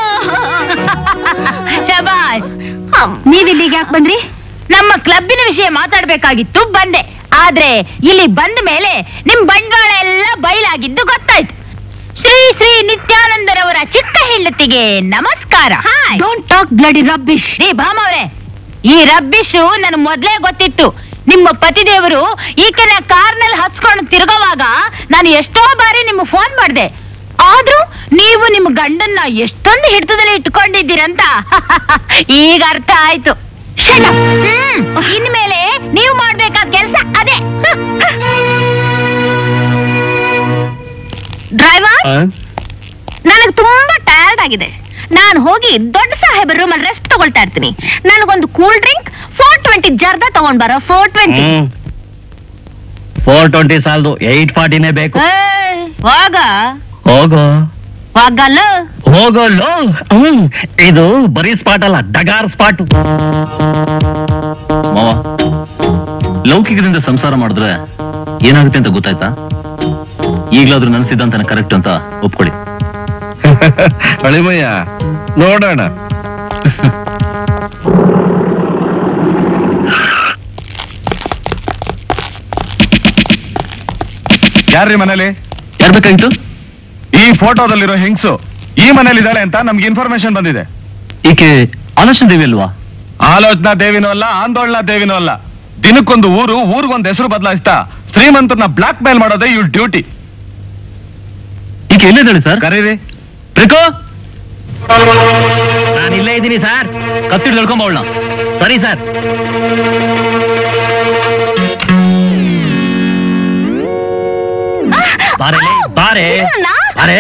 ಶಬಾಷ್ ನೀವಿಲ್ಲಿಗೆ ಯಾಕೆ ಬಂದ್ರಿ ನಮ್ಮ ಕ್ಲಬ್ಬಿನ ವಿಷಯ ಮಾತಾಡ್ಬೇಕಾಗಿತ್ತು ಬಂದೆ ಆದ್ರೆ ಇಲ್ಲಿ ಬಂದ ಮೇಲೆ ನಿಮ್ ಬಂಡವಾಳ ಎಲ್ಲ ಬಯಲಾಗಿದ್ದು ಗೊತ್ತಾಯ್ತು ಶ್ರೀ ಶ್ರೀ ನಿತ್ಯಾನಂದರವರ ಚಿಕ್ಕ ಹೆಂಡತಿಗೆ ನಮಸ್ಕಾರ ಡೋಂಟ್ ಟಾಕ್ ಬ್ಲಡಿ ರಬ್ಬಿಶ್ ರೀ ಭಾಮವ್ರೆ ಈ ರಬ್ಬಿಶು ನನ್ ಮೊದ್ಲೇ ಗೊತ್ತಿತ್ತು ನಿಮ್ಮ ಪತಿದೇವರು ಈಕೆನ ಕಾರ್ನಲ್ಲಿ ಹಚ್ಕೊಂಡು ತಿರುಗುವಾಗ ನಾನು ಎಷ್ಟೋ ಬಾರಿ ನಿಮ್ಗೆ ಫೋನ್ ಮಾಡ್ದೆ ಆದ್ರೂ ನೀವು ನಿಮ್ಮ ಗಂಡನ್ನ ಎಷ್ಟೊಂದು ಹಿಡಿತದಲ್ಲಿ ಇಟ್ಕೊಂಡಿದ್ದೀರಂತ ಈಗ ಅರ್ಥ ಆಯ್ತು ಹ್ಮ್, ಇನ್ಮೇಲೆ ನೀವು ಮಾಡ್ಬೇಕಾದ ಕೆಲಸ ಅದೇ ಡ್ರೈವರ್ ನನಗೆ ತುಂಬಾ ಟಯರ್ಡ್ ಆಗಿದೆ ನಾನು ಹೋಗಿ ದೊಡ್ಡ ಸಾಹೇಬರ ರೂಮಲ್ಲಿ ರೆಸ್ಟ್ ತಗೊಳ್ತಾ ಇರ್ತೀನಿ ನನಗೊಂದು ಕೂಲ್ ಡ್ರಿಂಕ್ ಫೋರ್ ಟ್ವೆಂಟಿ ಜರ್ದ ತಗೊಂಡ್ ಬರೋ four twenty hmm four twenty ಸಾಲದು ಏಟ್ ಫಾರ್ಟಿನೇ ಬೇಕು ಹೋಗ ಹೋಗೋ ಹೋಗಲ್ಲ ಹೋಗೋಲ್ಲೋ ಹ್ಮ್ ಇದು ಬರೀ ಸ್ಪಾಟ್ ಅಲ್ಲ ಡಗಾರ್ ಸ್ಪಾಟ್ ಮಾವ ಲೌಕಿಕದಿಂದ ಸಂಸಾರ ಮಾಡಿದ್ರೆ ಏನಾಗುತ್ತೆ ಅಂತ ಗೊತ್ತಾಯ್ತಾ ಈಗ್ಲಾದ್ರೂ ನನ್ನ ಸಿದ್ಧಾಂತನ ಕರೆಕ್ಟ್ ಅಂತ ಒಪ್ಕೊಳ್ಳಿ ಅಳಿಮಯ್ಯ ನೋಡೋಣ ಯಾರ್ರಿ ಮನೇಲಿ ಯಾರ್ ಬೇಕಾಗಿತ್ತು ಈ ಫೋಟೋದಲ್ಲಿರೋ ಹೆಂಗ್ಸು ಈ ಮನೇಲಿ ಇದ್ದಾಳೆ ಅಂತ ನಮ್ಗೆ ಇನ್ಫಾರ್ಮೇಶನ್ ಬಂದಿದೆ ಈಕೆ ಆಲೋಚನೆ ದೇವಿ ಅಲ್ವಾ ಆಲೋಚನಾ ದೇವಿನೂ ಅಲ್ಲ ಆಂದೋಳನಾ ದೇವಿನೂ ಅಲ್ಲ ದಿನಕ್ಕೊಂದು ಊರು ಊರಿಗೊಂದು ಹೆಸರು ಬದಲಾಯಿಸ್ತಾ ಶ್ರೀಮಂತರನ್ನ ಬ್ಲಾಕ್ ಮೇಲ್ ಮಾಡೋದೇ ಇವ್ ಡ್ಯೂಟಿ ಈಕೆ ಎಲ್ಲಿದ್ದಾಳೆ ಸರ್ ಕರೀರಿ ಪ್ರಿಕೋ ನಾನು ಇಲ್ಲೇ ಇದ್ದೀನಿ ಸರ್ ಕತ್ತಿಡ್ ಹೇಳ್ಕೊಂಬವಳ ಸರಿ ಸರ್ ಬಾರೆ ಬಾರೆ ಬಾರೆ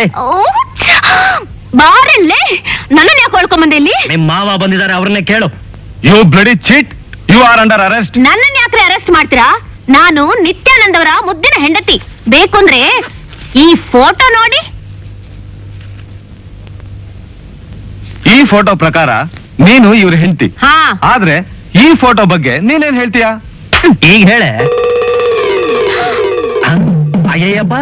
ಬಾರಲ್ಲೇ ನನ್ನನ್ನ ಯಾಕೆ ಹೊಳ್ಕೊಂಬಂದೆ ಇಲ್ಲಿ ನಿಮ್ ಮಾವ ಬಂದಿದ್ದಾರೆ ಅವ್ರನ್ನೇ ಕೇಳು you bloody cheat you are under arrest ನನ್ನನ್ನ ಯಾಕ್ರೆ ಅರೆಸ್ಟ್ ಮಾಡ್ತೀರಾ ನಾನು ನಿತ್ಯಾನಂದವರ ಮುದ್ದಿನ ಹೆಂಡತಿ ಬೇಕು ಅಂದ್ರೆ ಈ ಫೋಟೋ ನೋಡಿ ಈ ಫೋಟೋ ಪ್ರಕಾರ ನೀನು ಇವ್ರ ಹೆಂಡತಿ ಹಾ ಆದ್ರೆ ಈ ಫೋಟೋ ಬಗ್ಗೆ ನೀನೇನ್ ಹೇಳ್ತೀಯಾ ಈಗ ಹೇಳೆ ಅಯ್ಯಯ್ಯಪ್ಪ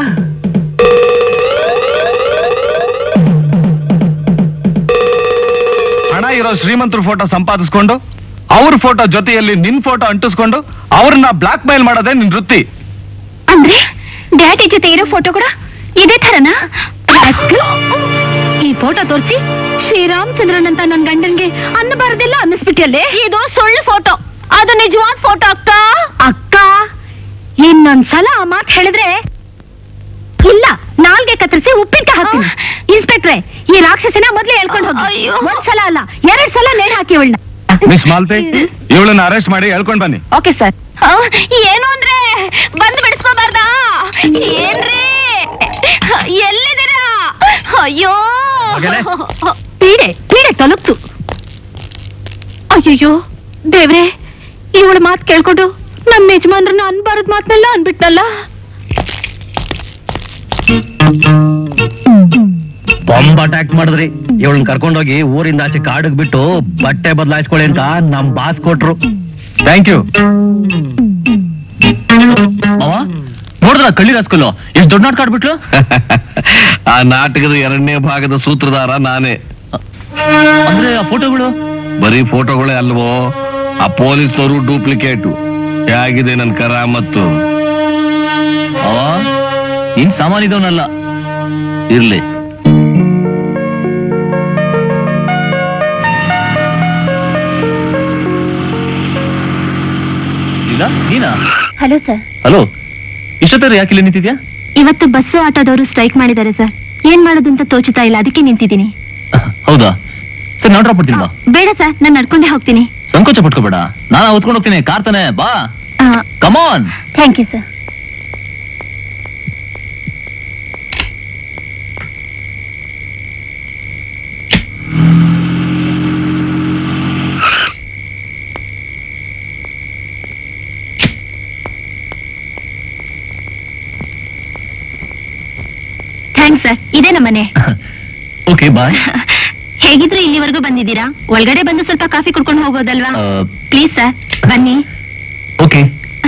ಹಣ ಇರೋ ಶ್ರೀಮಂತರ ಫೋಟೋ ಸಂಪಾದಿಸ್ಕೊಂಡು ಅವ್ರ ಫೋಟೋ ಜೊತೆಯಲ್ಲಿ ನಿನ್ ಫೋಟೋ ಅಂಟಿಸ್ಕೊಂಡು ಅವ್ರನ್ನ ಬ್ಲಾಕ್ ಮೇಲ್ ಮಾಡೋದೇ ನಿನ್ ವೃತ್ತಿ ಅಂದ್ರೆ ಡ್ಯಾಡಿ ಜೊತೆ ಇರೋ ಫೋಟೋ ಕೂಡ ಇದೇ ಥರನಾ ರಾಸ್ಕಲ್. ಈ ಫೋಟೋ ತೋರಿಸಿ ಶ್ರೀರಾಮಚಂದ್ರನ್ ಅಂತ ನನ್ ಗಂಡನ್ಗೆ ಅನ್ನಬಾರದಿಲ್ಲ ಅನ್ನಿಸ್ಬಿಟ್ಟಿಯಲ್ಲೇ ಇದು ಸುಳ್ಳು ಫೋಟೋ ಅದು ನಿಜವಾದ ಫೋಟೋ ಅಕ್ಕ ಅಕ್ಕ ಇನ್ನೊಂದ್ಸಲ ಆ ಮಾತ್ ಹೇಳಿದ್ರೆ ಇಲ್ಲ ನಾಲ್ಗೆ ಕತ್ತರಿಸಿ ಉಪ್ಪಿಟ್ಟು ಹಾಕ್ತೀನಿ ಇನ್ಸ್ಪೆಕ್ಟ್ರೆ ಈ ರಾಕ್ಷಸನ ಮೊದ್ಲೇ ಹೇಳ್ಕೊಂಡು ಹೋಗಿ ಅಯ್ಯೋ. ಒಂದ್ಸಲ ಅಲ್ಲ ಎರಡ್ ಸಲ ನೇಣು ಹಾಕಿ ಇವಳನ್ನ ಮಿಸ್ ಮಾಲ್ತಿ ಇವಳನ್ನ ಅರೆಸ್ಟ್ ಮಾಡಿ ಹೇಳ್ಕೊಂಡ್ ಬನ್ನಿ ಓಕೆ ಸರ್ ಆ, ಏನು ಅಂದ್ರೆ ಬಂದು ಬಿಡಿಸ್ಕೋಬಾರ್ದಾ ಏನ್ರಿ ಎಲ್ಲಿದ್ದೀರಾ ಅಯ್ಯೋ ಮಗನೇ. ಪೀಡೆ ಪೀಡೆ ತೊಲಗ್ತು ಅಯ್ಯಯ್ಯೋ ದೇವ್ರೆ ಇವಳ ಮಾತ್ ಕೇಳ್ಕೊಂಡು ನಮ್ಮ ಯಜಮಾನ್ರನ್ನ ಅನ್ಬಾರದ್ ಮಾತ್ನೆಲ್ಲ ಅನ್ಬಿಟ್ನಲ್ಲ ಬಾಂಬ್ ಅಟ್ಯಾಕ್ ಮಾಡಿದ್ರಿ ಇವಳನ್ನ ಕರ್ಕೊಂಡೋಗಿ ಊರಿಂದ ಆಚೆ ಕಾಡಿಗೆ ಬಿಟ್ಟು ಬಟ್ಟೆ ಬದಲಾಯಿಸ್ಕೊಳ್ಳಿ ಅಂತ ನಮ್ ಬಾಸ್ ಕೊಟ್ರು ಥ್ಯಾಂಕ್ ಯು ಮಾವ ನೋಡಿದ್ರ ಕಳ್ಳಿ ರಾಸ್ಕಲ್ಲು ಎಷ್ಟು ದೊಡ್ಡ ನಾಟಕ ಆಡ್ಬಿಟ್ಲು ಆ ನಾಟಕದ ಎರಡನೇ ಭಾಗದ ಸೂತ್ರಧಾರ ನಾನೇ ಅಂದ್ರೆ ಆ ಫೋಟೋಗಳು ಬರೀ ಫೋಟೋಗಳೇ ಅಲ್ವೋ ಆ ಪೊಲೀಸ್ನವರು ಡೂಪ್ಲಿಕೇಟ್ ಹೇಗಿದೆ ನನ್ ಕರಾಮತ್ತು ಅವ ನೀನ್ ಸಾಮಾನ್ಯದವನಲ್ಲ ಇರ್ಲಿ ಇಲ್ಲ ನೀನಾ ಹಲೋ ಸರ್ ಹಲೋ ಇಷ್ಟೊತ್ತರ ಯಾಕೆ ಇಲ್ಲಿ ನಿಂತಿದ್ಯಾ ಇವತ್ತು ಬಸ್ಸು ಆಟೋದವರು ಸ್ಟ್ರೈಕ್ ಮಾಡಿದ್ದಾರೆ ಸರ್ ಏನ್ ಮಾಡೋದು ಅಂತ ತೋಚುತ್ತಾ ಇಲ್ಲ ಅದಕ್ಕೆ ನಿಂತಿದ್ದೀನಿ ಹೌದಾ ಸರಿ ನಾನು ಡ್ರಾಪ್ ಮಾಡ್ತೀನಿ ಬಾ ಬೇಡ ಸರ್ ನಾನು ನಡ್ಕೊಂಡೇ ಹೋಗ್ತೀನಿ ಸಂಕೋಚ ಪಟ್ಕೋಬೇಡ ನಾನು ಹೊತ್ಕೊಂಡು ಹೋಗ್ತೀನಿ ಕಾರ್ ತಾನೆ ಬಾ come on thank you sir thanks sir ಇದೇ ನಮ್ಮನೆ ಓಕೆ ಬಾಯ್ ಹೇಗಿದ್ರು ಇಲ್ಲಿವರೆಗೂ ಬಂದಿದ್ದೀರಾ ಒಳಗಡೆ ಬಂದು ಸ್ವಲ್ಪ ಕಾಫಿ ಕುಡ್ಕೊಂಡು ಹೋಗೋದಲ್ವಾ ಪ್ಲೀಸ್ ಸರ್ ಬನ್ನಿ ಓಕೆ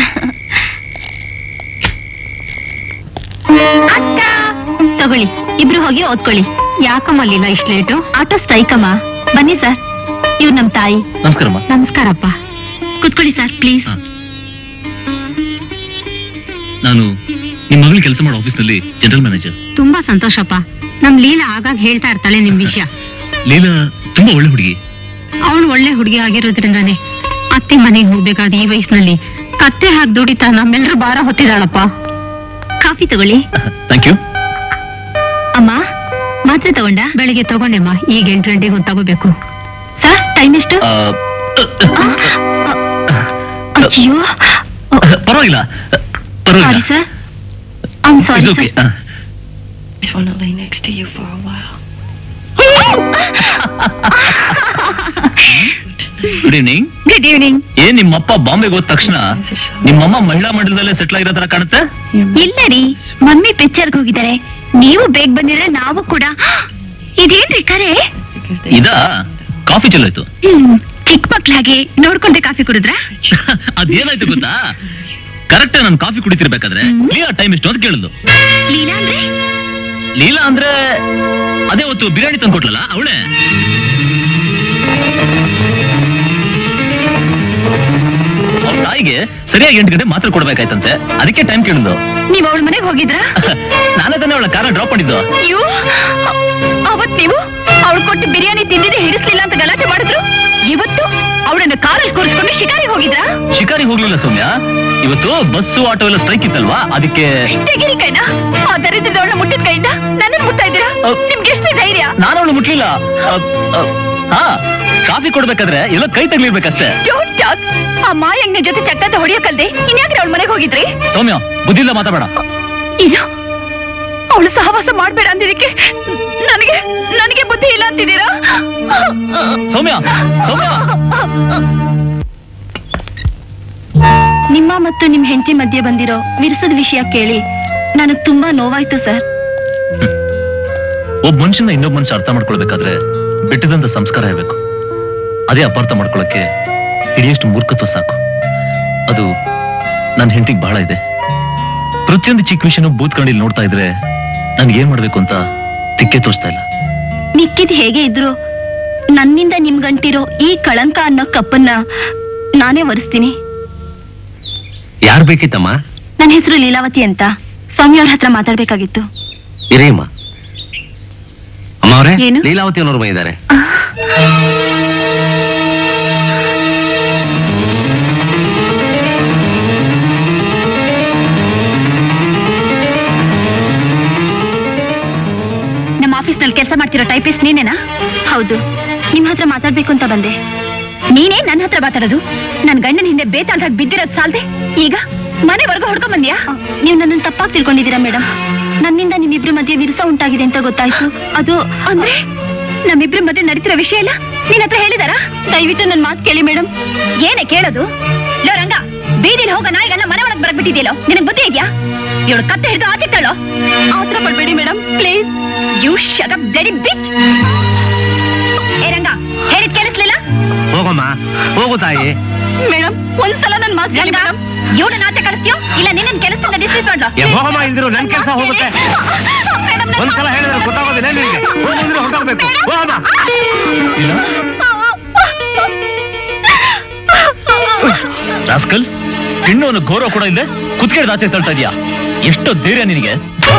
ಅಕ್ಕ ತಗೊಳ್ಳಿ ಇಬ್ರು ಹೋಗಿ ಓದ್ಕೊಳ್ಳಿ ಯಾಕಮ್ಮಲ್ಲಿಲ್ಲ ಇಷ್ಟು ಲೇಟು ಆಟೋ ಸ್ಟ್ರೈಕಮ್ಮ ಬನ್ನಿ ಸರ್ ಇವ್ರು ನಮ್ ತಾಯಿ ನಮಸ್ಕಾರಮ್ಮ ನಮಸ್ಕಾರಪ್ಪ ಕುತ್ಕೊಳ್ಳಿ ಸರ್ ಪ್ಲೀಸ್ ನಾನು ನಿಮ್ಮ ಮಗಳು ಕೆಲಸ ಮಾಡೋ ಆಫೀಸ್ನಲ್ಲಿ ಜನರಲ್ ಮ್ಯಾನೇಜರ್ ತುಂಬಾ ಸಂತೋಷಪ್ಪ ನಮ್ ಲೀಲಾ ಆಗಾಗ ಹೇಳ್ತಾ ಇರ್ತಾಳೆ ನಿಮ್ ವಿಷಯ ಲೀಲಾ ತುಂಬಾ ಒಳ್ಳೆ ಹುಡುಗಿ ಅವಳು ಒಳ್ಳೆ ಹುಡುಗಿ ಆಗಿರೋದ್ರಿಂದಾನೆ ಅತ್ತೆ ಮನೆಗೆ ಹೋಗ್ಬೇಕಾದ ಈ ವಯಸ್ಸಿನಲ್ಲಿ ಕತ್ತೆ ಹಾಕಿ ದುಡಿತಾ ನಮ್ಮೆಲ್ಲರೂ ಭಾರ ಹೊತ್ತಿದಾಳಪ್ಪ ಕಾಫಿ ತಗೊಳ್ಳಿ ಥ್ಯಾಂಕ್ ಯು ಅಮ್ಮ ಮಾತ್ರೆ ತಗೊಂಡ ಬೆಳಿಗ್ಗೆ ತಗೊಂಡೆಮ್ಮ ಈಗ ಎಂಟು ಗಂಟೆಗೆ ಒಂದು ತಗೋಬೇಕು ಸರ್ ಟೈಮ್ ಎಷ್ಟು ಅಯ್ಯೋ ಪರವಾಗಿಲ್ಲ ಸಾರಿ ಪರವಾಗಿಲ್ಲ sir I'm sorry okay good evening good evening ಏನ್ ನಿಮ್ಮಪ್ಪ ಬಾಂಬೆಗೆ ಹೋದ ತಕ್ಷಣ ನಿಮ್ಮಮ್ಮ ಮಹಿಳಾ ಮಂಡಲದಲ್ಲೇ ಸೆಟ್ಲ್ ಆಗಿರೋ ತರ ಕಾಣುತ್ತೆ ಇಲ್ಲ ರೀ ಮಮ್ಮಿ ಪಿಕ್ಚರ್ಗೆ ಹೋಗಿದ್ದಾರೆ ನೀವು ಬೇಗ ಬಂದಿದ್ರೆ ನಾವು ಕೂಡ ಇದೇನ್ರಿ ಕರೆ ಇದಾ ಕಾಫಿ ಚಲೋಯ್ತು ಹ್ಮ್ ಚಿಕ್ಕ ಮಕ್ಳ ಹಾಗೆ ನೋಡ್ಕೊಂಡೆ ಕಾಫಿ ಕುಡಿದ್ರ ಅದೇನಾಯ್ತು ಗೊತ್ತಾ ಕರೆಕ್ಟ್ ನಾನು ಕಾಫಿ ಕುಡಿತಿರ್ಬೇಕಾದ್ರೆ ಲೀಲಾ ಟೈಮ್ ಎಷ್ಟು ಅಂತ ಕೇಳಿದ್ಲು ಲೀಲಾ ಅಂದ್ರೆ ಲೀಲಾ ಅಂದ್ರೆ ಅದೇ ಹೊತ್ತು ಬಿರಿಯಾನಿ ತಂದ್ಕೊಟ್ಲಲ್ಲ ಅವಳೆ ಅವ್ರ ತಾಯಿಗೆ ಸರಿಯಾಗಿ ಎಂಟು ಗಂಟೆ ಮಾತ್ರ ಕೊಡ್ಬೇಕಾಯ್ತಂತೆ ಅದಕ್ಕೆ ಟೈಮ್ ಕೇಳಿದ್ಲು ನೀವ್ ಅವಳ ಮನೆಗೆ ಹೋಗಿದ್ರಾ ನಾನೇ ತಾನೇ ಅವಳ ಕಾರ ಡ್ರಾಪ್ ಮಾಡಿದ್ದು ಅಯ್ಯೋ ಅವತ್ ನೀವು ಅವಳು ಕೊಟ್ಟು ಬಿರಿಯಾನಿ ತಿಂದಿದೆ ಹಿಡಿಸ್ಲಿಲ್ಲ ಅಂತ ಗಲಾಟೆ ಮಾಡಿದ್ರು ಇವತ್ತು ಅವಳನ್ನ ಕಾರಲ್ಲಿ ಕೂರಿಸ್ಕೊಂಡು ಶಿಕಾರಿಗೆ ಹೋಗಿದ್ರಾ ಶಿಕಾರಿ ಹೋಗ್ಲಿಲ್ಲ ಸೌಮ್ಯ ಇವತ್ತು ಬಸ್ಸು ಆಟೋ ಎಲ್ಲ ಸ್ಟ್ರೈಕ್ ಇತ್ತಲ್ವಾ ಅದಕ್ಕೆ ತೆಗಿರಿ ಕೈನ ಆ ದರಿದ್ರದ ಅವಳ ಮುಟ್ಟಿದ ಕೈಯಿಂದ ನನ್ನ ಮುಟ್ತಾ ಇದ್ದೀರಾ ನಿಮ್ಗೆ ಎಷ್ಟು ಧೈರ್ಯ ನಾನು ಅವಳು ಮುಟ್ಲಿಲ್ಲ ಅ, ಅ, ಹಾ ಕಾಫಿ ಕೊಡ್ಬೇಕಾದ್ರೆ ಎಲ್ಲ ಕೈ ತಗ್ಲಿರ್ಬೇಕಷ್ಟೇ Don't talk. ಆ ಮಾಯಂಗ್ನ ಜೊತೆ ಚಕ್ಕಂತ ಹೊಡಿಯೋಕಲ್ದೆ ಇನ್ಯಾಕ್ರೆ ಅವಳ ಮನೆಗೆ ಹೋಗಿದ್ರಿ ಸೌಮ್ಯ ಬುದ್ಧಿಲ್ಲ ಮಾತಾಡ ಏನು ಅವಳು ಸಹವಾಸ ಮಾಡ್ಬೇಡ ಅಂದಿದ್ದಕ್ಕೆ ನನಗೆ ನನಗೆ ಬುದ್ಧಿ ಇಲ್ಲ ಅಂತಿದ್ದೀರಾ ಸೌಮ್ಯ ಸೌಮ್ಯ ನಿಮ್ಮ ಮತ್ತು ನಿಮ್ ಹೆಂಡತಿ ಮಧ್ಯೆ ಬಂದಿರೋ ವಿರಸದ ವಿಷಯ ಕೇಳಿ ನನಗ್ ತುಂಬಾ ನೋವಾಯ್ತು ಸರ್ ಒಬ್ಬ ಮನುಷ್ಯನ ಇನ್ನೊಬ್ಬ ಮನುಷ್ಯ ಅರ್ಥ ಮಾಡ್ಕೊಳ್ಬೇಕಾದ್ರೆ ಬಿಟ್ಟಿದಂತ ಸಂಸ್ಕಾರ ಇರಬೇಕು ಅದೇ ಅಪಾರ್ಥ ಮಾಡ್ಕೊಳಕ್ಕೆ ಹಿಡಿಯಷ್ಟು ಮೂರ್ಖತ್ವ ಸಾಕು ಅದು ನನ್ನ ಹೆಂಡತಿಗೆ ಬಹಳ ಇದೆ ಪ್ರತಿಯೊಂದು ಚಿಕ್ಕ ವಿಷಯನೂ ಬೂತ್ ಕಣ್ಣಿಲ್ ನೋಡ್ತಾ ಇದ್ರೆ ನನ್ಗೆ ಏನ್ ಮಾಡ್ಬೇಕು ಅಂತ ತಿಕ್ಕೆ ತೋರಿಸ್ತಾ ಇಲ್ಲ ಮಿಕ್ಕಿದ್ ಹೇಗೆ ಇದ್ರು ನನ್ನಿಂದ ನಿಮ್ಗಂಟಿರೋ ಈ ಕಳಂಕ ಅನ್ನೋ ಕಪ್ಪನ್ನ ನಾನೇ ಒರೆಸ್ತೀನಿ ಯಾರು ಬೇಕಿತ್ತಮ್ಮ ನನ್ನ ಹೆಸರು ಲೀಲಾವತಿ ಅಂತ ಸ್ವಾಮಿ ಅವ್ರ ಹತ್ರ ಮಾತಾಡ್ಬೇಕಾಗಿತ್ತು ಇರೇಮ್ಮ ಅಮ್ಮ ಅವರೇ ಏನು? ಲೀಲಾವತಿ ಅನ್ನೋರು ಬಂದಿದ್ದಾರೆ ನಮ್ಮ ಆಫೀಸ್ನಲ್ಲಿ ಕೆಲಸ ಮಾಡ್ತಿರೋ ಟೈಪಿಸ್ಟ್ ನೀನೇನಾ ಹೌದು ನಿಮ್ ಹತ್ರ ಮಾತಾಡ್ಬೇಕು ಅಂತ ಬಂದೆ ನೀನೇ ನನ್ನ ಹತ್ರ ಮಾತಾಡೋದು ನನ್ ಗಂಡನ ಹಿಂದೆ ಬೇತಾಳ್ದಾಗ ಬಿದ್ದಿರೋದ್ ಸಾಲ್ದೆ ಈಗ ಮನೆವರೆಗೂ ಹೊಡ್ಕೊಂಡ್ ಬಂದ್ಯಾ ನೀವು ನನ್ನನ್ನು ತಪ್ಪಾಗಿ ತಿಳ್ಕೊಂಡಿದ್ದೀರಾ ಮೇಡಮ್ ನನ್ನಿಂದ ನಿಮ್ಮಿಬ್ರ ಮಧ್ಯೆ ವಿರಸ ಉಂಟಾಗಿದೆ ಅಂತ ಗೊತ್ತಾಯ್ತು ಅದು ಅಂದ್ರೆ ನಮ್ಮಿಬ್ರ ಮಧ್ಯೆ ನಡೀತಿರೋ ವಿಷಯ ಎಲ್ಲ ನಿನ್ ಹತ್ರ ಹೇಳಿದಾರಾ ದಯವಿಟ್ಟು ನನ್ ಮಾತು ಕೇಳಿ ಮೇಡಮ್ ಏನೇ ಕೇಳೋದು ಲೋ ರಂಗ ಬೀದಿಲ್ ಹೋಗ ನಾಯಿಗಳನ್ನ ಮನೆ ಒಳಗ್ ಬರಕ್ಬಿಟ್ಟಿದ್ಯಲ್ಲೋ ನಿನಗ್ ಬುದ್ಧಿ ಇದೆಯಾ ಇವಳು ಕತ್ತೆ ಹಿಡಿದು ಆಚಿಟ್ಟಳು ಆತರ ಪಡ್ಬೇಡಿ madam please you shut up bloody bitch ಏ ರಂಗ ಹೇಳಿದ್ ಕೇಳಿಸ್ಲಿಲ್ಲ ಹೋಗಮ್ಮ ಹೋಗು ತಾಯಿ ಮೇಡಮ್ ಒಂದ್ಸಲ ನನ್ ಮಾತು ಕೇಳಿ ಮೇಡಮ್ ಇವಳು ನಾಚ ಕಳಿಸ್ತೀಯೋ ಇಲ್ಲ ನಿನ್ನ ಕೆಲಸದಿಂದ ಡಿಸ್ಮಿಸ್ ಮಾಡ್ಲೋ ಏ, ಹೋಗಮ್ಮ ಇಲ್ದಿರು ನನ್ ಕೆಲಸ ಹೋಗುತ್ತೆ ಒಂದ್ಸಲ ಹೇಳಿದ್ರೆ ಗೊತ್ತಾಗೋದಿಲ್ಲ ನಿನಗೆ ಹೋಗಿದ್ರೆ ಹೊರಟೋಗ್ಬೇಕು ಹೋಗಮ್ಮ ರಾಸ್ಕಲ್ ಹೆಣ್ಣು ಅನ್ನೋ ಗೌರವ ಕೂಡ ಇಲ್ಲದೆ ಕುತ್ಕೆಡ್ ಆಚೆ ತಳ್ತಾ ಇದೀಯಾ ಎಷ್ಟೋ ಧೈರ್ಯ ನಿನಗೆ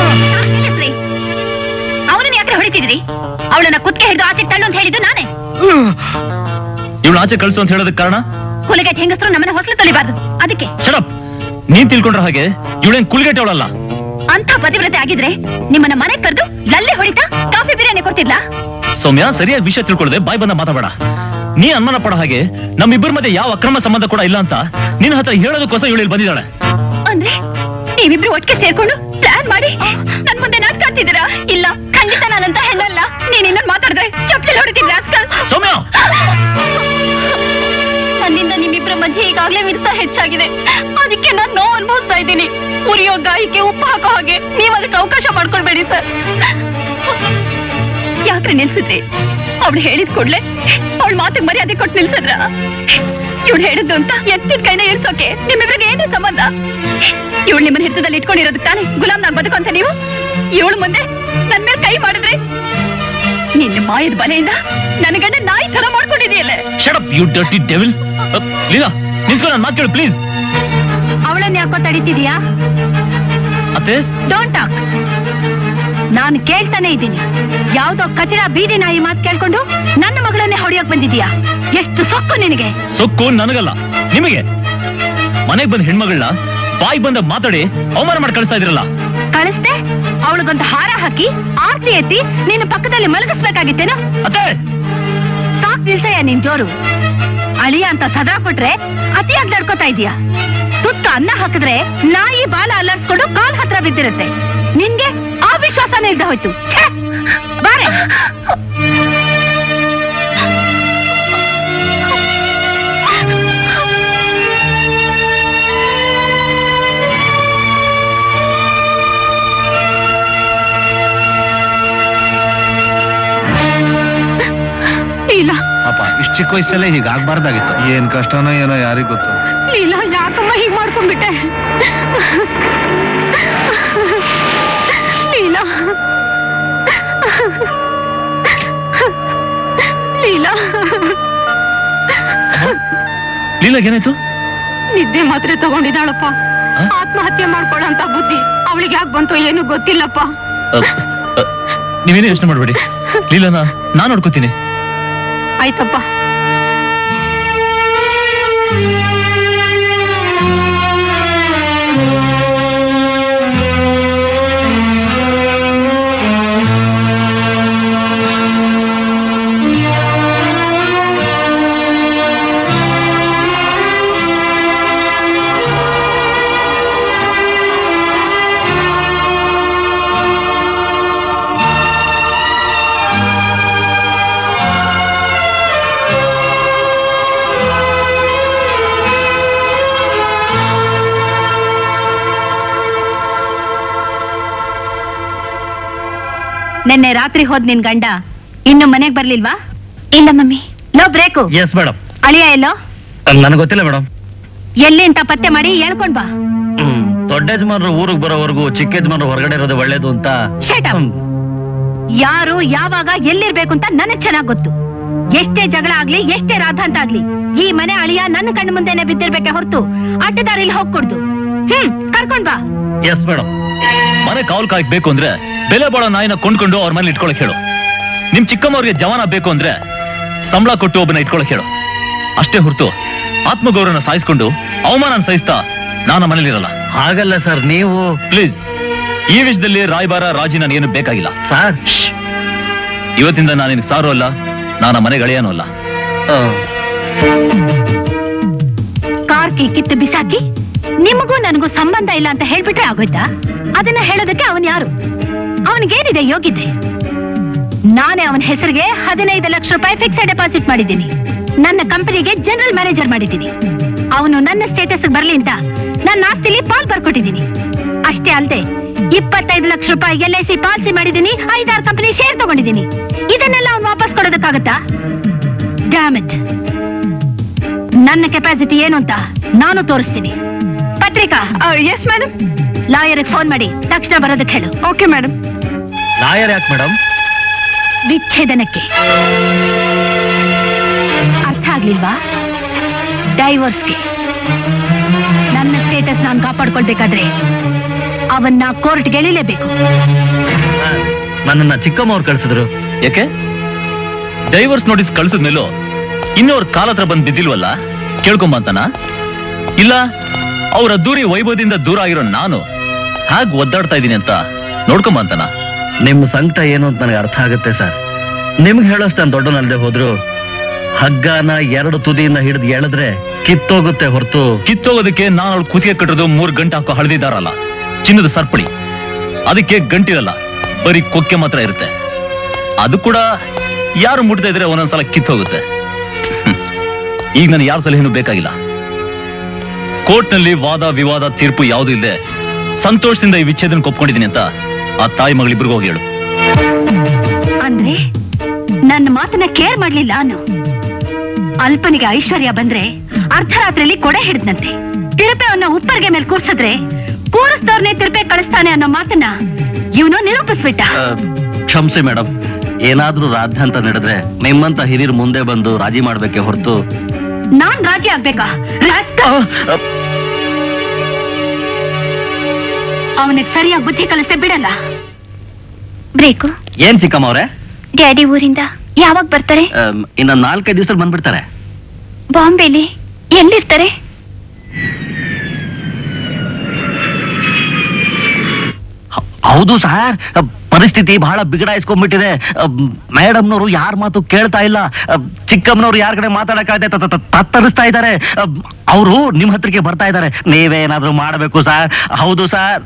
ಅವನನ್ನ ಯಾಕೆ ಹೊಡಿತಿದ್ರಿ ಅವಳನ್ನ ಕುತ್ಕೆ ಹಿಡಿದು ಆಚೆ ತಳ್ಳು ಅಂತ ಹೇಳಿದ್ದು ನಾನೇ ಇವಳು ಆಚೆ ಕಳ್ಸು ಅಂತ ಹೇಳೋದಕ್ಕೆ ಕಾರಣ ಕುಲಗೇಟ್ ಹೆಂಗಸರು ನಮ್ಮನ್ನ ಹೊಸಲು ತೊಳಿಬಾರ್ದು ಅದಕ್ಕೆ ಶಡಪ್ ನೀನ್ ತಿಳ್ಕೊಂಡ್ರ ಹಾಗೆ ಇವಳೇನ್ ಕುಲ್ಗೆಟ್ ಅವಳಲ್ಲ ಅಂತ ಪತಿವ್ರತೆ ಆಗಿದ್ರೆ ನಿಮ್ಮನ್ನ ಮನೆಗ್ ಕರೆದು ಲಲ್ಲೆ ಹೊಡಿತಾ ಕಾಫಿ ಬಿರಿಯಾನಿ ಕೊಡ್ತಿದ್ಲಾ ಸೌಮ್ಯ ಸರಿಯಾಗಿ ವಿಷಯ ತಿಳ್ಕೊಳ್ಳದೆ ಬಾಯ್ ಬಂದ ಮಾತಾಡ ನೀ ಅನುಮಾನ ಪಡೋ ಹಾಗೆ ನಮ್ಮಿಬ್ಬರ ಮಧ್ಯೆ ಯಾವ ಅಕ್ರಮ ಸಂಬಂಧ ಕೂಡ ಇಲ್ಲ ಅಂತ ನಿನ್ನ ಹತ್ರ ಹೇಳೋದಕ್ಕೋಸ್ಕರ ಇವಳು ಇಲ್ಲಿ ಬಂದಿದ್ದಾಳೆ ಅಂದ್ರೆ ನೀವಿಬ್ರು ಒಟ್ಟಿಗೆ ಸೇರ್ಕೊಂಡು ಪ್ಲಾನ್ ಮಾಡಿ ನನ್ ಮುಂದೆ ನಾಟಕ ಆಡ್ತಿದ್ದೀರಾ ಇಲ್ಲ ಖಂಡಿತ ನಾನಂತ ಹೆಣ್ಣಲ್ಲ ನೀನ್ ಇನ್ನೊಂದು ಮಾತಾಡಿದ್ರೆ ಚಪ್ಪಲಿ ಹೊಡಿತೀನಿ ರಾಸ್ಕಲ್ ಸೌಮ್ಯ ನನ್ನಿಂದ ನಿಮ್ಮಿಬ್ಬರ ಮಧ್ಯೆ ಈಗಾಗ್ಲೇ ವಿರಸ ಹೆಚ್ಚಾಗಿದೆ ಅದಕ್ಕೆ ನಾನು ನೋವು ಅನುಭವಿಸ್ತಾ ಇದ್ದೀನಿ ಉರಿಯೋ ಗಾಯಕ್ಕೆ ಉಪ್ಪು ಹಾಕೋ ಹಾಗೆ ನೀವ್ ಅದಕ್ಕೆ ಅವಕಾಶ ಮಾಡ್ಕೊಳ್ಬೇಡಿ ಸರ್ ಯಾಕ್ರೆ ನಿಲ್ಸಿದ್ರಿ ಅವಳು ಹೇಳಿದ ಕೂಡ್ಲೆ ಅವಳ ಮಾತಿಗೆ ಮರ್ಯಾದೆ ಕೊಟ್ಟು ನಿಲ್ಸದ್ರ ಇವಳು ಹೇಳಿದ್ದು ಅಂತ ಎತ್ತಿದ ಕೈನ ಇರ್ಸೋಕೆ ನಿಮ್ಮಿಬ್ರಿಗೆ ಏನು ಸಂಬಂಧ ಇವಳು ನಿಮ್ಮನ್ನ ಹಿಡಿತದಲ್ಲಿ ಇಟ್ಕೊಂಡಿರೋದಕ್ಕೆ ತಾನೆ ಗುಲಾಮ್ನಾಗ್ ಬದುಕು ನೀವು ಇವಳು ಮುಂದೆ ನನ್ ಮೇಲೆ ಕೈ ಮಾಡಿದ್ರೆ ನಿನ್ನ ಮಾಯದ ಬಲೆಯಿಂದ ನನ್ನ ಗಂಡ ನಾಯಿ ತರ ಮಾಡ್ಕೊಂಡಿದೆಯಲ್ಲ shut up you dirty devil Leela ನಿಂತ್ಕೊ ನನ್ನ ಮಾತು ಕೇಳು ಪ್ಲೀಸ್ ಅವಳನ್ನ ಯಾಕೋ ತಡಿತಿದ್ಯಾ ಅತ್ತೆ ಡೋಂಟ್ ಟಾಕ್ ನಾನು ಕೇಳ್ತಾನೆ ಇದ್ದೀನಿ ಯಾವ್ದೋ ಕಚಡ ಬೀದಿ ನಾಯಿ ಮಾತು ಕೇಳ್ಕೊಂಡು ನನ್ನ ಮಗಳನ್ನೇ ಹೊಡೆಯೋಕ್ ಬಂದಿದ್ಯಾ ಎಷ್ಟು ಸೊಕ್ಕು ನಿನಗೆ ಸೊಕ್ಕು ನನಗಲ್ಲ ನಿಮಗೆ ಮನೆಗ್ ಬಂದ ಹೆಣ್ಮಗಳನ್ನ ಬಾಯಿ ಬಂದ ಮಾತಾಡಿ ಅವಮಾನ ಮಾಡಿ ಕಳಿಸ್ತಾ ಇದ್ರಲ್ಲ ಕಳಿಸ್ದೆ ಅವಳಿಗೊಂದು ಹಾರ ಹಾಕಿ ಆರ್ತಿ ಎತ್ತಿ ನಿನ್ನ ಪಕ್ಕದಲ್ಲಿ ಮಲಗಿಸ್ಬೇಕಾಗಿತ್ತೇನು ಅತ್ತೆ ಸಾಕ್ ನಿಲ್ಸಯ್ಯ ನಿನ್ ಜೋರು ಅಳಿಯ ಅಂತ ಸದಾ ಕೊಟ್ರೆ ಅತಿಯಾಗಿ ನಡ್ಕೋತಾ ಇದೀಯ ತುತ್ತು ಅನ್ನ ಹಾಕಿದ್ರೆ ನಾಯಿ ಬಾಲ ಅಲ್ಲಾಡ್ಸ್ಕೊಂಡು ಕಾಲ್ ಹತ್ರ ಬಿದ್ದಿರುತ್ತೆ ನಿನ್ಗೆ ಆ ವಿಶ್ವಾಸನೇ ಇಲ್ದ ಹೋಯ್ತು ಛೇ! ಬಾರೆ ಲೀಲಾ ಪಾಪ ಇಷ್ಟು ಚಿಕ್ಕ ವಯಸ್ಸಲ್ಲೇ ಹೀಗಾಗ್ಬಾರ್ದಾಗಿತ್ತು ಏನ್ ಕಷ್ಟನೋ ಏನೋ ಯಾರಿಗ್ ಗೊತ್ತು ಲೀಲಾ ಯಾಕಮ್ಮ ಹೀಗ್ ಮಾಡ್ಕೊಂಡ್ಬಿಟ್ಟೆ ಲೀಲಾ ಲೀಲಾ ಲೀಲಾಗ್ ಏನಾಯ್ತು ನಿದ್ದೆ ಮಾತ್ರೆ ತಗೊಂಡಿದ್ದಾಳಪ್ಪ ಆತ್ಮಹತ್ಯೆ ಮಾಡ್ಕೊಳ್ಳೋಂತ ಬುದ್ಧಿ ಅವಳಿಗೆ ಯಾಕೆ ಬಂತು ಏನು ಗೊತ್ತಿಲ್ಲಪ್ಪ ಅ, ಅ, ನೀವೇನೇ ಯೋಚನೆ ಮಾಡ್ಬೇಡಿ ಲೀಲಾನ ನಾನ್ ನೋಡ್ಕೋತೀನಿ ಆಯ್ತಪ್ಪ ನಿನ್ನೆ ರಾತ್ರಿ ಹೋದ್ ನಿನ್ ಗಂಡ ಇನ್ನು ಮನೆಗ್ ಬರ್ಲಿಲ್ವಾ ಇಲ್ಲ ಮಮ್ಮಿ ಲೋ ಬ್ರೇಕು ಎಸ್ ಮೇಡಮ್ ಅಳಿಯ ಎಲ್ಲೋ ನನಗೆ ಗೊತ್ತಿಲ್ಲ ಮೇಡಮ್ ಎಲ್ಲಿ ಅಂತ ಪತ್ತೆ ಮಾಡಿ ಹೇಳ್ಕೊಂಡ್ ಬಾ ಹ್ಮ್ ದೊಡ್ಡ ಯಜಮಾನ್ರು ಊರಿಗೆ ಬರೋವರೆಗೂ ಚಿಕ್ಕ ಯಜಮಾನ್ರು ಹೊರಗಡೆ ಇರೋದು ಒಳ್ಳೇದು ಅಂತ Shut up. ಯಾರು ಯಾವಾಗ ಎಲ್ಲಿರ್ಬೇಕು ಅಂತ ನನಗ್ ಚೆನ್ನಾಗ್ ಗೊತ್ತು ಎಷ್ಟೇ ಜಗಳ ಆಗ್ಲಿ ಎಷ್ಟೇ ರಾಧಾಂತ ಆಗ್ಲಿ ಈ ಮನೆ ಅಳಿಯ ನನ್ನ ಕಣ್ಣು ಮುಂದೆನೆ ಬಿದ್ದಿರ್ಬೇಕೆ ಹೊರತು ಅಡ್ಡದಾರಿಲಿ ಹೋಗ್ಕೊಡ್ದು ಹ್ಮ್ ಕರ್ಕೊಂಡ್ ಬಾ ಎಸ್ ಮೇಡಮ್ ಮನೆ ಕಾವಲ್ ಕಾಯಕ್ ಬೇಕು ಅಂದ್ರೆ ಬೆಲೆ ಬಾಳೋ ನಾಯಿನ ಕೊಂಡ್ಕೊಂಡು ಅವ್ರ ಮನೇಲಿ ಇಟ್ಕೊಳಕ್ ಹೇಳು ನಿಮ್ ಚಿಕ್ಕಮ್ಮವ್ರಿಗೆ ಜವಾನ ಬೇಕು ಅಂದ್ರೆ ಸಂಬಳ ಕೊಟ್ಟು ಒಬ್ಬನ ಇಟ್ಕೊಳಕ್ ಹೇಳು ಅಷ್ಟೇ ಹೊರತು ಆತ್ಮಗೌರವನ ಸಾಯಿಸ್ಕೊಂಡು ಅವಮಾನ ಸಹಿಸ್ತಾ ನಾನು ಮನೇಲಿ ಇರಲ್ಲ ಹಾಗಲ್ಲ ಸರ್ ನೀವು ಪ್ಲೀಸ್ ಈ ವಿಷಯದಲ್ಲಿ ರಾಯಬಾರ ರಾಜಿ ನನಗೇನು ಬೇಕಾಗಿಲ್ಲ ಸರ್ ಇವತ್ತಿಂದ ನಾನು ನಿನಗೆ ಸಾರು ಅಲ್ಲ ನಾನು ಮನೆ ಗೆಳೆಯನೂ ಅಲ್ಲ ಕಾರ್ ಕಿ ಕಿತ್ತು ಬಿಸಾಕಿ ನಿಮಗೂ ನನಗೂ ಸಂಬಂಧ ಇಲ್ಲ ಅಂತ ಹೇಳ್ಬಿಟ್ರೆ ಆಗೋಯ್ತಾ ಅದನ್ನ ಹೇಳೋದಕ್ಕೆ ಅವನ್ ಯಾರು ಅವನಿಗೇನಿದೆ ಯೋಗ್ಯತೆ ನಾನೇ ಅವನ ಹೆಸರಿಗೆ ಹದಿನೈದು ಲಕ್ಷ ರೂಪಾಯಿ ಫಿಕ್ಸೆಡ್ ಡೆಪಾಸಿಟ್ ಮಾಡಿದ್ದೀನಿ ನನ್ನ ಕಂಪನಿಗೆ ಜನರಲ್ ಮ್ಯಾನೇಜರ್ ಮಾಡಿದ್ದೀನಿ ಅವನು ನನ್ನ ಸ್ಟೇಟಸ್ ಬರ್ಲಿ ಅಂತ ನನ್ನ ಆಸ್ತಿಲಿ ಪಾಲ್ ಬರ್ಕೊಟ್ಟಿದ್ದೀನಿ ಅಷ್ಟೇ ಅಲ್ಲದೆ ಇಪ್ಪತ್ತೈದು ಲಕ್ಷ ರೂಪಾಯಿ ಎಲ್ ಐ ಸಿ ಪಾಲಿಸಿ ಮಾಡಿದ್ದೀನಿ ಐದಾರು ಕಂಪನಿ ಶೇರ್ ತಗೊಂಡಿದ್ದೀನಿ ಇದನ್ನೆಲ್ಲ ಅವ್ನು ವಾಪಸ್ ಕೊಡೋದಕ್ಕಾಗತ್ತಾ ಡ್ಯಾಮಿಟ್ ನನ್ನ ಕೆಪಾಸಿಟಿ ಏನು ಅಂತ ನಾನು ತೋರಿಸ್ತೀನಿ ಪತ್ರಿಕಾ ಎಸ್ ಮೇಡಮ್ ಲಾಯರ್ಗೆ ಫೋನ್ ಮಾಡಿ ತಕ್ಷಣ ಬರೋದಕ್ಕೆ ಹೇಳು ಓಕೆ ಮೇಡಮ್ ಲಾಯರ್ ಯಾಕೆ ಮೇಡಮ್ ವಿಚ್ಛೇದನಕ್ಕೆ ಅರ್ಥ ಆಗ್ಲಿಲ್ವಾ ಡೈವೋರ್ಸ್ಗೆ ನನ್ನ ಸ್ಟೇಟಸ್ ನಾನು ಕಾಪಾಡ್ಕೊಳ್ಬೇಕಾದ್ರೆ ಅವನ್ನ ಕೋರ್ಟ್ಗೆ ಎಳಿಲೇಬೇಕು ನನ್ನನ್ನ ಚಿಕ್ಕಮ್ಮವ್ರು ಕಳ್ಸಿದ್ರು ಯಾಕೆ ಡೈವರ್ಸ್ ನೋಟಿಸ್ ಕಳ್ಸಿದ್ಮೇಲೂ ಇನ್ನವ್ರ ಕಾಲ ಹತ್ರ ಬಂದ್ ಬಿದ್ದಿಲ್ವಲ್ಲ ಕೇಳ್ಕೊಂಬಂತಾನ ಇಲ್ಲ ಅವ್ರ ಅದ್ದೂರಿ ವೈಭವದಿಂದ ದೂರ ಆಗಿರೋ ನಾನು ಹಾಗ್ ಒದ್ದಾಡ್ತಾ ಇದೀನಿ ಅಂತ ನೋಡ್ಕೊಂಬಂತಾನ ನಿಮ್ ಸಂಕಟ ಏನು ಅಂತ ನನಗೆ ಅರ್ಥ ಆಗುತ್ತೆ ಸರ್ ನಿಮ್ಗೆ ಹೇಳೋಷ್ಟು ನಾನು ದೊಡ್ಡನಲ್ಲದೆ ಹೋದ್ರು ಹಗ್ಗನ ಎರಡು ತುದಿಯಿಂದ ಹಿಡಿದು ಎಳೆದ್ರೆ ಕಿತ್ತೋಗುತ್ತೆ ಹೊರತು ಕಿತ್ತೋಗೋದಕ್ಕೆ ನಾನು ಅವಳು ಕುತ್ತಿಗೆ ಕಟ್ಟೋದು ಮೂರ್ ಗಂಟೆ ಹಾಕೋ ಹಳದಿದ್ದಾರಲ್ಲ ಚಿನ್ನದ ಸರ್ಪಳಿ ಅದಕ್ಕೆ ಗಂಟಿರಲ್ಲ ಬರೀ ಕೊಕ್ಕೆ ಮಾತ್ರ ಇರುತ್ತೆ ಅದು ಕೂಡ ಯಾರು ಮುಟ್ತಾ ಇದ್ರೆ ಒಂದೊಂದ್ಸಲ ಕಿತ್ತೋಗುತ್ತೆ ಹ್ಮ್. ಈಗ ನನಗೆ ಯಾರ ಸಲಹೆನೂ ಬೇಕಾಗಿಲ್ಲ ಕೋರ್ಟ್ನಲ್ಲಿ ವಾದ ವಿವಾದ ತೀರ್ಪು ಯಾವುದು ಇಲ್ಲದೆ ಸಂತೋಷದಿಂದ ಈ ವಿಚ್ಛೇದನ ಒಪ್ಕೊಂಡಿದ್ದೀನಿ ಅಂತ ಆ ತಾಯಿ ಮಗಳಿಬ್ರಿಗೂ ಹೋಗಿ ಹೇಳು ಅಂದ್ರೆ ನನ್ನ ಮಾತನ್ನ ಕೇರ್ ಮಾಡ್ಲಿಲ್ಲ ನಾನು ಅಲ್ಪನಿಗೆ ಐಶ್ವರ್ಯ ಬಂದ್ರೆ ಅರ್ಧರಾತ್ರಿಯಲ್ಲಿ ಕೊಡೆ ಹಿಡಿದ್ನಂತೆ ತಿರುಪೆ ಅವನ್ನ ಉಪ್ಪರ್ಗೆ ಮೇಲೆ ಕೂರ್ಸಿದ್ರೆ ಕೂರಿಸ್ದವ್ರನ್ನೇ ತಿರುಪೆ ಕಳಿಸ್ತಾನೆ ಅನ್ನೋ ಮಾತನ್ನ ಇವನು ನಿರೂಪಿಸ್ಬಿಟ್ಟ ಆ, ಕ್ಷಮ್ಸಿ ಮೇಡಮ್ ಏನಾದ್ರೂ ರಾದ್ಧಾಂತ ನಡೆದ್ರೆ ನಿಮ್ಮಂತ ಹಿರಿಯರು ಮುಂದೆ ಬಂದು ರಾಜಿ ಮಾಡ್ಬೇಕೆ ಹೊರತು ನಾನ್ ರಾಜಿ ಆಗ್ಬೇಕಾ ಅವನಿಗೆ ಸರಿಯಾಗಿ ಬುದ್ಧಿ ಕಲಿಸೆ ಬಿಡಲ್ಲ ಬ್ರೇಕು ಏನ್ ಚಿಕ್ಕಮ್ಮ ಅವ್ರೆ ಡ್ಯಾಡಿ ಊರಿಂದ ಯಾವಾಗ ಬರ್ತಾರೆ ಆಮ್, ಇನ್ನ ನಾಲ್ಕೈದು ದಿವಸ ಬಂದ್ಬಿಡ್ತಾರೆ ಬಾಂಬೆಲಿ ಎಲ್ಲಿರ್ತಾರೆ ಹ- ಹೌದು ಸರ್ ಪರಿಸ್ಥಿತಿ ಬಹಳ ಬಿಗಡಾಯಿಸ್ಕೊಂಡ್ಬಿಟ್ಟಿದೆ ಮೇಡಮ್ನವರು ಯಾರ ಮಾತು ಕೇಳ್ತಾ ಇಲ್ಲ ಅಹ್, ಚಿಕ್ಕಮ್ಮನವ್ರು ಯಾರ ಕಡೆ ಮಾತಾಡಕ್ಕಾಗದೆ ತ- ತ- ತತ್ತರಿಸ್ತಾ ಇದ್ದಾರೆ ಅವರು ನಿಮ್ ಹತ್ರಕ್ಕೆ ಬರ್ತಾ ಇದ್ದಾರೆ ನೀವೇ ಏನಾದ್ರೂ ಮಾಡಬೇಕು ಸರ್ ಹೌದು ಸರ್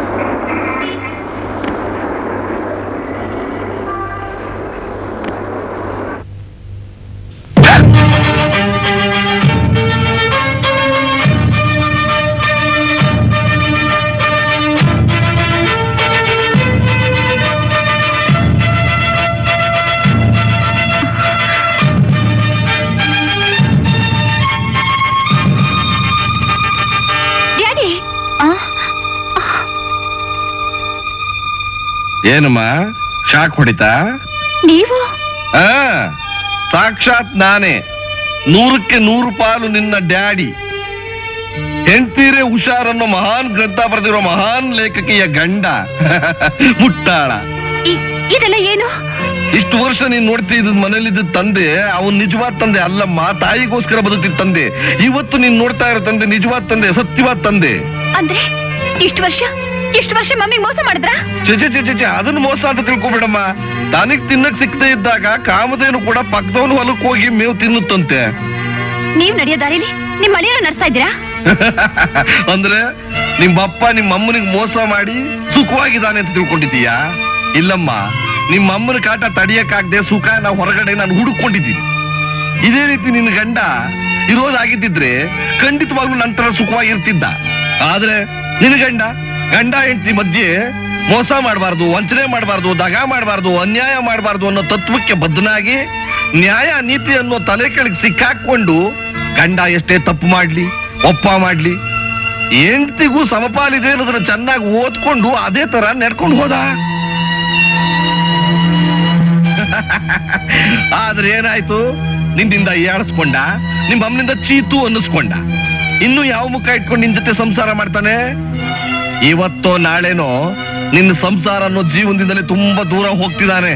ಡ್ಯಾಡಿ ಏನಮ್ಮ ಶಾಕ್ ಹೊಡಿತಾ ನೀವು ಆ ಸಾಕ್ಷಾತ್ ನಾನೇ ನೂರಕ್ಕೆ ನೂರು ಪಾಲು ನಿನ್ನ ಡ್ಯಾಡಿ ಹೆಂಡ್ತೀರೆ ಹುಷಾರನ್ನೋ ಮಹಾನ್ ಗ್ರಂಥ ಬರೆದಿರೋ ಮಹಾನ್ ಲೇಖಕಿಯ ಗಂಡ ಮುಟ್ಟಾಳ ಇ- ಇದೆಲ್ಲ ಏನು ಇಷ್ಟು ವರ್ಷ ನೀನ್ ನೋಡ್ತಿದ್ದ ಮನೇಲಿದ್ದ ತಂದೆ ಅವನ್ ನಿಜವಾದ ತಂದೆ ಅಲ್ಲಮ್ಮ ತಾಯಿಗೋಸ್ಕರ ಬದುಕ್ತಿದ್ದ ತಂದೆ ಇವತ್ತು ನೀನ್ ನೋಡ್ತಾ ಇರೋ ತಂದೆ ನಿಜವಾದ ತಂದೆ ಸತ್ಯವಾದ ತಂದೆ ಅಂದ್ರೆ ಇಷ್ಟು ವರ್ಷ ಇಷ್ಟು ವರ್ಷ ಮಮ್ಮಿಗೆ ಮೋಸ ಮಾಡಿದ್ರಾ ಚೆ ಚೆ ಚೆ ಚೆ ಚೆ, ಅದನ್ನ ಮೋಸ ಅಂತ ತಿಳ್ಕೊಬಿಡಮ್ಮ ತನಗ್ ತಿನ್ನಕ್ ಸಿಕ್ಕದೆ ಇದ್ದಾಗ ಕಾಮಧೇನು ಕೂಡ ಪಕ್ಕದವನು ಹೊಲಕ್ ಹೋಗಿ ಮೇವು ತಿನ್ನುತ್ತಂತೆ ನೀವ್ ನಡೆಯೋ ದಾರಿಲಿ ನಿಮ್ ಮಳೆಯನ್ನ ನಡ್ಸ್ತಾ ಇದ್ದೀರಾ ಅಂದ್ರೆ ನಿಮ್ಮಪ್ಪ ನಿಮ್ಮ ಅಮ್ಮನಿಗೆ ಮೋಸ ಮಾಡಿ ಸುಖವಾಗಿದ್ದಾನೆ ಅಂತ ತಿಳ್ಕೊಂಡಿದ್ದೀಯಾ ಇಲ್ಲಮ್ಮ ನಿಮ್ಮ ಅಮ್ಮನ ಕಾಟ ತಡಿಯಕ್ಕಾಗದೆ ಸುಖ ನಾ ಹೊರಗಡೆ ನಾನು ಹುಡುಕೊಂಡಿದ್ದೀನಿ ಇದೇ ರೀತಿ ನಿನ್ನ ಗಂಡ ಇರೋದಾಗಿದ್ದಿದ್ರೆ ಖಂಡಿತವಾಗ್ಲೂ ನಂತರ ಸುಖವಾಗಿರ್ತಿದ್ದ ಆದ್ರೆ ನಿನ್ನ ಗಂಡ ಗಂಡ ಹೆಂಡತಿ ಮಧ್ಯೆ ಮೋಸ ಮಾಡಬಾರ್ದು ವಂಚನೆ ಮಾಡಬಾರ್ದು ದಗ ಮಾಡಬಾರ್ದು ಅನ್ಯಾಯ ಮಾಡಬಾರ್ದು ಅನ್ನೋ ತತ್ವಕ್ಕೆ ಬದ್ಧನಾಗಿ ನ್ಯಾಯ ನೀತಿ ಅನ್ನೋ ತಲೆ ಕೆಳಗೆ ಸಿಕ್ಕಾಕೊಂಡು ಗಂಡ ಎಷ್ಟೇ ತಪ್ಪು ಮಾಡ್ಲಿ ಒಪ್ಪ ಮಾಡ್ಲಿ ಹೆಂಡತಿಗೂ ಸಮಪಾಲಿದೆ ಅನ್ನೋದನ್ನ ಚೆನ್ನಾಗಿ ಓದ್ಕೊಂಡು ಅದೇ ತರ ನಡ್ಕೊಂಡು ಹೋದ ಆದ್ರೆ ಏನಾಯ್ತು ನಿನ್ನಿಂದ ಏಳಿಸ್ಕೊಂಡ ನಿಮ್ ಅಮ್ಮನಿಂದ ಚೀತು ಅನ್ನಿಸ್ಕೊಂಡ ಇನ್ನು ಯಾವ ಮುಖ ಇಟ್ಕೊಂಡು ನಿನ್ ಜೊತೆ ಸಂಸಾರ ಮಾಡ್ತಾನೆ ಇವತ್ತೋ ನಾಳೆನೋ ನಿನ್ನ ಸಂಸಾರ ಅನ್ನೋ ಜೀವನದಿಂದಲೇ ತುಂಬಾ ದೂರ ಹೋಗ್ತಿದ್ದಾನೆ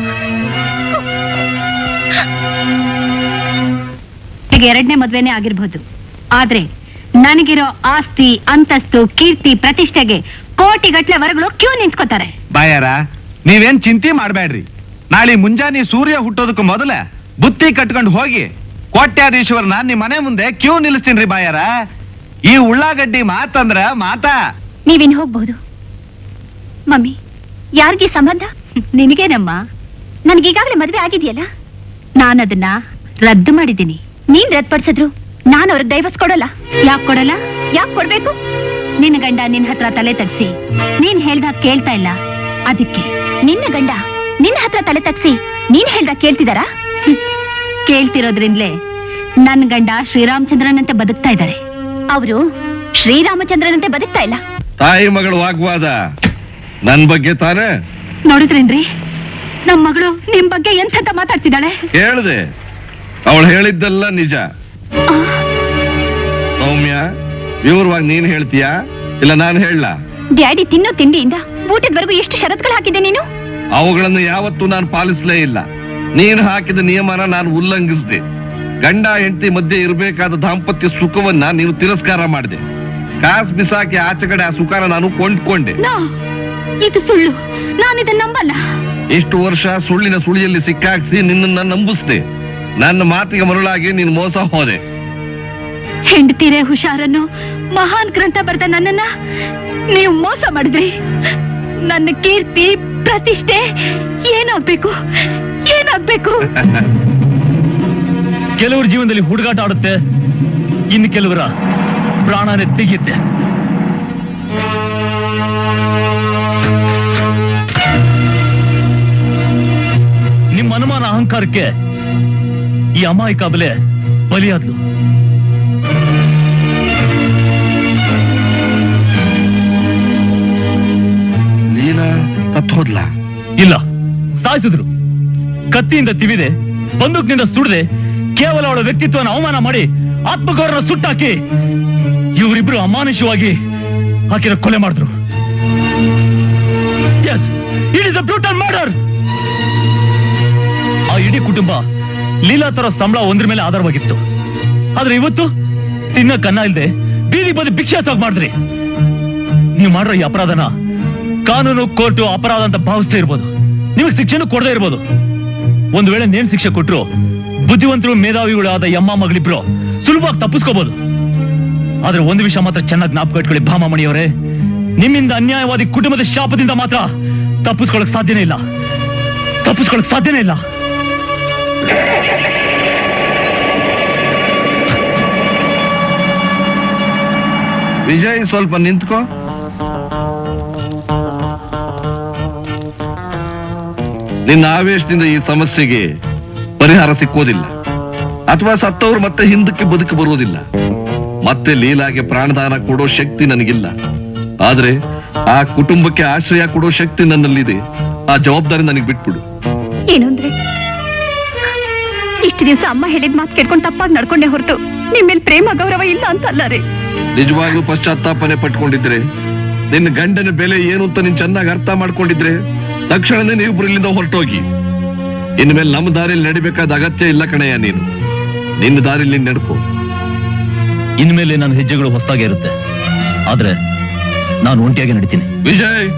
ಈಗ ಎರಡನೇ ಮದ್ವೆನೇ ಆಗಿರ್ಬೋದು ಆದ್ರೆ ನನಗಿರೋ ಆಸ್ತಿ ಅಂತಸ್ತು ಕೀರ್ತಿ ಪ್ರತಿಷ್ಠೆಗೆ ಕೋಟಿಗಟ್ಲೆ ವರಗಳು ಕ್ಯೂ ನಿಂತ್ಕೋತಾರೆ ಬಾಯಾರ ನೀವೇನ್ ಚಿಂತೆ ಮಾಡ್ಬೇಡ್ರಿ ನಾಳೆ ಮುಂಜಾನೆ ಸೂರ್ಯ ಹುಟ್ಟೋದಕ್ಕೆ ಮೊದಲ ಬುತ್ತಿ ಕಟ್ಕೊಂಡು ಹೋಗಿ ಕೋಟ್ಯಾಧೀಶ್ವರನ ನಿಮ್ ಮನೆ ಮುಂದೆ ಕ್ಯೂ ನಿಲ್ಲಿಸ್ತೀನ್ರಿ ಬಾಯಾರ ಈ ಉಳ್ಳಾಗಡ್ಡಿ ಮಾತಂದ್ರ ಮಾತಾ ನೀವಿನ್ ಹೋಗ್ಬಹುದು ಮಮ್ಮಿ ಯಾರಿಗೆ ಸಂಬಂಧ ನಿನಗೇನಮ್ಮ ನನ್ಗೀಗಾಗಲೇ ಮದ್ವೆ ಆಗಿದೆಯಲ್ಲ ನಾನದನ್ನ ರದ್ದು ಮಾಡಿದ್ದೀನಿ ನೀನ್ ರದ್ದುಪಡಿಸಿದ್ರು ನಾನು ಅವ್ರಿಗೆ ಡೈವರ್ಸ್ ಕೊಡಲ್ಲ ಯಾಕೆ ಕೊಡಲ್ಲ ಯಾಕೆ ಕೊಡ್ಬೇಕು ನಿನ್ನ ಗಂಡ ನಿನ್ನ ಹತ್ರ ತಲೆ ತಗ್ಸಿ ನೀನ್ ಹೇಳ್ದಾಗ ಕೇಳ್ತಾ ಇಲ್ಲ ಅದಕ್ಕೆ ನಿನ್ನ ಗಂಡ ನಿನ್ನ ಹತ್ರ ತಲೆ ತಗ್ಸಿ ನೀನ್ ಹೇಳ್ದಾಗ ಕೇಳ್ತಿದಾರಾ ಹ್ಮ್. ಕೇಳ್ತಿರೋದ್ರಿಂದಲೇ ನನ್ ಗಂಡ ಶ್ರೀರಾಮಚಂದ್ರನಂತೆ ಬದುಕ್ತಾ ಇದ್ದಾರೆ ಅವರು ಶ್ರೀರಾಮಚಂದ್ರನಂತೆ ಬದುಕ್ತಾ ಇಲ್ಲ ತಾಯಿ ಮಗಳು ವಾಗ್ವಾದ ನನ್ ಬಗ್ಗೆ ತಾನೇ ನೋಡಿದ್ರೇನ್ರಿ ನಮ್ ಮಗಳು ನಿಮ್ ಬಗ್ಗೆ ಎಂತ ಮಾತಾಡ್ತಿದ್ದಾಳೆ ಹೇಳ್ದೆ ಅವಳು ಹೇಳಿದ್ದೆಲ್ಲ ನಿಜ ಸೌಮ್ಯ ವಿವರವಾಗಿ ನೀನ್ ಹೇಳ್ತೀಯಾ ಇಲ್ಲ ನಾನು ಹೇಳ ಡ್ಯಾಡಿ ತಿನ್ನೋ ತಿಂಡಿಯಿಂದ ಊಟದವರೆಗೂ ಎಷ್ಟು ಷರತ್ಗಳು ಹಾಕಿದ್ದೆ ನೀನು ಅವುಗಳನ್ನು ಯಾವತ್ತೂ ನಾನು ಪಾಲಿಸಲೇ ಇಲ್ಲ ನೀನು ಹಾಕಿದ ನಿಯಮನ ನಾನು ಉಲ್ಲಂಘಿಸಿದೆ ಗಂಡ ಹೆಂಡತಿ ಮಧ್ಯೆ ಇರಬೇಕಾದ ದಾಂಪತ್ಯ ಸುಖವನ್ನ ನೀನು ತಿರಸ್ಕಾರ ಮಾಡಿದೆ ಕಾಸ್ ಬಿಸಾಕಿ ಆಚೆ ಕಡೆ ಆ ಸುಖನ ನಾನು ಕೊಂಡ್ಕೊಂಡೆ ನೋ ಇದು ಸುಳ್ಳು ನಾನು ಇದನ್ನ ನಂಬಲ್ಲ ಇಷ್ಟು ವರ್ಷ ಸುಳ್ಳಿನ ಸುಳಿಯಲ್ಲಿ ಸಿಕ್ಕಾಕ್ಸಿ ನಿನ್ನನ್ನ ನಂಬಿಸ್ದೆ ನನ್ನ ಮಾತಿಗೆ ಮರುಳಾಗಿ ನೀನು ಮೋಸ ಹೋದೆ ಹೆಂಡತಿರೇ ಹುಷಾರನ್ನು ಮಹಾನ್ ಗ್ರಂಥ ಬರೆದ ನನ್ನನ್ನ ನೀವು ಮೋಸ ಮಾಡಿದ್ರಿ ನನ್ನ ಕೀರ್ತಿ ಪ್ರತಿಷ್ಠೆ ಏನಾಗ್ಬೇಕು ಏನಾಗ್ಬೇಕು ಕೆಲವ್ರ ಜೀವನದಲ್ಲಿ ಹುಡುಗಾಟ ಆಡುತ್ತೆ ಇನ್ನು ಕೆಲವರ ಪ್ರಾಣನೇ ತೆಗೆಯುತ್ತೆ ಅಭಿಮಾನ ಅಹಂಕಾರಕ್ಕೆ ಈ ಅಮಾಯಕ ಬೆಲೆ ಬಲಿಯಾದ್ಲು ಲೀಲಾ ಸತ್ ಹೋದ್ಲಾ ಇಲ್ಲ ಸಾಯಿಸಿದ್ರು ಕತ್ತಿಯಿಂದ ತಿವಿದೆ ಬಂದೂಕ್ನಿಂದ ಸುಡದೆ ಕೇವಲ ಅವಳ ವ್ಯಕ್ತಿತ್ವನ ಅವಮಾನ ಮಾಡಿ ಆತ್ಮಗೌರವ ಸುಟ್ಟಾಕಿ ಇವರಿಬ್ರು ಅಮಾನುಷವಾಗಿ ಆಕಿನ ಕೊಲೆ ಮಾಡಿದ್ರು it is a brutal murder ಆ ಇಡೀ ಕುಟುಂಬ ಲೀಲಾ ತರ ಸಂಬಳ ಒಂದ್ರ ಮೇಲೆ ಆಧಾರವಾಗಿತ್ತು ಆದ್ರೆ ಇವತ್ತು ತಿನ್ನ ಕನ್ನ ಇಲ್ದೆ ಬೀದಿ ಬದಿ ಭಿಕ್ಷೆ ಸಾಗ್ ಮಾಡಿದ್ರಿ ನೀವು ಮಾಡಿರೋ ಈ ಅಪರಾಧನ ಕಾನೂನು ಕೋರ್ಟು ಅಪರಾಧ ಅಂತ ಭಾವಿಸ್ತಾ ಇರ್ಬೋದು ನಿಮಗೆ ಶಿಕ್ಷೆನೂ ಕೊಡದೇ ಇರ್ಬೋದು ಒಂದು ವೇಳೆ ನೇಮ್ ಶಿಕ್ಷೆ ಕೊಟ್ರು ಬುದ್ಧಿವಂತರು ಮೇಧಾವಿಗಳು ಆದ ಯಮ್ಮ ಮಗಳಿಬ್ರು ಸುಲಭವಾಗಿ ತಪ್ಪಿಸ್ಕೋಬಹುದು ಆದ್ರೆ ಒಂದು ವಿಷಯ ಮಾತ್ರ ಚೆನ್ನಾಗಿ ಜ್ಞಾಪಕ ಇಟ್ಕೊಳ್ಳಿ ಭಾಮಾಮಣಿಯವರೇ ನಿಮ್ಮಿಂದ ಅನ್ಯಾಯವಾದಿ ಕುಟುಂಬದ ಶಾಪದಿಂದ ಮಾತ್ರ ತಪ್ಪಿಸ್ಕೊಳಕ್ ಸಾಧ್ಯನೇ ಇಲ್ಲ ತಪ್ಪಿಸ್ಕೊಳಕ್ ಸಾಧ್ಯನೇ ಇಲ್ಲ ವಿಜಯ್ ಸ್ವಲ್ಪ ನಿಂತ್ಕೋ ನಿನ್ನ ಆವೇಶದಿಂದ ಈ ಸಮಸ್ಯೆಗೆ ಪರಿಹಾರ ಸಿಕ್ಕೋದಿಲ್ಲ ಅಥವಾ ಸತ್ತವರು ಮತ್ತೆ ಹಿಂದಕ್ಕೆ ಬದುಕಿ ಬರುವುದಿಲ್ಲ ಮತ್ತೆ ಲೀಲಾಗೆ ಪ್ರಾಣದಾನ ಕೊಡೋ ಶಕ್ತಿ ನನಗಿಲ್ಲ ಆದ್ರೆ ಆ ಕುಟುಂಬಕ್ಕೆ ಆಶ್ರಯ ಕೊಡೋ ಶಕ್ತಿ ನನ್ನಲ್ಲಿದೆ ಆ ಜವಾಬ್ದಾರಿ ನನಗೆ ಬಿಟ್ಬಿಡು ಏನು ಅಂದ್ರೆ ಇಷ್ಟು ದಿವಸ ಅಮ್ಮ ಹೇಳಿದ ಮಾತು ಕೇಳ್ಕೊಂಡು ತಪ್ಪಾಗಿ ನಡ್ಕೊಂಡೆ ಹೊರತು ನಿಮ್ಮೇಲ್ ಪ್ರೇಮ ಗೌರವ ಇಲ್ಲ ಅಂತ ಅಲ್ಲ ರೀ ನಿಜವಾಗ್ಲೂ ಪಶ್ಚಾತ್ತಾಪನೆ ಪಟ್ಕೊಂಡಿದ್ರೆ ನಿನ್ನ ಗಂಡನ ಬೆಲೆ ಏನು ಅಂತ ನೀನ್ ಚೆನ್ನಾಗಿ ಅರ್ಥ ಮಾಡ್ಕೊಂಡಿದ್ರೆ ತಕ್ಷಣನೇ ನೀವಿಬ್ರು ಇಲ್ಲಿಂದ ಹೊರಟೋಗಿ ಇನ್ಮೇಲೆ ನಮ್ಮ ದಾರಿಯಲ್ಲಿ ನಡಿಬೇಕಾದ ಅಗತ್ಯ ಇಲ್ಲ ಕಣಯ್ಯ ನೀನು ನಿನ್ನ ದಾರಿಯಲ್ಲಿ ನೀನ್ ನಡ್ಕೋ ಇನ್ಮೇಲೆ ನನ್ನ ಹೆಜ್ಜೆಗಳು ಹೊಸದಾಗಿ ಇರುತ್ತೆ ಆದ್ರೆ ನಾನು ಒಂಟಿಯಾಗಿ ನಡಿತೀನಿ ವಿಜಯ್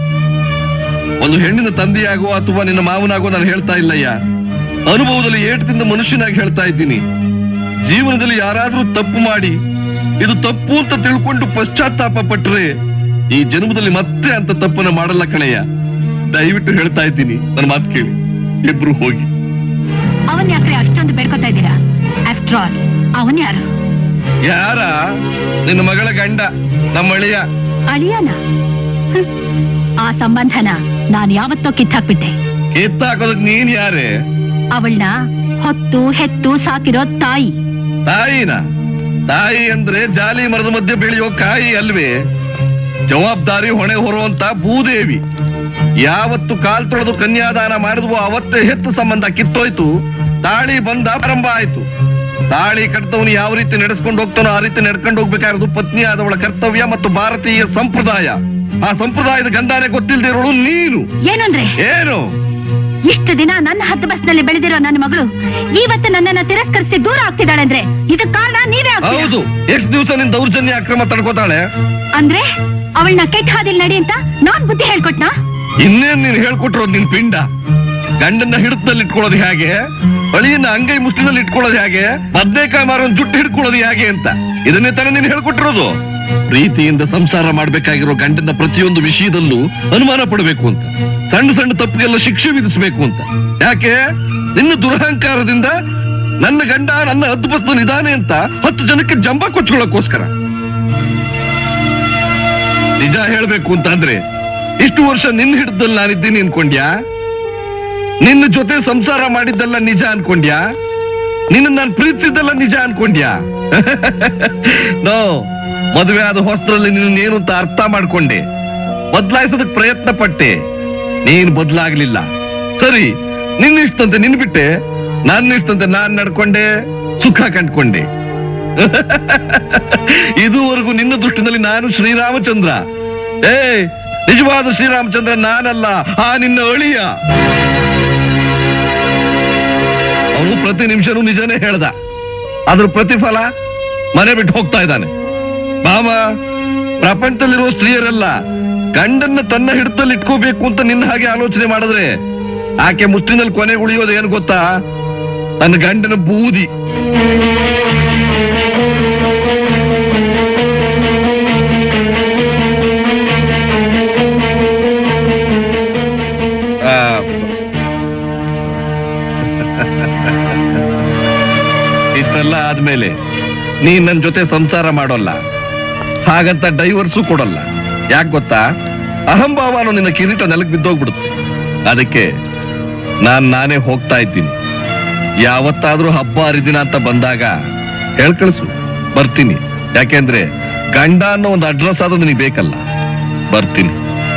ಒಂದು ಹೆಣ್ಣಿನ ತಂದೆಯಾಗೋ ಅಥವಾ ನಿನ್ನ ಮಾವನಾಗೋ ನಾನು ಹೇಳ್ತಾ ಇಲ್ಲಯ್ಯ ಅನುಭವದಲ್ಲಿ ಏಟದಿಂದ ಮನುಷ್ಯನಾಗಿ ಹೇಳ್ತಾ ಇದ್ದೀನಿ ಜೀವನದಲ್ಲಿ ಯಾರಾದ್ರೂ ತಪ್ಪು ಮಾಡಿ ಇದು ತಪ್ಪು ಅಂತ ತಿಳ್ಕೊಂಡು ಪಶ್ಚಾತ್ತಾಪ ಪಟ್ರೆ ಈ ಜನ್ಮದಲ್ಲಿ ಮತ್ತೆ ಅಂತ ತಪ್ಪನ್ನ ಮಾಡಲ್ಲ ಕಣಯ್ಯ ದಯವಿಟ್ಟು ಹೇಳ್ತಾ ಇದ್ದೀನಿ ನನ್ನ ಮಾತು ಕೇಳಿ ಇಬ್ರು ಹೋಗಿ ಅವನ್ ಯಾಕ್ರೆ ಅಷ್ಟೊಂದು ಬೇಡ್ಕೊತಾ ಇದ್ದೀರಾ ಆಫ್ಟರ್ ಆಲ್ ಅವನ್ ಯಾರು ಯಾರ ನಿನ್ನ ಮಗಳ ಗಂಡ ನಮ್ಮ ಅಳಿಯ ಅಳಿಯನ ಹ್ಮ್. ಆ ಸಂಬಂಧನ ನಾನ್ ಯಾವತ್ತೋ ಕಿತ್ತಾಕ್ಬಿಟ್ಟೆ ಕಿತ್ತಾಕೋದಕ್ ನೀನ್ ಯಾರೇ ಅವಳನ್ನ ಹೊತ್ತು ಹೆತ್ತು ಸಾಕಿರೋ ತಾಯಿ ತಾಯಿನ ತಾಯಿ ಅಂದ್ರೆ ಜಾಲಿ ಮರದ ಮಧ್ಯೆ ಬೆಳೆಯೋ ಕಾಯಿ ಅಲ್ವೇ ಜವಾಬ್ದಾರಿ ಹೊಣೆ ಹೊರುವಂತ ಭೂದೇವಿ ಯಾವತ್ತು ಕಾಲ್ ತೊಳೆದು ಕನ್ಯಾದಾನ ಮಾಡಿದ್ವೋ ಅವತ್ತೇ ಹೆತ್ತು ಸಂಬಂಧ ಕಿತ್ತೋಯ್ತು ತಾಳಿ ಬಂದ ಪ್ರಾರಂಭ ಆಯ್ತು ತಾಳಿ ಕಟ್ತವನು ಯಾವ ರೀತಿ ನಡೆಸ್ಕೊಂಡು ಹೋಗ್ತಾನೋ ಆ ರೀತಿ ನಡ್ಕೊಂಡು ಹೋಗ್ಬೇಕಾಗಿರೋದು ಪತ್ನಿ ಆದವಳ ಕರ್ತವ್ಯ ಮತ್ತು ಭಾರತೀಯ ಸಂಪ್ರದಾಯ ಆ ಸಂಪ್ರದಾಯದ ಗಂಧಾನೆ ಗೊತ್ತಿಲ್ಲದೆ ಇರೋಳು ನೀನು ಏನಂದ್ರೆ ಏನು ಇಷ್ಟು ದಿನ ನನ್ನ ಹತ್ತು ಬಸ್ನಲ್ಲಿ ಬೆಳೆದಿರೋ ನನ್ನ ಮಗಳು ಇವತ್ತು ನನ್ನನ್ನ ತಿರಸ್ಕರಿಸಿ ದೂರ ಆಗ್ತಿದ್ದಾಳೆ ಅಂದ್ರೆ ಇದಕ್ ಕಾರಣ ನೀವೇ ಆಗ್ತೀರಾ? ಹೌದು ಎಷ್ಟು ದಿವಸ ನಿನ್ ದೌರ್ಜನ್ಯ ಅಕ್ರಮ ತಡ್ಕೋತಾಳೆ ಅಂದ್ರೆ ಅವಳನ್ನ ಕೆಟ್ಟ ಹಾದಿಲ್ ನಡಿ ಅಂತ ನಾನ್ ಬುದ್ಧಿ ಹೇಳ್ಕೊಟ್ನಾ ಇನ್ನೇನ್ ನೀನ್ ಹೇಳ್ಕೊಟ್ಟಿರೋದು ನಿನ್ ಪಿಂಡ ಗಂಡನ್ನ ಹಿಡಿತದಲ್ಲಿ ಇಟ್ಕೊಳ್ಳೋದು ಹೇಗೆ ಬಳಿಯನ್ನ ಅಂಗೈ ಮುಸ್ಲಿನಲ್ಲಿ ಇಟ್ಕೊಳ್ಳೋದು ಹೇಗೆ ಬದ್ನೇಕಾಯಿ ಮಾರೋನ್ ಜುಟ್ಟು ಹಿಡ್ಕೊಳ್ಳೋದು ಹೇಗೆ ಅಂತ ಇದನ್ನೇ ತಾನೇ ನೀನ್ ಹೇಳ್ಕೊಟ್ಟಿರೋದು ಪ್ರೀತಿಯಿಂದ ಸಂಸಾರ ಮಾಡ್ಬೇಕಾಗಿರೋ ಗಂಡನ ಪ್ರತಿಯೊಂದು ವಿಷಯದಲ್ಲೂ ಅನುಮಾನ ಪಡಬೇಕು ಅಂತ ಸಣ್ಣ ಸಣ್ಣ ತಪ್ಪಿಗೆಲ್ಲ ಶಿಕ್ಷೆ ವಿಧಿಸಬೇಕು ಅಂತ ಯಾಕೆ ನಿನ್ನ ದುರಹಂಕಾರದಿಂದ ನನ್ನ ಗಂಡ ನನ್ನ ಹದ್ದು ನಿಧಾನೆ ಅಂತ ಹತ್ತು ಜನಕ್ಕೆ ಜಂಬ ಕೊಚ್ಕೊಳ್ಳೋಕ್ಕೋಸ್ಕರ ನಿಜ ಹೇಳ್ಬೇಕು ಅಂತ ಅಂದ್ರೆ ಇಷ್ಟು ವರ್ಷ ನಿನ್ನ ಹಿಡಿದಲ್ಲಿ ನಾನಿದ್ದೀನಿ ಅನ್ಕೊಂಡ್ಯಾ ನಿನ್ನ ಜೊತೆ ಸಂಸಾರ ಮಾಡಿದ್ದೆಲ್ಲ ನಿಜ ಅನ್ಕೊಂಡ್ಯಾ ನಿನ್ನ ನಾನು ಪ್ರೀತಿಸಿದ್ದೆಲ್ಲ ನಿಜ ಅನ್ಕೊಂಡ್ಯಾ ನೋ ಮದುವೆ ಆದ ಹೊಸದ್ರಲ್ಲಿ ನಿನ್ನ ಏನು ಅಂತ ಅರ್ಥ ಮಾಡ್ಕೊಂಡೆ ಬದಲಾಯಿಸೋದಕ್ ಪ್ರಯತ್ನ ಪಟ್ಟೆ ನೀನ್ ಬದಲಾಗ್ಲಿಲ್ಲ ಸರಿ ನಿನ್ನ ಇಷ್ಟಂತೆ ನಿನ್ ಬಿಟ್ಟೆ ನನ್ನ ಇಷ್ಟಂತೆ ನಾನ್ ನಡ್ಕೊಂಡೆ ಸುಖ ಕಂಡ್ಕೊಂಡೆ ಇದುವರೆಗೂ ನಿನ್ನ ದೃಷ್ಟಿನಲ್ಲಿ ನಾನು ಶ್ರೀರಾಮಚಂದ್ರ ಏ ನಿಜವಾದ ಶ್ರೀರಾಮಚಂದ್ರ ನಾನಲ್ಲ ಆ ನಿನ್ನ ಅಳಿಯ ಅವನು ಪ್ರತಿ ನಿಮಿಷನೂ ನಿಜನೇ ಹೇಳ್ದ ಅದ್ರ ಪ್ರತಿಫಲ ಮನೆ ಬಿಟ್ಟು ಹೋಗ್ತಾ ಇದ್ದಾನೆ ಬಾಮ ಪ್ರಪಂಚದಲ್ಲಿರೋ ಸ್ತ್ರೀಯರೆಲ್ಲ ಗಂಡನ್ನ ತನ್ನ ಹಿಡಿತಲ್ಲಿ ಇಟ್ಕೋಬೇಕು ಅಂತ ನಿನ್ನ ಹಾಗೆ ಆಲೋಚನೆ ಮಾಡಿದ್ರೆ ಆಕೆ ಮುಷ್ಟಿನಲ್ಲಿ ಕೊನೆ ಉಳಿಯೋದು ಏನು ಗೊತ್ತಾ ನನ್ನ ಗಂಡನ ಬೂದಿ ಆ, ಇಷ್ಟೆಲ್ಲ ಆದ್ಮೇಲೆ ನೀನ್ ನನ್ ಜೊತೆ ಸಂಸಾರ ಮಾಡೋಲ್ಲ ಹಾಗಂತ ಡೈವರ್ಸು ಕೊಡಲ್ಲ ಯಾಕೆ ಗೊತ್ತಾ ಅಹಂಭಾವ ಅನ್ನೋ ನಿನ್ನ ಕಿರೀಟ ನೆಲಕ್ಕೆ ಬಿದ್ದೋಗ್ಬಿಡುತ್ತೆ ಅದಕ್ಕೆ ನಾನ್ ನಾನೇ ಹೋಗ್ತಾ ಇದ್ದೀನಿ ಯಾವತ್ತಾದ್ರೂ ಹಬ್ಬ ಹರಿದಿನ ಅಂತ ಬಂದಾಗ ಹೇಳ್ಕಳಿಸು ಬರ್ತೀನಿ ಯಾಕೆಂದ್ರೆ ಗಂಡ ಅನ್ನೋ ಒಂದು ಅಡ್ರೆಸ್ ಆದ್ರೂ ನಿನಗೆ ಬೇಕಲ್ಲ ಬರ್ತೀನಿ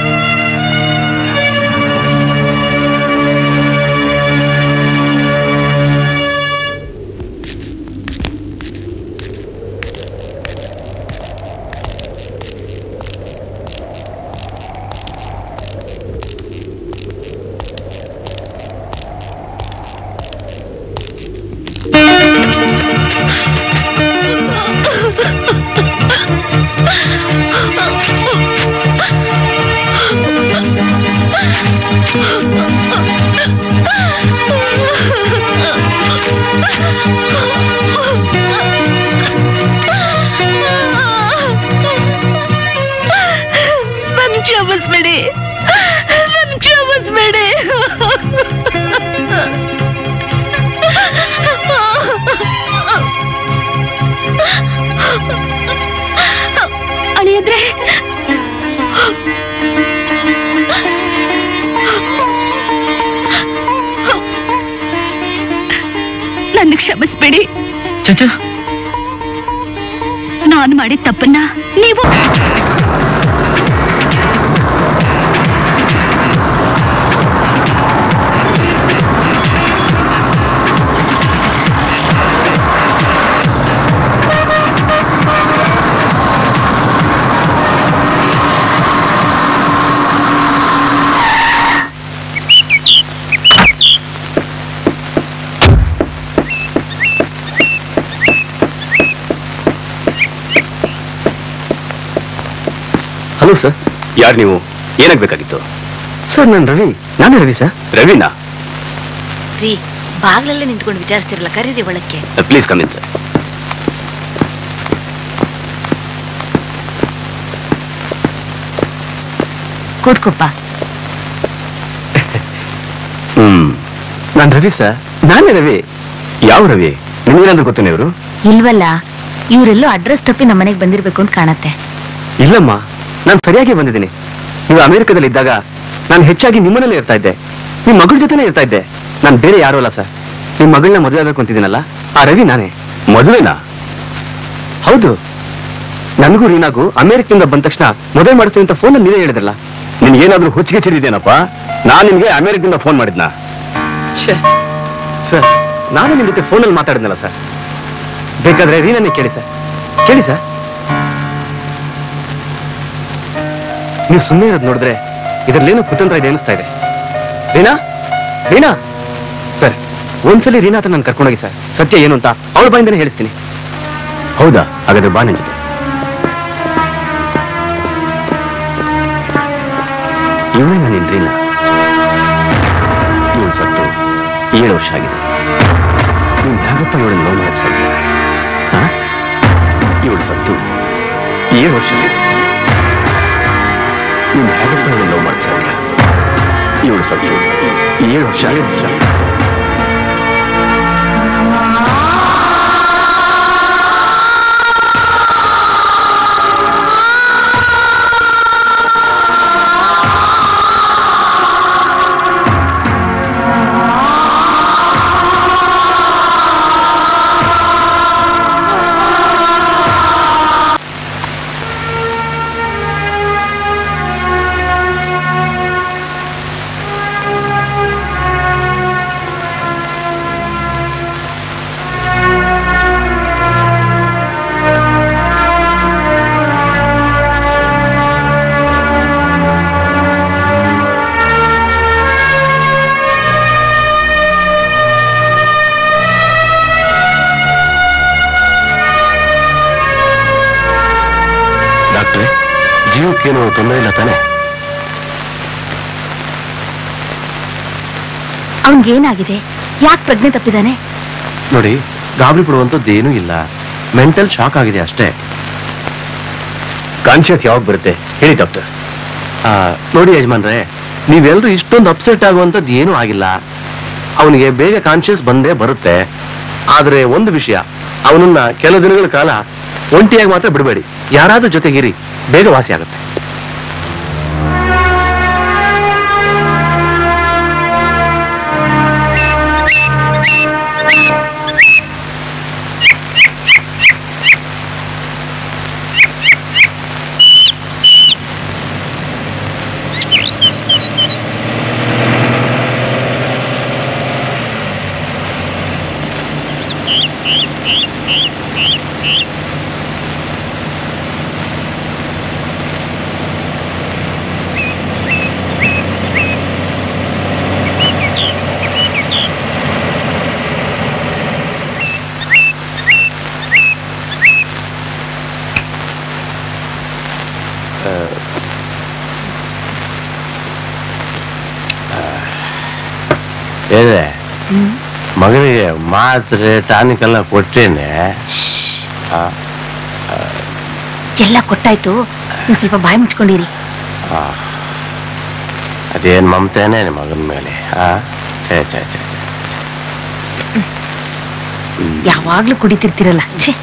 ನನ್ ಕ್ಷಮಿಸ್ಬೇಡಿ ನನ್ ಕ್ಷಮಿಸ್ಬೇಡಿ ಅಳಿಯದ್ರೆ ನನ್ನ ಕ್ಷಮಿಸ್ಬೇಡಿ ಚಚ ನಾನು ಮಾಡಿದ ತಪ್ಪನ್ನ ನೀವು ಹಲೋ ಸರ್ ಯಾರು ನೀವು ಏನಾಗ್ಬೇಕಾಗಿತ್ತು ಸರ್ ನಾನು ರವಿ ನಾನೇ ರವಿ ಸರ್ ರವಿನಾ ರೀ ಬಾಗ್ಲಲ್ಲೇ ನಿಂತ್ಕೊಂಡು ವಿಚಾರಿಸ್ತಿರಲ್ಲ ಕರೀರಿ ಒಳಕ್ಕೆ ಪ್ಲೀಸ್ ಕಮ್ ಇನ್ ಸರ್ ಕೂತ್ಕೊಪ್ಪ ಹ್ಮ್ ನಾನ್ ರವಿ ಸರ್ ನಾನೇ ರವಿ ಯಾವ ರವಿ ನಿಮ್ಗೇನಾದ್ರು ಗೊತ್ತೇನೆ ಇವರು ಇಲ್ವಲ್ಲ ಇವರೆಲ್ಲೋ ಅಡ್ರೆಸ್ ತಪ್ಪಿ ನಮ್ಮ ಮನೆಗೆ ಬಂದಿರ್ಬೇಕು ಅಂತ ಕಾಣತ್ತೆ ಇಲ್ಲಮ್ಮ ನಾನು ಸರಿಯಾಗಿ ಬಂದಿದ್ದೀನಿ ನೀವು ಅಮೆರಿಕದಲ್ಲಿ ಇದ್ದಾಗ ನಾನು ಹೆಚ್ಚಾಗಿ ನಿಮ್ಮನೇಲೆ ಇರ್ತಾ ಇದ್ದೆ ನಿಮ್ ಮಗಳ ಜೊತೆನೇ ಇರ್ತಾ ಇದ್ದೆ ನಾನು ಬೇರೆ ಯಾರು ಅಲ್ಲ ಸರ್ ನಿಮ್ ಮಗಳನ್ನ ಮದುವೆ ಆಗ್ಬೇಕು ಅಂತಿದ್ದೀನಲ್ಲ ಆ ರವಿ ನಾನೇ ಮದುವೆನಾ ಹೌದು ನನಗೂ ರೀನಾಗೂ ಅಮೆರಿಕದಿಂದ ಬಂದ ತಕ್ಷಣ ಮದುವೆ ಮಾಡ್ತೀನಿ ಅಂತ ಫೋನ್ ನೀವೇ ಹೇಳಿದ್ರಲ್ಲ ನಿನ್ಗೇನಾದ್ರೂ ಹುಚ್ಚಿಗೆ ಚಿರಿದೇನಪ್ಪ ನಾನ್ ನಿಮ್ಗೆ ಅಮೆರಿಕದಿಂದ ಫೋನ್ ಮಾಡಿದ್ನಾ ಛೇ ಸರ್ ನಾನು ನಿಮ್ ಜೊತೆ ಫೋನಲ್ಲಿ ಮಾತಾಡಿದ್ನಲ್ಲ ಸರ್ ಬೇಕಾದ್ರೆ ರೀನಾನೇ ಕೇಳಿ ಸರ್ ಕೇಳಿ ಸರ್ ನೀವು ಸುಮ್ಮನೆ ಇರೋದು ನೋಡಿದ್ರೆ ಇದ್ರಲ್ಲೇನೋ ಕುತಂತ್ರ ಇದೆ ಅನಿಸ್ತಾ ಇದೆ ರೀನಾ ರೀನಾ ಸರ್ ಒಂದ್ಸಲಿ ರೀನಾ ಹತ್ರ ನಾನು ಕರ್ಕೊಂಡೋಗಿ ಸರ್ ಸತ್ಯ ಏನು ಅಂತ ಅವಳ ಬಾಯಿಂದನೇ ಹೇಳಿಸ್ತೀನಿ ಹೌದಾ ಹಾಗಾದ್ರೆ ಬಾ ನಿನ್ ಜೊತೆ ಇವಳೇ ನಾನು ರೀನಾ ಇವಳು ಸತ್ತು ಏಳು ವರ್ಷ ಆಗಿದೆ ನೀವು ಯಾಕಪ್ಪ ಇವಳನ್ನು ನೋವು ಮಾಡಕ್ ಸಾಧ್ಯ ಹಾ ಇವಳು ಸತ್ತು ಏಳು ವರ್ಷ ಆಗಿದೆ ನೀವು ಹೇಗಪ್ಪ ಇವಳು ಲವ್ ಮಾಡಕ್ ಸಾಧ್ಯ ಇವಳು ಸತ್ತು ಏಳು ವರ್ಷ ಏಳು ವರ್ಷ ಡಾಕ್ಟ್ರೆ ಜೀವಕ್ಕೇನು ತೊಂದರೆ ಇಲ್ಲ ತಾನೆ ಅವನ್ಗೇನಾಗಿದೆ ಯಾಕೆ ಪ್ರಜ್ಞೆ ತಪ್ಪಿದಾನೆ ನೋಡಿ ಗಾಬರಿ ಪಡುವಂಥದ್ದು ಏನೂ ಇಲ್ಲ ಮೆಂಟಲ್ ಶಾಕ್ ಆಗಿದೆ ಅಷ್ಟೇ ಕಾನ್ಶಿಯಸ್ ಯಾವಾಗ ಬರುತ್ತೆ ಹೇಳಿ ಡಾಕ್ಟರ್ ನೋಡಿ ಯಜಮಾನ್ರೆ ನೀವೆಲ್ಲರೂ ಇಷ್ಟೊಂದು ಅಪ್ಸೆಟ್ ಆಗುವಂಥದ್ದು ಏನೂ ಆಗಿಲ್ಲ ಅವನಿಗೆ ಬೇಗ ಕಾನ್ಶಿಯಸ್ ಬಂದೇ ಬರುತ್ತೆ ಆದ್ರೆ ಒಂದು ವಿಷಯ ಅವನನ್ನ ಕೆಲವು ದಿನಗಳ ಕಾಲ ಒಂಟಿಯಾಗಿ ಮಾತ್ರ ಬಿಡಬೇಡಿ ಯಾರಾದ್ರೂ ಜೊತೆಗಿರಿ ಬೇಗ ವಾಸಿ ಆಗುತ್ತೆ ಇದೆ ಮಗನಿಗೆ ಮಾತ್ರೆ ಟಾನಿಕ್ ಎಲ್ಲ ಕೊಟ್ಟೇನೆ ಆ, ಎಲ್ಲ ಕೊಟ್ಟಾಯ್ತು ನೀವು ಸ್ವಲ್ಪ ಬಾಯಿ ಮುಚ್ಕೊಂಡಿರಿ ಆ. ಅದೇನ್ ಮಮತೆನೇ ನಿಮ್ಮ ಮಗನ ಮೇಲೆ ಆ ಛೇ ಛೇ ಛೇ ಛೇ. ಯಾವಾಗ್ಲೂ ಕುಡಿತಿರ್ತಿರಲ್ಲ ಛೇ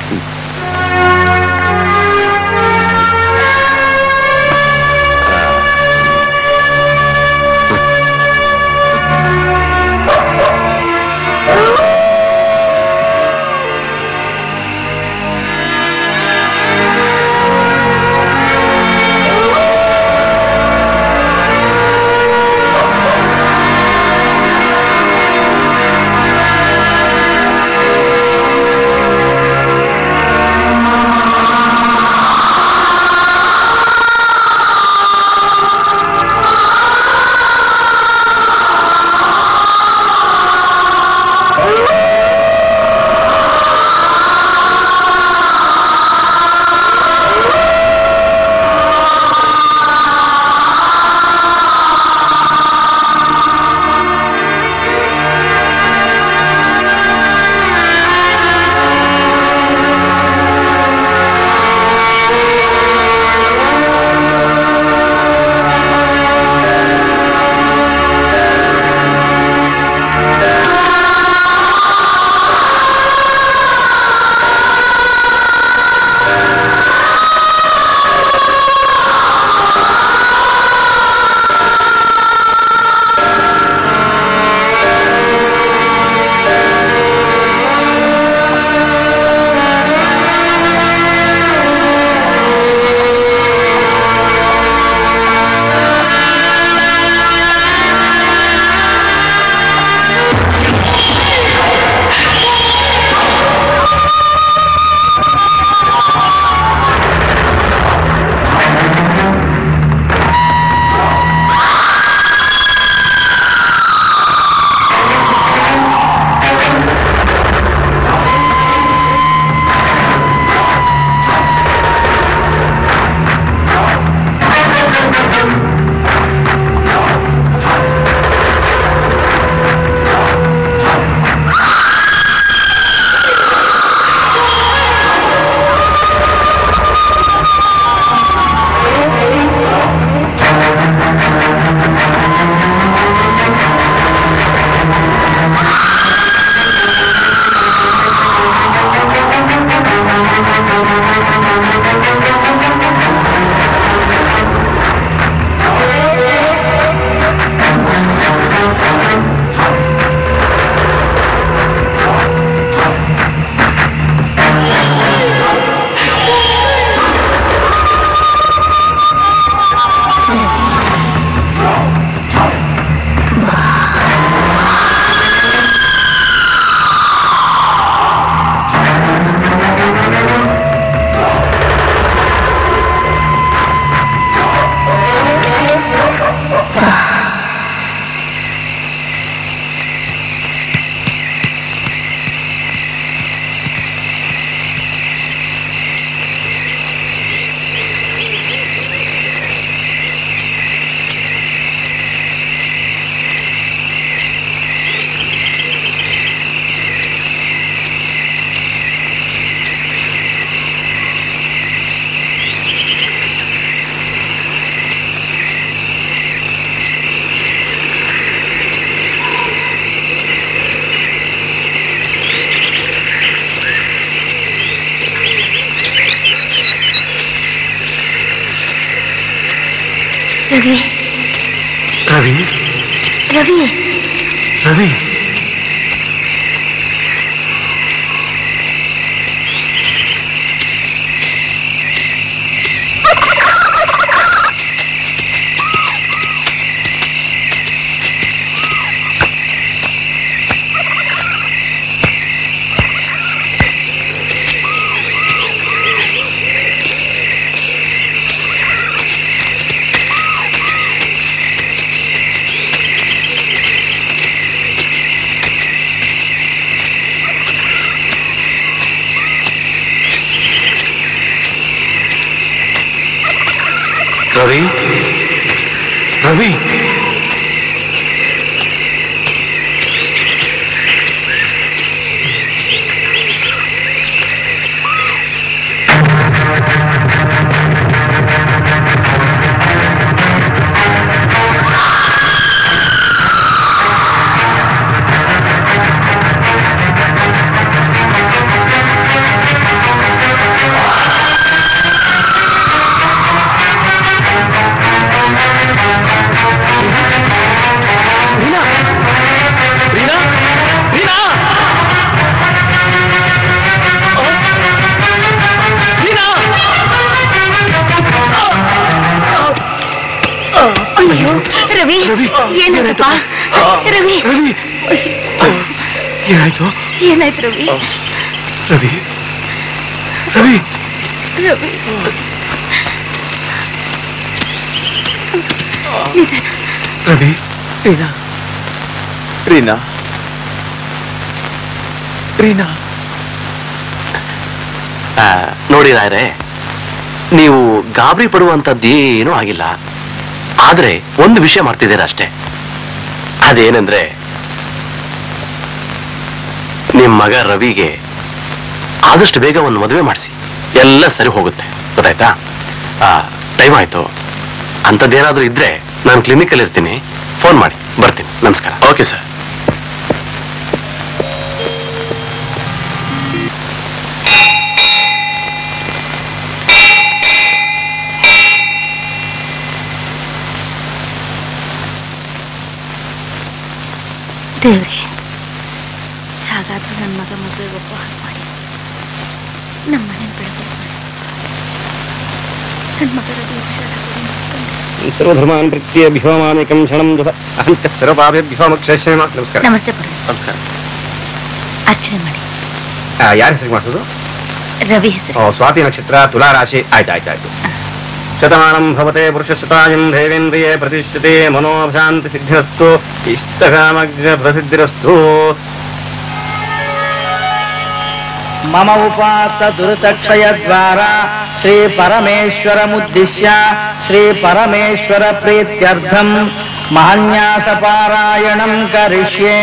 ರವಿ ರವಿ ರವಿ ರವಿ ರವಿ ರವಿ ರವಿ ಏನಾಯ್ತಪ್ಪ ರವಿ ಏನಾಯ್ತು ಏನಾಯ್ತು ರವಿ ರವಿ ರವಿ ರವಿ ರವಿ ರೀನಾ ರೀನಾ ರೀನಾ ಆ, ನೋಡಿ ರಾಯರೇ ನೀವು ಗಾಬರಿ ಪಡುವಂಥದ್ದೇನೂ ಆಗಿಲ್ಲ ಆದ್ರೆ ಒಂದು ವಿಷಯ ಮಾಡ್ತಿದ್ದೀರ ಅಷ್ಟೇ ಅದೇನೆಂದ್ರೆ ನಿಮ್ ಮಗ ರವಿಗೆ ಆದಷ್ಟು ಬೇಗ ಒಂದು ಮದುವೆ ಮಾಡಿಸಿ ಎಲ್ಲ ಸರಿ ಹೋಗುತ್ತೆ ಗೊತ್ತಾಯ್ತಾ ಟೈಮ್ ಆಯ್ತು ಅಂಥದ್ದೇನಾದ್ರೂ ಇದ್ರೆ ನಾನು ಕ್ಲಿನಿಕಲ್ಲಿ ಇರ್ತೀನಿ ಫೋನ್ ಮಾಡಿ ಬರ್ತೀನಿ ನಮಸ್ಕಾರ ಓಕೆ ಸರ್ ದೇವ್ರಿ ಹಾಗಾದ್ರೆ ನನ್ನ ಮಗ ಮದುವೆಗೆ ಒಪ್ಪೋ ಹಾಗೆ ಮಾಡಿ ನಮ್ಮ ಮನೆ ಬೆಳಗ್ಗೆ ನನ್ನ ಮಗ ರವಿ ಹುಷಾರಾಗಿ ಸರ್ವಧರ್ಮಾನ್ ಪ್ರತ್ಯೇ ಭೀಮಾನೇಕಂ ಕ್ಷಣಂ ಜಪ ಅಹಂತ ಸರ್ವಾಭ್ಯಭ್ಯೋಮಕ್ಷೇಮ ನಮಸ್ಕಾರ ನಮಸ್ತೆ ಪುರ ನಮಸ್ಕಾರ ಅರ್ಚನೆ ಮಾಡಿ ಯಾರ ಹೆಸರು ಮಾಡಿಸೋದು ರವಿ ಹೆಸರು ಓ ಸ್ವಾತಿ ನಕ್ಷತ್ರ ತುಲಾ ರಾಶಿ ಆಯ್ತು ಆಯ್ತು ಆಯ್ತು ಶತಮಾನಂ ಭವತೆ ಪುರುಷ ಶತಾಯಂ ದೇವೇಂದ್ರಿಯೇ ಪ್ರತಿಷ್ಠತೆ ಮನೋಶಾಂತಿ ಸಿದ್ಧಿರಸ್ತು ಇಷ್ಟಕಾಮಗ್ನ ಪ್ರಸಿದ್ಧಿರಸ್ತು ಮಮ ಉಪಾತ್ತ ದುರಿತಕ್ಷಯ ದ್ವಾರ ಶ್ರೀ ಪರಮೇಶ್ವರ ಮುದ್ದಿಶ್ಯ ಶ್ರೀ ಪರಮೇಶ್ವರ ಪ್ರೀತ್ಯರ್ಥಂ ಮಹಾನ್ಯಾಸ ಪಾರಾಯಣಂ ಕರಿಷ್ಯೆ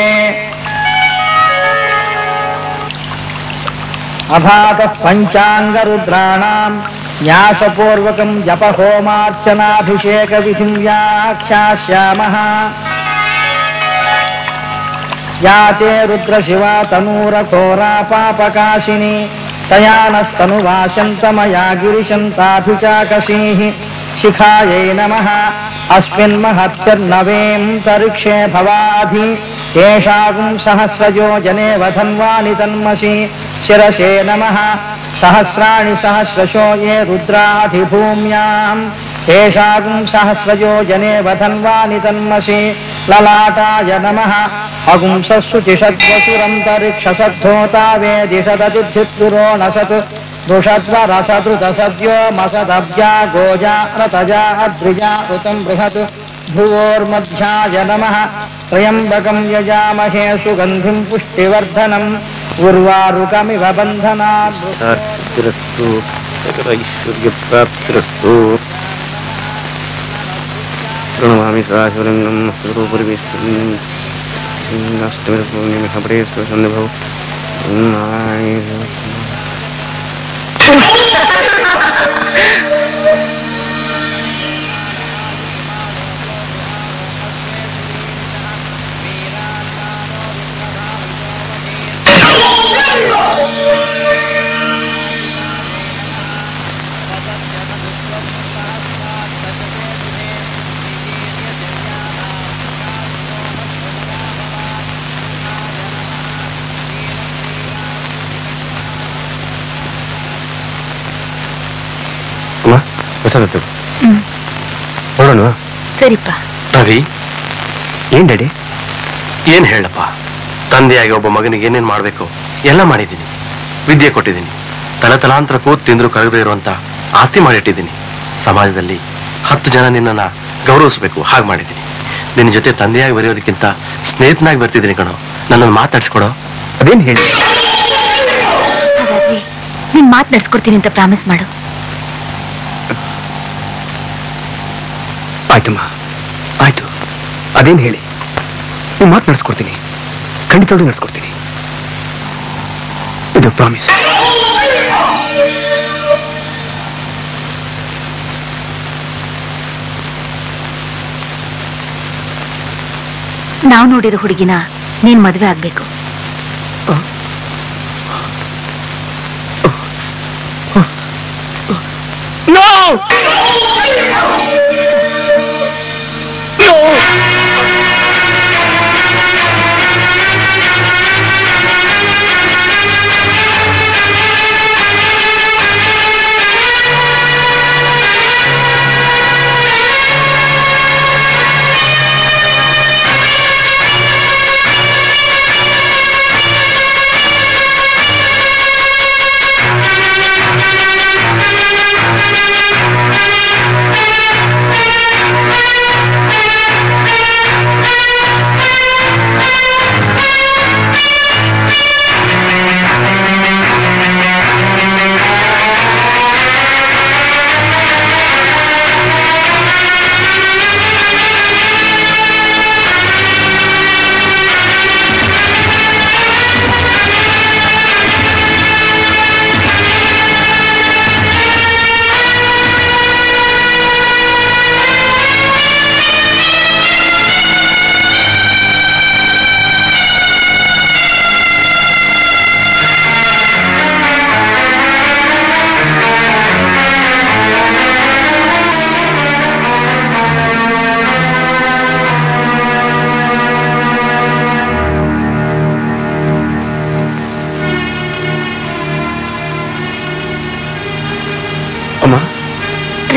ಅಭಾತ ಪಂಚಾಂಗ ರುದ್ರಾಣಾಂ ನ್ಯಾಸಪೂರ್ವಕಂ ಜಪ ಹೋಮಾರ್ಚನಾಭಿಷೇಕ ವಿಧಿಂ ವ್ಯಾಖ್ಯಾಸ್ಯಾಮಃ ಯಾತೆ ರುದ್ರ ಶಿವ ತನೂರ ಘೋರಾ ಪಾಪಕಾಶಿನಿ ತಯಾನಸ್ತನು ವಾಶಂತಮಯಾ ಗಿರಿಶಂತಾಭಿಚಾಕಶೀಃ ಶಿಖಾಯೈ ನಮಃ ಅಸ್ಮಿನ್ ಮಹತ್ಯರ್ನವೇಂ ತರಿಕ್ಷೇ ಭವಾಧಿ ಏಷಾಗುಂ ಸಹಸ್ರಯೋಜನೆ ವಧನ್ವಾನಿ ತನ್ಮಸಿ ಶಿರಸೇ ನಮಃ ಸಹಸ್ರಾಣಿ ಸಹಸ್ರಶೋ ಯೇ ರುದ್ರಾಧಿಭೂಮ್ಯಾಂ ಏಷಾಗುಂ ಸಹಸ್ರಯೋಜನೆ ವಧನ್ವಾನಿ ತನ್ಮಸಿ ಲಲಾಟಾಯ ನಮಃ ಅಗುಂಸಸ್ಸುಚಿಷದ್ವಸುರಂತರಿಕ್ಷಸದ್ಧೋತಾವೇದಿಷದತಿಥಿತ್ಪುರೋ ನಸತ್ ವೃಷದ್ವರಸದೃತಸದ್ಯೋ ಮಸದಬ್ಜಾ ಗೋಜಾ ರತಜಾ ಅದ್ರಿಜಾ ಋತಂ ಬೃಹತ್ ಭುವೋರ್ಮಧ್ಯಾಯ ನಮಃ ತ್ರಯಂಬಕಂ ಯಜಾಮಹೇ ಸುಗಂಧಿಂ ಪುಷ್ಟಿವರ್ಧನಂ ಉರ್ವಾರುಕಮಿವ ಬಂಧನಾತ್ ಸಿದ್ಧಿರಸ್ತು ಸಕಲ ಐಶ್ವರ್ಯ ಪ್ರಾಪ್ತಿರಸ್ತು ಪ್ರಣಮಾಮಿ ಸದಾಶಿವಲಿಂಗಂ ಸ್ವರೂಪರಿಮೇಶ್ವರಂ ಅಷ್ಟಮಿ ಹಬಡೇಶ್ವರ ಸನ್ನಿಭವ ಅಮ್ಮ ಹೊಸದತ್ತು ಹೊರಡೋಣ ಸರಿಪ್ಪ ರವಿ ಏನ್ ಡ್ಯಾಡಿ ಏನ್ ಹೇಳಪ್ಪ ತಂದೆಯಾಗಿ ಒಬ್ಬ ಮಗನಿಗೆ ಏನೇನ್ ಮಾಡ್ಬೇಕು ಎಲ್ಲ ಮಾಡಿದ್ದೀನಿ ವಿದ್ಯೆ ಕೊಟ್ಟಿದ್ದೀನಿ ತಲೆ ತಲಾಂತರ ಕೂತ್ ತಿಂದ್ರು ಕರಗದೆ ಇರುವಂತ ಆಸ್ತಿ ಮಾಡಿಟ್ಟಿದ್ದೀನಿ ಸಮಾಜದಲ್ಲಿ ಹತ್ತು ಜನ ನಿನ್ನನ್ನ ಗೌರವಿಸ್ಬೇಕು ಹಾಗೆ ಮಾಡಿದ್ದೀನಿ ನಿನ್ನ ಜೊತೆ ತಂದೆಯಾಗಿ ಬರೆಯೋದಕ್ಕಿಂತ ಸ್ನೇಹಿತನಾಗಿ ಬರ್ತಿದ್ದೀನಿ ಕಣೋ ನನ್ನನ್ನು ಮಾತಾಡ್ಸ್ಕೊಡೋ ಅದೇನ್ ಹೇಳಿ ಹಾಗಾದ್ರೆ ನಿನ್ ಮಾತ್ ನಡ್ಸ್ಕೊಡ್ತೀನಿ ಅಂತ ಪ್ರಾಮಿಸ್ ಮಾಡು ಆಯ್ತಮ್ಮ ಆಯ್ತು ಅದೇನ್ ಹೇಳಿ ನೀವು ಮಾತು ನಡೆಸ್ಕೊಡ್ತೀನಿ ಖಂಡಿತವಾಗ್ಲೂ ನಡೆಸ್ಕೊಡ್ತೀನಿ ಇದು ಪ್ರಾಮಿಸ್ ನಾವ್ ನೋಡಿರೋ ಹುಡುಗಿನ ನೀನ್ ಮದ್ವೆ ಆಗ್ಬೇಕು ಆ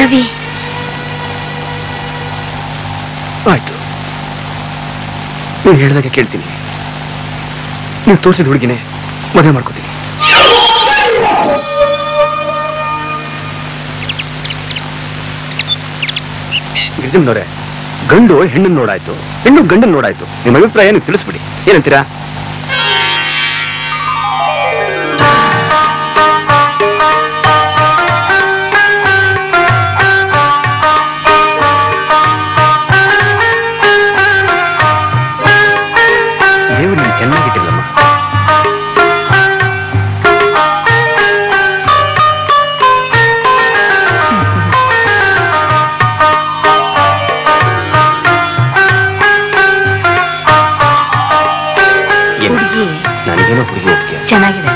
ರವಿ ಆಯ್ತು ನೀನು ಹೇಳಿದಾಗ ಕೇಳ್ತೀನಿ ನೀವು ತೋರಿಸಿದ ಹುಡುಗಿನೇ ಮದುವೆ ಮಾಡ್ಕೋತೀನಿ ಗಿರಿಜಮ್ಮನವ್ರೆ ಗಂಡು ಹೆಣ್ಣನ್ನು ನೋಡಾಯ್ತು ಹೆಣ್ಣು ಗಂಡನ್ನು ನೋಡಾಯ್ತು ನಿಮ್ಮ ಅಭಿಪ್ರಾಯ ನೀವು ತಿಳಿಸ್ಬಿಡಿ ಏನಂತೀರಾ ದೇವರು ನೀವು ಚೆನ್ನಾಗಿಟ್ಟಿಲ್ಲಮ್ಮ ಏನು? ಹುಡುಗಿ ನನಗೇನೋ ಹುಡುಗಿ ಒಪ್ಪಿಗೆ ಚೆನ್ನಾಗಿದೆ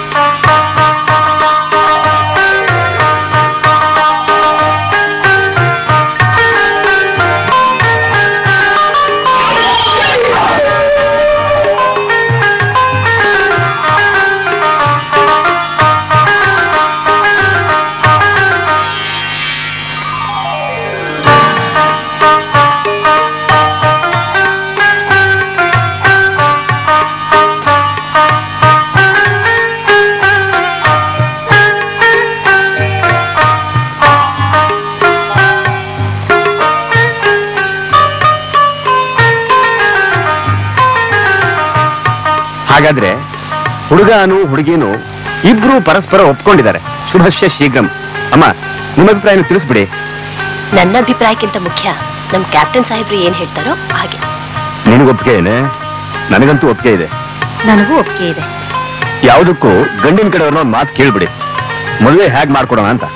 ಹಾಗಾದ್ರೆ ಹುಡುಗನು ಹುಡುಗಿನು ಇಬ್ರು ಪರಸ್ಪರ ಒಪ್ಕೊಂಡಿದ್ದಾರೆ ಶುಭಶ್ಯ ಶೀಘ್ರಂ ಅಮ್ಮ ನಿಮ್ಮ ಅಭಿಪ್ರಾಯ ತಿಳಿಸ್ಬಿಡಿ ನನ್ನ ಅಭಿಪ್ರಾಯಕ್ಕಿಂತ ಮುಖ್ಯ ನಮ್ ಕ್ಯಾಪ್ಟನ್ ಸಾಹೇಬ್ರು ಏನ್ ಹೇಳ್ತಾರೋ ಹಾಗೆ ನಿನಗೊಪ್ಪಿಗೆ ಏನೇ ನನಗಂತೂ ಒಪ್ಪಿಗೆ ಇದೆ ನನಗೂ ಒಪ್ಪಿಗೆ ಇದೆ ಯಾವುದಕ್ಕೂ ಗಂಡಿನ ಕಡೆಯವ್ರನ್ನ ಒಂದು ಮಾತು ಕೇಳ್ಬಿಡಿ ಮದುವೆ ಹೇಗ್ ಮಾಡ್ಕೊಡೋಣ ಅಂತ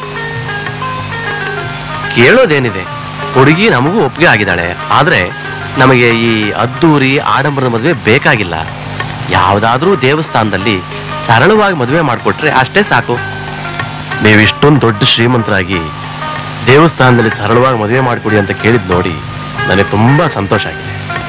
ಕೇಳೋದೇನಿದೆ ಹುಡುಗಿ ನಮಗೂ ಒಪ್ಪಿಗೆ ಆಗಿದ್ದಾಳೆ ಆದ್ರೆ ನಮಗೆ ಈ ಅದ್ದೂರಿ ಆಡಂಬರದ ಮದುವೆ ಬೇಕಾಗಿಲ್ಲ ಯಾವ್ದಾದ್ರೂ ದೇವಸ್ಥಾನದಲ್ಲಿ ಸರಳವಾಗಿ ಮದುವೆ ಮಾಡಿಕೊಟ್ರೆ ಅಷ್ಟೇ ಸಾಕು ನೀವಿಷ್ಟೊಂದು ದೊಡ್ಡ ಶ್ರೀಮಂತರಾಗಿ ದೇವಸ್ಥಾನದಲ್ಲಿ ಸರಳವಾಗಿ ಮದುವೆ ಮಾಡಿಕೊಡಿ ಅಂತ ಕೇಳಿದ್ ನೋಡಿ ನನಗೆ ತುಂಬಾ ಸಂತೋಷ ಆಗಿದೆ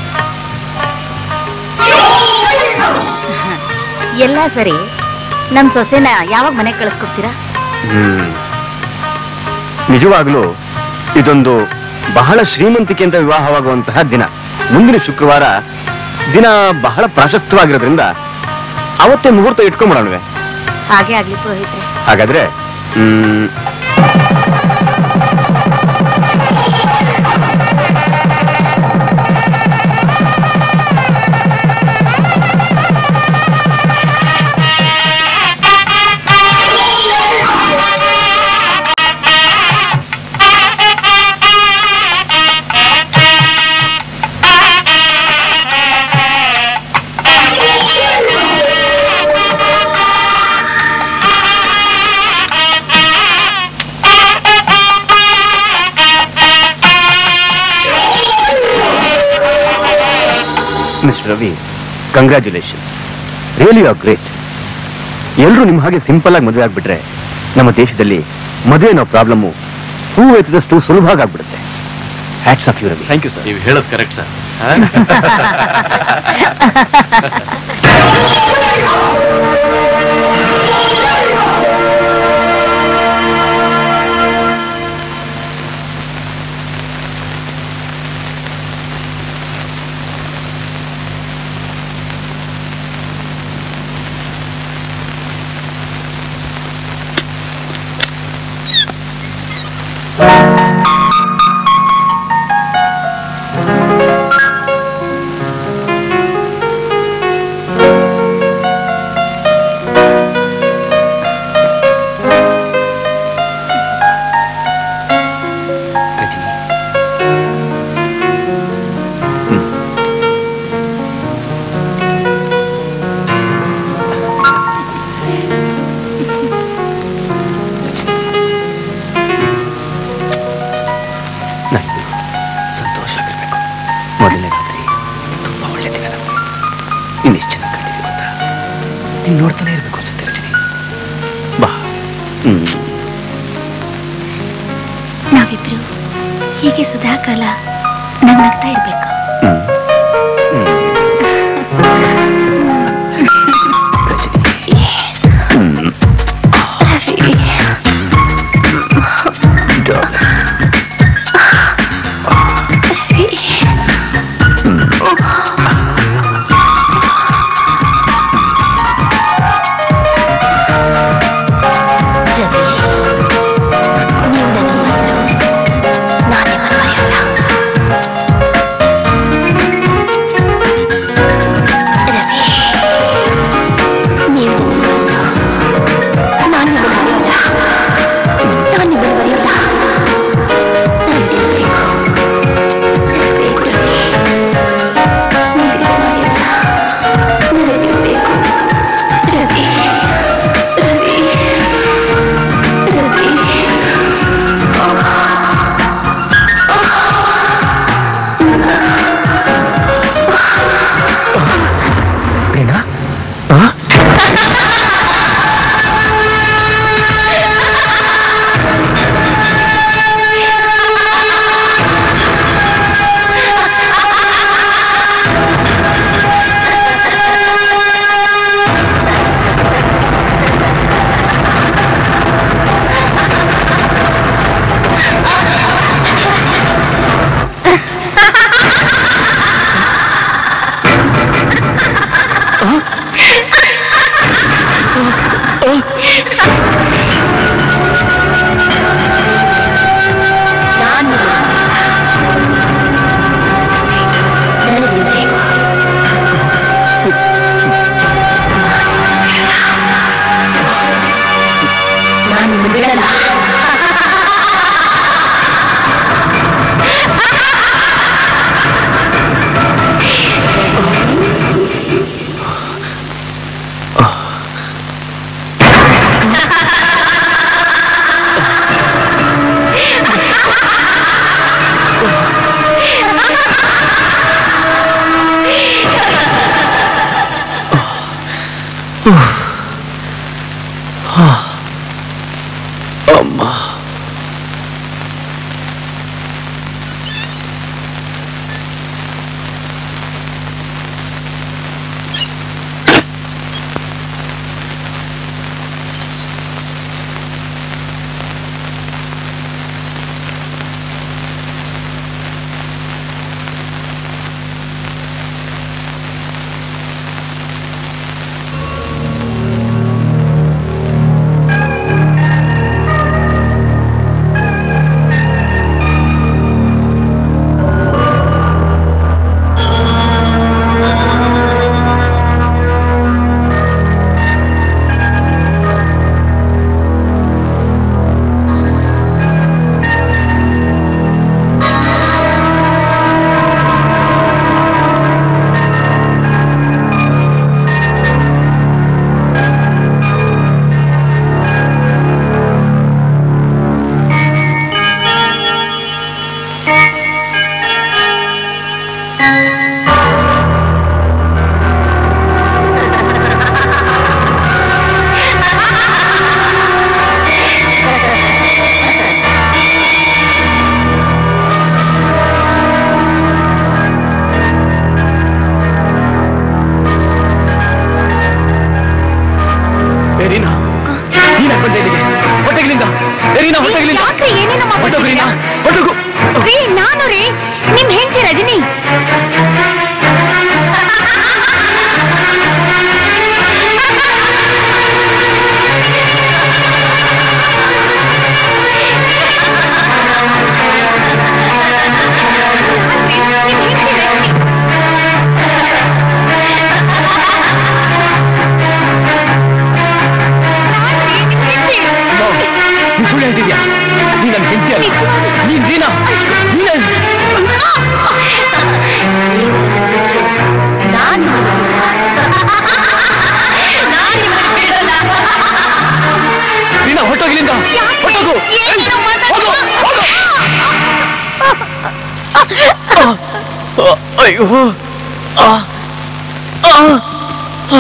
ಎಲ್ಲ ಸರಿ ನಮ್ ಸೊಸೆನ ಯಾವಾಗ ಮನೆಗೆ ಕಳಿಸ್ಕೊಡ್ತೀರಾ ಹ್ಮ್ ನಿಜವಾಗ್ಲೂ ಇದೊಂದು ಬಹಳ ಶ್ರೀಮಂತಿಕೆಯಿಂದ ವಿವಾಹವಾಗುವಂತಹ ದಿನ ಮುಂದಿನ ಶುಕ್ರವಾರ ದಿನ ಬಹಳ ಪ್ರಾಶಸ್ತ್ಯವಾಗಿರೋದ್ರಿಂದ ಅವತ್ತೇ ಮುಹೂರ್ತ ಇಟ್ಕೊಂಡ್ಬಿಡೋಣವೆ ಹಾಗೆ ಆಗ್ಲಿ ಪುರೋಹಿತ್ರೆ ಹಾಗಾದ್ರೆ ಹ್ಮ್ mister Ravi congratulation really are great ಎಲ್ಲರೂ ನಿಮ್ಮ ಹಾಗೆ ಸಿಂಪಲ್ ಆಗಿ ಮದುವೆ ಆಗ್ಬಿಟ್ರೆ ನಮ್ಮ ದೇಶದಲ್ಲಿ ಮದುವೆ ಅನ್ನೋ ಪ್ರಾಬ್ಲಮ್ಮು ಹೂವು ಎತ್ತಿದಷ್ಟು ಸುಲಭವಾಗಿ ಆಗ್ಬಿಡುತ್ತೆ hats off you Ravi thank you sir ನೀವು ಹೇಳೋದು ಕರೆಕ್ಟ್ ಸರ್ ಸಂತೋಷ ಆಗಿರ್ಬೇಕು ಮೊದಲನೇ ರಾತ್ರಿ ತುಂಬಾ ಒಳ್ಳೆ ದಿನ ನಮ್ಗೆ ನೀನ್ ಎಷ್ಟು ಚೆನ್ನಾಗಿ ಕಲ್ತಿದ್ದೆ ಗೊತ್ತಾ ನೀನ್ ನೋಡ್ತಾನೆ ಇರ್ಬೇಕು ಅನ್ಸುತ್ತೆ ರಜನಿ ಬಾ ಹ್ಮ್ ನಾವಿಬ್ರು ಹೀಗೆ ಸದಾಕಾಲ ನಗ್ನಗ್ತಾ ಇರ್ಬೇಕು ಹ್ಮ್ ರವಿ darling. ಅಮ್ಮ ಏ ರೀನಾ ನೀನ್ ಯಾಕ್ ಬಂದೆ ಇಲ್ಲಿಗೆ ಹೊಟ್ಟೆಗಿಲಿಂದ ಏ ರೀನಾ ಹೊಟ್ಟೆಗಿಲಿಂದ ಯಾಕ್ರಿ ಏನೇನೋ ಹೊಟ್ಟೋಗು ರೀನಾ ಮಾಡ್ತಿದ್ದೀರಾ? ಹೊಟ್ಟೋಗು ರೀ ನಾನು ರೀ ನಿಮ್ ಹೆಂಡತಿ ರಜನಿ ನೀನ್ ಸುಳ್ಳು ಹೇಳ್ತಿದ್ಯಾ ನೀ ನನ್ ಹೆಂಡತಿ ಅಲ್ಲ ನೀನ್ ರೀನಾ ನೀನೇ ನಾನು ನಾನ್ ನಿಮ್ಮನ್ನ ಬಿಡಲ್ಲ. ರೀನಾ ಹೊಟ್ಟೋಗಿಲಿಂದ ಯಾಕ್ರಿ? ಹೊಟ್ಟೋಗು ಏನೇನೋ ಮಾತಾಡ್ತೀರಾ? ಅಯ್ಯೋ ಆ ಆ ಆ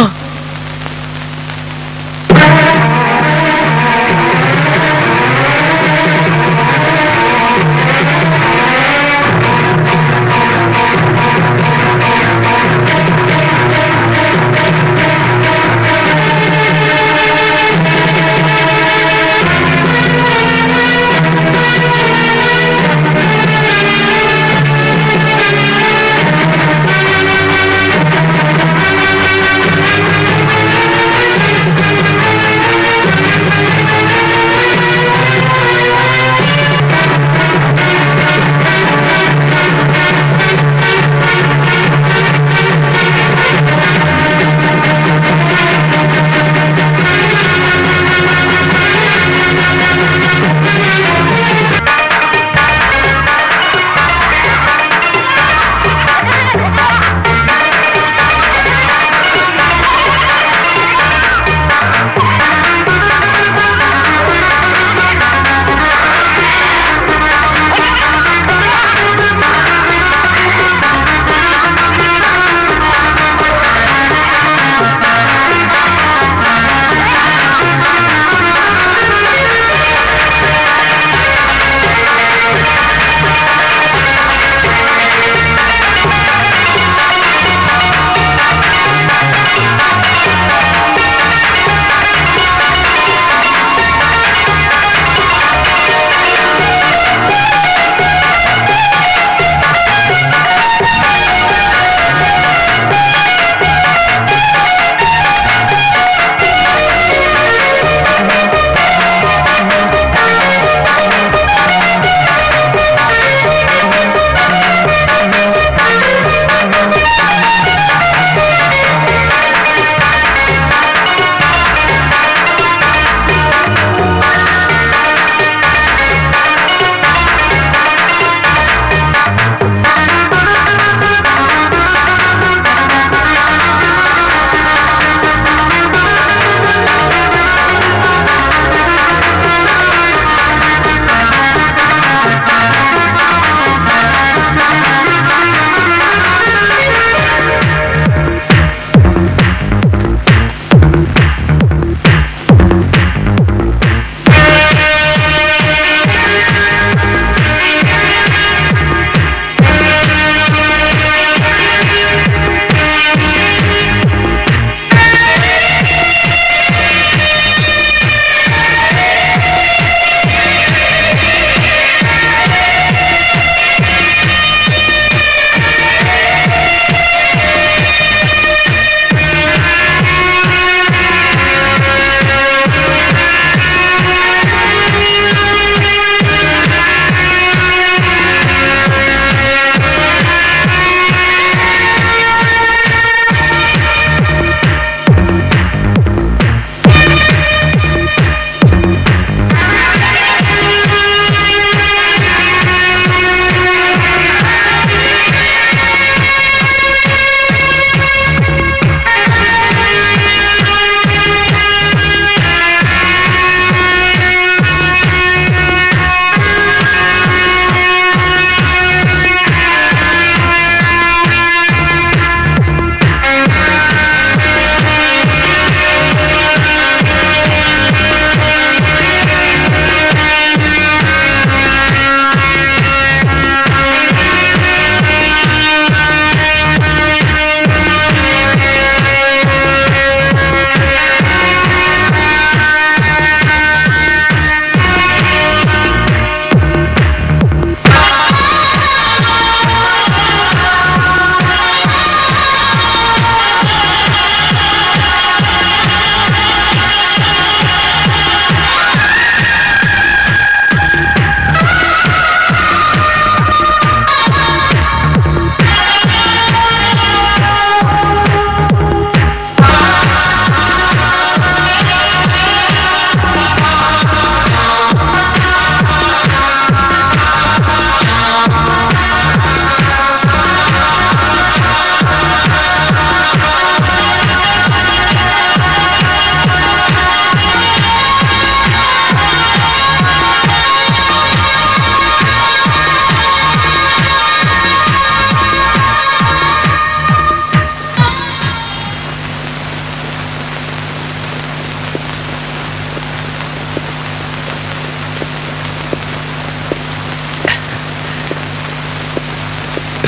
ಆ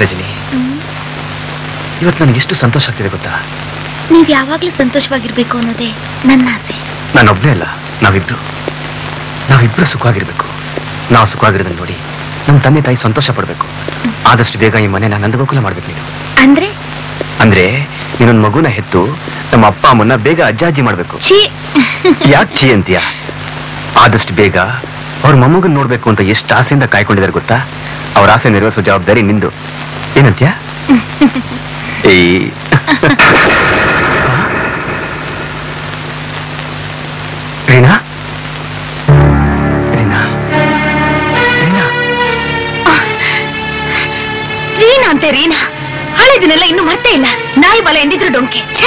ರಜನಿ ಇವತ್ತು ನನಗೆ ಎಷ್ಟು ಸಂತೋಷ ಆಗ್ತಿದೆ ಗೊತ್ತಾ ನೀವ್ ಯಾವಾಗ್ಲೂ ಸಂತೋಷವಾಗಿರ್ಬೇಕು ಅನ್ನೋದೇ ನನ್ನ ಆಸೆ ನಾನೊಬ್ನೇ ಅಲ್ಲ ನಾವಿಬ್ರು ನಾವಿಬ್ರು ಸುಖವಾಗಿರ್ಬೇಕು ನಾವು ಸುಖವಾಗಿರೋದನ್ನ ನೋಡಿ ನಮ್ಮ ತಂದೆ ತಾಯಿ ಸಂತೋಷ ಪಡ್ಬೇಕು ಆದಷ್ಟು ಬೇಗ ಈ ಮನೆ ನಂದಗೋಕುಲ ಮಾಡ್ಬೇಕು ನೀನು ಅಂದ್ರೆ ಅಂದ್ರೆ ನೀನೊಂದ್ ಮಗುನ ಹೆತ್ತು ನಮ್ಮ ಅಪ್ಪ ಅಮ್ಮನ್ನ ಬೇಗ ಅಜ್ಜಾಜಿ ಮಾಡ್ಬೇಕು ಛೀ ಯಾಕೆ ಚಿ ಅಂತೀಯ ಆದಷ್ಟು ಬೇಗ ಅವ್ರ ಮೊಮ್ಮಗನ್ ನೋಡ್ಬೇಕು ಅಂತ ಎಷ್ಟು ಆಸೆಯಿಂದ ಕಾಯ್ಕೊಂಡಿದ್ದಾರೆ ಗೊತ್ತಾ ಅವ್ರ ಆಸೆ ನೆರವೇರಿಸೋ ಜವಾಬ್ದಾರಿ ನಿಂದು ಏನಂತ್ಯ ಏ ರೀನಾ ರೀನಾ ರೀನಾ ರೀನಾ ಅಂತೆ ರೀನಾ ಹಳೆದಿನೆಲ್ಲ ಇನ್ನು ಮತ್ತೆ ಇಲ್ಲ ನಾಯಿ ಬಲ ಎಂದಿದ್ರು ಡೊಂಕೆ ಛೇ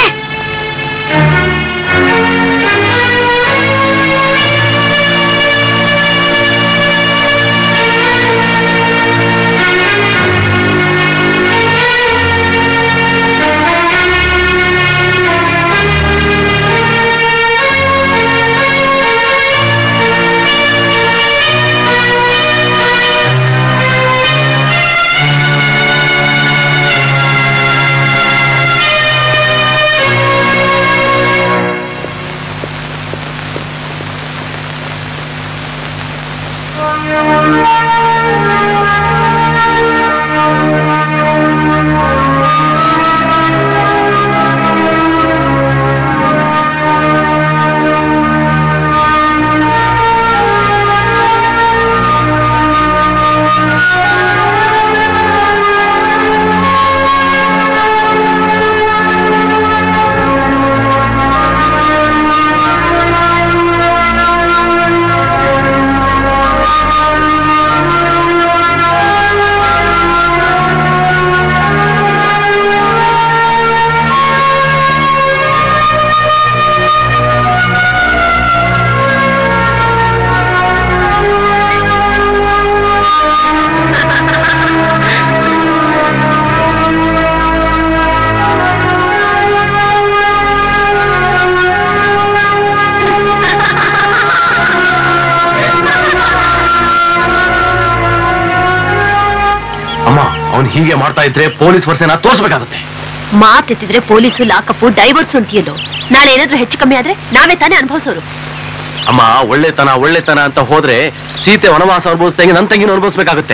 ಅಮ್ಮ ಅವ್ನು ಹೀಗೆ ಮಾಡ್ತಾ ಇದ್ರೆ ಪೊಲೀಸ್ ವರ್ಷನ ತೋರ್ಸ್ಬೇಕಾಗುತ್ತೆ ಮಾತೆತ್ತಿದ್ರೆ ಪೊಲೀಸು ಲಾಕಪ್ಪು ಡೈವರ್ಸ್ ಅಂತೀಯಲ್ಲೋ ನಾಳೆ ಏನಾದ್ರೂ ಹೆಚ್ಚು ಕಮ್ಮಿ ಆದ್ರೆ ನಾವೇ ತಾನೇ ಅನುಭವಿಸೋರು ಅಮ್ಮ ಒಳ್ಳೆತನ ಒಳ್ಳೆತನ ಅಂತ ಹೋದ್ರೆ ಸೀತೆ ವನವಾಸ ಅನುಭವಿಸ್ದಂಗೆ ನನ್ನ ತಂಗಿನ ಅನುಭವಿಸ್ಬೇಕಾಗುತ್ತೆ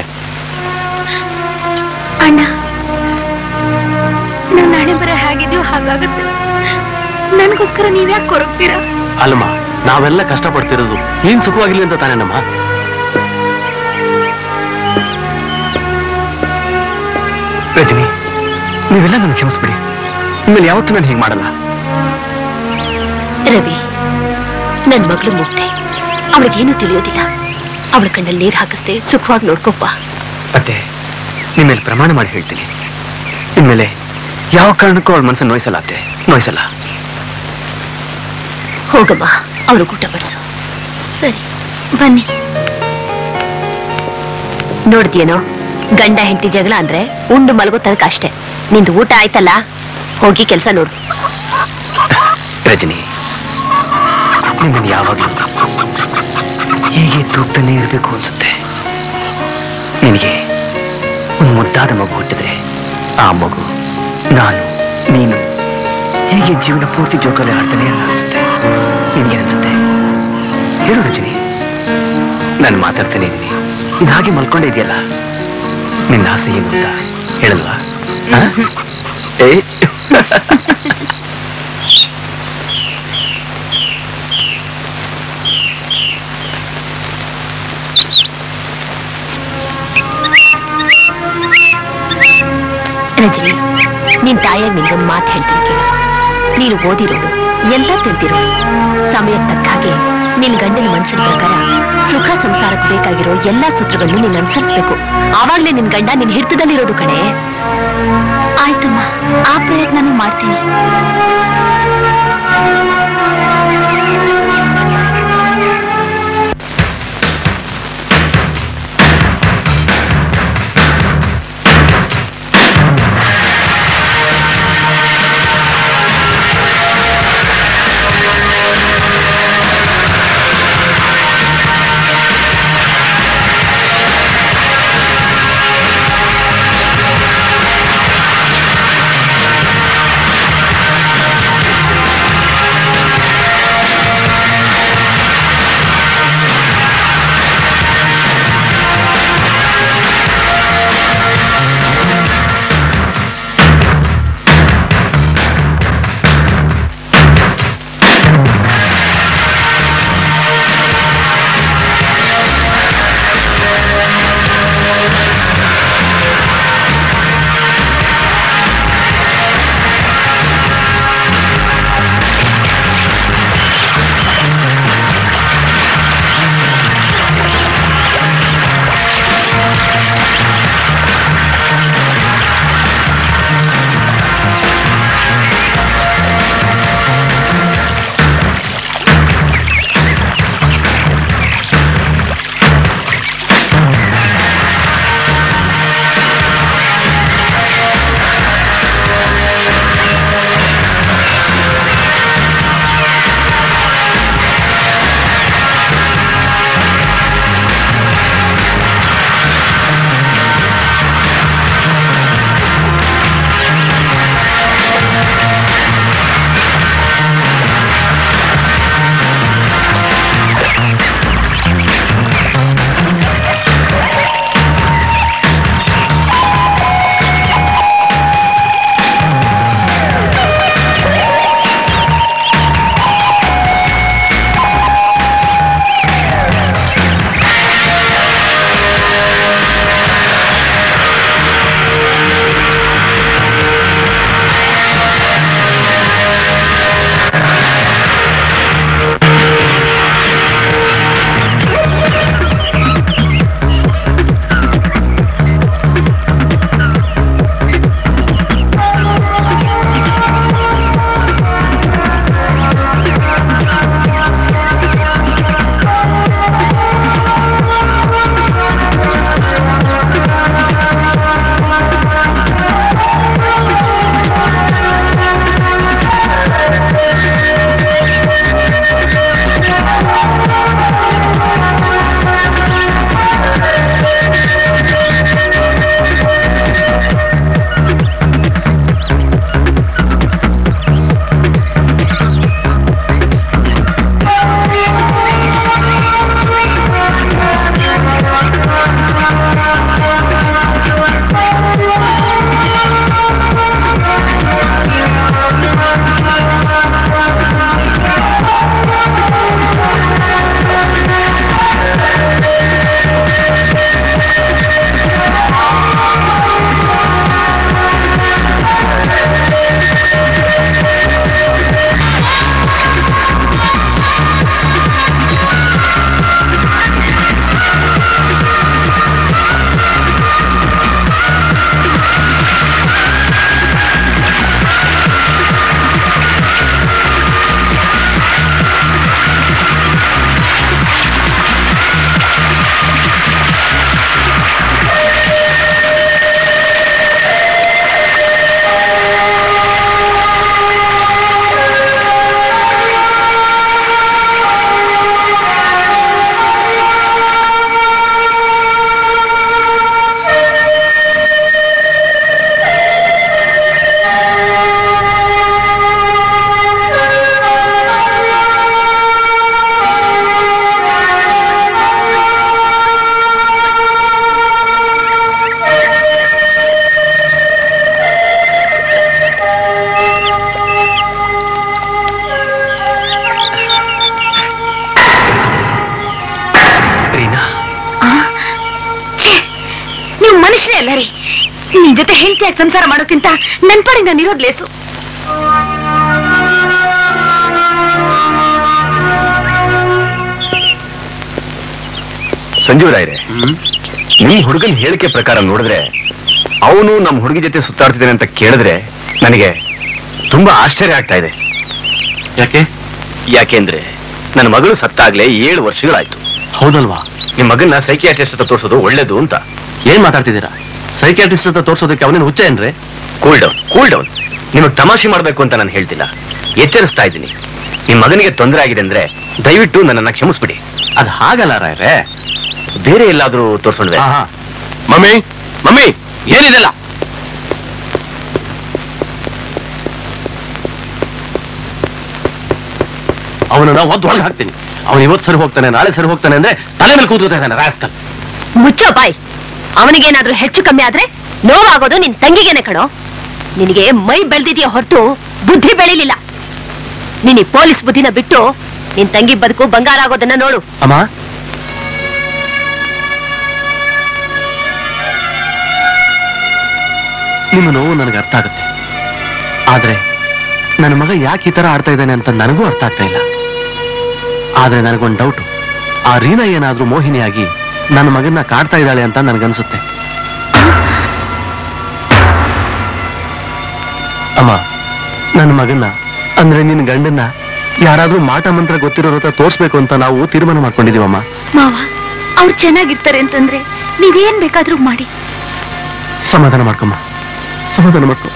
ಅಣ್ಣ ನನ್ನ ಹಣೆ ಬರ ಹೇಗಿದೆಯೋ ಹಾಗಾಗುತ್ತೆ ನನ್ಗೋಸ್ಕರ ನೀವ್ಯಾಕೆ ಕೊರಗ್ತೀರಾ ಅಲ್ಲಮ್ಮ ನಾವೆಲ್ಲ ಕಷ್ಟಪಡ್ತಿರೋದು ನೀನ್ ಸುಖವಾಗಿರ್ಲಿ ಅಂತ ತಾನೇನಮ್ಮ ರಜನಿ ನೀವೆಲ್ಲ ನನ್ನ ಕ್ಷಮಿಸ್ಬಿಡಿ ಇನ್ಮೇಲೆ ಯಾವತ್ತೂ ನಾನು ಹೀಗೆ ಮಾಡಲ್ಲ ರವಿ ನನ್ ಮಗಳು ಮುಗ್ಧೆ ಅವಳಿಗೇನು ತಿಳಿಯೋದಿಲ್ಲ ಅವಳ ಕಣ್ಣಲ್ಲಿ ನೀರ್ ಹಾಕಿಸ್ದೆ ಸುಖವಾಗಿ ನೋಡ್ಕೊಪ್ಪ ಮತ್ತೆ ನಿಮ್ಮ ಮೇಲೆ ಪ್ರಮಾಣ ಮಾಡಿ ಹೇಳ್ತೀನಿ ಇನ್ಮೇಲೆ ಯಾವ ಕಾರಣಕ್ಕೂ ಅವಳ ಮನಸ್ಸನ್ನು ನೋಯಿಸಲ್ಲ ಅತ್ತೆ ನೋಯಿಸಲ್ಲ ಹೋಗಮ್ಮ ಅವ್ರಿಗೆ ಊಟ ಬಡಿಸು ಸರಿ ಬನ್ನಿ ನೋಡ್ತೀಯೇನೋ ಗಂಡ ಹೆಂಡತಿ ಜಗಳ ಅಂದ್ರೆ ಉಂಡು ಮಲಗೋ ತನಕ ಅಷ್ಟೇ ನಿಂದು ಊಟ ಆಯ್ತಲ್ಲ ಹೋಗಿ ಕೆಲಸ ನೋಡು ರಜನಿ ನಿಮ್ಮನ್ನು ಯಾವಾಗಲೂ ಹೀಗೆ ತೂಗ್ತಾನೆ ಇರಬೇಕು ಅನ್ಸುತ್ತೆ ನಿನಗೆ ಒಂದು ಮುದ್ದಾದ ಮಗು ಹುಟ್ಟಿದ್ರೆ ಆ ಮಗು ನಾನು ನೀನು ಹೀಗೆ ಜೀವನ ಪೂರ್ತಿ ಜೋಕಾಲಿ ಆಡ್ತಾನೆ ಇರಲ್ಲ ಅನ್ಸುತ್ತೆ ನಿನಗೇನನ್ಸುತ್ತೆ ಹೇಳು ರಜನಿ ನಾನು ಮಾತಾಡ್ತಾನೆ ಇದ್ದೀನಿ ನೀನು ಹಾಗೆ ಮಲ್ಕೊಂಡೇ ಇದೆಯಲ್ಲ ನಿನ್ನ ಆಸೆ ಏನು ಅಂತ ಹೇಳಲ್ವಾ ಆ? ಏ ರಜನಿ ನಿನ್ ತಾಯಿಯಾಗಿ ನಿನ್ಗೊಂದು ಮಾತು ಹೇಳ್ತೀನಿ ಕೇಳು ನೀನು ಓದಿರೋಳು ಎಲ್ಲ ತಿಳಿದಿರೋಳು ಸಮಯಕ್ಕೆ ತಕ್ಕ ಹಾಗೆ ನಿನ್ ಗಂಡನ ಮನಸ್ಸಿನ ಪ್ರಕಾರ ಸುಖ ಸಂಸಾರಕ್ಕೆ ಬೇಕಾಗಿರೋ ಎಲ್ಲಾ ಸೂತ್ರಗಳನ್ನು ನೀನ್ ಅನುಸರಿಸ್ಬೇಕು ಆವಾಗ್ಲೇ ನಿನ್ ಗಂಡ ನಿನ್ ಹಿಡಿತದಲ್ಲಿರೋದು ಕಣೆ ಆಯ್ತಮ್ಮ ಆ ಪ್ರಯತ್ನನೂ ಮಾಡ್ತೀನಿ ಆ ನಿನ್ ಜೊತೆ ಹೆಂಡತಿಯಾಗಿ ಸಂಸಾರ ಮಾಡೋಕ್ಕಿಂತ ನನ್ ಪಾಡಿಗೆ ನಾನು ಇರೋದ್ ಲೇಸು ಸಂಜೀವ್ ರಾಯ್ರೆ ನಿಮ್ ಹುಡುಗನ್ ಹೇಳಿಕೆ ಪ್ರಕಾರ ನೋಡಿದ್ರೆ ಅವನು ನಮ್ಮ ಹುಡುಗಿ ಜೊತೆ ಸುತ್ತಾಡ್ತಿದ್ದಾನೆ ಅಂತ ಕೇಳಿದ್ರೆ ನನಗೆ ತುಂಬಾ ಆಶ್ಚರ್ಯ ಆಗ್ತಾ ಇದೆ ಯಾಕೆ ಯಾಕೆಂದ್ರೆ ನನ್ನ ಮಗಳು ಸತ್ತಾಗ್ಲೇ ಏಳು ವರ್ಷಗಳಾಯ್ತು ಹೌದಲ್ವಾ ನಿಮ್ ಮಗನ್ನ ಸೈಕಿಯಾಟ್ರಿಸ್ಟ್ ಹತ್ರ ತೋರಿಸೋದು ಒಳ್ಳೇದು ಅಂತ ಏನ್ ಮಾತಾಡ್ತಿದ್ದೀರಾ ಸೈಕ್ಯಾಟ್ರಿಸ್ಟ್ ಹತ್ರ ತೋರ್ಸೋದಕ್ಕೆ ಅವನೇನು ಹುಚ್ಚ ಏನ್ರಿ ಕೂಲ್ ಡೌನ್ ಕೂಲ್ ಡೌನ್ ನಿಮಗ್ ತಮಾಷೆ ಮಾಡ್ಬೇಕು ಅಂತ ನಾನು ಹೇಳ್ತಿಲ್ಲ ಎಚ್ಚರಿಸ್ತಾ ಇದ್ದೀನಿ ನಿಮ್ ಮಗನಿಗೆ ತೊಂದರೆ ಆಗಿದೆ ಅಂದ್ರೆ ದಯವಿಟ್ಟು ನನ್ನನ್ನ ಕ್ಷಮಿಸ್ಬಿಡಿ ಅದ್ ಹಾಗಲ್ಲ ರಾಯ್ರೆ ಬೇರೆ ಎಲ್ಲಾದ್ರೂ ತೋರ್ಸೋಣ್ವೆ ಹಾ, ಹಾ. ಮಮ್ಮಿ ಮಮ್ಮಿ ಏನಿದೆಲ್ಲ ಅವನನ್ನ ಒದ್ದು ಒಳಗೆ ಹಾಕ್ತೀನಿ ಅವನು ಇವತ್ತು ಸರಿ ಹೋಗ್ತಾನೆ ನಾಳೆ ಸರಿ ಹೋಗ್ತಾನೆ ಅಂದ್ರೆ ತಲೆ ಮೇಲೆ ಕೂತ್ಕೋತಾ ಇದ್ದಾನೆ ರಾಸ್ಕಲ್ ಮುಚ್ಚೋ ಬಾಯ್ ಅವನಿಗೇನಾದ್ರೂ ಹೆಚ್ಚು ಕಮ್ಮಿ ಆದ್ರೆ ನೋವಾಗೋದು ನಿನ್ ತಂಗಿಗೇನೆ ಕಣೋ ನಿನಗೆ ಮೈ ಬೆಳೆದಿದೆಯಾ ಹೊರತು ಬುದ್ಧಿ ಬೆಳಿಲಿಲ್ಲ ನೀನ್ ಈ ಪೊಲೀಸ್ ಬುದ್ಧಿನ ಬಿಟ್ಟು ನಿನ್ ತಂಗಿ ಬದುಕು ಬಂಗಾರ ಆಗೋದನ್ನ ನೋಡು ಅಮ್ಮ ನಿಮ್ಮ ನೋವು ನನಗೆ ಅರ್ಥ ಆಗುತ್ತೆ ಆದ್ರೆ ನನ್ನ ಮಗ ಯಾಕೆ ಈ ತರ ಆಡ್ತಾ ಇದ್ದಾನೆ ಅಂತ ನನಗೂ ಅರ್ಥ ಆಗ್ತಾ ಇಲ್ಲ ಆದ್ರೆ ನನಗೊಂದು ಡೌಟ್ ಆ ರೀನಾ ಏನಾದ್ರೂ ಮೋಹಿನಿಯಾಗಿ ನನ್ನ ಮಗನ್ನ ಕಾಡ್ತಾ ಇದ್ದಾಳೆ ಅಂತ ನನಗನ್ಸುತ್ತೆ ಅಮ್ಮ ನನ್ನ ಮಗನ್ನ ಅಂದ್ರೆ ನಿನ್ನ ಗಂಡನ್ನ ಯಾರಾದ್ರೂ ಮಾಟ ಮಂತ್ರ ಗೊತ್ತಿರೋರ ಹತ್ರ ತೋರ್ಸ್ಬೇಕು ಅಂತ ನಾವು ತೀರ್ಮಾನ ಮಾಡ್ಕೊಂಡಿದೀವಮ್ಮ ಮಾವ ಅವ್ರು ಚೆನ್ನಾಗಿರ್ತಾರೆ ಅಂತಂದ್ರೆ ನೀವೇನ್ ಬೇಕಾದ್ರೂ ಮಾಡಿ ಸಮಾಧಾನ ಮಾಡ್ಕೊಮ್ಮ ಸಮಾಧಾನ ಮಾಡ್ಕೊ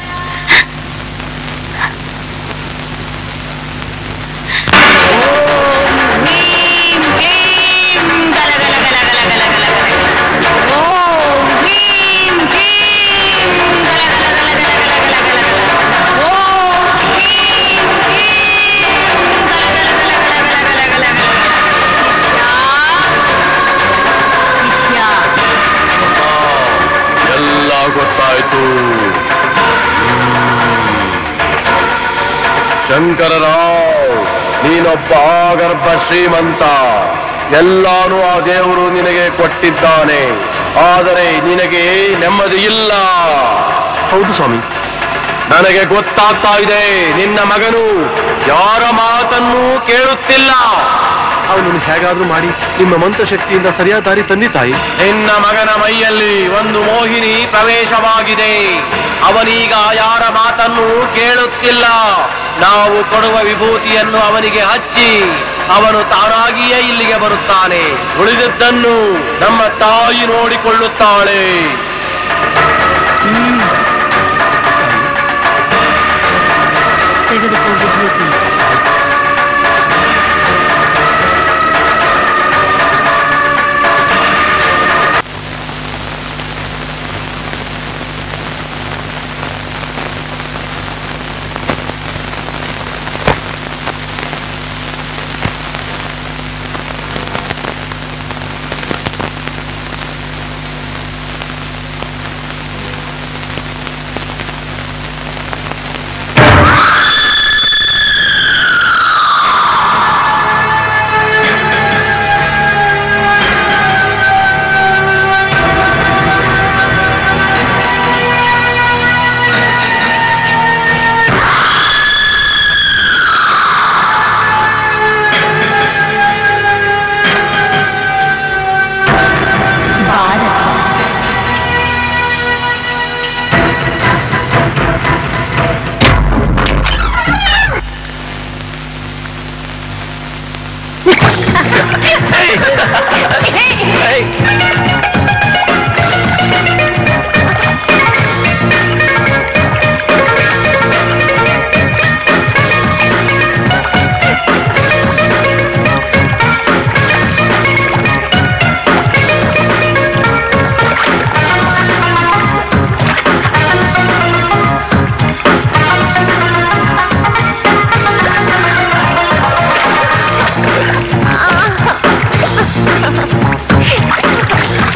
ಎಲ್ಲ ಗೊತ್ತಾಯ್ತು ಶಂಕರರಾವ್ ನೀನೊಬ್ಬ ಆಗರ್ಭ ಶ್ರೀಮಂತ ಎಲ್ಲಾನು ಆ ದೇವರು ನಿನಗೆ ಕೊಟ್ಟಿದ್ದಾನೆ ಆದರೆ ನಿನಗೆ ನೆಮ್ಮದಿ ಇಲ್ಲ ಹೌದು ಸ್ವಾಮಿ ನನಗೆ ಗೊತ್ತಾಗ್ತಾ ಇದೆ ನಿನ್ನ ಮಗನು ಯಾರ ಮಾತನ್ನೂ ಕೇಳುತ್ತಿಲ್ಲ ಅವನನ್ನು ಹೇಗಾದ್ರೂ ಮಾಡಿ ನಿಮ್ಮ ಮಂತ್ರಶಕ್ತಿಯಿಂದ ಸರಿಯಾದ ದಾರಿ ತಂದಿ ತಾಯಿ ನಿನ್ನ ಮಗನ ಮೈಯಲ್ಲಿ ಒಂದು ಮೋಹಿನಿ ಪ್ರವೇಶವಾಗಿದೆ ಅವನೀಗ ಯಾರ ಮಾತನ್ನು ಕೇಳುತ್ತಿಲ್ಲ ನಾವು ಕೊಡುವ ವಿಭೂತಿಯನ್ನು ಅವನಿಗೆ ಹಚ್ಚಿ ಅವನು ತಾನಾಗಿಯೇ ಇಲ್ಲಿಗೆ ಬರುತ್ತಾನೆ ಉಳಿದದ್ದನ್ನು ನಮ್ಮ ತಾಯಿ ನೋಡಿಕೊಳ್ಳುತ್ತಾಳೆ ಆ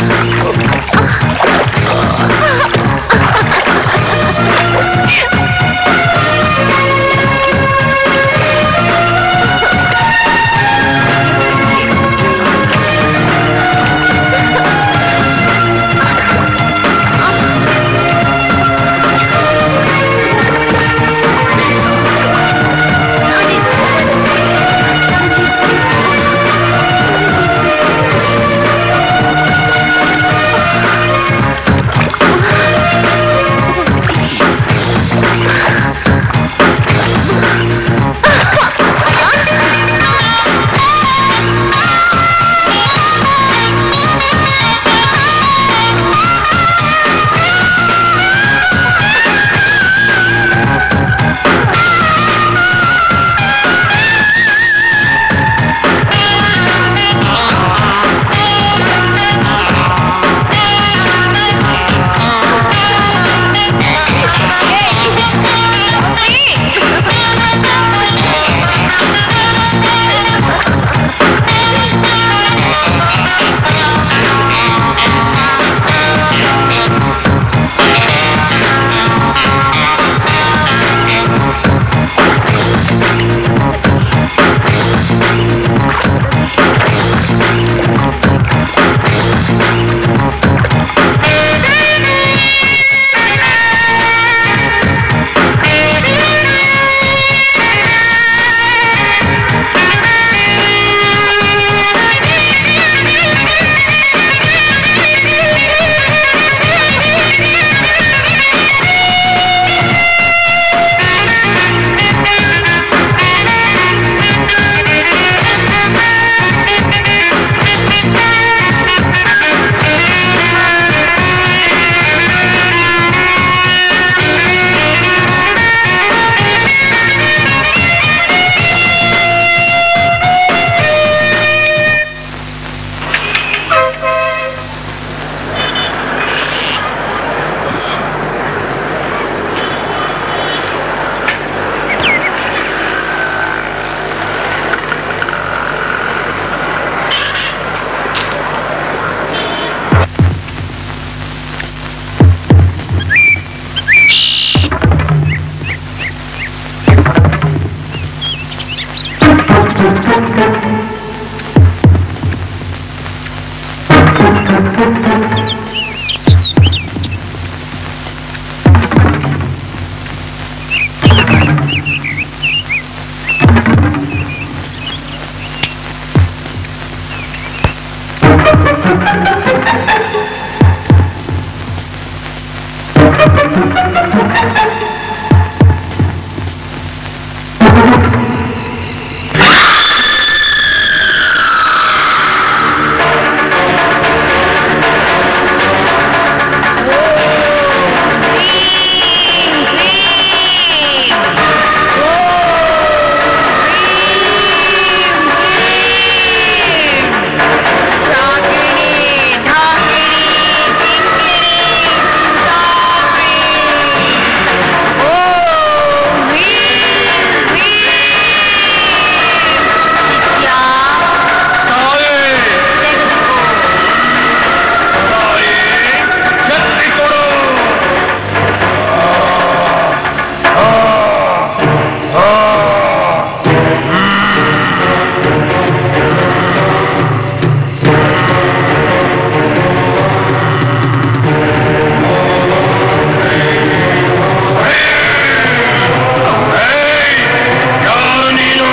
ಯಾರು ನೀನು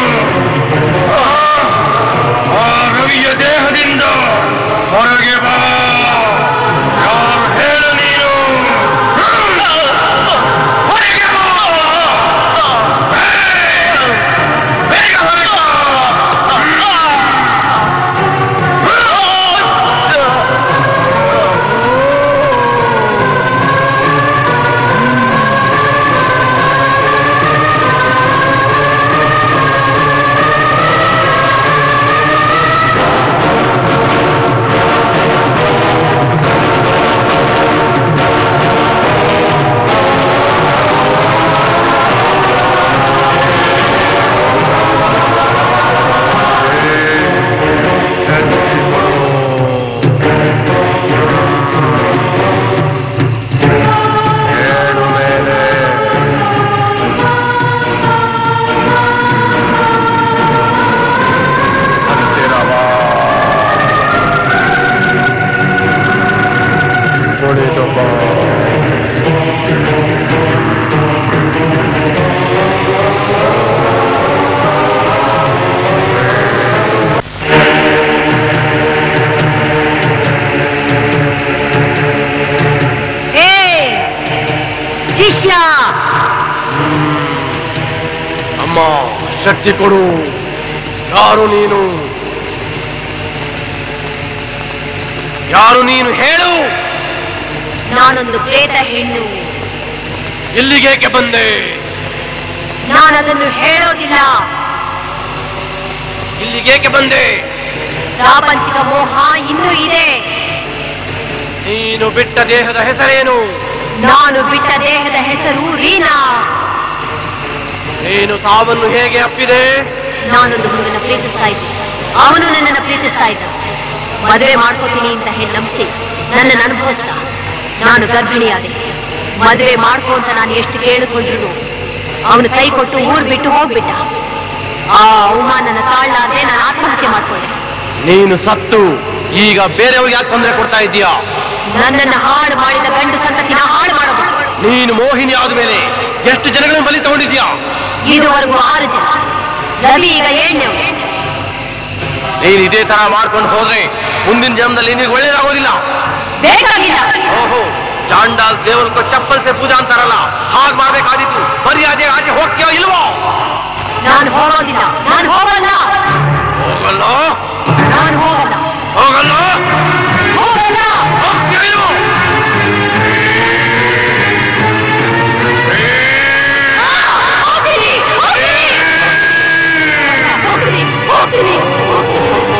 ಆ ರವಿಯ ದೇಹದಿಂದ ಹೊರಗೆ ಬಾ ಯಾರು ಹೇಳು ನೀನು ಹೊರಗೆ ಬಾ ಏಯ್! ಬೇಗ ಹೊರಗೆ ಬಾ! ಏಳು ಮೇಲೆ ಹತ್ತಿರ ಬಾ. ಕುಳಿತು ಬಾ. ಶಿಷ್ಯ ಅಮ್ಮ ಶಕ್ತಿ ಕೊಡು ಯಾರು ನೀನು ಯಾರು ನೀನು ಹೇಳು ನಾನೊಂದು ಪ್ರೇತ ಹೆಣ್ಣು ಇಲ್ಲಿಗೇಕೆ ಬಂದೆ ನಾನದನ್ನು ಹೇಳೋದಿಲ್ಲ ಇಲ್ಲಿಗೇಕೆ ಬಂದೆ ಪ್ರಾಪಂಚಿಕ ಮೋಹ ಇನ್ನೂ ಇದೆ ನೀನು ಬಿಟ್ಟ ದೇಹದ ಹೆಸರೇನು ನಾನು ಬಿಟ್ಟ ದೇಹದ ಹೆಸರು ರೀನಾ ನೀನು ಸಾವನ್ನು ಹೇಗೆ ಅಪ್ಪಿದೆ ನಾನೊಂದು ಹುಡುಗನ ಪ್ರೀತಿಸ್ತಾ ಇದ್ದೆ ಅವನು ನನ್ನನ್ನು ಪ್ರೀತಿಸ್ತಾ ಇದ್ದ ಮದುವೆ ಮಾಡ್ಕೋತೀನಿ ಅಂತ ಹೇಳಿ ನಂಬಿಸಿ ನನ್ನನ್ನು ಅನುಭವಿಸ್ದ ನಾನು ಗರ್ಭಿಣಿಯಾದೆ ಮದುವೆ ಮಾಡ್ಕೊ ಅಂತ ನಾನು ಎಷ್ಟು ಕೇಳಿಕೊಂಡ್ರು ಅವನು ಕೈ ಕೊಟ್ಟು ಊರ್ ಬಿಟ್ಟು ಹೋಗ್ಬಿಟ್ಟ ಆ ಅವಮಾನನ ತಾಳ್ಲಾರ್ದೆ ನಾನು ಆತ್ಮಹತ್ಯೆ ಮಾಡ್ಕೊಂಡೆ ನೀನು ಸತ್ತು ಈಗ ಬೇರೆಯವ್ರಿಗೆ ಯಾಕೆ ತೊಂದರೆ ಕೊಡ್ತಾ ಇದ್ದೀಯಾ ನನ್ನನ್ನು ಹಾಳು ಮಾಡಿದ ಗಂಡು ಸಂತತಿನ ಹಾಳು ಮಾಡೋದು ನೀನು ಮೋಹಿನಿ ಆದ್ಮೇಲೆ ಎಷ್ಟು ಜನಗಳನ್ನು ಬಲಿ ತಗೊಂಡಿದ್ಯಾ ಇದುವರೆಗೂ ಆರು ಜನ ರವಿ ಈಗ ಏಳ್ನೇವು ನೀನು ಇದೇ ತರ ಮಾಡ್ಕೊಂಡು ಹೋದ್ರೆ ಮುಂದಿನ ಜನ್ಮದಲ್ಲಿ ನಿನಗೆ ಒಳ್ಳೇದಾಗೋದಿಲ್ಲ ಬೇಕಾಗಿಲ್ಲ ಓಹೋ ಚಾಂಡಾಲ್ ದೇವರಕ್ಕೂ ಚಪ್ಪಲ್ ಸೆ ಪೂಜಾ ಅಂತಾರಲ್ಲ ಹಾಗೆ ಮಾಡ್ಬೇಕಾದಿತ್ತು ಮರ್ಯಾದೆ ಆಚೆ ಹೋಗ್ತೀಯೋ ಇಲ್ವೋ ನಾನು ಹೋಗೋದಿಲ್ಲ ನಾನು ಹೋಗಲ್ಲ ಹೋಗಲ್ಲ ನಾನು ಹೋಗಲ್ಲ ಹೋಗಲ್ಲ ಹೋಗಲ್ಲ ಹೋಗ್ತೀಯೋ ಇಲ್ವೋ? ಹೋಗ್ತೀನಿ ಹೋಗ್ತೀನಿ ಹೋಗ್ತೀನಿ ಹೋಗ್ತೀನಿ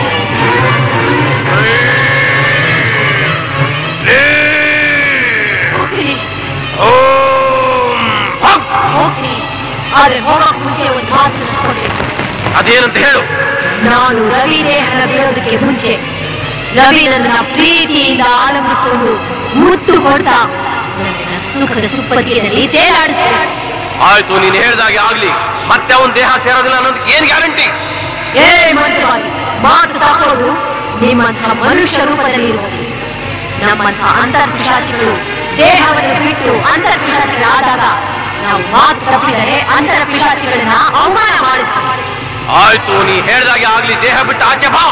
ಹೋಗ್ತೀನಿ ಓಂ ಹಕ್. ಹೋಗ್ತೀನಿ ಆದ್ರೆ ಹೋಗಕ್ ಮುಂಚೆ ಒಂದು ಮಾತು ನೆನೆಸ್ಕೊಳ್ತೀನಿ ಅದೇನಂತ ಹೇಳು ನಾನು ರವಿ ದೇಹನ ಬಿಡೋದಕ್ಕೆ ಮುಂಚೆ ರವಿ ನನ್ನ ಪ್ರೀತಿಯಿಂದ ಆಲಂಬಿಸಿಕೊಂಡು ಮುತ್ತು ಕೊಡ್ತಾ ನನ್ನ ಸುಖದ ಸುಪ್ಪತ್ತಿಗೆಯಲ್ಲಿ ತೇಲಾಡಿಸಿದೆ ಆಯ್ತು ನೀನು ಹೇಳ್ದಾಗೆ ಆಗ್ಲಿ ಮತ್ತೆ ಅವನ್ ದೇಹ ಸೇರೋದಿಲ್ಲ ಅನ್ನೋದಕ್ಕೆ ಏನ್ ಗ್ಯಾರಂಟಿ ಏ ಮಂತ್ರವಾದಿ ಮಾತು ತಪ್ಪೋದು ನಿಮ್ಮಂಥ ಮನುಷ್ಯ ರೂಪದಲ್ಲಿ ಇರುವುದು ನಮ್ಮಂಥ ಅಂತರ್ಪಿಶಾಚಿಗಳು ದೇಹವನ್ನು ಬಿಟ್ಟು ಅಂತರ್ಪಿಶಾಚಿಗಳಾದಾಗ ನಾವು ಮಾತು ತಪ್ಪಿದರೆ ಅಂತರ್ಪಿಶಾಚಿಗಳನ್ನ ಅವಮಾನ ಮಾಡುತ್ತೀವಿ ಆಯ್ತು ನೀ ಹೇಳ್ದಾಗೆ ಆಗ್ಲಿ ದೇಹ ಬಿಟ್ಟು ಆಚೆ ಬಾ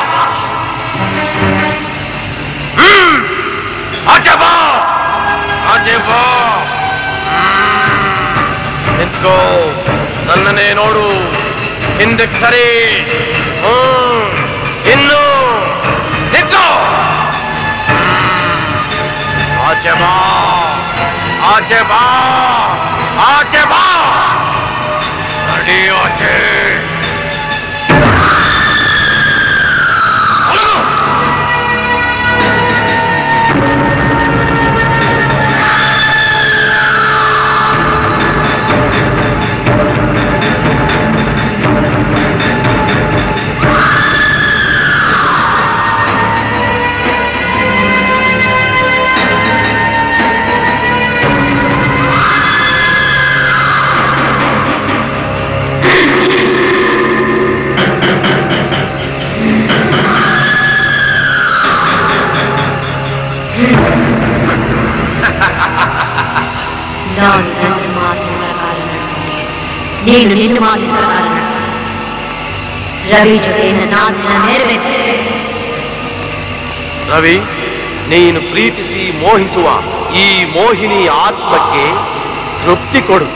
ಹ್ಮ್. ಆಚೆ ಬಾ ಆಚೆ ಬಾ ಹ್ಮ್. ನಿಂತ್ಕೋ ನನ್ನನ್ನೇ ನೋಡು ಹಿಂದಕ್ಕೆ ಸರಿ ಹ್ಮ್. ಇನ್ನು ನಿಂತ್ಕೋ ಹ್ಮ್. ಆಚೆ ಬಾ ಆಚೆ ಬಾ ಆಚೆ ಬಾ ನಡಿ ಆಚೆ ನಾನು ನನ್ನ ಮಾತಿನ ಪ್ರಕಾರ ನಡ್ಕೊಂಡೆ. ನೀನು ನಿನ್ನ ಮಾತಿನ ಪ್ರಕಾರ ನಡ್ಕೊ. ರವಿ ಜೊತೆ ನನ್ನ ಆಸೆನ ನೆರವೇರಿಸಿದೆ ರವಿ ನೀನು ಪ್ರೀತಿಸಿ ಮೋಹಿಸುವ ಈ ಮೋಹಿನಿ ಆತ್ಮಕ್ಕೆ ತೃಪ್ತಿ ಕೊಡು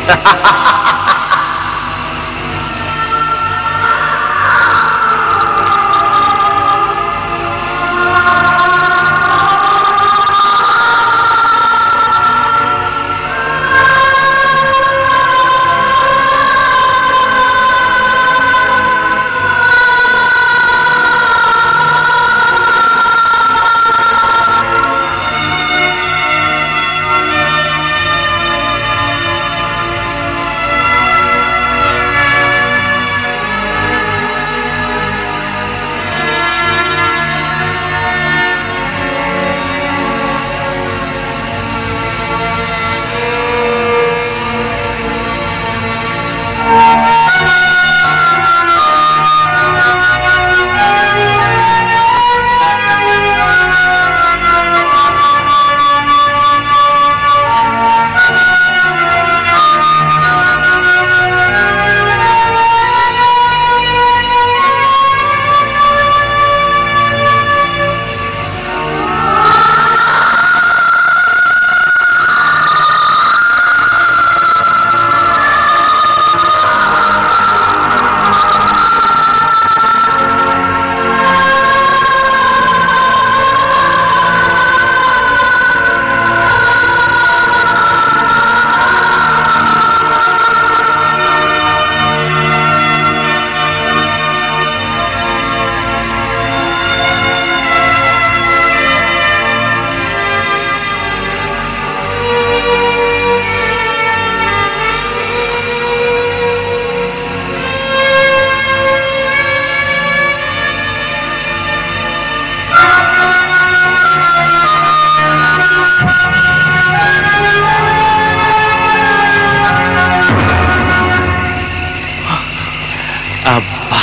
ಅಬ್ಬಾ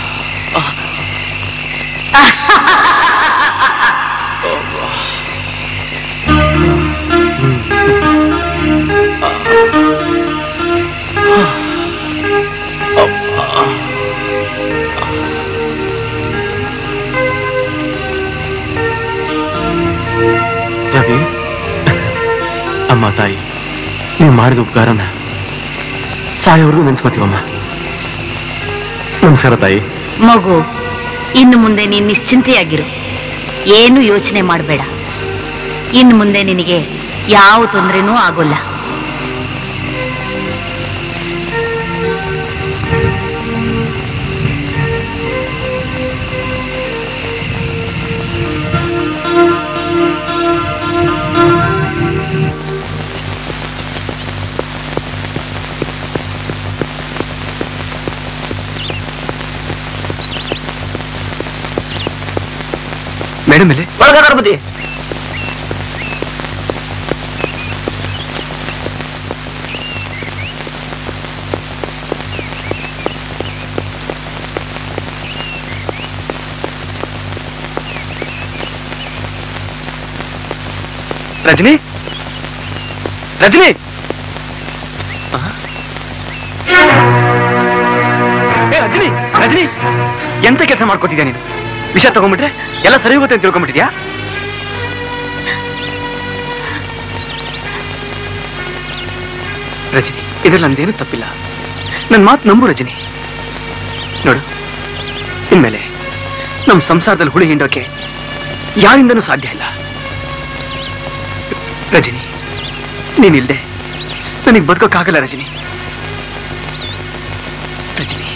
ರವಿ ಅಮ್ಮ ತಾಯಿ ನೀವು ಮಾಡಿದ ಉಪಕಾರನ ಸಾಯೋವರೆಗೂ ನೆನ್ಸ್ಕೊತೀವಮ್ಮ ನಮಸ್ಕಾರ ತಾಯಿ ಮಗು ಇನ್ನು ಮುಂದೆ ನೀನು ನಿಶ್ಚಿಂತೆಯಾಗಿರು ಏನು ಯೋಚನೆ ಮಾಡಬೇಡ ಇನ್ನು ಮುಂದೆ ನಿನಗೆ ಯಾವ ತೊಂದರೆನೂ ಆಗೋಲ್ಲ ಮೇಡಮ್ ಇಲ್ಲಿ ಒಳಗಾರ ಬುದ್ಧಿ ರಜನಿ ರಜನಿ ಆ? ಏ ರಜನಿ ರಜನಿ ಎಂತ ಕೆಲಸ ಮಾಡ್ಕೋತಿದ್ಯಾ ನೀನು ವಿಷ ತಗೊಂಡ್ಬಿಟ್ರೆ ಎಲ್ಲ ಸರಿ ಹೋಗುತ್ತೆ ಅಂತ ತಿಳ್ಕೊಂಡ್ಬಿಟ್ಟಿದ್ಯಾ ರಜನಿ ಇದ್ರಲ್ಲಿ ನಂದೇನು ತಪ್ಪಿಲ್ಲ ನನ್ನ ಮಾತು ನಂಬು ರಜನಿ ನೋಡು ಇನ್ಮೇಲೆ ನಮ್ಮ ಸಂಸಾರದಲ್ಲಿ ಹುಳಿ ಹಿಂಡೋಕೆ ಯಾರಿಂದನೂ ಸಾಧ್ಯ ಇಲ್ಲ ರಜನಿ ನೀನಿಲ್ದೆ ನನಗೆ ಬದುಕೋಕ್ಕಾಗಲ್ಲ ರಜನಿ ರಜನಿ